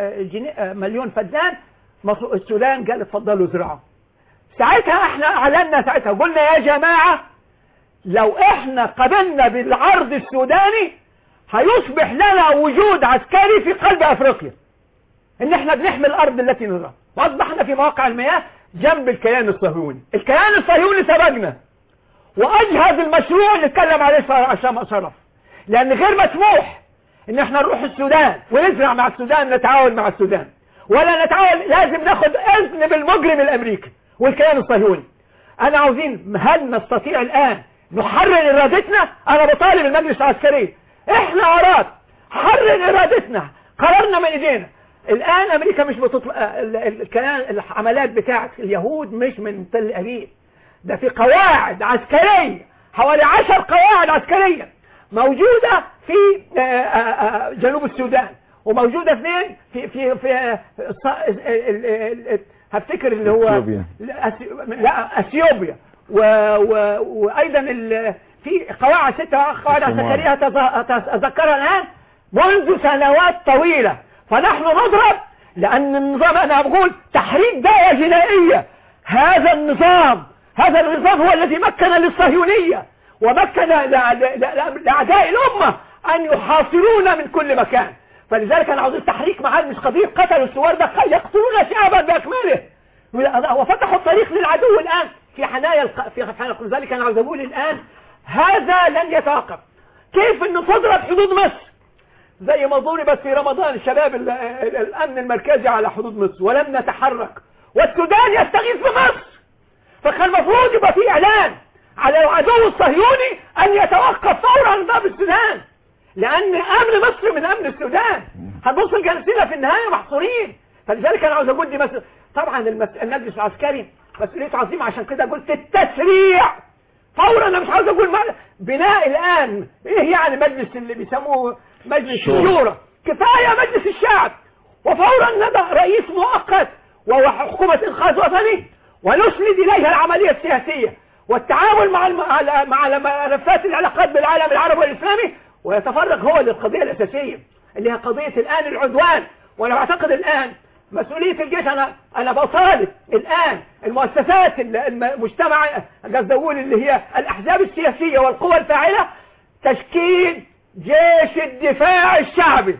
جنيه- مليون فدان مصر- السودان قال اتفضلوا زرعوا ساعتها احنا اعلنا ساعتها قلنا يا جماعة لو احنا قبلنا بالعرض السوداني هيصبح لنا وجود عسكري في قلب افريقيا ان احنا بنحمي الارض التي نزرعها واصبحنا في مواقع المياه جنب الكيان الصهيوني الكيان الصهيوني سبقنا واجهز المشروع اللي اتكلم عليه عشان شرف لان غير مسموح ان احنا نروح السودان ونزرع مع السودان نتعاون مع السودان ولا نتعاون لازم ناخد اذن بالمجرم الامريكي والكيان الصهيوني انا عاوزين هل نستطيع الان نحرر ارادتنا انا بطالب المجلس العسكري احنا اراد حرر ارادتنا قررنا من ايدينا الان امريكا مش بتطلق الكيان الحملات بتاعت اليهود مش من تل ابيب ده في قواعد عسكرية حوالي عشر قواعد عسكرية موجودة في آه، آه، آه، جنوب السودان وموجودة فين في في في آه، الص- ال- ال- ال- هفتكر اللي هو أثيوبيا. لا أثي- لا اثيوبيا و و وايضا ال- في قواعد ستة قواعد الصومال. عسكرية أتذ- اتذكرها الان منذ سنوات طويلة فنحن نضرب لان النظام انا بقول تحريك دعوة جنائية هذا النظام هذا النظام هو الذي مكن للصهيونية ومكن ل- ل- ل- لأعداء الأمة أن يحاصرونا من كل مكان فلذلك أنا عاوز التحريك معاه مش قضية قتلوا الثوار ده يقتلون شعبا بأكمله وفتحوا الطريق للعدو الآن في حنايا الق... في حنايا لذلك أنا عاوز أقول الآن هذا لن يتوقف كيف أنه تضرب حدود مصر زي ما ضربت في رمضان الشباب ال- ال- الأمن المركزي على حدود مصر ولم نتحرك والسودان يستغيث بمصر فكان المفروض يبقى في اعلان على العدو الصهيوني ان يتوقف فورا عن ضرب السودان لان امن مصر من امن السودان هنبص الجالسين في النهايه محصورين فلذلك انا عاوز اقول دي مس... طبعا المس... المجلس العسكري مسؤوليته عظيمه عشان كده قلت التسريع فورا انا مش عاوز اقول معنى بناء الان ايه يعني مجلس اللي بيسموه مجلس شورى. الشورى كفايه مجلس الشعب وفورا ندى رئيس مؤقت وهو حكومه انقاذ وطني ونسند إليها العملية السياسية والتعامل مع الم... على- مع ملفات العلاقات بالعالم العربي والإسلامي ويتفرغ هو للقضية الأساسية اللي هي قضية الآن العدوان وأنا أعتقد الآن مسؤولية الجيش أنا أنا بطالب الآن المؤسسات ال- المجتمع قصدي أقول اللي هي الأحزاب السياسية والقوى الفاعلة تشكيل جيش الدفاع الشعبي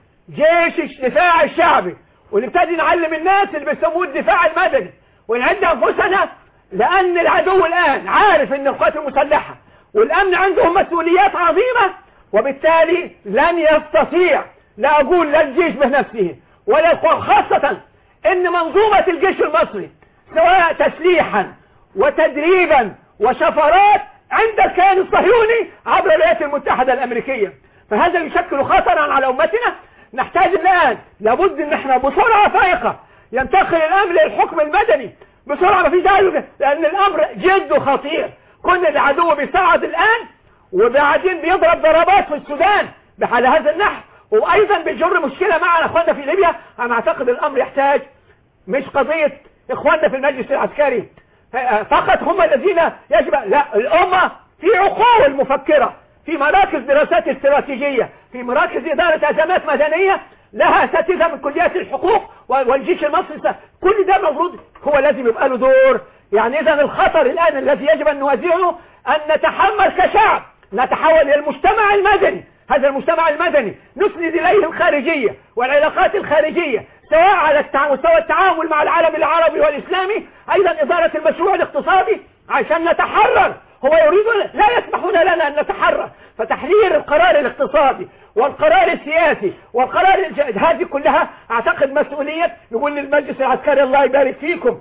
جيش الدفاع الشعبي ونبتدي نعلم الناس اللي بيسموه الدفاع المدني ونعد انفسنا لان العدو الان عارف ان القوات المسلحه والامن عندهم مسؤوليات عظيمه وبالتالي لن يستطيع لا اقول لا الجيش بنفسه ولا القوى خاصه ان منظومه الجيش المصري سواء تسليحا وتدريبا وشفرات عند الكيان الصهيوني عبر الولايات المتحده الامريكيه فهذا يشكل خطرا على امتنا نحتاج الان لابد ان احنا بسرعه فائقه ينتقل الامر للحكم المدني بسرعه ما فيش داعي لان الامر جد خطير كل العدو بيصعد الان وبعدين بيضرب ضربات في السودان على هذا النحو وايضا بيجر مشكله معنا اخواننا في ليبيا انا اعتقد الامر يحتاج مش قضيه اخواننا في المجلس العسكري فقط هم الذين يجب لا الامه في عقول مفكره في مراكز دراسات استراتيجية في مراكز إدارة أزمات مدنية لها أساتذة من كليات الحقوق والجيش المصري س- كل ده المفروض هو لازم يبقى له دور يعني إذا الخطر الآن الذي يجب أن نواجهه أن نتحمل كشعب نتحول إلى المجتمع المدني هذا المجتمع المدني نسند إليه الخارجية والعلاقات الخارجية سواء على التع- مستوى التعامل مع العالم العربي والإسلامي أيضا إدارة المشروع الاقتصادي عشان نتحرر هو يريد لا يسمحون لنا أن نتحرك فتحرير القرار الاقتصادي والقرار السياسي والقرار الج- هذه كلها أعتقد مسؤولية نقول للمجلس العسكري الله يبارك فيكم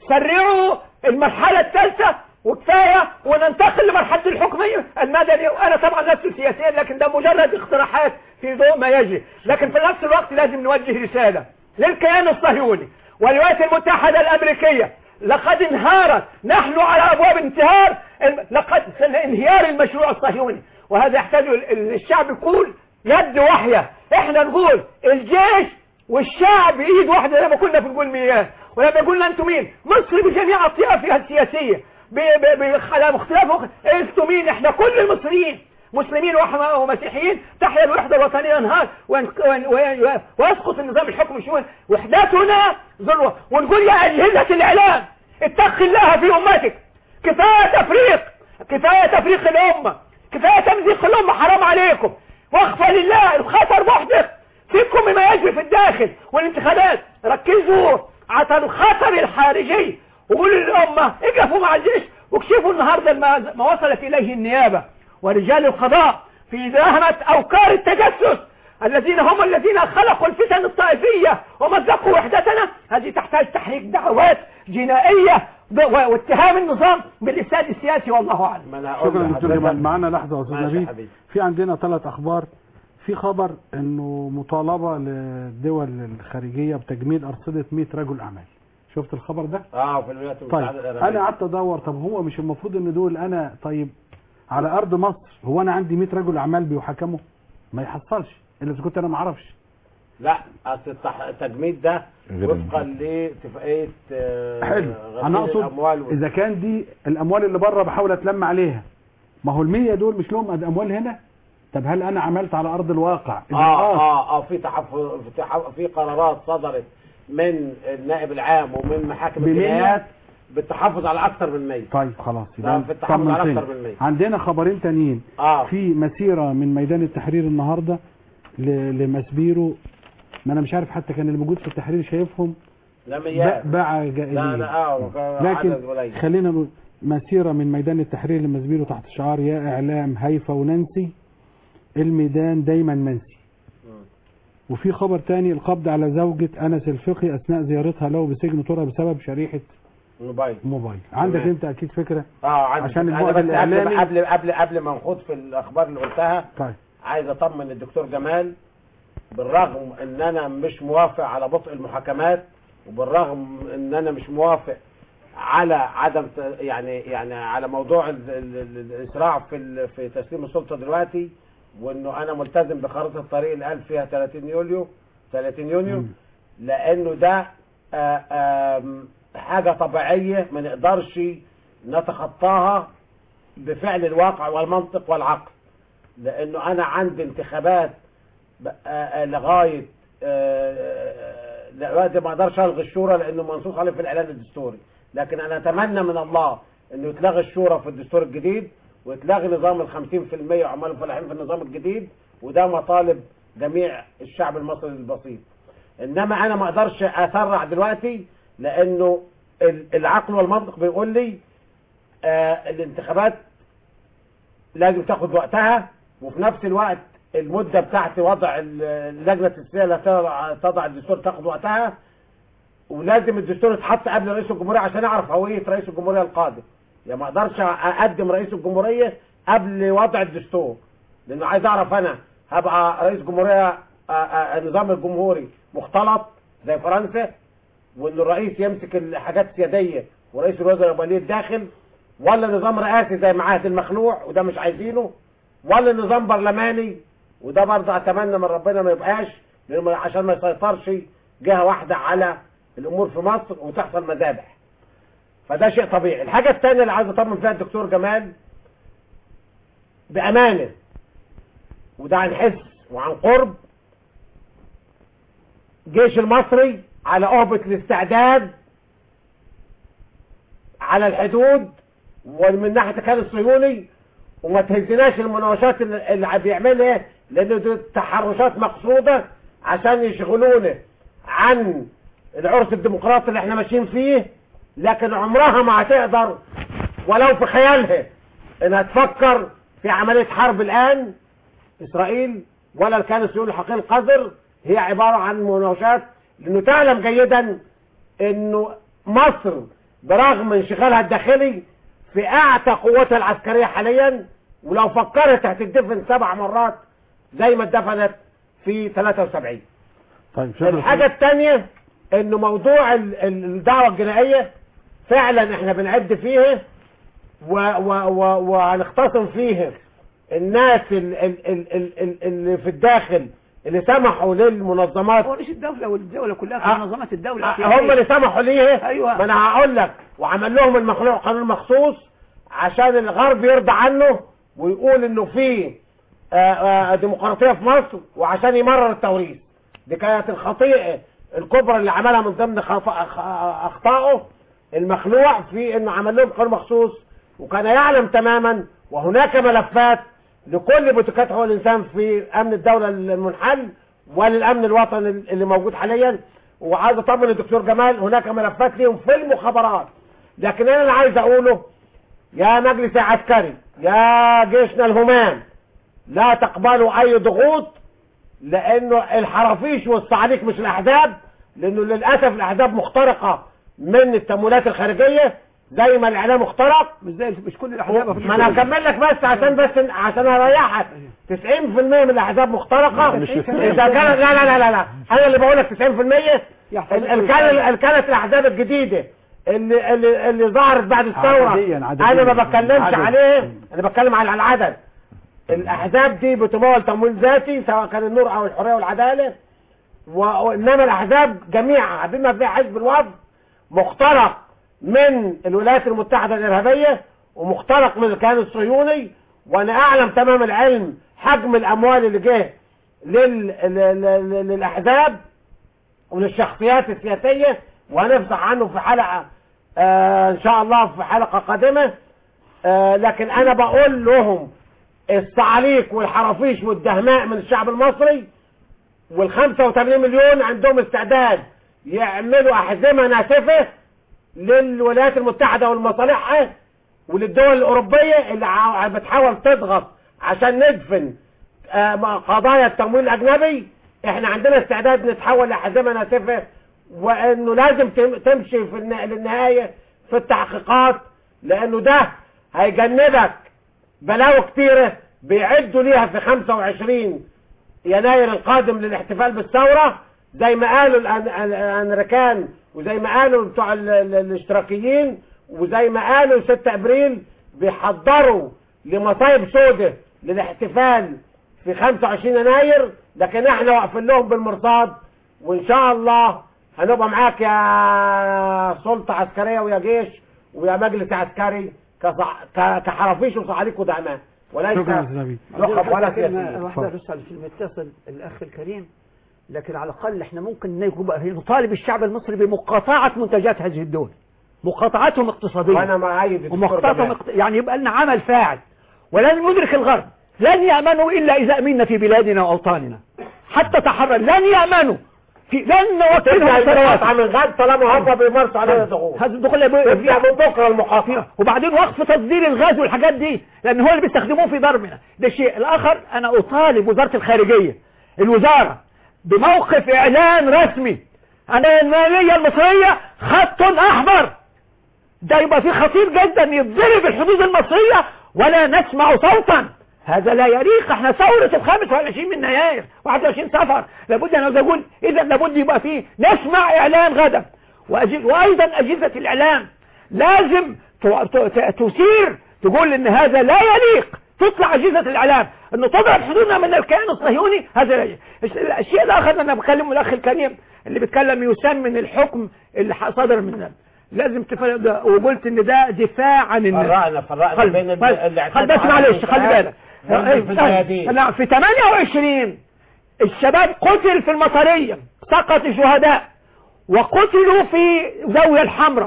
سرعوا المرحلة الثالثة وكفاية وننتقل لمرحلة الحكم المدني وأنا طبعا لست سياسيا لكن ده مجرد اقتراحات في ضوء ما يجري لكن في نفس الوقت لازم نوجه رسالة للكيان الصهيوني والولايات المتحدة الأمريكية لقد انهارت نحن على أبواب انتهار لقد انهيار المشروع الصهيوني وهذا يحتاج ال- الشعب يقول يد واحدة احنا نقول الجيش والشعب ايد واحدة زي ما كنا في نقول مياه ولما قلنا انتم مين مصر بجميع اطيافها السياسية ب- ب- ب- على مختلف انتم مين احنا كل المصريين مسلمين وح- ومسيحيين تحيا الوحدة الوطنية انهار وين- وين- وين- ويسقط النظام الحكم شؤون وحدتنا ذروة ونقول يا أجهزة الإعلام اتق الله في أمتك كفاية تفريق كفاية تفريق الأمة كفاية تمزيق الأمة حرام عليكم واخفى لله الخطر محدث فيكم مما يجري في الداخل والانتخابات ركزوا على الخطر الخارجي وقولوا للأمة اقفوا مع الجيش واكشفوا النهاردة ما, ما وصلت إليه النيابة ورجال القضاء في دهمة أوكار التجسس الذين هم الذين خلقوا الفتن الطائفية ومزقوا وحدتنا هذه تحتاج تحريك دعوات جنائية ب- واتهام النظام بالإفساد السياسي والله أعلم شكرا دكتور جمال معانا لحظة يا أستاذ ماشي يا نبيل حبيبي. في عندنا ثلاث أخبار في خبر إنه مطالبة للدول الخارجية بتجميد أرصدة 100 رجل أعمال شفت الخبر ده؟ اه في الولايات طيب المتحدة الأمريكية أنا قعدت أدور طب هو مش المفروض إن دول أنا طيب على أرض مصر هو أنا عندي 100 رجل أعمال بيحاكموا؟ ما يحصلش إلا إذا كنت أنا ما أعرفش لا اصل التح- التجميد ده غير وفقا لاتفاقيه آه، حلو غسيل انا اقصد الاموال وال- اذا كان دي الاموال اللي بره بحاول اتلم عليها ما هو المية دول مش لهم اموال هنا طب هل انا عملت على ارض الواقع اه اه اه في تحفظ في, تحف... في قرارات صدرت من النائب العام ومن محاكم بمية؟ الجنايات بالتحفظ على اكثر من 100 طيب خلاص ده في التحفظ على طمنتني. اكثر من 100 عندنا خبرين تانيين اه في مسيرة من ميدان التحرير النهاردة ل- لمسبيرو ما انا مش عارف حتى كان اللي موجود في التحرير شايفهم لا ميات ب- باع لا جائزين لا اه وكان لكن عدد قليل خلينا نقول مسيرة من ميدان التحرير لمسبيرو تحت شعار يا إعلام هيفا ونانسي الميدان دايما منسي وفي خبر تاني القبض على زوجة أنس الفقي أثناء زيارتها له بسجن طرة بسبب شريحة موبايل موبايل عندك تمام. انت أكيد فكرة اه عندي عشان فكرة. البعد أنا بس الإعلامي قبل قبل قبل قبل ما نخوض في الاخبار اللي قلتها طيب عايز اطمن الدكتور جمال بالرغم ان انا مش موافق على بطء المحاكمات وبالرغم ان انا مش موافق على عدم ت- يعني يعني على موضوع ال- ال- ال- الاسراع في ال- في تسليم السلطه دلوقتي وانه انا ملتزم بخريطه الطريق اللي قال فيها 30 يوليو 30 يونيو لانه ده آه، آم، حاجه طبيعيه ما نقدرش نتخطاها بفعل الواقع والمنطق والعقل لانه انا عندي انتخابات ب- آه، آه، لغايه آه، دلوقتي ما اقدرش الغي الشورى لانه منصوص عليه في الاعلان الدستوري لكن انا اتمنى من الله انه يتلغي الشورى في الدستور الجديد ويتلغي نظام ال 50% عمال الفلاحين في النظام الجديد وده مطالب جميع الشعب المصري البسيط انما انا ما اقدرش اسرع دلوقتي لانه ال- العقل والمنطق بيقول لي آه الانتخابات لازم تاخد وقتها وفي نفس الوقت المدة بتاعت وضع ال- اللجنة التسوية اللي تضع- تضع الدستور تاخد وقتها ولازم الدستور يتحط قبل رئيس الجمهورية عشان اعرف هوية رئيس الجمهورية القادم يعني ما اقدرش اقدم رئيس الجمهورية قبل وضع الدستور لانه عايز اعرف انا هبقى رئيس جمهورية آه، آه، النظام الجمهوري مختلط زي فرنسا وان الرئيس يمسك الحاجات السيادية ورئيس الوزراء يبقى ليه الداخل ولا نظام رئاسي زي معاهد المخلوع وده مش عايزينه ولا نظام برلماني وده برضه اتمنى من ربنا ما يبقاش لأنه عشان ما يسيطرش جهه واحده على الامور في مصر وتحصل مذابح فده شيء طبيعي الحاجه الثانيه اللي عايز اطمن فيها الدكتور جمال بامانه وده عن حس وعن قرب الجيش المصري على أهبة الاستعداد على الحدود ومن ناحية الكيان الصهيوني وما تهزناش المناوشات اللي اللي بيعملها لأنه دي تحرشات مقصودة عشان يشغلونا عن العرس الديمقراطي اللي احنا ماشيين فيه لكن عمرها ما هتقدر ولو في خيالها انها تفكر في عملية حرب الآن إسرائيل ولا الكيان الصهيوني الحقيقي القذر هي عبارة عن مناوشات لأنه تعلم جيدا أنه مصر برغم انشغالها الداخلي في اعتى قوتها العسكرية حاليا ولو فكرت هتدفن سبع مرات زي ما اتدفنت في 73 طيب شكرا الحاجة الثانية انه موضوع ال- ال- الدعوة الجنائية فعلا احنا بنعد فيه و و و وهنختصم فيه الناس ال ال ال ال ال اللي في الداخل اللي سمحوا للمنظمات هو مش الدولة والدولة كلها في آه. منظمات الدولة آه، هم اللي سمحوا ليه أيوة. ما انا هقول لك وعمل لهم المخلوق قانون مخصوص عشان الغرب يرضى عنه ويقول انه في آه، آه، ديمقراطية في مصر وعشان يمرر التوريث دي كانت الخطيئة الكبرى اللي عملها من ضمن خف- أخ- اخطائه المخلوع في انه عمل لهم قانون مخصوص وكان يعلم تماما وهناك ملفات لكل بوتيكات حقوق الانسان في امن الدولة المنحل وللامن الوطني اللي موجود حاليا وعايز اطمن الدكتور جمال هناك ملفات ليهم في المخابرات لكن انا اللي عايز اقوله يا مجلس عسكري يا جيشنا الهمام لا تقبلوا اي ضغوط لانه الحرافيش والصعاليك مش الاحزاب لانه للاسف الاحزاب مخترقه من التمويلات الخارجيه زي ما الاعلام اخترق مش زي مش كل الاحزاب ما انا هكمل لك بس عشان بس عشان اريحك 90% من الاحزاب مخترقه مش اذا 90%. كانت لا لا لا لا لا انا اللي بقول لك 90% ال- ال- كان ال- كانت الاحزاب الجديده اللي اللي اللي ظهرت بعد الثوره عددياً- عددياً. انا ما بتكلمش عدد. عليه انا بتكلم على العدد الاحزاب دي بتمول تمويل ذاتي سواء كان النور او الحريه والعداله و- وانما الاحزاب جميعها بما فيها حزب الوفد مخترق من الولايات المتحده الارهابيه ومخترق من الكيان الصهيوني وانا اعلم تمام العلم حجم الاموال اللي جه لل... لل... لل- للاحزاب وللشخصيات السياسيه وهنفصح عنه في حلقه آه ان شاء الله في حلقه قادمه آه لكن انا بقول لهم الصعاليك والحرافيش والدهماء من الشعب المصري وال 85 مليون عندهم استعداد يعملوا احزمه ناسفه للولايات المتحده ولمصالحها وللدول الاوروبيه اللي ع- بتحاول تضغط عشان ندفن آه، مع قضايا التمويل الاجنبي احنا عندنا استعداد نتحول لاحزمه ناسفه وانه لازم تم- تمشي في الن- للنهايه في التحقيقات لانه ده هيجنبك بلاوي كتيره بيعدوا ليها في 25 يناير القادم للاحتفال بالثورة زي ما قالوا الأن- الأن- الامريكان وزي ما قالوا بتوع ال- ال- الاشتراكيين وزي ما قالوا 6 ابريل بيحضروا لمصايب سودة للاحتفال في 25 يناير لكن احنا واقفين لهم بالمرصاد وان شاء الله هنبقى معاك يا سلطة عسكرية ويا جيش ويا مجلس عسكري كصع... ك- كحرافيش وصعاليك ودعمان وليس شكرا يا أستاذ نبيل. لقب ولا كلمة سياسيين واحدة بس على المتصل الأخ الكريم لكن على الأقل احنا ممكن نبقى نطالب الشعب المصري بمقاطعة منتجات هذه الدول مقاطعتهم اقتصادية وانا معايد الدكتور ومقاطعتهم جمال. اقت... يعني يبقى لنا عمل فاعل ولن يدرك الغرب لن يأمنوا إلا إذا أمنا في بلادنا وأوطاننا حتى تحرر لن يأمنوا في لن نوكلهم تبدأ الثروات المقاطعة من غد طالما هم بيمارسوا علينا ضغوط هذا الدخول يبقى- تبدأ من بكرة المقاطعة وبعدين وقف تصدير الغاز والحاجات دي لان هو اللي بيستخدموه في ضربنا ده شيء الاخر انا اطالب وزارة الخارجية الوزارة بموقف اعلان رسمي ان المالية المصرية خط احمر ده يبقى فيه خطير جدا يتضرب الحدود المصرية ولا نسمع صوتا هذا لا يليق احنا ثورة الخامس والعشرين من يناير 21 سفر لابد ان اقول اذا لابد يبقى فيه نسمع اعلان غدا وأجل وايضا اجهزة الاعلام لازم ت- ت- تثير تقول ان هذا لا يليق تطلع اجهزة الاعلام انه تضرب حدودنا من الكيان الصهيوني هذا لا يليق. الش- الشيء الاخر انا بكلم الاخ الكريم اللي بيتكلم يسمن الحكم اللي ح- صدر من لازم تفرق ده وقلت ان ده دفاع عن الناس فرقنا فرقنا خل- بين ال- خل- اللي خل اعتدوا بس على معلش خلي الانتخابات بالك واللي في الميادين. لا في 28 الشباب قتل في المطرية سقط الشهداء وقتلوا في زاوية الحمراء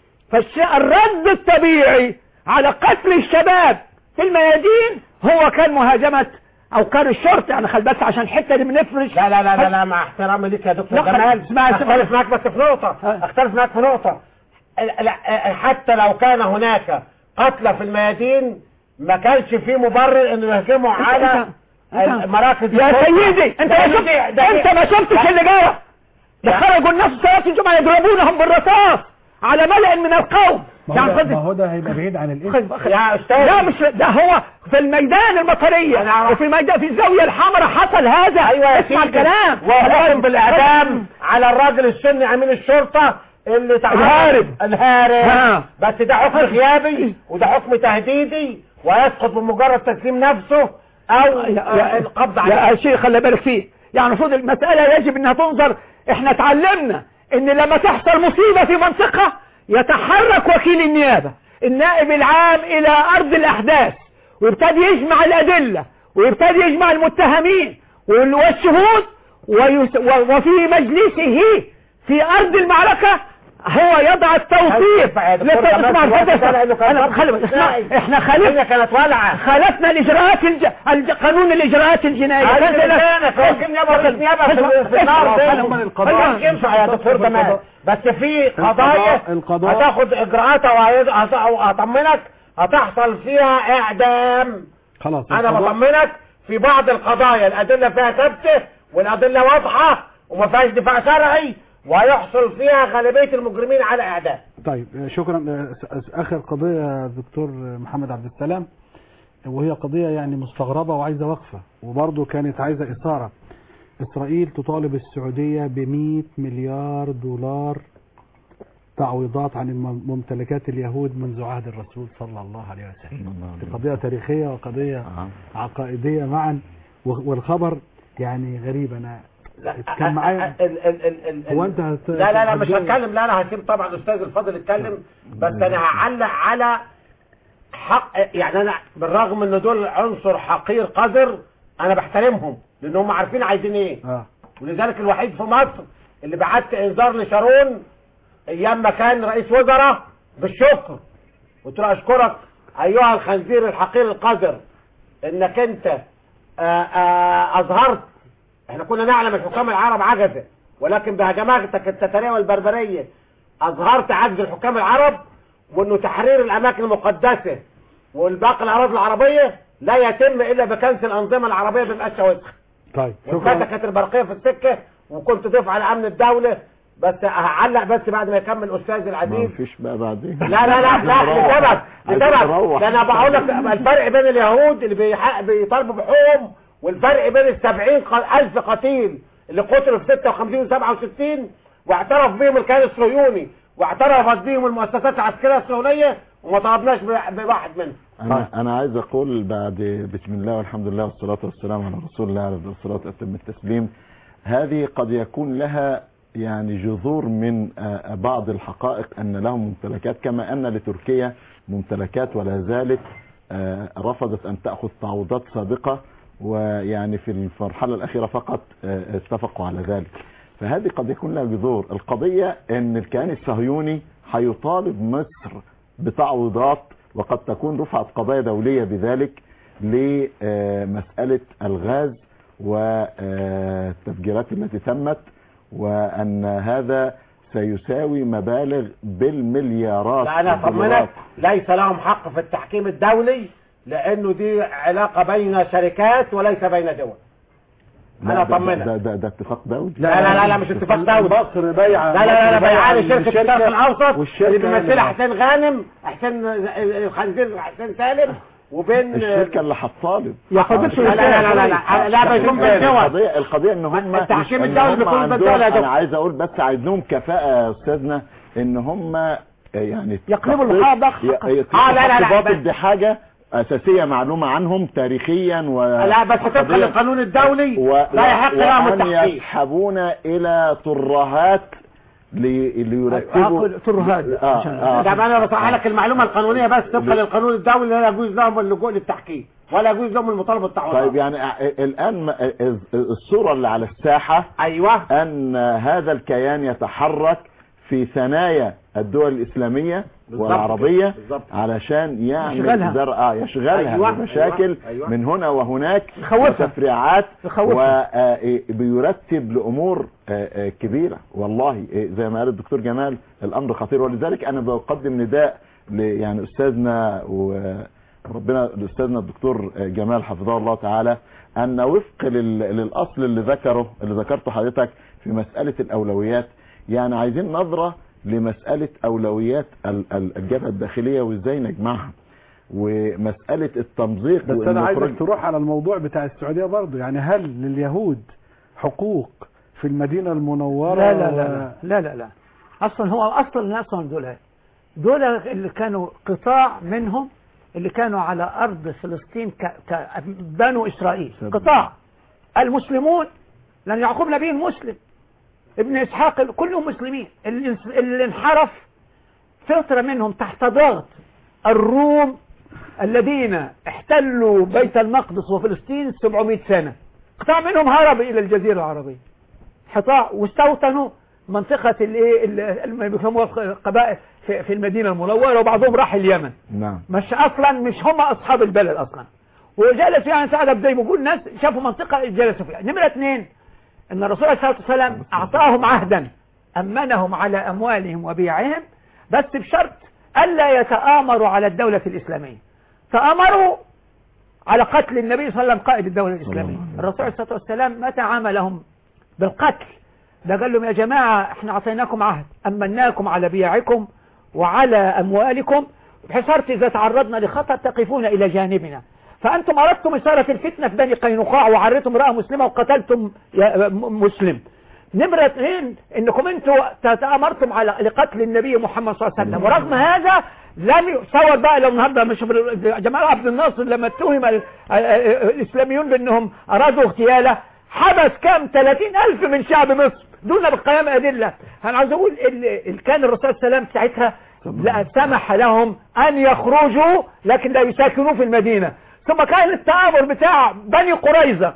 فالرد الطبيعي على قتل الشباب في الميادين هو كان مهاجمة او كان الشرطة يعني خل بس عشان الحتة دي بنفرش لا لا لا لا, لا مع احترامي ليك يا دكتور لا، جمال اسمع- اسمع. اختلف معاك بس في نقطة اختلف معاك في نقطة ال- لا، حتى لو كان هناك قتلى في الميادين ما كانش فيه مبرر انه يهجموا أنت- على أنت- أنت- المراكز يا الشرطة. سيدي انت ما ده- شفت ده- ده- انت ما شفتش اللي جرى ده خرجوا الناس صلاة الجمعة يضربونهم بالرصاص على ملأ من القوم ما يعني هو ده- خد- ما هو ده هيبقى بعيد عن الاسم يا استاذ لا مش ده هو في الميدان المطرية وفي الميدان في الزاوية الحمراء حصل هذا ايوه يا اسمع سيدي. الكلام وحكم بالاعدام على الراجل السني امين الشرطه اللي تعرض الهارب. الهارب ها. بس ده حكم غيابي وده حكم تهديدي ويسقط بمجرد تسليم نفسه او آه، القبض عليه يا شيخ خلي بالك فيه يعني المفروض المسألة يجب انها تنظر احنا اتعلمنا ان لما تحصل مصيبة في منطقة يتحرك وكيل النيابة النائب العام الى ارض الاحداث ويبتدي يجمع الادلة ويبتدي يجمع المتهمين وال- والشهود ويس و- وفي مجلسه في ارض المعركة هو يضع التوثيق يا دكتور لت- جمال اسمع في الوقت الحدث. ده لأنه كان أنا ضرب خلي بالك، اسمع استثنائي. احنا خالفنا الدنيا كانت والعة خالفنا الاجراءات الج... الج... قانون الاجراءات الجنائيه عايز كان كده- لسانك، هو كان يابا رئيس نيابة في- اسمع، في النار اسمع، ده. اسمع، القضاء مش ينفع يا دكتور جمال بس في قضايا القضاء هتاخد اجراءاتها وهيز- هت- وهطمنك هتحصل فيها اعدام خلاص انا القضاء- بطمنك في بعض القضايا الادله فيها ثابته والادله واضحه وما فيهاش دفاع شرعي ويحصل فيها غالبيه المجرمين على اعدام طيب آه، شكرا آه، س- س- اخر قضيه يا دكتور محمد عبد السلام وهي قضيه يعني مستغربه وعايزه وقفه وبرضه كانت عايزه اثاره اسرائيل تطالب السعوديه ب 100 مليار دولار تعويضات عن الم- ممتلكات اليهود منذ عهد الرسول صلى الله عليه وسلم دي قضيه تاريخيه وقضيه عقائديه معا و- والخبر يعني غريب انا كان معايا ال- ال- ال- ال- هو انت هت- لا لا لا مش هتجاوب؟ هتكلم لا انا هسيب طبعا الاستاذ الفاضل يتكلم بس انا هعلق على حق يعني انا بالرغم ان دول عنصر حقير قذر انا بحترمهم لان هم عارفين عايزين ايه اه ولذلك الوحيد في مصر اللي بعت انذار لشارون ايام ما كان رئيس وزراء بالشكر قلت له اشكرك ايها الخنزير الحقير القذر انك انت آآ آآ اظهرت احنا كنا نعلم الحكام العرب عجزة ولكن بهجماتك التتارية والبربرية اظهرت عجز الحكام العرب وانه تحرير الاماكن المقدسة والباقي الاراضي العربية لا يتم الا بكنس الانظمة العربية بمقاشة وسخ طيب واتفتكت البرقية في السكة وكنت ضيف على امن الدولة بس هعلق بس بعد ما يكمل استاذ ما العزيز فيش بقى بعدين لا لا لا لا لسبب لسبب تروح. ده انا بقول لك الفرق بين اليهود اللي بيحق- بيطالبوا بحقوقهم والفرق بين السبعين ألف قتيل اللي قتلوا في 56 و 67 واعترف بهم الكيان الصهيوني واعترفت بهم المؤسسات العسكرية الصهيونية وما طلبناش ب- بواحد منهم انا انا عايز اقول بعد بسم الله والحمد لله والصلاه والسلام على رسول الله عليه الصلاه واتم التسليم هذه قد يكون لها يعني جذور من آه، بعض الحقائق ان لهم ممتلكات كما ان لتركيا ممتلكات ولا زالت آه، رفضت ان تاخذ تعويضات سابقه ويعني في المرحله الاخيره فقط آه، اتفقوا على ذلك فهذه قد يكون لها جذور القضيه ان الكيان الصهيوني هيطالب مصر بتعويضات وقد تكون رفعت قضايا دولية بذلك لمسألة الغاز والتفجيرات التي تمت وأن هذا سيساوي مبالغ بالمليارات لا انا الدولارات. اطمنك ليس لهم حق في التحكيم الدولي لانه دي علاقة بين شركات وليس بين دول لا، انا ده- اطمنك ده, ده, ده اتفاق دولي لا لا لا لا مش اتفاق دولي مصر بايعه لا لا لا, لا مصر بيعان بايعة شركة للشركة الشرق الاوسط والشركة اللي بيمثلها اللي- حسين غانم حسين الخنزير حسين سالم وبين الشركة اللي هتطالب يا فضيلة لا لا لا لا لا لا بيكون بين دول القضية القضية ان هم التحكيم إن الدولي هم بيكون عندهم- بالدولة يا دكتور. انا عايز اقول بس عايزهم كفاءة يا استاذنا ان هم يعني يقلبوا تخطيط- المحاضرة. ي- ي- آه، لا، لا، لا، تخطيطات بس- دي حاجة اساسية معلومة عنهم تاريخيا و لا بس طبقا وقضية- للقانون الدولي و... لا يحق لهم وأن التحكيم يسحبون إلى ترهات لي... ليرتبوا ترهات آه آه. طب انا بصحح لك المعلومة القانونية بس طبقا للقانون الدولي لا يجوز لهم اللجوء للتحكيم ولا يجوز لهم المطالبة بالتعويضات طيب يعني ا- الآن م- الصورة اللي على الساحة أيوة أن هذا الكيان يتحرك في ثنايا الدول الإسلامية بالظبط والعربية كده، بالظبط. علشان يعمل يشغلها. زرع آه يشغلها أيوة، بمشاكل أيوة، أيوة. من هنا وهناك يخوفها. وتفريعات يخوفها. وبيرتب لأمور آه، آه، كبيرة والله آه، زي ما قال الدكتور جمال الأمر خطير ولذلك أنا بقدم نداء ل- يعني أستاذنا وربنا لأستاذنا الدكتور آه، جمال حفظه الله تعالى أن وفق لل- للأصل اللي ذكره اللي ذكرته حضرتك في مسألة الأولويات يعني عايزين نظرة لمسألة أولويات ال- ال- الجبهة الداخلية وإزاي نجمعها ومسألة التمزيق بس وإن انا عايزك نخرج- تروح على الموضوع بتاع السعوديه برضه يعني هل لليهود حقوق في المدينه المنوره لا لا لا لا لا لا, لا. اصلا هو اصلا الناس دول دول اللي كانوا قطاع منهم اللي كانوا على ارض فلسطين ك... ك... بنو اسرائيل قطاع المسلمون لان يعقوب نبي مسلم ابن اسحاق كلهم مسلمين اللي, اللي انحرف فتره منهم تحت ضغط الروم الذين احتلوا بيت المقدس وفلسطين 700 سنه قطاع منهم هرب الى الجزيره العربيه حطاء واستوطنوا منطقة الايه اللي بيسموها قبائل في في المدينة المنورة وبعضهم راح اليمن نعم مش اصلا مش هم اصحاب البلد اصلا وجلسوا يعني سعد بدي بيقول ناس شافوا منطقة جلسوا فيها نمرة اثنين ان الرسول عليه الصلاة والسلام اعطاهم عهدا امنهم على اموالهم وبيعهم بس بشرط الا يتآمروا على الدولة الاسلامية تآمروا على قتل النبي صلى الله عليه وسلم قائد الدولة الاسلامية الرسول عليه الصلاة والسلام متى عاملهم بالقتل ده قال لهم يا جماعة احنا اعطيناكم عهد امناكم على بيعكم وعلى اموالكم بحصرت اذا تعرضنا لخطر تقفون الى جانبنا فانتم اردتم اثارة الفتنة في بني قينقاع وعريتم امرأة مسلمة وقتلتم يا- م- مسلم نمرة اثنين انكم انتوا تأمرتم على لقتل النبي محمد صلى الله عليه وسلم ورغم هذا لم يصور بقى لو النهارده مش بال- جمال عبد الناصر لما اتهم ال- ال- الاسلاميون بانهم ارادوا اغتياله حبس كام 30 ألف من شعب مصر دون بقيام أدلة أنا عاوز أقول ال- ال- كان الرسول صلى الله عليه وسلم ساعتها لا سمح لهم أن يخرجوا لكن لا يساكنوا في المدينة ثم كان التآمر بتاع بني قريظة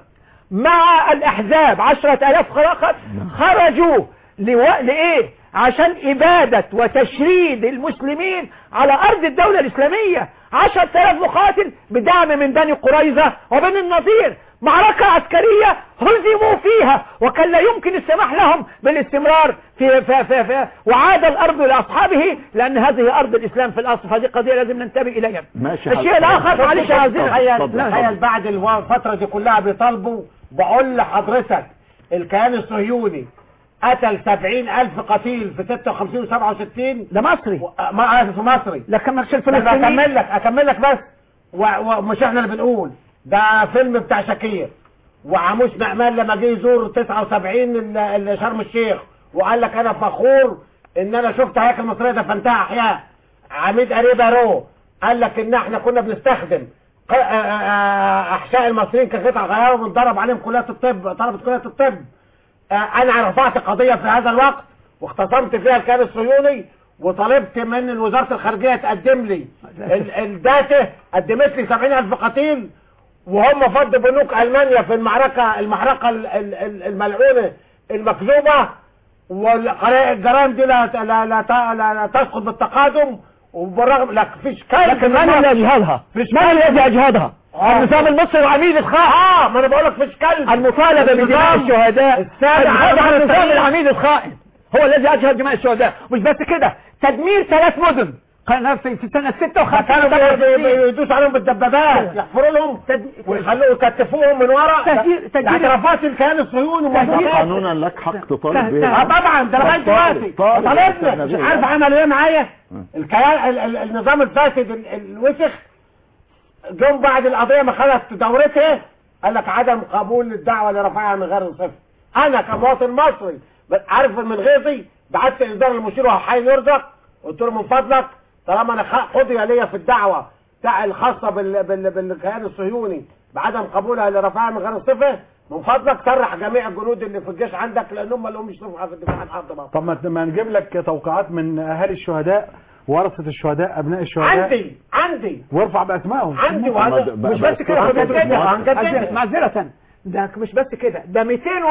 مع الأحزاب عشرة ألاف خلقت خرجوا لو... لإيه عشان إبادة وتشريد المسلمين على أرض الدولة الإسلامية عشرة آلاف مقاتل بدعم من بني قريظة وبني النضير معركة عسكرية هزموا فيها وكان لا يمكن السماح لهم بالاستمرار في, في, في, في وعاد الأرض لأصحابه لأن هذه أرض الإسلام في الأصل فهذه قضية لازم ننتبه إليها ماشي الشيء الآخر معلش يا عزيز تخيل لا. تخيل بعد الفترة دي كلها بيطالبوا بقول لحضرتك الكيان الصهيوني قتل سبعين ألف قتيل في 56 و 67 ده مصري ما في مصري لكن مش ده الفلسطينيين أكمل لك أكمل لك بس و- ومش احنا اللي بنقول ده فيلم بتاع شاكير وعموش نعمان لما جه يزور 79 ال- ال- شرم الشيخ وقال لك انا فخور ان انا شفت هياكل مصريه دفنتها احياء عميد قريبه رو قال لك ان احنا كنا بنستخدم ق- آ- آ- آ- احشاء المصريين كقطع غيار وبنضرب عليهم كليات الطب طلبه كليات الطب آه، انا رفعت قضية في هذا الوقت واختصمت فيها الكيان الصهيوني وطلبت من وزارة الخارجية تقدم لي ال- الداتا قدمت لي 70 ألف قتيل وهم فض بنوك ألمانيا في المعركة المحرقة ال- ال- ال- الملعونة المكذوبة والجرائم دي لا لا لا, ت- لا, لا تسقط بالتقادم وبالرغم لا فيش كلب لكن من الذي أجهضها من الذي أجهضها النظام المصري وعميد الخائن اه ما انا بقول لك فيش كلب المطالبة بدماء النظام الشهداء السابع أجهضها على النظام التاريخ. العميد الخائن هو الذي أجهض دماء الشهداء مش بس كده تدمير ثلاث مدن كان في في سنة 56 كانوا بي- بي- 57. بيدوسوا عليهم بالدبابات يحفروا لهم ويخلوه يكتفوهم من ورا تهجير- تهجير- اعترافات الكيان الصهيوني ده ومنظمات قانونا لك حق تطالب اه بيه طبعا ده لغايه دلوقتي طالب- طالبنا طالب. مش عارف عملوا ايه معايا الكيان ال- ال- النظام الفاسد ال- الوسخ جم بعد القضيه ما خدت دورتها قال لك عدم قبول للدعوه لرفعها من غير صفر انا كمواطن مصري ب- عارف من غيظي بعت انذار للمشير وهو حي يرزق قلت له من فضلك طالما انا خ- قضي ليا في الدعوه بتاع الخاصه بال... بال... بالكيان الصهيوني بعدم قبولها لرفعها من غير صفه من فضلك سرح جميع الجنود اللي في الجيش عندك لان هم اللي هم يشرفوا في الدفاع عن ارض مصر طب ما ما نجيب لك توقيعات من اهالي الشهداء ورثة الشهداء ابناء الشهداء عندي عندي وارفع باسمائهم عندي وهذا مش بس كده هنجددها هنجددها معذرة ده مش بس كده ده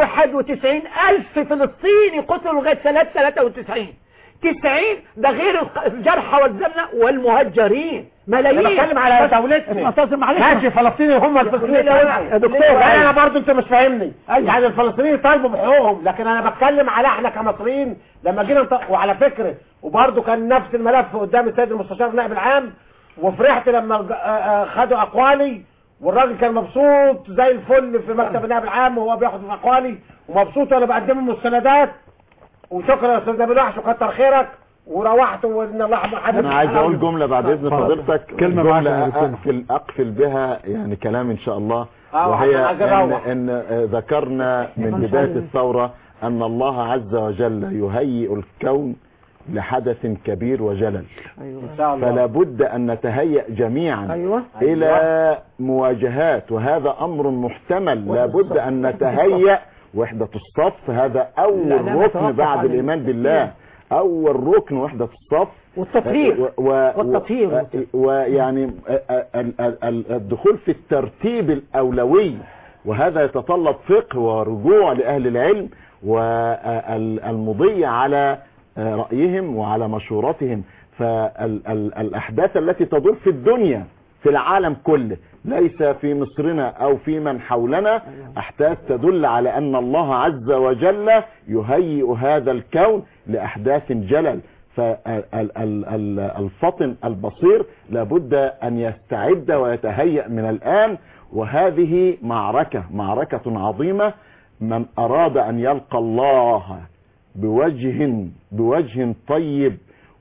291 ألف فلسطيني قتلوا لغاية سنة 93 90 ده غير الق- الجرحى والزمنة والمهجرين ملايين انا بتكلم على بس- دولتنا استاذ معلش ماشي فلسطيني هم الفلسطينيين يا دكتور يعني انا برضه انت مش فاهمني يعني الفلسطينيين طالبوا بحقوقهم لكن انا بتكلم على احنا كمصريين لما جينا نط- وعلى فكره وبرضه كان نفس الملف قدام السيد المستشار النائب العام وفرحت لما ج- آه، آه، خدوا اقوالي والراجل كان مبسوط زي الفل في مكتب النائب العام وهو بياخد في اقوالي ومبسوط وانا بقدم له مستندات وشكرا يا استاذ ابو الوحش وكتر خيرك وروحت وان الله حبيبي انا عايز اقول جمله بعد اذن اتفضل. فضيلتك كلمة معاك يا جمله دكتور. اقفل اقفل بها يعني كلام ان شاء الله آه، وهي عشان ان, أروح. إن آه، ذكرنا من بدايه الثوره ان الله عز وجل يهيئ الكون لحدث كبير وجلل ان شاء الله فلا بد ان نتهيأ جميعا ايوه الى مواجهات وهذا امر محتمل لابد ان نتهيأ وحدة الصف هذا اول الإعلام ركن يتوقف بعد عن الايمان بالله اول ركن وحدة الصف والتطهير و- و- والتطهير. و- ويعني ال- ال- ال- الدخول في الترتيب الاولوي وهذا يتطلب فقه ورجوع لاهل العلم والمضي على رايهم وعلى مشورتهم فالاحداث التي تدور في الدنيا في العالم كله ليس في مصرنا او في من حولنا احداث تدل على ان الله عز وجل يهيئ هذا الكون لاحداث جلل فالفطن البصير لابد ان يستعد ويتهيأ من الان وهذه معركة معركة عظيمة من اراد ان يلقى الله بوجه بوجه طيب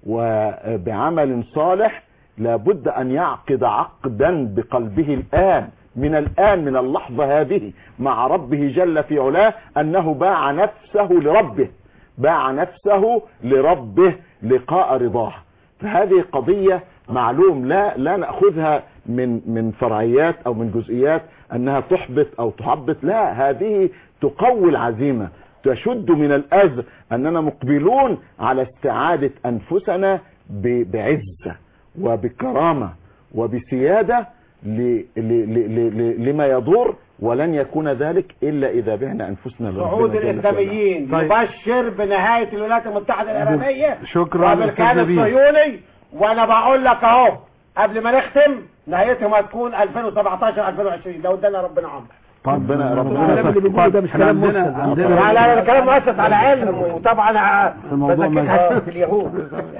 وبعمل صالح لابد ان يعقد عقدا بقلبه الان من الان من اللحظة هذه مع ربه جل في علاه انه باع نفسه لربه باع نفسه لربه لقاء رضاه فهذه قضية معلوم لا لا ناخذها من من فرعيات او من جزئيات انها تحبط او تحبط لا هذه تقوي العزيمه تشد من الأزر أننا مقبلون على استعادة أنفسنا ب- بعزة وبكرامة وبسيادة ل- ل- ل- ل- لما يضر ولن يكون ذلك إلا إذا بعنا أنفسنا لربنا صعود جل في علاه. الاسلاميين طيب. يبشر بنهاية الولايات المتحدة الإيرانية شكرا وبالكيان أستاذ نبيل. الصهيوني وانا بقول لك اهو قبل ما نختم نهايتهم هتكون 2017 2020 لو ادانا ربنا عمر ربنا ربنا الكلام اللي بيقوله ده مش احنا كلام عندنا مفسد. عندنا لا لا لا الكلام مؤسس على علم وطبعا ع- الموضوع بذاكرها ما- في اليهود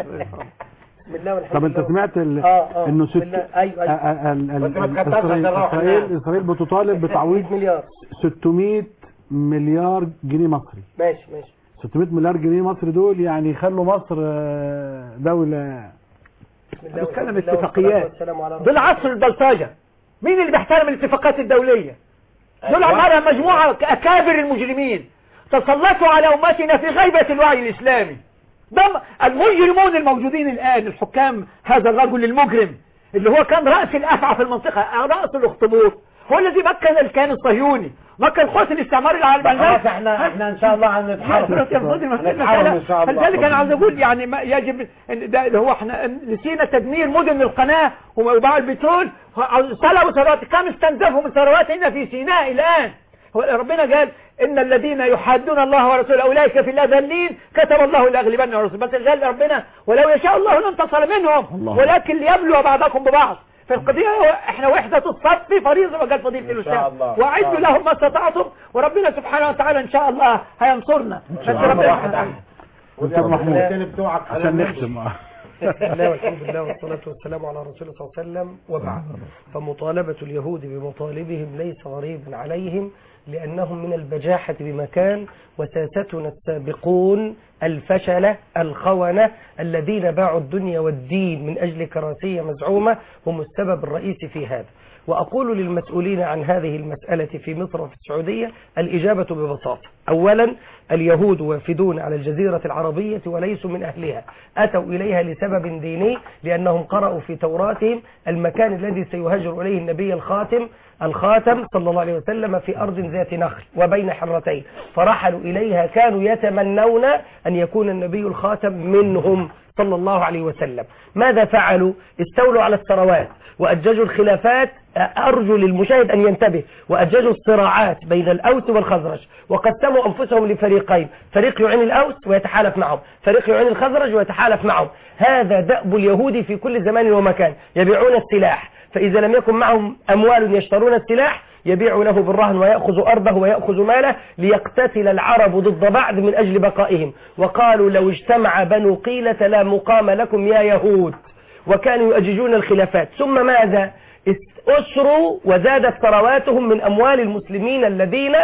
بسم الله والحمد طب انت لله. سمعت ال... اه اه انه بسم ست الله. ايوه ايوه ال- ال- ال- بس ما تكترش اسرائيل عشان نروح اسرائيل ننام. اسرائيل بتطالب بتعويض 600 مليار 600 مليار جنيه مصري ماشي ماشي 600 مليار جنيه مصري دول يعني يخلوا مصر آه، دولة بسم الله بتكلم والحمد لله اتفاقيات. والصلاة والسلام على رسول دول عصر البلطجة مين اللي بيحترم الاتفاقات الدولية دول عبارة عن مجموعة أكابر المجرمين تسلطوا على أمتنا في غيبة الوعي الإسلامي ده المجرمون الموجودين الآن الحكام هذا الرجل المجرم اللي هو كان رأس الأفعى في المنطقة رأس الاخطبوط هو الذي مكن الكيان الصهيوني مكن قوات الاستعمار العالمي خلاص احنا احنا ان شاء الله هنتحرك هنتحرك ان شاء الله فلذلك انا عاوز اقول يعني ما يجب إن ده اللي هو احنا نسينا تدمير مدن القناه وباع البترول سلبوا ثروات كم استنزفوا من ثرواتنا في سيناء الان هو ربنا قال ان الذين يحادون الله ورسوله اولئك في الاذلين كتب الله لاغلبن ورسول بس قال ربنا ولو يشاء الله لانتصر منهم الله. ولكن ليبلو بعضكم ببعض فالقضية هو احنا وحدة الصف فريضة ما قال فضيلة إن شاء الأستاذ الله. وأعدوا إن شاء لهم ما استطعتم وربنا سبحانه وتعالى إن شاء الله هينصرنا بس ربنا واحد احد دكتور محمود التاني بتوعك عشان نختم آه. بسم الله والحمد لله والصلاة والسلام على رسول الله صلى الله عليه وسلم وبعد فمطالبة اليهود بمطالبهم ليس غريبا عليهم لأنهم من البجاحة بمكان وساستنا السابقون الفشلة الخونة الذين باعوا الدنيا والدين من أجل كراسية مزعومة هم السبب الرئيسي في هذا وأقول للمسؤولين عن هذه المسألة في مصر وفي السعودية الإجابة ببساطة أولا اليهود وافدون على الجزيرة العربية وليسوا من أهلها أتوا إليها لسبب ديني لأنهم قرأوا في توراتهم المكان الذي سيهاجر إليه النبي الخاتم الخاتم صلى الله عليه وسلم في أرض ذات نخل وبين حرتين فرحلوا إليها كانوا يتمنون أن يكون النبي الخاتم منهم صلى الله عليه وسلم ماذا فعلوا استولوا على الثروات وأججوا الخلافات أرجو للمشاهد أن ينتبه وأججوا الصراعات بين الأوس والخزرج وقسموا أنفسهم لفريقين فريق يعين الأوس ويتحالف معهم فريق يعين الخزرج ويتحالف معهم هذا دأب اليهود في كل زمان ومكان يبيعون السلاح فإذا لم يكن معهم أموال يشترون السلاح يبيع له بالرهن ويأخذ أرضه ويأخذ ماله ليقتتل العرب ضد بعض من أجل بقائهم وقالوا لو اجتمع بنو قيلة لا مقام لكم يا يهود وكانوا يؤججون الخلافات ثم ماذا أسروا وزادت ثرواتهم من أموال المسلمين الذين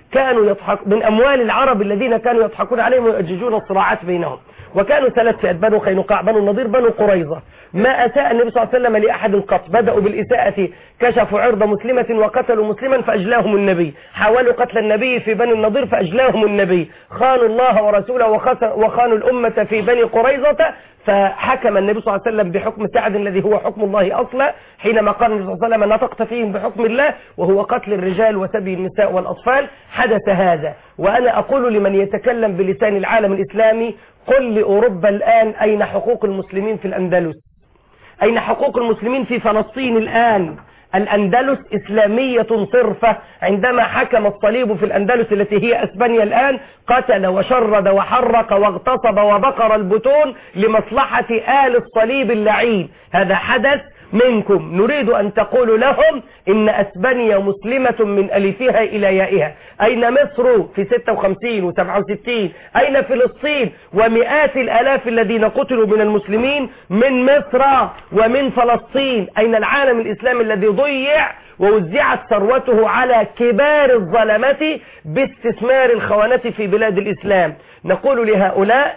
كانوا يضحك من أموال العرب الذين كانوا يضحكون عليهم ويؤججون الصراعات بينهم وكانوا ثلاث فئات بنو قينقاع بنو النضير بنو قريظة ما أساء النبي صلى الله عليه وسلم لأحد قط بدأوا بالإساءة كشفوا عرض مسلمة وقتلوا مسلما فأجلاهم النبي حاولوا قتل النبي في بني النضير فأجلاهم النبي خانوا الله ورسوله وخس- وخانوا الأمة في بني قريظة فحكم النبي صلى الله عليه وسلم بحكم سعد الذي هو حكم الله أصلا حينما قال النبي صلى الله عليه وسلم نطقت فيهم بحكم الله وهو قتل الرجال وسبي النساء والأطفال حدث هذا وأنا أقول لمن يتكلم بلسان العالم الإسلامي قل لأوروبا الآن أين حقوق المسلمين في الأندلس أين حقوق المسلمين في فلسطين الآن الأندلس إسلامية صرفة عندما حكم الصليب في الأندلس التي هي أسبانيا الآن قتل وشرد وحرق واغتصب وبقر البطون لمصلحة آل الصليب اللعين هذا حدث منكم نريد أن تقولوا لهم إن أسبانيا مسلمة من ألفها إلى يائها أين مصر في 56 و67 أين فلسطين ومئات الآلاف الذين قتلوا من المسلمين من مصر ومن فلسطين أين العالم الإسلامي الذي ضيع ووزعت ثروته على كبار الظلمة باستثمار الخونة في بلاد الإسلام نقول لهؤلاء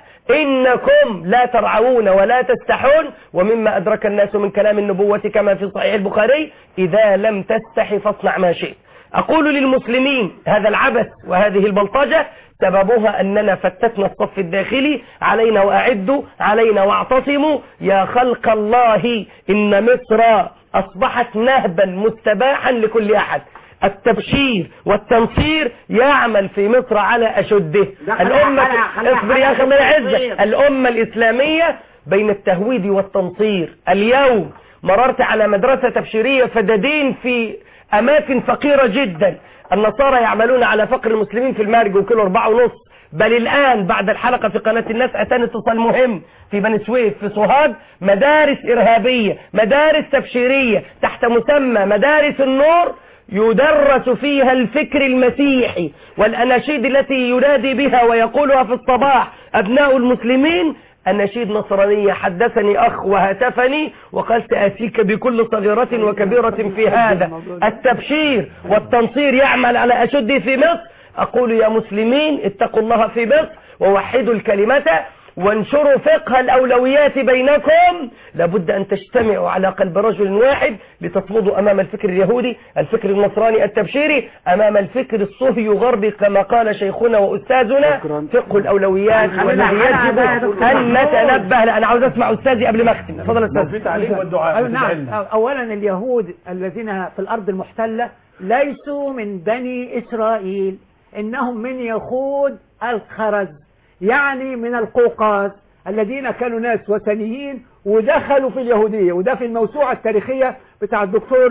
إنكم لا ترعون ولا تستحون ومما أدرك الناس من كلام النبوة كما في صحيح البخاري إذا لم تستحي فاصنع ما شئت أقول للمسلمين هذا العبث وهذه البلطجة سببها أننا فتتنا الصف الداخلي علينا وأعدوا علينا واعتصموا يا خلق الله إن مصر أصبحت نهبا مستباحا لكل أحد التبشير والتنصير يعمل في مصر على أشده خليها- الأمة خليها- خليها- اصبر يا أخي الله خليها يعزك تنصير. الأمة الإسلامية بين التهويد والتنصير اليوم مررت على مدرسة تبشيرية فدادين في أماكن فقيرة جدا النصارى يعملون على فقر المسلمين في المارج وكيلو أربعة ونص بل الآن بعد الحلقة في قناة الناس أتاني اتصال مهم في بني سويف في سوهاج مدارس إرهابية مدارس تبشيرية تحت مسمى مدارس النور يدرس فيها الفكر المسيحي والأناشيد التي ينادي بها ويقولها في الصباح أبناء المسلمين أناشيد نصرانية حدثني أخ وهاتفني وقال سآتيك بكل صغيرة وكبيرة في هذا التبشير والتنصير يعمل على أشده في مصر أقول يا مسلمين اتقوا الله في مصر ووحدوا الكلمة وانشروا فقه الأولويات بينكم لابد أن تجتمعوا على قلب رجل واحد لتصمدوا أمام الفكر اليهودي الفكر النصراني التبشيري أمام الفكر الصهي غربي كما قال شيخنا وأستاذنا فقه الأولويات خلينا- والذي خلينا- يجب خلينا- أن نتنبه لأنا عاوز أسمع أستاذي قبل ما أختم تفضل أستاذ أيوة نعم أولا اليهود الذين في الأرض المحتلة ليسوا من بني إسرائيل إنهم من يهود الخرز يعني من القوقاز الذين كانوا ناس وثنيين ودخلوا في اليهودية وده في الموسوعة التاريخية بتاع الدكتور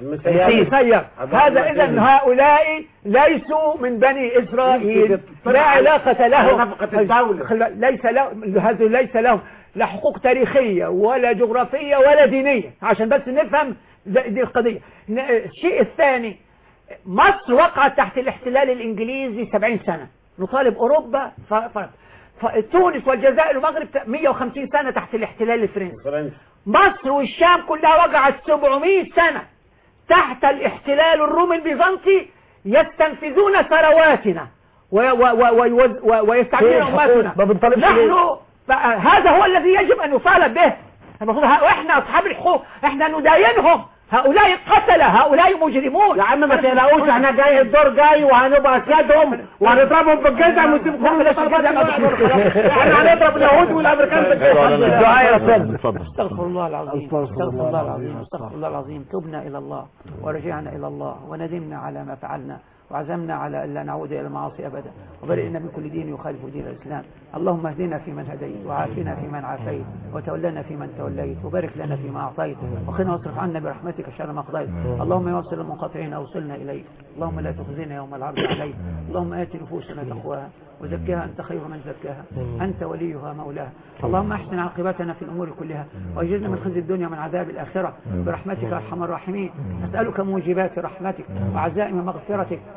المسير هذا إذا هؤلاء ليسوا من بني إسرائيل لا علاقة لهم نفقة الدولة. ليس لهم هذا ليس لهم لا حقوق تاريخية ولا جغرافية ولا دينية عشان بس نفهم ده- دي القضية ن- الشيء الثاني مصر وقعت تحت الاحتلال الإنجليزي 70 سنة نطالب أوروبا ف... ف... فتونس والجزائر والمغرب 150 سنة تحت الاحتلال الفرنسي مصر والشام كلها وقعت 700 سنة تحت الاحتلال الرومي البيزنطي يستنفذون ثرواتنا و- و- و- ويوز- و- ويستعملون فين أمواتنا حقوق؟ ما بنطالبش نحن ليه؟ بقى هذا هو الذي يجب أن يطالب به المفروض ه- واحنا أصحاب الحقوق احنا نداينهم هؤلاء قتلة هؤلاء مجرمون يا عم ما تقلقوش احنا جاي الدور جاي وهنبقى اسيادهم وهنضربهم بالجزم ونسيبهم لا، بلاش الجزم. احنا هنضرب اليهود والامريكان بالجزم الدعاء يا أستاذ اتفضل استغفر الله العظيم استغفر الله العظيم استغفر الله العظيم تبنا إلى الله ورجعنا إلى الله وندمنا على ما فعلنا وعزمنا على ألا نعود إلى المعاصي أبدا وبرئنا من كل دين يخالف دين الإسلام اللهم اهدنا فيمن هديت وعافنا فيمن عافيت وتولنا فيمن توليت وبارك لنا فيما أعطيت وقنا واصرف عنا برحمتك شر ما قضيت اللهم يوصل المنقطعين أوصلنا إليك اللهم لا تخزنا يوم العرض عليك اللهم آت نفوسنا تقواها وزكها أنت خير من زكاها أنت وليها مولاها اللهم احسن عاقبتنا في الأمور كلها واجرنا من خزي الدنيا ومن عذاب الآخرة برحمتك يا أرحم الراحمين نسألك موجبات رحمتك وعزائم مغفرتك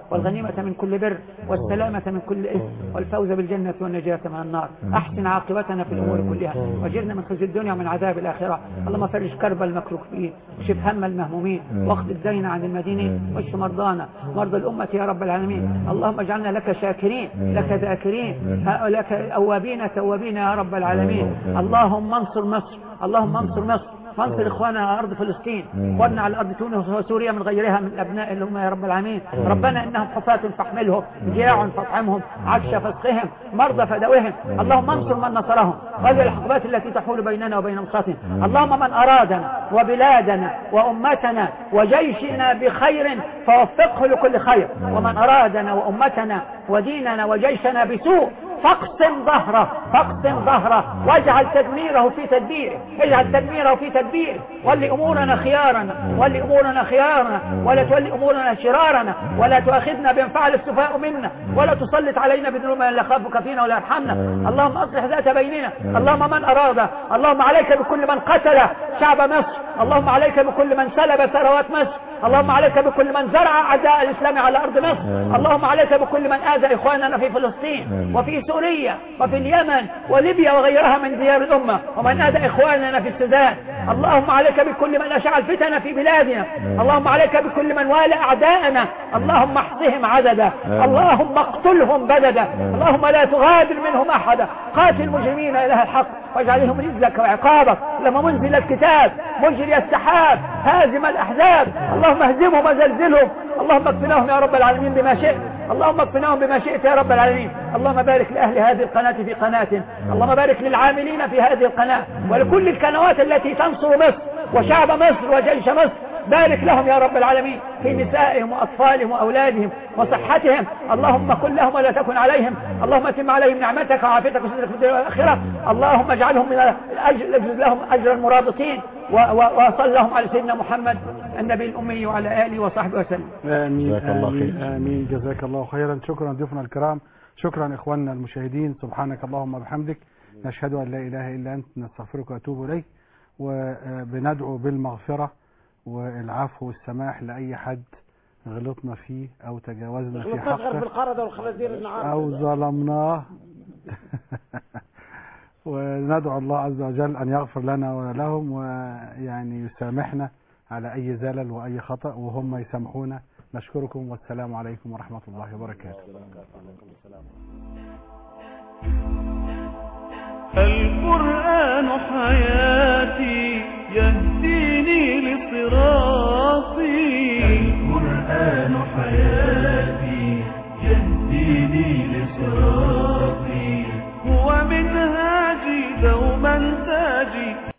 والغنيمة من كل بر والسلامة من كل إثم والفوز بالجنة والنجاة من النار أحسن عاقبتنا في الأمور كلها واجرنا من خزي الدنيا ومن عذاب الآخرة اللهم فرج كرب المكروبين وشف هم المهمومين واخذ الدين عن المدينين واشف مرضانا مرضى الأمة يا رب العالمين اللهم اجعلنا لك شاكرين لك ذاكرين لك أوابين توابين يا رب العالمين اللهم انصر مصر اللهم انصر مصر وانصر اخواننا على ارض فلسطين اخواننا على ارض تونس وسوريا من غيرها من الابناء اللي هم يا رب العالمين ربنا انهم حفاة فاحملهم جياع فاطعمهم عطش فاسقهم مرضى فدوهم اللهم انصر من نصرهم وهذه الحقبات التي تحول بيننا وبين مصاتهم اللهم من ارادنا وبلادنا وامتنا وجيشنا بخير فوفقه لكل خير ومن ارادنا وامتنا وديننا وجيشنا بسوء فاقسم ظهره فاقسم ظهره واجعل تدميره في تدبيره اجعل تدميره في تدبيره ولي امورنا خيارنا ولي امورنا خيارنا ولا تولي امورنا شرارنا ولا تؤاخذنا بما فعل السفهاء منا ولا تسلط علينا بذنوب من لا يخافك فينا ولا يرحمنا اللهم اصلح ذات بيننا اللهم من اراد اللهم عليك بكل من قتل شعب مصر اللهم عليك بكل من سلب ثروات مصر اللهم عليك بكل من زرع اعداء الاسلام على ارض مصر اللهم عليك بكل من اذى اخواننا في فلسطين وفي سوريا وفي اليمن وليبيا وغيرها من ديار الامه ومن اذى اخواننا في السودان اللهم عليك بكل من اشعل الفتن في بلادنا اللهم عليك بكل من والى اعداءنا اللهم احصهم عددا اللهم اقتلهم بددا اللهم لا تغادر منهم احدا قاتل المجرمين اله الحق واجعلهم رزقك وعقابك لما منزل الكتاب مجري السحاب هازم الاحزاب اللهم اهزمهم وزلزلهم اللهم اكفناهم يا رب العالمين بما شئت اللهم اكفناهم بما شئت يا رب العالمين اللهم بارك لأهل هذه القناة في قناة اللهم بارك للعاملين في هذه القناة ولكل القنوات التي تنصر مصر وشعب مصر وجيش مصر بارك لهم يا رب العالمين في نسائهم وأطفالهم وأولادهم وصحتهم اللهم كن لهم ولا تكن عليهم اللهم اتم عليهم نعمتك وعافيتك وسترك في الدنيا والآخرة اللهم اجعلهم من الأجر اجزل لهم أجر المرابطين وصل لهم على سيدنا محمد النبي الأمي وعلى آله وصحبه وسلم آمين جزاك الله آمين خير. آمين جزاك الله خيرا شكرا ضيوفنا الكرام شكرا إخواننا المشاهدين سبحانك اللهم وبحمدك نشهد أن لا إله إلا أنت نستغفرك ونتوب إليك وبندعو بالمغفرة والعفو والسماح لأي حد غلطنا فيه أو تجاوزنا في نصغر حقه بالقردة والخنازير النهار أو ظلمناه وندعو الله عز وجل أن يغفر لنا ولهم ويعني يسامحنا على أي زلل وأي خطأ وهم يسامحونا نشكركم والسلام عليكم ورحمة الله وبركاته القرآن